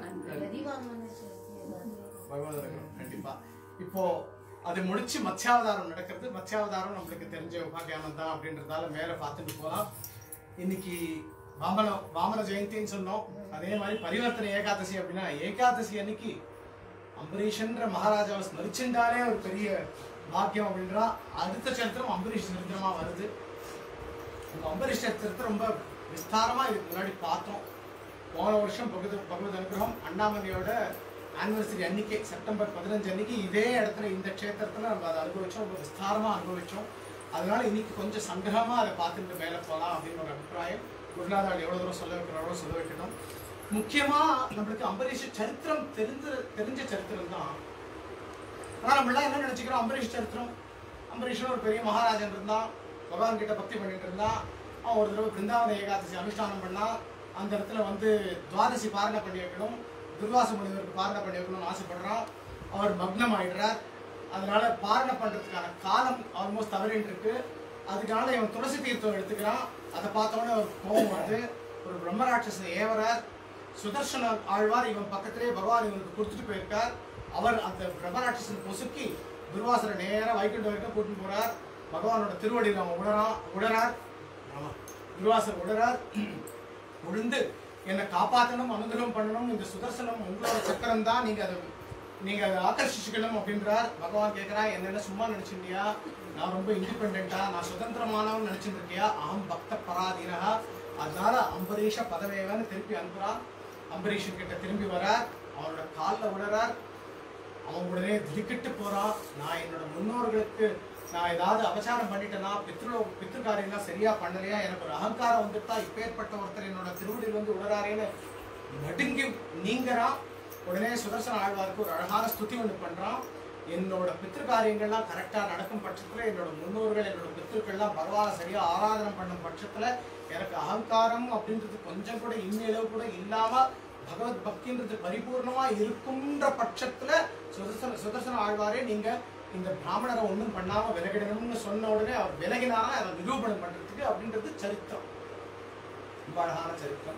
பகவத் அனுகிரகம் கண்டிப்பா இப்போ அது முடிச்சு மத்ஸ்யாவதாரம் நடக்கிறது மத்ஸ்யாவதாரம் நம்மளுக்கு தெரிஞ்ச உபாக்கியானம் தான் அப்படின்றதால மேல பார்த்துட்டு போலாம் இன்னைக்கு வாமன வாமன ஜெயந்தின்னு சொன்னோம் அதே மாதிரி பரிவர்த்தனை ஏகாதசி அப்படின்னா ஏகாதசி அன்னைக்கு அம்பரீஷன்ற மகாராஜாவை ஸ்மரிச்சுட்டாலே ஒரு பெரிய பாக்கியம் அப்படின்றா அடுத்த சரித்திரம் அம்பரீஷ் சரித்திரமா வருது இந்த அம்பரீஷ் சரித்திரத்தை ரொம்ப விஸ்தாரமா இதுக்கு முன்னாடி பார்த்தோம் போன வருஷம் பகவத் பகவத் அனுகிரகம் அண்ணாமலையோட ஆனிவர்சரி அன்னைக்கு செப்டம்பர் பதினஞ்சு அன்னைக்கு இதே இடத்துல இந்த க்ஷேத்திரத்துல நம்ம அதை அனுபவிச்சோம் ரொம்ப விஸ்தாரமா அனுபவிச்சோம் அதனால இன்னைக்கு கொஞ்சம் சங்கிரகமா அதை பார்த்துட்டு மேலே போகலாம் அப்படின்னு ஒரு அபிப்பிராயம் குருநாதாள் எவ்வளவு தூரம் சொல்ல வைக்கிறாரோ சொல்ல வைக்கணும் முக்கியமா நம்மளுக்கு அம்பரீஷ் சரித்திரம் தெரிஞ்ச தெரிஞ்ச சரித்திரம் தான் ஆனா நம்ம எல்லாம் என்ன நினைச்சுக்கிறோம் அம்பரீஷ் சரித்திரம் அம்பரீஷன் ஒரு பெரிய மகாராஜன் இருந்தான் பகவான் கிட்ட பக்தி பண்ணிட்டு இருந்தான் அவன் ஒரு தடவை பிருந்தாவன ஏகாதசி அனுஷ்டானம் பண்ணா அந்த இடத்துல வந்து துவாதசி பாரணை பண்ணி வைக்கணும் துர்வாச முனிவருக்கு பாரணை பண்ணி வைக்கணும்னு ஆசைப்படுறான் அவர் மக்னம் ஆயிடுறார் அதனால பாரணை பண்றதுக்கான காலம் ஆல்மோஸ்ட் தவறிட்டு இருக்கு அதுக்கான இவன் துளசி தீர்த்தம் எடுத்துக்கிறான் அதை பார்த்தோன்னே அவர் கோபம் வருது ஒரு பிரம்மராட்சசன் ஏவரார் சுதர்சன ஆழ்வார் இவன் பக்கத்திலே பகவான் இவனுக்கு கொடுத்துட்டு போயிருக்கார் அவர் அந்த பிரம்மராட்சசன் பொசுக்கி துர்வாசரை நேரா வைகுண்ட வரைக்கும் கூட்டிட்டு போறார் பகவானோட திருவடியில் அவன் உடறான் உடறார் ஆமா துர்வாசர் உடறார் உழுந்து என்னை காப்பாற்றணும் அனுகிரகம் பண்ணணும் இந்த சுதர்சனம் உங்களோட சக்கரம் தான் நீங்க அதை நீங்க அதை ஆக்கர்ஷிச்சுக்கணும் அப்படின்றார் பகவான் கேட்கிறா என்ன என்ன சும்மா நினைச்சிருந்தியா நான் ரொம்ப இண்டிபெண்டா நான் சுதந்திரமானவன் நினைச்சிட்டு இருக்கியா அகம் பக்த பராதீனஹா அதனால அம்பரீஷ பதவேவன்னு திருப்பி அனுப்புறான் அம்பரீஷன் கிட்ட திரும்பி வரார் அவரோட காலில் விழுறார் அவன் உடனே திடுக்கிட்டு போறான் நான் என்னோட முன்னோர்களுக்கு நான் ஏதாவது அபச்சாரம் பண்ணிட்டேனா பித்ரு பித்ருக்காரியெல்லாம் சரியா பண்ணலையா எனக்கு ஒரு அகங்காரம் வந்துட்டா இப்பேற்பட்ட ஒருத்தர் என்னோட திருவடியில் வந்து உடறாரேன்னு நடுங்கி நீங்கறான் உடனே சுதர்சன ஆழ்வாருக்கு ஒரு அழகான ஸ்துதி ஒன்று பண்றான் என்னோட பித்ரு காரியங்கள்லாம் கரெக்டா நடக்கும் பட்சத்துல என்னோட முன்னோர்கள் என்னோட பித்ருக்கள்லாம் பரவாயில்ல சரியா ஆராதனை பண்ணும் பட்சத்துல எனக்கு அகங்காரம் அப்படின்றது கொஞ்சம் கூட இன்னிலவு கூட இல்லாம பகவத் பக்தின்றது பரிபூர்ணமா இருக்குன்ற பட்சத்துல சுதர்சன சுதர்சன ஆழ்வாரே நீங்க இந்த பிராமணரை ஒண்ணும் பண்ணாம விலகிடணும்னு சொன்ன உடனே அவர் விலகினாரா அதை நிரூபணம் பண்றதுக்கு அப்படின்றது சரித்திரம் ரொம்ப அழகான சரித்திரம்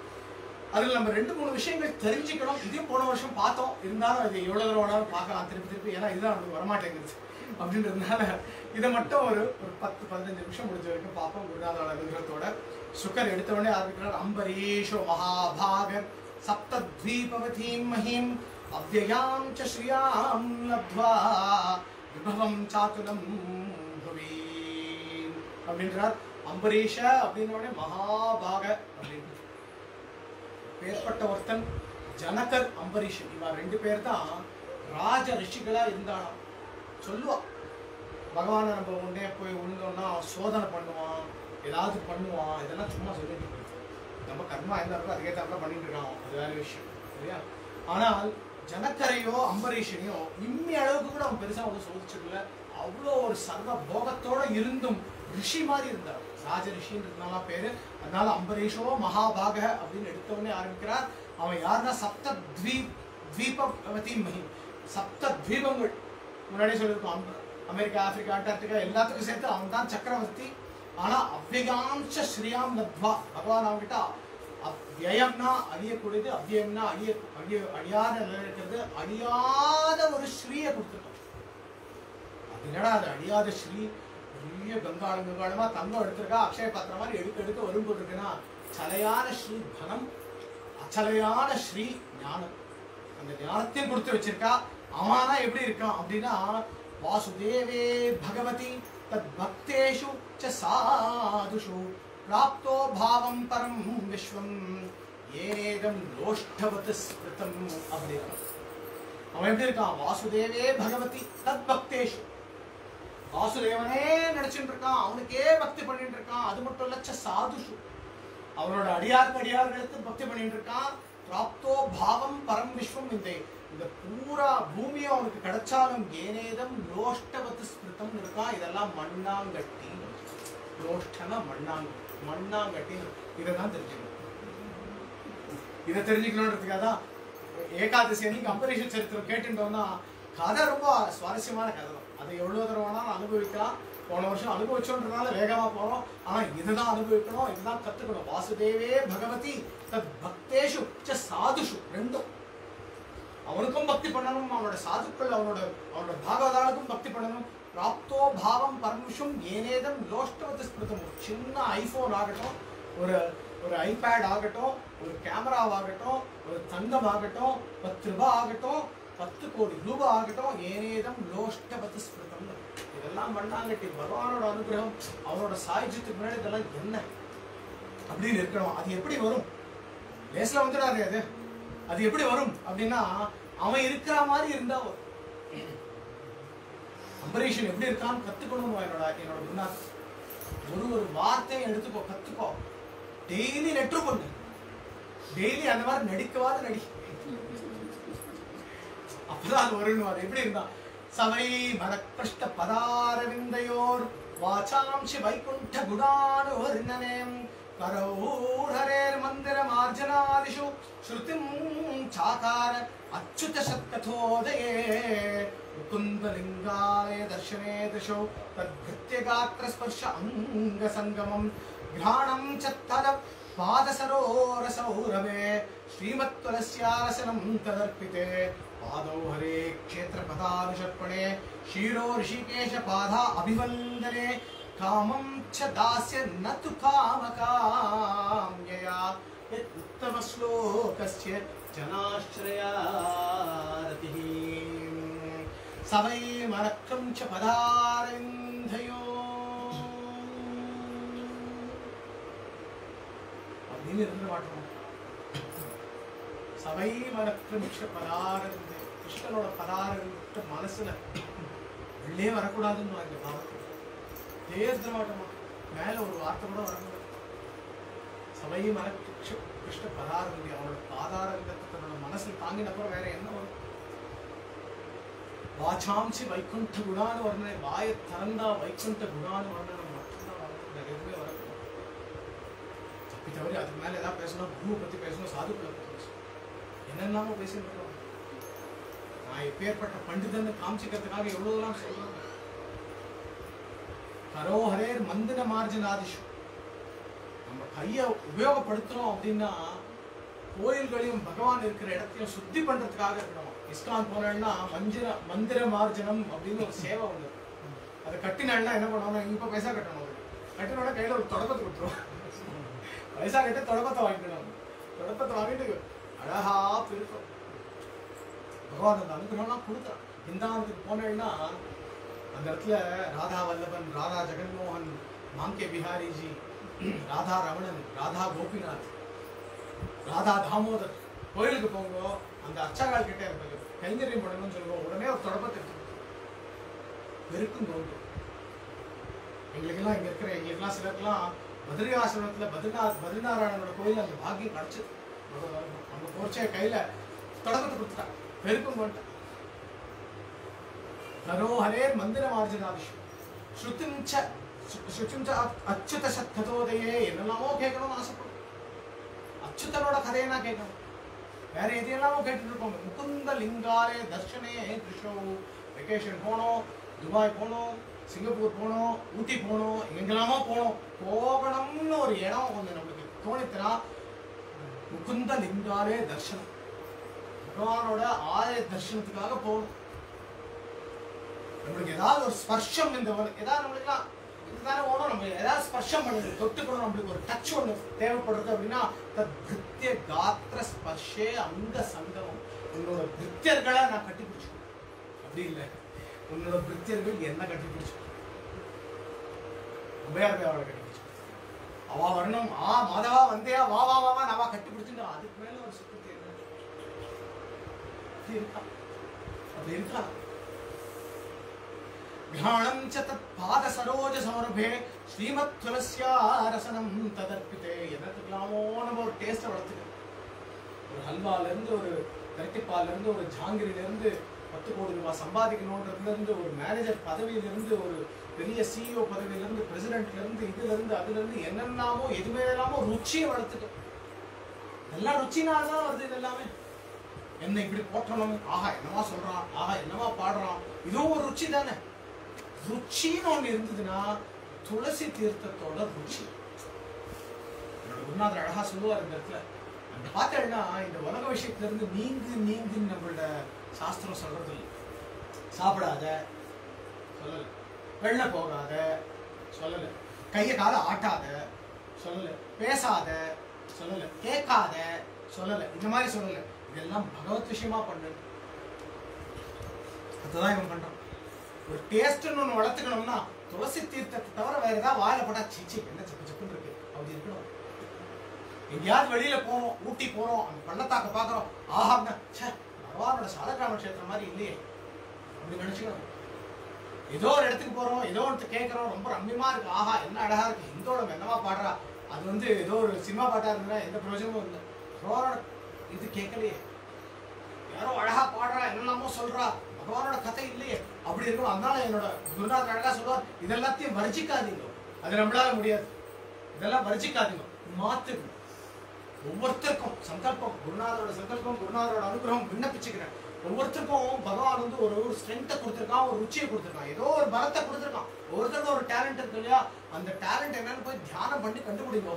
அதில் நம்ம ரெண்டு மூணு விஷயங்கள் தெரிஞ்சுக்கணும் இதையும் போன வருஷம் பார்த்தோம் இருந்தாலும் இது எவ்வளோ தூரம் வேணாலும் பார்க்கலாம் திருப்பி திருப்பி ஏன்னா இதுதான் நமக்கு வரமாட்டேங்குது அப்படின்றதுனால இதை மட்டும் ஒரு ஒரு பத்து பதினஞ்சு நிமிஷம் முடிஞ்ச வரைக்கும் பார்ப்போம் குருநாதோட விக்கிரகத்தோட சுக்கர் எடுத்த உடனே ஆரம்பிக்கிறார் அம்பரீஷோ மகாபாக சப்தத்வீபவதீம் மஹீம் அவ்யயாம் ச ஸ்ரீயாம் லப்த்வா விபவம் சாத்துலம் புவி அப்படின்றார் அம்பரீஷ அப்படின்ன உடனே மகாபாக அப்படின்னு பேர்பட்ட ஒருத்தன் ஜனகர் அம்பரீஷன் இவா ரெண்டு பேர் தான் ராஜ ரிஷிகளா இருந்தாலும் சொல்லுவா பகவானை நம்ம உடனே போய் விழுந்தோம்னா அவன் சோதனை பண்ணுவான் ஏதாவது பண்ணுவான் இதெல்லாம் சும்மா சொல்லிட்டு இருக்கு. நம்ம கர்மா என்ன இருக்கோ அதுக்கேற்ற பண்ணிட்டு இருக்கான் அவன். அது வேற விஷயம் சரியா ஆனால் ஜனக்கரையோ அம்பரீஷனையோ இம்மி அளவுக்கு கூட அவன் பெருசா ஒன்றும் சோதிச்சதில்ல அவ்வளோ ஒரு சர்வ போகத்தோட இருந்தும் ரிஷி மாதிரி இருந்தார் ராஜ ரிஷின்றதுனால பேரு அதனால அம்பரீஷோ மகாபாக அப்படின்னு எடுத்தவொடனே ஆரம்பிக்கிறார் அவன் யாருன்னா சப்த த்வீப் த்வீபவதி மகி சப்த தீபங்கள் முன்னாடியே சொல்லியிருக்கோம் அம்ப- அமெரிக்கா ஆப்பிரிக்கா அண்டார்டிகா எல்லாத்துக்கும் சேர்த்து அவன் தான் சக்கரவர்த்தி ஆனா அவ்யகாம்ச ஸ்ரீயாம் லத்வா பகவான் அவன்கிட்ட அவ்யயம்னா அழியக்கூடியது அவ்யயம்னா அழிய அழிய அழியாத நிலையில இருக்கிறது அழியாத ஒரு ஸ்ரீயை கொடுத்துட்டோம் அது என்னடா அது அழியாத ஸ்ரீ பெரிய கங்காளம் கங்காளமா தங்கம் எடுத்திருக்கா அக்ஷய பாத்திரம் மாதிரி எடுக்க எடுக்க வரும்போது இருக்குன்னா சலையான ஸ்ரீ தனம் அச்சலையான ஸ்ரீ ஞானம் அந்த ஞானத்தையும் கொடுத்து வச்சிருக்கா அவனா எப்படி இருக்கான் அப்படின்னா வாசுதேவே பகவதி தத் பக்தேஷு ச சாதுஷு பிராப்தோ பாவம் பரம் விஸ்வம் ஏதம் லோஷ்டவத் ஸ்மிருதம் அப்படின்னா அவன் எப்படி இருக்கான் வாசுதேவே பகவதி தத் பக்தேஷு வாசுதேவனே நினைச்சுட்டு இருக்கான் அவனுக்கே பக்தி பண்ணிட்டு இருக்கான் அது மட்டும் இல்ல ச சாதுஷு அவனோட அடியாருக்கு அடியார்களுக்கு பக்தி பண்ணிட்டு இருக்கான் பிராப்தோ பாவம் பரம் விஸ்வம் இந்த இந்த பூரா பூமியை அவனுக்கு கிடைச்சாலும் ஏனேதம் லோஷ்டவத்து ஸ்மிருதம் இருக்கான் இதெல்லாம் மண்ணாங்கட்டி லோஷ்டனா மண்ணாங்கட்டி மண்ணாங்கட்டி இதை தான் தெரிஞ்சுக்கணும் இதை தெரிஞ்சுக்கணுன்றதுக்காக தான் ஏகாதசி அன்னைக்கு அம்பரீஷ சரித்திரம் கேட்டுட்டோம்னா கதை ரொம்ப சுவாரஸ்யமான கதை தான் அதை எவ்வளோ தடவை வேணாலும் அனுபவிக்கலாம் போன வருஷம் அனுபவிச்சோன்றதுனால வேகமா போறோம் ஆனா இதுதான் அனுபவிக்கணும் இதுதான் கத்துக்கணும் வாசுதேவே பகவதி தத் பக்தேஷு ச சாதுஷு ரெண்டும் அவனுக்கும் பக்தி பண்ணணும் அவனோட சாதுக்கள் அவனோட அவனோட பாகவதாளுக்கும் பக்தி பண்ணணும் பிராப்தோ பாவம் பரமிஷம் ஏனேதம் லோஷ்டவத்து ஸ்மிருதம் ஒரு சின்ன ஐபோன் ஆகட்டும் ஒரு ஒரு ஐபேட் ஆகட்டும் ஒரு கேமரா ஆகட்டும் ஒரு தங்கம் ஆகட்டும் பத்து ரூபாய் ஆகட்டும் பத்து கோடி ரூபாய் ஆகட்டும் ஏனேதம் லோஷ்டவத்து ஸ்மிருதம் இதெல்லாம் பண்ணாங்கட்டி பகவானோட அனுகிரகம் அவனோட சாயுஜத்துக்கு முன்னாடி இதெல்லாம் என்ன அப்படின்னு இருக்கணும் அது எப்படி வரும் லேஸ்ல வந்துடாது அது அது எப்படி வரும் அப்படின்னா அவன் இருக்கிற மாதிரி இருந்தா வரும். அம்பரீஷன் எப்படி இருக்கான்னு கத்துக்கணும் என்னோட என்னோட குருநாத் ஒரு ஒரு வார்த்தையை எடுத்துக்கோ கத்துக்கோ டெய்லி லெட்ரு பண்ணு டெய்லி அந்த மாதிரி நடிக்கவாத நடி அப்பதான் அது வரும்னு அது எப்படி இருந்தா சவை மரக்கிருஷ்ட பதாரவிந்தையோர் வாசாம்சி வைகுண்ட குணானுவர்ணனேம் கரௌரேர் மந்திர மார்ஜனாதிஷு ஸ்ருதிம் சாகார அச்சுத சத்கதோதயே முகுந்தலிங்காலய தர்ஷனே திஷோ தத்கிருத்ய காத்திர ஸ்பர்ஷ அங்க சங்கமம் घ्राणं च तद पादसरोरसौरभे श्रीमत्तुलस्यारसनं तदर्पिते पादौ हरे क्षेत्रपदानुषर्पणे शिरो ऋषिकेशपादा अभिवन्दने कामं च दास्य न तु कामकाम्यया यत् उत्तमश्लोकस्य जनाश्रयारतिः स वै मनक्कं च पदारविन्धयो அப்படின்னு இருந்துட மாட்டோம் சபை மனக்கிருமிஷ பதாரந்து கிருஷ்ணனோட பதாரங்கிட்ட மனசுல உள்ளே வரக்கூடாதுன்னு இந்த பாவத்தை தேர்ந்த மாட்டோமா மேல ஒரு வார்த்தை கூட வரக்கூடாது சபை மன கிருஷ்ண- கிருஷ்ண பதாரம் அவனோட பாதாரங்கத்தை தன்னோட மனசுல தாங்கினப்புறம் வேற என்ன வரும் வாச்சாம்சி வைகுண்ட குணான்னு வரணும் வாயை திறந்தா வைகுண்ட குணான்னு வரணும் மட்டும்தான் வரணும் வேற எதுவுமே வரக்கூடாது தப்பி தவறி அதுக்கு மேல ஏதாவது பேசணும் குருவை பத்தி பேசணும் சாதுக்களை பத்தி பேசணும் என்னெல்லாமோ பேசிட்டு இருக்கோம் நான் எப்பேற்பட்ட பண்டிதன்னு காமிச்சிக்கிறதுக்காக எவ்வளவுலாம் சொல்றாங்க கரோஹரேர் மந்திர மார்ஜனாதிஷு நம்ம கையை உபயோகப்படுத்துறோம் அப்படின்னா கோயில்களையும் பகவான் இருக்கிற இடத்தையும் சுத்தி பண்றதுக்காக இருக்கணும் இஸ்கான் போனேன்னா மந்திர மந்திர மார்ஜனம் அப்படின்னு ஒரு சேவை ஒண்ணு இருக்கு. அதை கட்டினா என்ன பண்ணுவாங்க இப்ப பைசா கட்டணும் அவருக்கு. கட்டினோட கையில ஒரு தொடப்பத்தை கொடுத்துருவோம் பைசா கட்டி தொடப்பத்தை வாங்கிக்கணும் தொடப்பத்தை வாங்கிட்டு அழகா பிரிக்கும் பகவான் அந்த அனுகிரகம்லாம் கொடுக்குறான் பிருந்தாவனத்துக்கு போனேன்னா அந்த இடத்துல ராதா வல்லபன் ராதா ஜெகன்மோகன் மாங்கே பிஹாரிஜி ராதா ரமணன் ராதா கோபிநாத் ராதா தாமோதர் கோயிலுக்கு போங்க அந்த அச்சாகால் கிட்ட எனக்கு கைங்கரியம் பண்ணணும்னு சொல்லுவோம் உடனே ஒரு தொடப்பத்தை எடுத்து வெறுக்கும் தோன்றும் எங்களுக்கெல்லாம் இங்க இருக்கிற எங்களுக்கெல்லாம் சிலருக்கெல்லாம் பத்ரி ஆசிரமத்துல பத்ரிநாத் பத்ரிநாராயணனோட கோயில் அந்த பாக்கியம் கிடைச்சது அவங்க போர்ச்சே கையில தொடக்கத்தை கொடுத்துட்டா பெருக்கும் கொண்டான் தரோஹரே மந்திர மார்ஜனாதிஷு ஸ்ருதிஞ்ச ஸ்ருதிஞ்ச அச்சுத சத்ததோதயே என்னெல்லாமோ கேட்கணும்னு ஆசைப்படும் அச்சுதனோட கதையை கேட்கணும் வேற எதையெல்லாமோ கேட்டுட்டு இருப்போம் முகுந்த லிங்காலே தர்ஷனே கிருஷ்ணோ வெக்கேஷன் போனோம் துபாய் போனோம் சிங்கப்பூர் போனோம் ஊட்டி போனோம் எங்கெல்லாமோ போனோம் போகணும்னு ஒரு இடம் ஒன்று நம்மளுக்கு தோணித்துனா முகுந்த லிங்காலே தர்ஷனம் பகவானோட ஆலய தர்ஷனத்துக்காக போகணும் நம்மளுக்கு ஏதாவது ஒரு ஸ்பர்ஷம் இந்த ஒரு- ஏதாவது நம்மளுக்குலாம் இதுதானே ஓடும் நம்ம ஏதாவது ஸ்பர்ஷம் பண்ணுது தொட்டுக்கணும் நம்மளுக்கு ஒரு டச் ஒன்று தேவைப்படுறது அப்படின்னா தத் பிருத்திய காத்திர ஸ்பர்ஷே அங்க சங்கமம் உன்னோட பிருத்தியர்களை நான் கட்டி பிடிச்சிக்கணும் அப்படி இல்லை உன்னோட பிருத்தியர்கள் என்ன கட்டி பிடிச்சிக்கணும் உபயார் அவளை கட்டி பிடிச்சிக்கணும் அவ வரணும் ஆ மாதவா வந்தியா வா வா வா வா நான் கட்டி பிடிச்சிட்டு அதுக்கு மேல ஒரு சுத்தத்தை என்ன அப்படி இருக்கா அப்படி இருக்கா घ्राणं च तत्पादसरोजसौरभे ஸ்ரீமத்வலஸ்யாரசனம் ததர்ப்பித்தே என்னத்துக்கலாமோ நம்ம ஒரு டேஸ்ட்டை வளர்த்துக்கணும் ஒரு ஹல்வால இருந்து ஒரு கரட்டிப்பால்ல இருந்து ஒரு ஜாங்கிரில இருந்து பத்து கோடி ரூபாய் சம்பாதிக்கணுன்றதுல இருந்து ஒரு மேனேஜர் பதவியில இருந்து ஒரு பெரிய சிஇஓ பதவியில இருந்து பிரசிடென்ட்ல இருந்து இதுல இருந்து அதுல இருந்து என்னென்னமோ எதுவுமே இல்லாமோ ருச்சியை வளர்த்துட்டோம் எல்லாம் ருச்சினால தான் வருது இது எல்லாமே என்ன இப்படி போட்டணும் ஆஹா என்னவா சொல்றான் ஆஹா என்னவா பாடுறான் இதுவும் ஒரு ருச்சி தானே ருச்சின்னு ஒண்ணு இருந்ததுன்னா துளசி தீர்த்தத்தோட ருச்சி என்னோட குருநாதர் அழகா சொல்லுவார் இந்த இடத்துல அந்த பார்த்தேன்னா இந்த உலக விஷயத்துல இருந்து நீங்கு நீங்குன்னு நம்மளோட சாஸ்திரம் சொல்றது இல்லை சாப்பிடாத சொல்லல வெளில போகாத சொல்லல கையை காலை ஆட்டாத சொல்லல பேசாத சொல்லல கேட்காத சொல்லல இந்த மாதிரி சொல்லல இதெல்லாம் பகவத் விஷயமா பண்ணு அதுதான் இவன் பண்றான் ஒரு டேஸ்ட்னு ஒன்று வளர்த்துக்கணும்னா துளசி தீர்த்தத்தை தவிர வேற ஏதாவது வாயில போட்டா சீச்சி என்ன சப்பு சப்புன்னு இருக்கு அப்படி இருக்கணும் எங்கேயாவது வெளியில போறோம் ஊட்டி போறோம் அந்த பள்ளத்தாக்க பாக்குறோம் ஆஹாங்க ச்சே பகவானோட சாலக்கிராம கஷேத்திரம் மாதிரி இல்லையே அப்படி நினைச்சுக்கணும் ஏதோ ஒரு இடத்துக்கு போறோம் ஏதோ ஒருத்த கேட்கறோம் ரொம்ப ரம்யமா இருக்கு ஆஹா என்ன அழகா இருக்கு ஹிந்தோட என்னவா பாடுறா அது வந்து ஏதோ ஒரு சினிமா பாட்டா இருந்தா எந்த பிரயோஜனமும் இல்லை பகவானோட இது கேட்கலையே யாரோ அழகா பாடுறா என்னெல்லாமோ சொல்றா பகவானோட கதை இல்லையே அப்படி இருக்கும் அதனால என்னோட குருநாதர் அழகா சொல்லுவார் இதெல்லாத்தையும் வர்ஜிக்காதீங்க அது நம்மளால முடியாது இதெல்லாம் வர்ஜிக்காதீங்க மாத்துக்கணும் ஒவ்வொருத்தருக்கும் சங்கல்பம் குருநாதரோட சங்கல்பம் குருநாதரோட அனுகிரகம் விண்ணப்பிச்சுக்கிறேன் ஒவ்வொருத்தருக்கும் பகவான் வந்து ஒரு ஒரு ஸ்ட்ரென்த்தை கொடுத்துருக்கான் ஒரு ருச்சியை கொடுத்துருக்கான் ஏதோ ஒரு பலத்தை கொடுத்துருக்கான் ஒவ்வொருத்தருக்கும் ஒரு டேலண்ட் இருக்கு இல்லையா அந்த டேலண்ட் என்னன்னு போய் தியானம் பண்ணி கண்டுபிடிங்க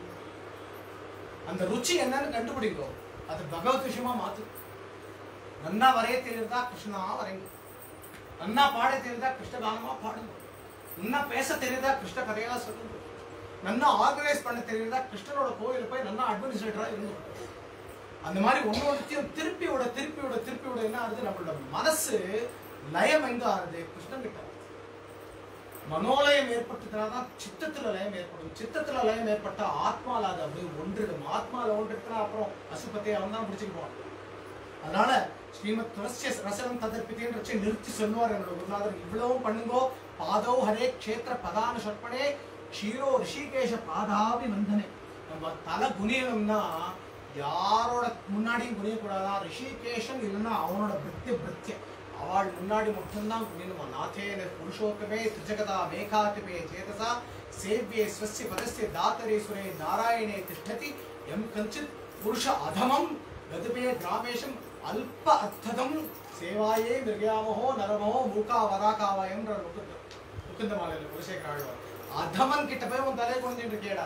அந்த ருச்சி என்னன்னு கண்டுபிடிங்க அது பகவத் விஷயமா மாத்து நன்னா வரைய தெரியுதா கிருஷ்ணா வரைங்க நன்னா பாட தெரியுதா கிருஷ்ண கானமா பாடுங்க நன்னா பேச தெரியுதா கிருஷ்ண கதையா சொல்லுங்க நன்னா ஆர்கனைஸ் பண்ண தெரியுதா கிருஷ்ணனோட கோயில போய் நன்னா அட்மினிஸ்ட்ரேட்டரா இருங்க அந்த மாதிரி ஒன்னொருத்தையும் திருப்பி விட திருப்பி விட திருப்பி விட என்ன ஆகுது நம்மளோட மனசு லயம் எங்க ஆகுது கிருஷ்ணன் கிட்ட மனோலயம் ஏற்பட்டதுனாதான் சித்தத்துல லயம் ஏற்படும் சித்தத்துல லயம் ஏற்பட்டா ஆத்மால அது அப்படியே ஒன்றிடும் ஆத்மால ஒன்றிட்டுனா அப்புறம் அசுபத்தை அவன் தான் பிடிச்சிட்டு போவான் அதனால ஸ்ரீமத் துளசிய ரசனம் ததற்பித்தேன்றச்சே நிறுத்தி சொல்லுவார் என்னோட குருநாதர் இவ்வளவும் பண்ணுங்கோ பாதோ ஹரே க்ஷேத்திர பதான சொற்பனே க்ஷீரோ ரிஷிகேஷ பாதாபி வந்தனே நம்ம தலை குனியணும்னா யாரோட முன்னாடியும் குனியக்கூடாதா ரிஷிகேஷன் இல்லைன்னா அவனோட பிருத்திய பிருத்திய அவள் முன்னாடி மட்டும்தான் குனியணுமா நாத்தேன புருஷோத்தமே திஜகதா மேகாதிபே சேதசா சேவ்யே ஸ்வஸ்ய பதஸ்ய தாத்தரேஸ்வரே நாராயணே திஷ்டதி எம் கஞ்சித் புருஷ அதமம் கதுபே கிராமேஷம் அல்ப அர்த்ததம் சேவாயே மிருகயாமஹோ நரமோ மூகா வராகாவா என்ற முகுந்த முகுந்த மாலையில் குலசேகர ஆழ்வார் அதமன் கிட்ட போய் உன் தலையை குனிஞ்சிட்டு இருக்கேடா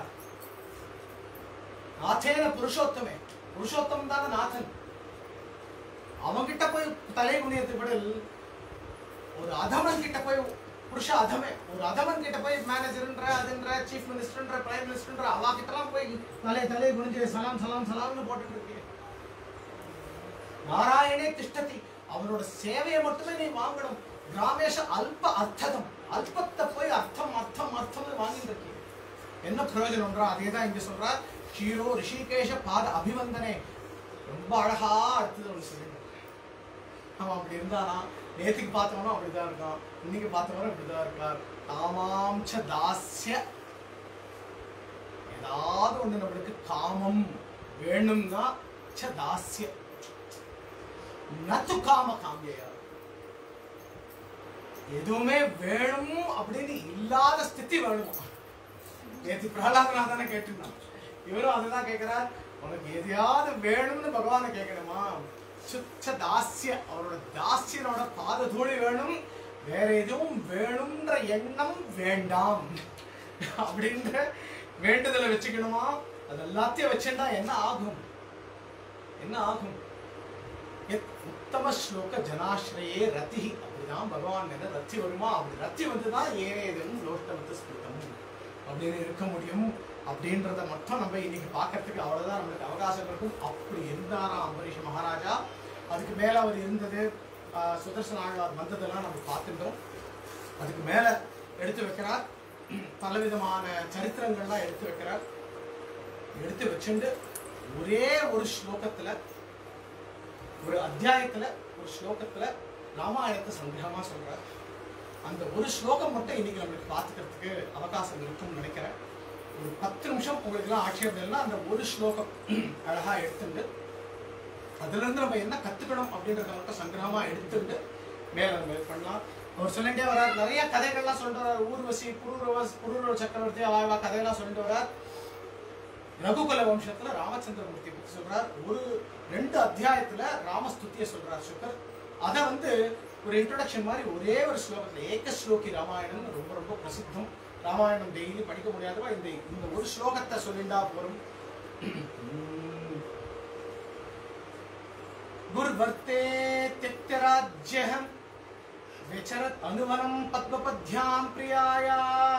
நாத்தேன புருஷோத்தமே புருஷோத்தம் தானே நாதன் அவன்கிட்ட போய் தலை குனியத்துக்கு பதில் ஒரு அதமன் கிட்ட போய் புருஷ அதமே ஒரு அதமன் கிட்ட போய் மேனேஜர்ன்ற அதுன்ற சீஃப் மினிஸ்டர்ன்ற பிரைம் மினிஸ்டர்ன்ற அவா கிட்டலாம் போய் தலை தலை குனிஞ்சு சலாம் சலாம் சலாம்னு போட்டுட்டு இருக்கீங்க நாராயணே திஷ்டதி அவனோட சேவையை மட்டுமே நீ வாங்கணும் கிராமேஷ அல்ப அர்த்ததம் அல்பத்தை போய் அர்த்தம் அர்த்தம் அர்த்தம்னு வாங்கிட்டு இருக்கீங்க என்ன பிரயோஜனம்ன்றா அதே தான் இங்க சொல்றார் ஷீரோ ரிஷிகேஷ பாத அபிவந்தனே ரொம்ப அழகா அடுத்தது ஒன்று சொல்லிட்டு அவன் அப்படி இருந்தானா நேத்துக்கு பார்த்தவனும் அப்படிதான் இருக்கான் இன்னைக்கு பார்த்தவனும் அப்படிதான் இருக்கார் காமாம் ச தாஸ்ய ஏதாவது ஒண்ணு நம்மளுக்கு காமம் வேணும்னா ச தாஸ்ய நத்து காம காமியா எதுவுமே வேணும் அப்படின்னு இல்லாத ஸ்திதி வேணுமா நேத்து பிரகலாதனா தானே கேட்டிருந்தான் இவரும் அதுதான் கேட்கிறார் உனக்கு எதையாவது வேணும்னு பகவானை கேட்கணுமா சுச்ச தாஸ்ய அவரோட தாஸ்யனோட பாத தூளி வேணும் வேற எதுவும் வேணும்ன்ற எண்ணம் வேண்டாம் அப்படின்ற வேண்டுதலை வச்சுக்கணுமா அது எல்லாத்தையும் வச்சுட்டா என்ன ஆகும் என்ன ஆகும் எத் உத்தம ஸ்லோக ஜனாஸ்ரயே ரதி அப்படிதான் பகவான் மேல ரத்தி வருமா அப்படி ரத்தி வந்துதான் ஏனேதும் லோஷ்டமத்து ஸ்மிருதம் அப்படின்னு இருக்க முடியும் அப்படின்றத மட்டும் நம்ம இன்னைக்கு பார்க்கறதுக்கு அவ்வளவுதான் நம்மளுக்கு அவகாசம் இருக்கும் அப்படி இருந்தாராம் அம்பரீஷ மகாராஜா அதுக்கு மேல அவர் இருந்தது ஆஹ், சுதர்சன ஆழ்வார் வந்ததெல்லாம் நம்ம பார்த்துட்டோம் அதுக்கு மேல எடுத்து வைக்கிறார் பலவிதமான சரித்திரங்கள்லாம் எடுத்து வைக்கிறார் எடுத்து வச்சுண்டு ஒரே ஒரு ஸ்லோகத்துல ஒரு அத்தியாயத்துல ஒரு ஸ்லோகத்துல ராமாயணத்தை சங்கிரகமா சொல்றார் அந்த ஒரு ஸ்லோகம் மட்டும் இன்னைக்கு நம்மளுக்கு பார்த்துக்கிறதுக்கு அவகாசம் இருக்கும்னு நினைக்கிறேன் ஒரு பத்து நிமிஷம் உங்களுக்குலாம் ஆட்சேபம் இல்லைன்னா அந்த ஒரு ஸ்லோகம் அழகா எடுத்துட்டு அதுல இருந்து நம்ம என்ன கத்துக்கணும் அப்படின்றத மட்டும் சங்கிரகமா எடுத்துட்டு மேல நம்ம இது பண்ணலாம் அவர் சொல்லிட்டே வர்றார் நிறைய கதைகள்லாம் சொல்லிட்டு வர்றார் ஊர்வசி புரூரவஸ் புரூரவ சக்கரவர்த்தி அவாய்வா கதையெல்லாம் சொல்லிட்டு வர்றார் ரகுகுல வம்சத்துல ராமச்சந்திரமூர்த்தி பத்தி சொல்றார் ஒரு ரெண்டு அத்தியாயத்துல ராமஸ்துதியை சொல்றார் சுக்கர் அத வந்து ஒரு இன்ட்ரோடக்ஷன் மாதிரி ஒரே ஒரு ஸ்லோகத்துல ஏக ஸ்லோகி ராமாயணம் ரொம்ப ரொம்ப பிரசித்தம் ராமாயணம் டெய்லி படிக்க முடியாதவா இந்த இந்த ஒரு ஸ்லோகத்தை சொல்லிண்டா போரும் गुर्वर्ते त्यक्त्यराज्यहं विचरत् अनुवनं पद्मपद्भ्यां प्रियाया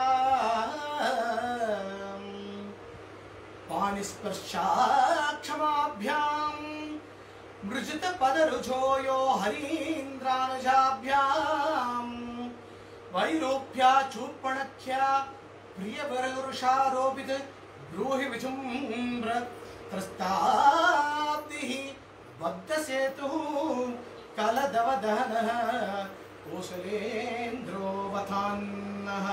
पाणिस्पर्शाक्षमाभ्यां मृजितपदरुजो यो हरीन्द्रानुजाभ्यां वैरूप्या चूर्पणख्या प्रियवररुषारोपित ब्रूहि विजुम्र त्रस्ताब्दिः बद्धसेतुः कलदवदहनः कोसलेन्द्रो वथान्नः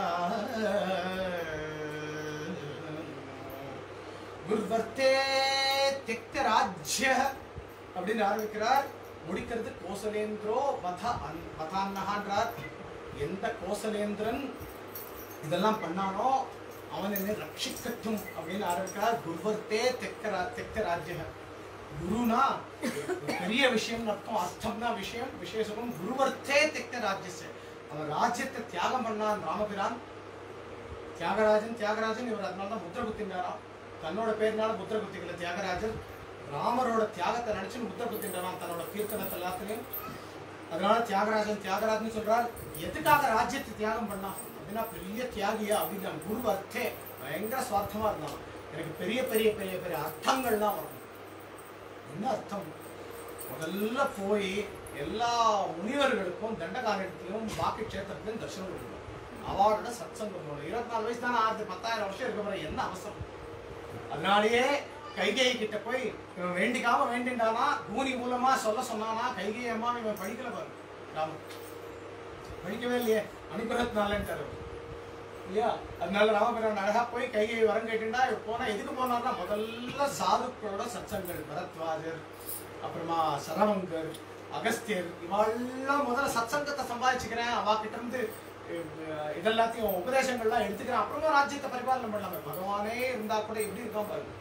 குர்வர்த்தே திக்த ராஜ்ய அப்படின்னு ஆரம்பிக்கிறார் முடிக்கிறது கோசலேந்திரோ வத அன் வதான்னகான்றார் எந்த கோசலேந்திரன் இதெல்லாம் பண்ணானோ அவன் என்னை ரட்சிக்கட்டும் அப்படின்னு ஆரம்பிக்கிறார் குர்வர்த்தே தெக்க ரா தெக்க ராஜ்ய குருனா பெரிய விஷயம் அர்த்தம் அர்த்தம்னா விஷயம் விசேஷமும் குருவர்த்தே தெக்க ராஜ்யச அவன் ராஜ்யத்தை தியாகம் பண்ணான் ராமபிரான் தியாகராஜன் தியாகராஜன் இவர் அதனால தான் முத்திர குத்தின்றாராம் தன்னோட பேர்னால முத்திர குத்திக்கல தியாகராஜன் ராமரோட தியாகத்தை நினைச்சு முத்திர குத்தின்றாராம் தன்னோட கீர்த்தனத்தை எல்லாத்துலயும் அதனால தியாகராஜன் தியாகராஜன் சொல்றார் எதுக்காக ராஜ்யத்தை தியாகம் பண்ணான் அப்படின்னா பெரிய தியாகியா அப்படின்னு குரு அர்த்தே பயங்கர சுவார்த்தமா இருந்தான் எனக்கு பெரிய பெரிய பெரிய பெரிய அர்த்தங்கள்லாம் வரும் என்ன அர்த்தம் முதல்ல போய் எல்லா முனிவர்களுக்கும் தண்டகாரத்திலும் பாக்கி கஷேத்திரத்திலும் தரிசனம் கொடுக்கணும் அவரோட சத்சங்கம் போகணும் இருபத்தி நாலு வயசு தானே ஆகுது பத்தாயிரம் வருஷம் இருக்க போற என்ன அவசரம் அதனாலேயே கைகேயி கிட்ட போய் இவன் வேண்டிக்காம வேண்டிண்டானா கூனி மூலமா சொல்ல சொன்னானா கைகேயி அம்மா இவன் படிக்கல பாரு ராமன் படிக்கவே இல்லையே அனுகிரகத்தினாலன்ட்டாரு அவர். இல்லையா அதனால ராமபிரான் அழகா போய் கையை வரம் கேட்டுண்டா இவர் போனா எதுக்கு போனார்னா முதல்ல சாதுக்களோட சத்சங்கள் பரத்வாஜர் அப்புறமா சரவங்கர் அகஸ்தியர் இவாள்லாம் முதல்ல சத்சங்கத்தை சம்பாதிச்சுக்கிறேன் அவா கிட்ட இருந்து அஹ், இதெல்லாத்தையும் உபதேசங்கள்லாம் எடுத்துக்கிறேன் அப்புறமா ராஜ்யத்தை பரிபாலனை பண்ணலாமே பகவானே இருந்தா கூட எப்படி இருக்கான் பாருங்க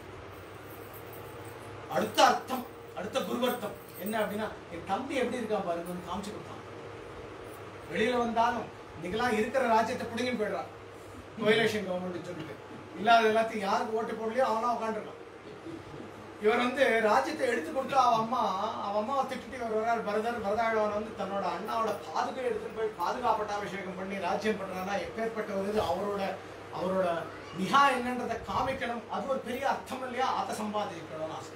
அடுத்த அர்த்தம் அடுத்த குருவர்த்தம் என்ன அப்படின்னா என் தம்பி எப்படி இருக்கான் பாருங்கன்னு காமிச்சு கொடுத்தான் வெளியில வந்தாலும் இன்னைக்கெல்லாம் இருக்கிற ராஜ்யத்தை பிடிங்கின்னு போயிடுறான் கோயிலேஷன் கவர்மெண்ட் சொல்லிட்டு இல்லாத எல்லாத்தையும் யாருக்கு ஓட்டு போடலையோ அவனா உட்காந்துருக்கான் இவர் வந்து ராஜ்யத்தை எடுத்து கொடுத்து அவ அம்மா அவ அம்மாவை திட்டிட்டு இவர் வர்றார் பரதர் பரதாழ்வான் வந்து தன்னோட அண்ணாவோட பாதுகை எடுத்துட்டு போய் பாதுகாப்பட்டாபிஷேகம் பண்ணி ராஜ்யம் பண்றான்னா எப்பேற்பட்ட ஒரு இது அவரோட அவரோட நிகா என்னன்றதை காமிக்கணும் அது ஒரு பெரிய அர்த்தம் இல்லையா அதை சம்பாதிக்கணும்னு ஆசை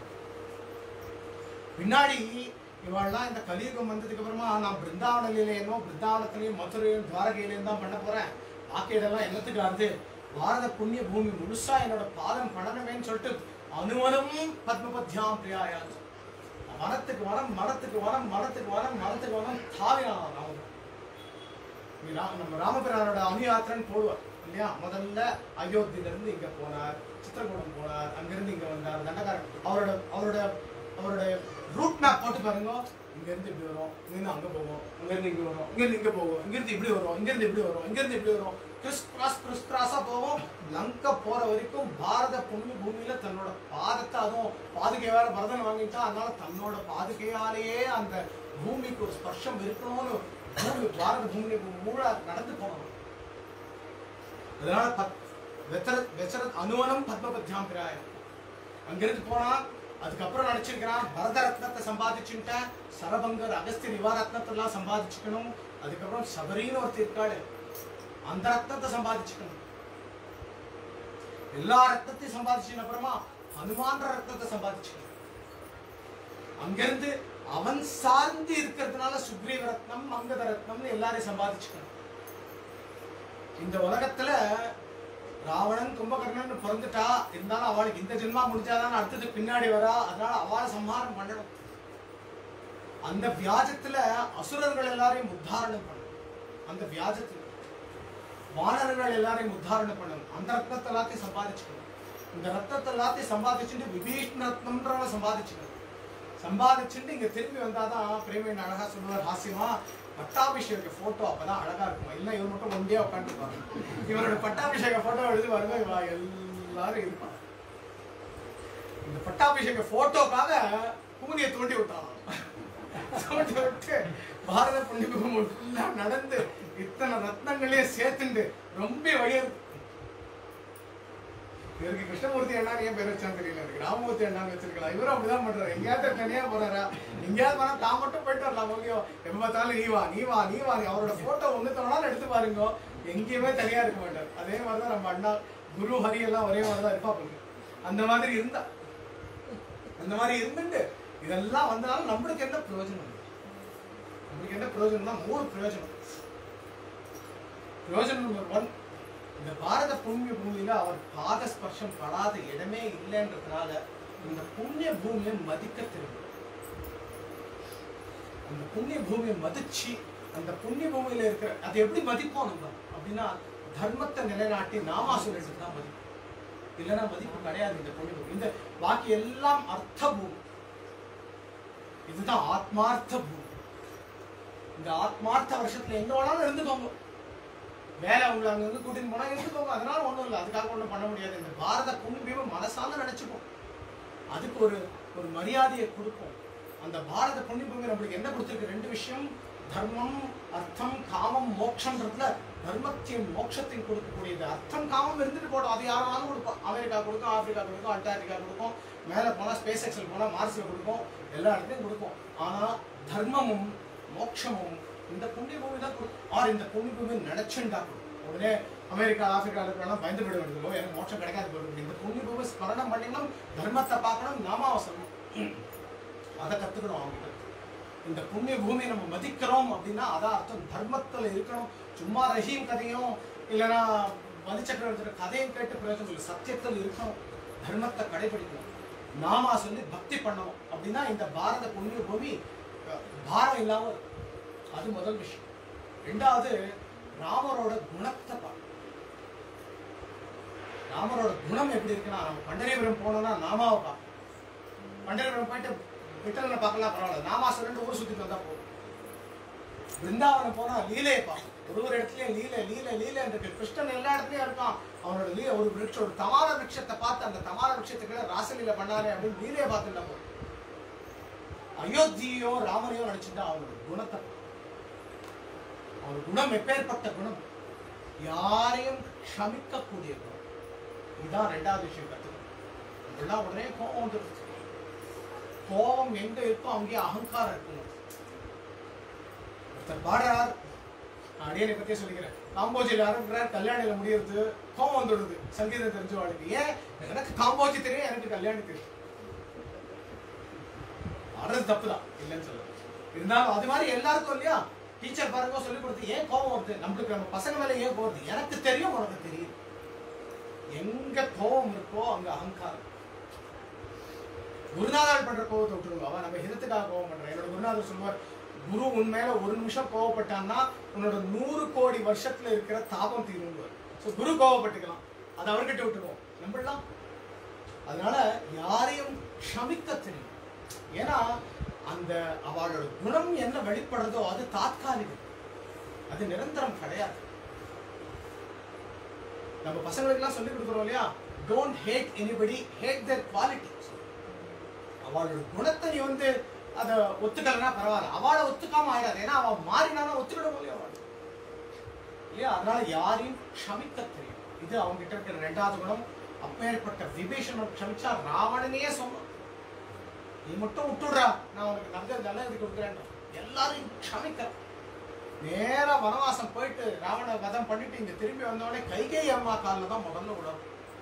பின்னாடி இவாள்லாம் இந்த கலியுகம் வந்ததுக்கு அப்புறமா நான் பிருந்தாவனிலேயோ பிருந்தாவனத்திலையும் மதுரையும் துவாரகையிலையும் தான் பண்ண போறேன் பாக்கி இடம்லாம் என்னத்துக்கு ஆகுது பாரத புண்ணிய பூமி முழுசா என்னோட பாதம் பண்ணணுமேன்னு சொல்லிட்டு அனுமனும் பத்மபத்யாம் பிரியாயாச்சு வனத்துக்கு வனம் மரத்துக்கு வனம் மரத்துக்கு வனம் மரத்துக்கு வனம் தாவினான் ராமன் இங்க ரா- நம்ம ராமபிரானோட அனுயாத்திரன் போடுவார் இல்லையா முதல்ல அயோத்தியில இருந்து இங்க போனார் சித்திரகூடம் போனார் அங்கிருந்து இங்க வந்தார் தண்டகாரன் அவரோட அவரோட அவரோட ரூட் மேப் போட்டு பாருங்க இங்க இருந்து இப்படி வரும் இங்க இருந்து அங்க போவோம் அங்க இருந்து இங்க வரும் இங்க இருந்து இங்க போவோம் இங்க இருந்து இப்படி வரும் இங்க இருந்து இப்படி வரும் இங்க இருந்து இப்படி வரும் கிறிஸ் கிராஸ் கிறிஸ் கிராஸா போவோம் லங்கா போற வரைக்கும் பாரத புண்ணிய பூமியில தன்னோட பாதத்தை அதுவும் பாதுகை வேற பரதன் வாங்கிட்டா அதனால தன்னோட பாதுகையாலேயே அந்த பூமிக்கு ஒரு ஸ்பர்ஷம் இருக்கணும்னு பூமி பாரத பூமி மூல நடந்து போனோம் அதனால பத் வெச்சர வெச்சர அனுவனம் பத்மபத்யாம் பிராயம் அங்கிருந்து போனா அதுக்கப்புறம் நினைச்சிருக்கிறான் பரத ரத்னத்தை சம்பாதிச்சுட்டேன் சரபங்கர் அகஸ்திய நிவாரத்னத்தை எல்லாம் சம்பாதிச்சுக்கணும் அதுக்கப்புறம் சபரின்னு ஒருத்தர் இருக்காளு அந்த ரத்னத்தை சம்பாதிச்சுக்கணும் எல்லா ரத்னத்தையும் சம்பாதிச்சதுக்கு அப்புறமா ஹனுமான்ற ரத்னத்தை சம்பாதிச்சுக்கணும் அங்கிருந்து அவன் சார்ந்து இருக்கிறதுனால சுக்ரீவ ரத்னம் அங்கத ரத்னம்னு எல்லாரையும் சம்பாதிச்சுக்கணும் இந்த உலகத்துல ராவணன் கும்பகர்ணன் பிறந்துட்டா இருந்தாலும் அவளுக்கு இந்த ஜென்மா முடிஞ்சாதான் அடுத்தது பின்னாடி வரா அதனால அவளை சம்ஹாரம் பண்ணணும் அந்த வியாஜத்துல அசுரர்கள் எல்லாரையும் உத்தாரணம் பண்ணணும் அந்த வியாஜத்துல வானரங்கள் எல்லாரையும் உத்தாரணம் பண்ணணும் அந்த ரத்னத்தை எல்லாத்தையும் சம்பாதிச்சுக்கணும் இந்த ரத்னத்தை எல்லாத்தையும் சம்பாதிச்சுட்டு விபீஷ்ண ரத்னம்ன்றவ சம்பாதிச்சுக்கணும் சம்பாதிச்சுட்டு இங்க திரும்பி வந்தாதான் பிரேமியன் அழகா சொல்லுவார் ஹாஸ்யமா பட்டாபிஷேக போட்டோ அப்பதான் அழகா இருக்கும் இல்ல இவர் மட்டும் ஒண்டியா உட்காந்துருப்பாங்க இவரோட பட்டாபிஷேக போட்டோ எழுதி வருங்க இவ எல்லாரும் இருப்பாங்க இந்த பட்டாபிஷேக போட்டோக்காக பூனியை தோண்டி விட்டான் தோண்டி விட்டு பாரத புண்ணியம் ஃபுல்லா நடந்து இத்தனை ரத்னங்களையும் சேர்த்துண்டு ரொம்ப வழியா இவருக்கு கிருஷ்ணமூர்த்தி அண்ணா ஏன் பேர் வச்சான்னு தெரியல எனக்கு ராமமூர்த்தி அண்ணா வச்சிருக்கலாம் இவரும் அப்படிதான் பண்றாரு எங்கேயாவது தனியா போறாரா எங்கேயாவது போனா தான் மட்டும் போயிட்டு வரலாம் ஓகே எப்ப பார்த்தாலும் நீ வா நீ வா நீ வா நீ அவரோட போட்டோ ஒண்ணு தோணாலும் எடுத்து பாருங்க எங்கேயுமே தனியா இருக்க மாட்டார் அதே மாதிரிதான் நம்ம அண்ணா குரு ஹரி எல்லாம் ஒரே மாதிரி தான் இருப்பா பண்ணுங்க அந்த மாதிரி இருந்தா அந்த மாதிரி இருந்துட்டு இதெல்லாம் வந்தனால நம்மளுக்கு என்ன பிரயோஜனம் நம்மளுக்கு என்ன பிரயோஜனம்னா மூணு பிரயோஜனம் பிரயோஜனம் நம்பர் ஒன் இந்த பாரத புண்ணிய பூமியில அவர் பாத ஸ்பர்ஷம் படாத இடமே இல்லைன்றதுனால இந்த புண்ணிய பூமியை மதிக்க தெரியும் அந்த புண்ணிய பூமியை மதிச்சு அந்த புண்ணிய பூமியில இருக்கிற அதை எப்படி மதிப்போம் நம்ம அப்படின்னா தர்மத்தை நிலைநாட்டி நாமா சொல்லிட்டு தான் மதிப்போம் இல்லைன்னா மதிப்பு கிடையாது இந்த புண்ணிய பூமி இந்த பாக்கி எல்லாம் அர்த்த பூமி இதுதான் ஆத்மார்த்த பூமி இந்த ஆத்மார்த்த வருஷத்துல எங்க வேணாலும் இருந்துக்கோங்க வேலை உங்களை அங்க இருந்து கூட்டிட்டு போனா இருந்துக்கோங்க அதனால ஒண்ணும் இல்லை அதுக்காக ஒண்ணும் பண்ண முடியாது இந்த பாரத புண்ணியமே மனசால நினைச்சுப்போம் அதுக்கு ஒரு ஒரு மரியாதையை கொடுப்போம் அந்த பாரத புண்ணியபூமி நம்மளுக்கு என்ன கொடுத்திருக்கு ரெண்டு விஷயம் தர்மம் அர்த்தம் காமம் மோட்சம்ன்றதுல தர்மத்தையும் மோட்சத்தையும் கொடுக்கக்கூடியது அர்த்தம் காமம் இருந்துட்டு போட்டோம் அது யாராலும் கொடுப்போம் அமெரிக்கா கொடுக்கும் ஆப்பிரிக்கா கொடுக்கும் அண்டார்டிகா கொடுக்கும் மேலே போனா ஸ்பேஸ் எக்ஸல் போனா மார்ஸ்ல கொடுக்கும் எல்லா இடத்துலையும் கொடுக்கும் ஆனா தர்மமும் மோட்சமும் இந்த புண்ணிய பூமி தான் கொடுக்கும் ஆர் இந்த புண்ணிய பூமி நினைச்சுண்டா கொடுக்கும் உடனே அமெரிக்கா ஆப்பிரிக்கா இருக்கிறவங்க பயந்து போயிட வேண்டியது எனக்கு மோட்சம் கிடைக்காது போயிடும் இந்த புண்ணிய பூமி ஸ்மரணம் பண்ணிக்கணும் தர்மத்தை பார்க்கணும் நாமாவசனம் அதை கத்துக்கணும் அவங்க இந்த புண்ணிய பூமியை நம்ம மதிக்கிறோம் அப்படின்னா அதான் அர்த்தம் தர்மத்துல இருக்கணும் சும்மா ரஹீம் கதையும் இல்லைன்னா பலிச்சக்கரவர்த்தியோட கதையும் கேட்டு பிரயோஜனம் இல்லை சத்தியத்தில் இருக்கணும் தர்மத்தை கடைபிடிக்கணும் நாமா சொல்லி பக்தி பண்ணணும் அப்படின்னா இந்த பாரத புண்ணிய பூமி அஹ், பாரம் இல்லாம இருக்கும். அது முதல் விஷயம் ரெண்டாவது ராமரோட குணத்தை பார்க்கணும் ராமரோட குணம் எப்படி இருக்குன்னா நம்ம பண்டரிபுரம் போனோம்னா நாமாவை பார்க்கணும் பண்டரிபுரம் போயிட்டு விட்டலனை பார்க்கலாம் பரவாயில்ல நாமா சொல்லிட்டு ஊர் சுத்திட்டு வந்தா போதும் பிருந்தாவனம் போனா லீலையை பார்க்கணும் ஒரு ஒரு இடத்துலயும் லீலை லீலை லீலை இருக்கு கிருஷ்ணன் எல்லா இடத்துலயும் இருக்கான் அவனோட லீலை ஒரு விருட்சம் ஒரு தமார விருட்சத்தை பார்த்து அந்த தமார விருட்சத்துக்கு ராசலீலை பண்ணாரே அப்படின்னு லீலையை பார்த்துட்டா போதும் அயோத்தியோ ராமரையோ நினைச்சுட்டா அவனோட குணத்தை பார்க்கணும். அவர் குணம் எப்பேற்பட்ட குணம் யாரையும் க்ஷமிக்கக்கூடிய குணம் இதுதான் ரெண்டாவது விஷயம் கத்துக்கணும் இதெல்லாம் உடனே கோபம் வந்துருச்சு கோபம் எங்க இருக்கோ அங்கேயே அகங்காரம் இருக்கணும் ஒருத்தர் பாடுறார் நான் அடியனை பத்தியே சொல்லிக்கிறேன் காம்போஜியில் ஆரம்பிக்கிறார் கல்யாணியில முடியறது கோபம் வந்துடுது சங்கீதம் தெரிஞ்சவாளுக்கு ஏன் எனக்கு காம்போஜி தெரியும் எனக்கு கல்யாணி தெரியும் ஆடுறது தப்பு தான் இல்லைன்னு சொல்ல இருந்தாலும் அது மாதிரி எல்லாருக்கும் இல்லையா டீச்சர் பாருங்க சொல்லி கொடுத்து ஏன் கோபம் வருது நம்மளுக்கு நம்ம பசங்க மேல ஏன் போகுது எனக்கு தெரியும் உனக்கு தெரியுது எங்க கோபம் இருக்கோ அங்க அகங்காரம் குருநாதர் பண்ற கோபத்தை விட்டுருங்க அவன் நம்ம ஹிதத்துக்காக கோபம் பண்றான் என்னோட குருநாதர் சொல்லுவார் குரு உன் மேல ஒரு நிமிஷம் கோவப்பட்டான்னா உன்னோட நூறு கோடி வருஷத்துல இருக்கிற தாபம் தீரும்பார் ஸோ குரு கோவப்பட்டுக்கலாம் அது அவர்கிட்ட விட்டுருவோம் நம்பலாம் அதனால யாரையும் க்ஷமிக்க தெரியும் ஏன்னா அந்த அவளோட குணம் என்ன வெளிப்படுறதோ அது தாத்காலிகம் அது நிரந்தரம் கிடையாது நம்ம பசங்களுக்கெல்லாம் சொல்லி கொடுக்குறோம் இல்லையா don't hate anybody hate their quality அவளோட குணத்தை நீ வந்து அதை ஒத்துக்கலன்னா பரவாயில்ல அவளை ஒத்துக்காம ஆயிடாது ஏன்னா அவன் மாறினாலும் ஒத்துக்கிட முடியும் அவள் இல்லையா அதனால யாரையும் க்ஷமிக்க தெரியும் இது அவங்க கிட்ட இருக்கிற ரெண்டாவது குணம் அப்பேற்பட்ட விபீஷணன் க்ஷமிச்சா ராவணனையே சொன்னான் நீ மட்டும் விட்டுடுறா நான் உனக்கு நல்லது நல்லது கொடுக்குறேன் எல்லாரையும் க்ஷமிக்க நேரா வனவாசம் போயிட்டு ராவண வதம் பண்ணிட்டு இங்க திரும்பி வந்தவொடனே கைகை அம்மா காலில் தான் முதல்ல விடும்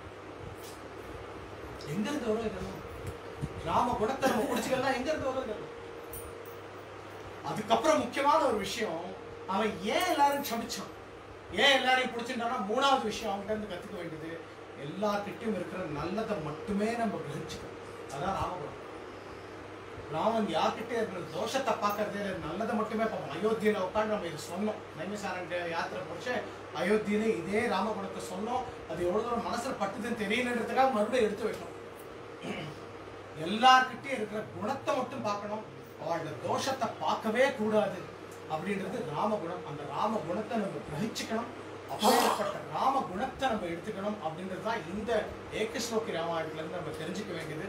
எங்க இருந்து வரும் இதெல்லாம் ராம குணத்தை நம்ம பிடிச்சிக்கலாம் எங்க இருந்து வரும் இதெல்லாம் அதுக்கப்புறம் முக்கியமான ஒரு விஷயம் அவன் ஏன் எல்லாரும் க்ஷமிச்சான் ஏன் எல்லாரையும் பிடிச்சிட்டானா மூணாவது விஷயம் அவன்கிட்ட இருந்து கத்துக்க வேண்டியது எல்லார்கிட்டயும் இருக்கிற நல்லதை மட்டுமே நம்ம கிரகிச்சுக்கணும் அதான் ராமகுணம் ராமன் யார்கிட்ட இருக்கிற தோஷத்தை பார்க்கறதே இல்லை, நல்லதை மட்டுமே பார்ப்போம் அயோத்தியில உட்காந்து நம்ம இது சொன்னோம் நைமிசாரன் யாத்திரை பிடிச்ச அயோத்தியில இதே ராமகுணத்தை சொன்னோம் அது எவ்வளவு தூரம் மனசுல பட்டுதுன்னு தெரியலன்றதுக்காக மறுபடியும் எடுத்து வைக்கணும் எல்லார்கிட்டயும் இருக்கிற குணத்தை மட்டும் பார்க்கணும் அவளோட தோஷத்தை பார்க்கவே கூடாது அப்படின்றது ராமகுணம் அந்த ராம குணத்தை நம்ம கிரகிச்சுக்கணும் அப்பேற்பட்ட ராம குணத்தை நம்ம எடுத்துக்கணும் அப்படின்றது தான் இந்த ஏகஸ்லோகி ராமாயணத்துல இருந்து நம்ம தெரிஞ்சுக்க வேண்டியது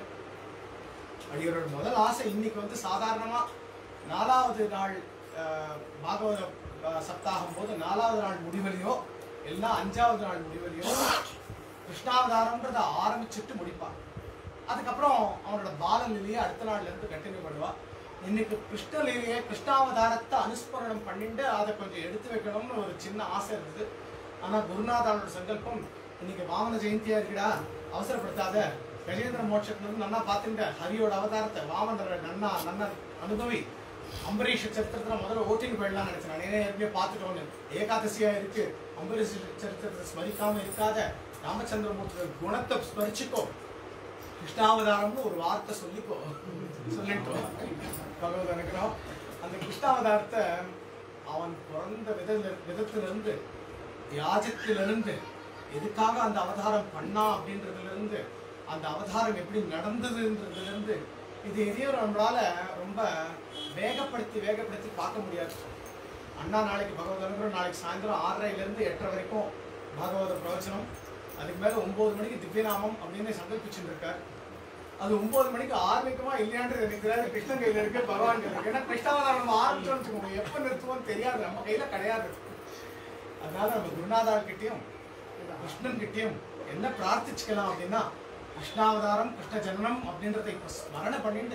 அடியோட முதல் ஆசை இன்னைக்கு வந்து சாதாரணமா நாலாவது நாள் அஹ், பாகவத அஹ், சப்தாகம் போது நாலாவது நாள் முடிவலையோ எல்லாம் அஞ்சாவது நாள் முடிவலையோ கிருஷ்ணாவதாரம்ன்றத ஆரம்பிச்சுட்டு முடிப்பான் அதுக்கப்புறம் அவனோட பாலலீலையை அடுத்த நாள்ல இருந்து கண்டினியூ பண்ணுவா இன்னைக்கு கிருஷ்ணலீலையை கிருஷ்ணாவதாரத்தை அனுஸ்மரணம் பண்ணிட்டு அதை கொஞ்சம் எடுத்து வைக்கணும்னு ஒரு சின்ன ஆசை இருந்தது ஆனா குருநாதானோட சங்கல்பம் இன்னைக்கு வாமன ஜெயந்தியா இருக்குடா அவசரப்படுத்தாத கஜேந்திர மோட்சத்துல இருந்து நன்னா பார்த்துட்ட ஹரியோட அவதாரத்தை வாமனரை நன்னா நன்னா அனுபவி அம்பரீஷ் சரித்திரத்துல முதல்ல ஓட்டிங் போயிடலாம் நினைச்சேன் நான் ஏற்கனவே பார்த்துட்டோன்னு ஏகாதசியா இருக்கு அம்பரீஷ் சரித்திரத்தை ஸ்மரிக்காம இருக்காத ராமச்சந்திரமூர்த்தி குணத்தை ஸ்மரிச்சுக்கோ கிருஷ்ணாவதாரம்னு ஒரு வார்த்தை சொல்லிக்கோ சொல்லிட்டோம் பகவத் அனுகிரகம் அந்த கிருஷ்ணாவதாரத்தை அவன் பிறந்த வித விதத்திலிருந்து வியாஜத்திலிருந்து எதுக்காக அந்த அவதாரம் பண்ணா அப்படின்றதுல இருந்து அந்த அவதாரம் எப்படி நடந்ததுன்றதுல இருந்து இது எதையும் நம்மளால ரொம்ப வேகப்படுத்தி வேகப்படுத்தி பார்க்க முடியாது அண்ணா நாளைக்கு பகவத் அனுகிரகம் நாளைக்கு சாயந்தரம் ஆறரைல இருந்து எட்டரை வரைக்கும் பாகவத பிரவச்சனம் அதுக்கு மேல ஒன்பது மணிக்கு திவ்யநாமம் அப்படின்னு சங்கல்பிச்சுட்டு இருக்கார் அது ஒன்பது மணிக்கு ஆரம்பிக்குமா இல்லையான்றது எனக்கு தெரியாது கிருஷ்ணன் கையில இருக்கு பகவான் கையில இருக்கு ஏன்னா கிருஷ்ணாவதாரம் நம்ம ஆரம்பிச்சோம்னு வச்சுக்கோங்க எப்ப நிறுத்துவோம்னு தெரியாது நம்ம கையில கிடையாது அதனால நம்ம குருநாதார் கிட்டயும் கிருஷ்ணன் கிட்டயும் என்ன பிரார்த்திச்சுக்கலாம் அப்படின்னா கிருஷ்ணாவதாரம் கிருஷ்ண ஜனனம் அப்படின்றத இப்ப ஸ்மரணை பண்ணிட்டு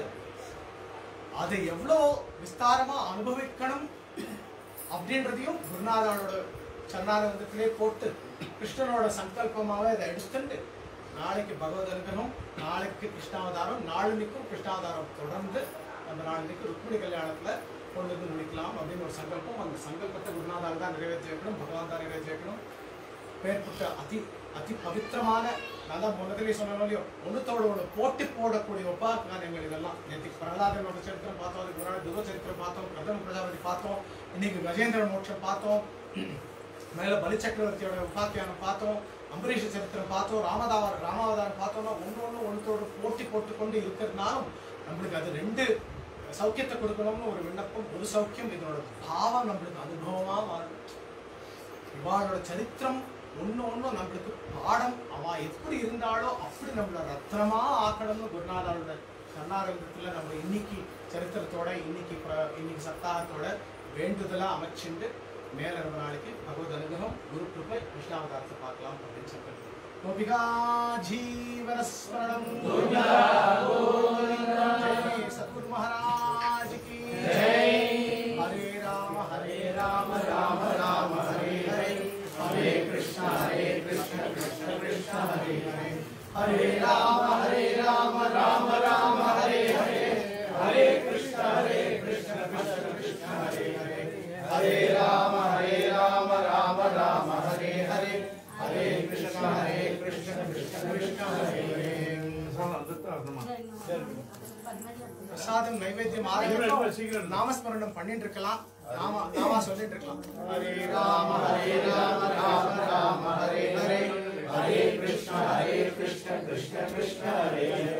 அதை எவ்வளோ விஸ்தாரமா அனுபவிக்கணும் அப்படின்றதையும் குருநாதனோட சரணானந்தத்திலே போட்டு கிருஷ்ணனோட சங்கல்பமாவே அதை எடுத்துட்டு நாளைக்கு பகவத் அனுகிரகம் நாளைக்கு கிருஷ்ணாவதாரம் நாளன்னைக்கும் கிருஷ்ணாவதாரம் தொடர்ந்து அந்த நாளன்னைக்கு ருக்மிணி கல்யாணத்துல கொண்டு வந்து முடிக்கலாம் அப்படின்னு ஒரு சங்கல்பம் அந்த சங்கல்பத்தை குருநாதால் தான் நிறைவேற்றி வைக்கணும் பகவான் தான் நிறைவேற்றி வைக்கணும் பேர்பட்ட அதி அதி பவித்திரமான நான் தான் முதலே சொன்னோம் இல்லையோ ஒன்றுத்தோட ஒன்று போட்டி போடக்கூடிய உபாகாரியங்கள் இதெல்லாம் நேற்றுக்கு பிரகலாதனோட சரித்திரம் பார்த்தோம் அதுக்கு முன்னாடி துருவ சரித்திரம் பார்த்தோம் பிரதம பிரஜாபதி பார்த்தோம் இன்னைக்கு கஜேந்திர மோட்சம் பார்த்தோம் மேல பலி சக்கரவர்த்தியோட உபாக்கியானம் பார்த்தோம் அம்பரீஷ சரித்திரம் பார்த்தோம் ராமதாவார் ராமாவதாரம் பார்த்தோம்னா ஒன்று ஒன்று ஒன்றுத்தோடு போட்டி போட்டுக்கொண்டு இருக்கிறதுனாலும் நம்மளுக்கு அது ரெண்டு சௌக்கியத்தை கொடுக்கணும்னு ஒரு விண்ணப்பம் ஒரு சௌக்கியம் இதனோட பாவம் நம்மளுக்கு அனுபவமா மாறும் இவாளோட சரித்திரம் ஒண்ணு ஒண்ணும் நம்மளுக்கு பாடம் அவ எப்படி இருந்தாலோ அப்படி நம்மள ரத்னமா ஆக்கணும்னு குருநாதாவோட கர்நாடகத்துல நம்ம இன்னைக்கு சரித்திரத்தோட இன்னைக்கு பிர- இன்னைக்கு சப்தாகத்தோட வேண்டுதலா அமைச்சுண்டு மேல ரொம்ப நாளைக்கு பகவத் அனுகிரகம் குரு கிருபை கிருஷ்ணாவதாரத்தை பார்க்கலாம் அப்படின்னு சொல்லிட்டு கோபிகா ஜீவனஸ்மரணம் ஜெய் சத்குரு மகாராஜ் கி ஹரே ராம ஹரே ராம ராம ராம ஹரே ஹரே ஹரே கிருஷ்ண ஹரே கிருஷ்ண கிருஷ்ண கிருஷ்ண ஹரே ஹரே ஹரே ராம ஹரே ராம ராம ராம ஹரே ஹரே ஹரே கிருஷ்ண ஹரே கிருஷ்ண கிருஷ்ண கிருஷ்ண ஹரே ஹரே ஹரே ராம ஹரே ராம ராம ராம ஹரே ஹரே ஹரே கிருஷ்ண ஹரே கிருஷ்ண கிருஷ்ண கிருஷ்ண ஹரே ஹரே பிரசாதம் நைவேத்தியம் ஆரம்பிக்கும் நாமஸ்மரணம் பண்ணிட்டு இருக்கலாம் நாம நாமா சொல்லிட்டு இருக்கலாம் ஹரே ராம ஹரே ராம ராம ராம ஹரே ஹரே ஹரே கிருஷ்ண ஹரே கிருஷ்ண கிருஷ்ண கிருஷ்ண ஹரே ஹரே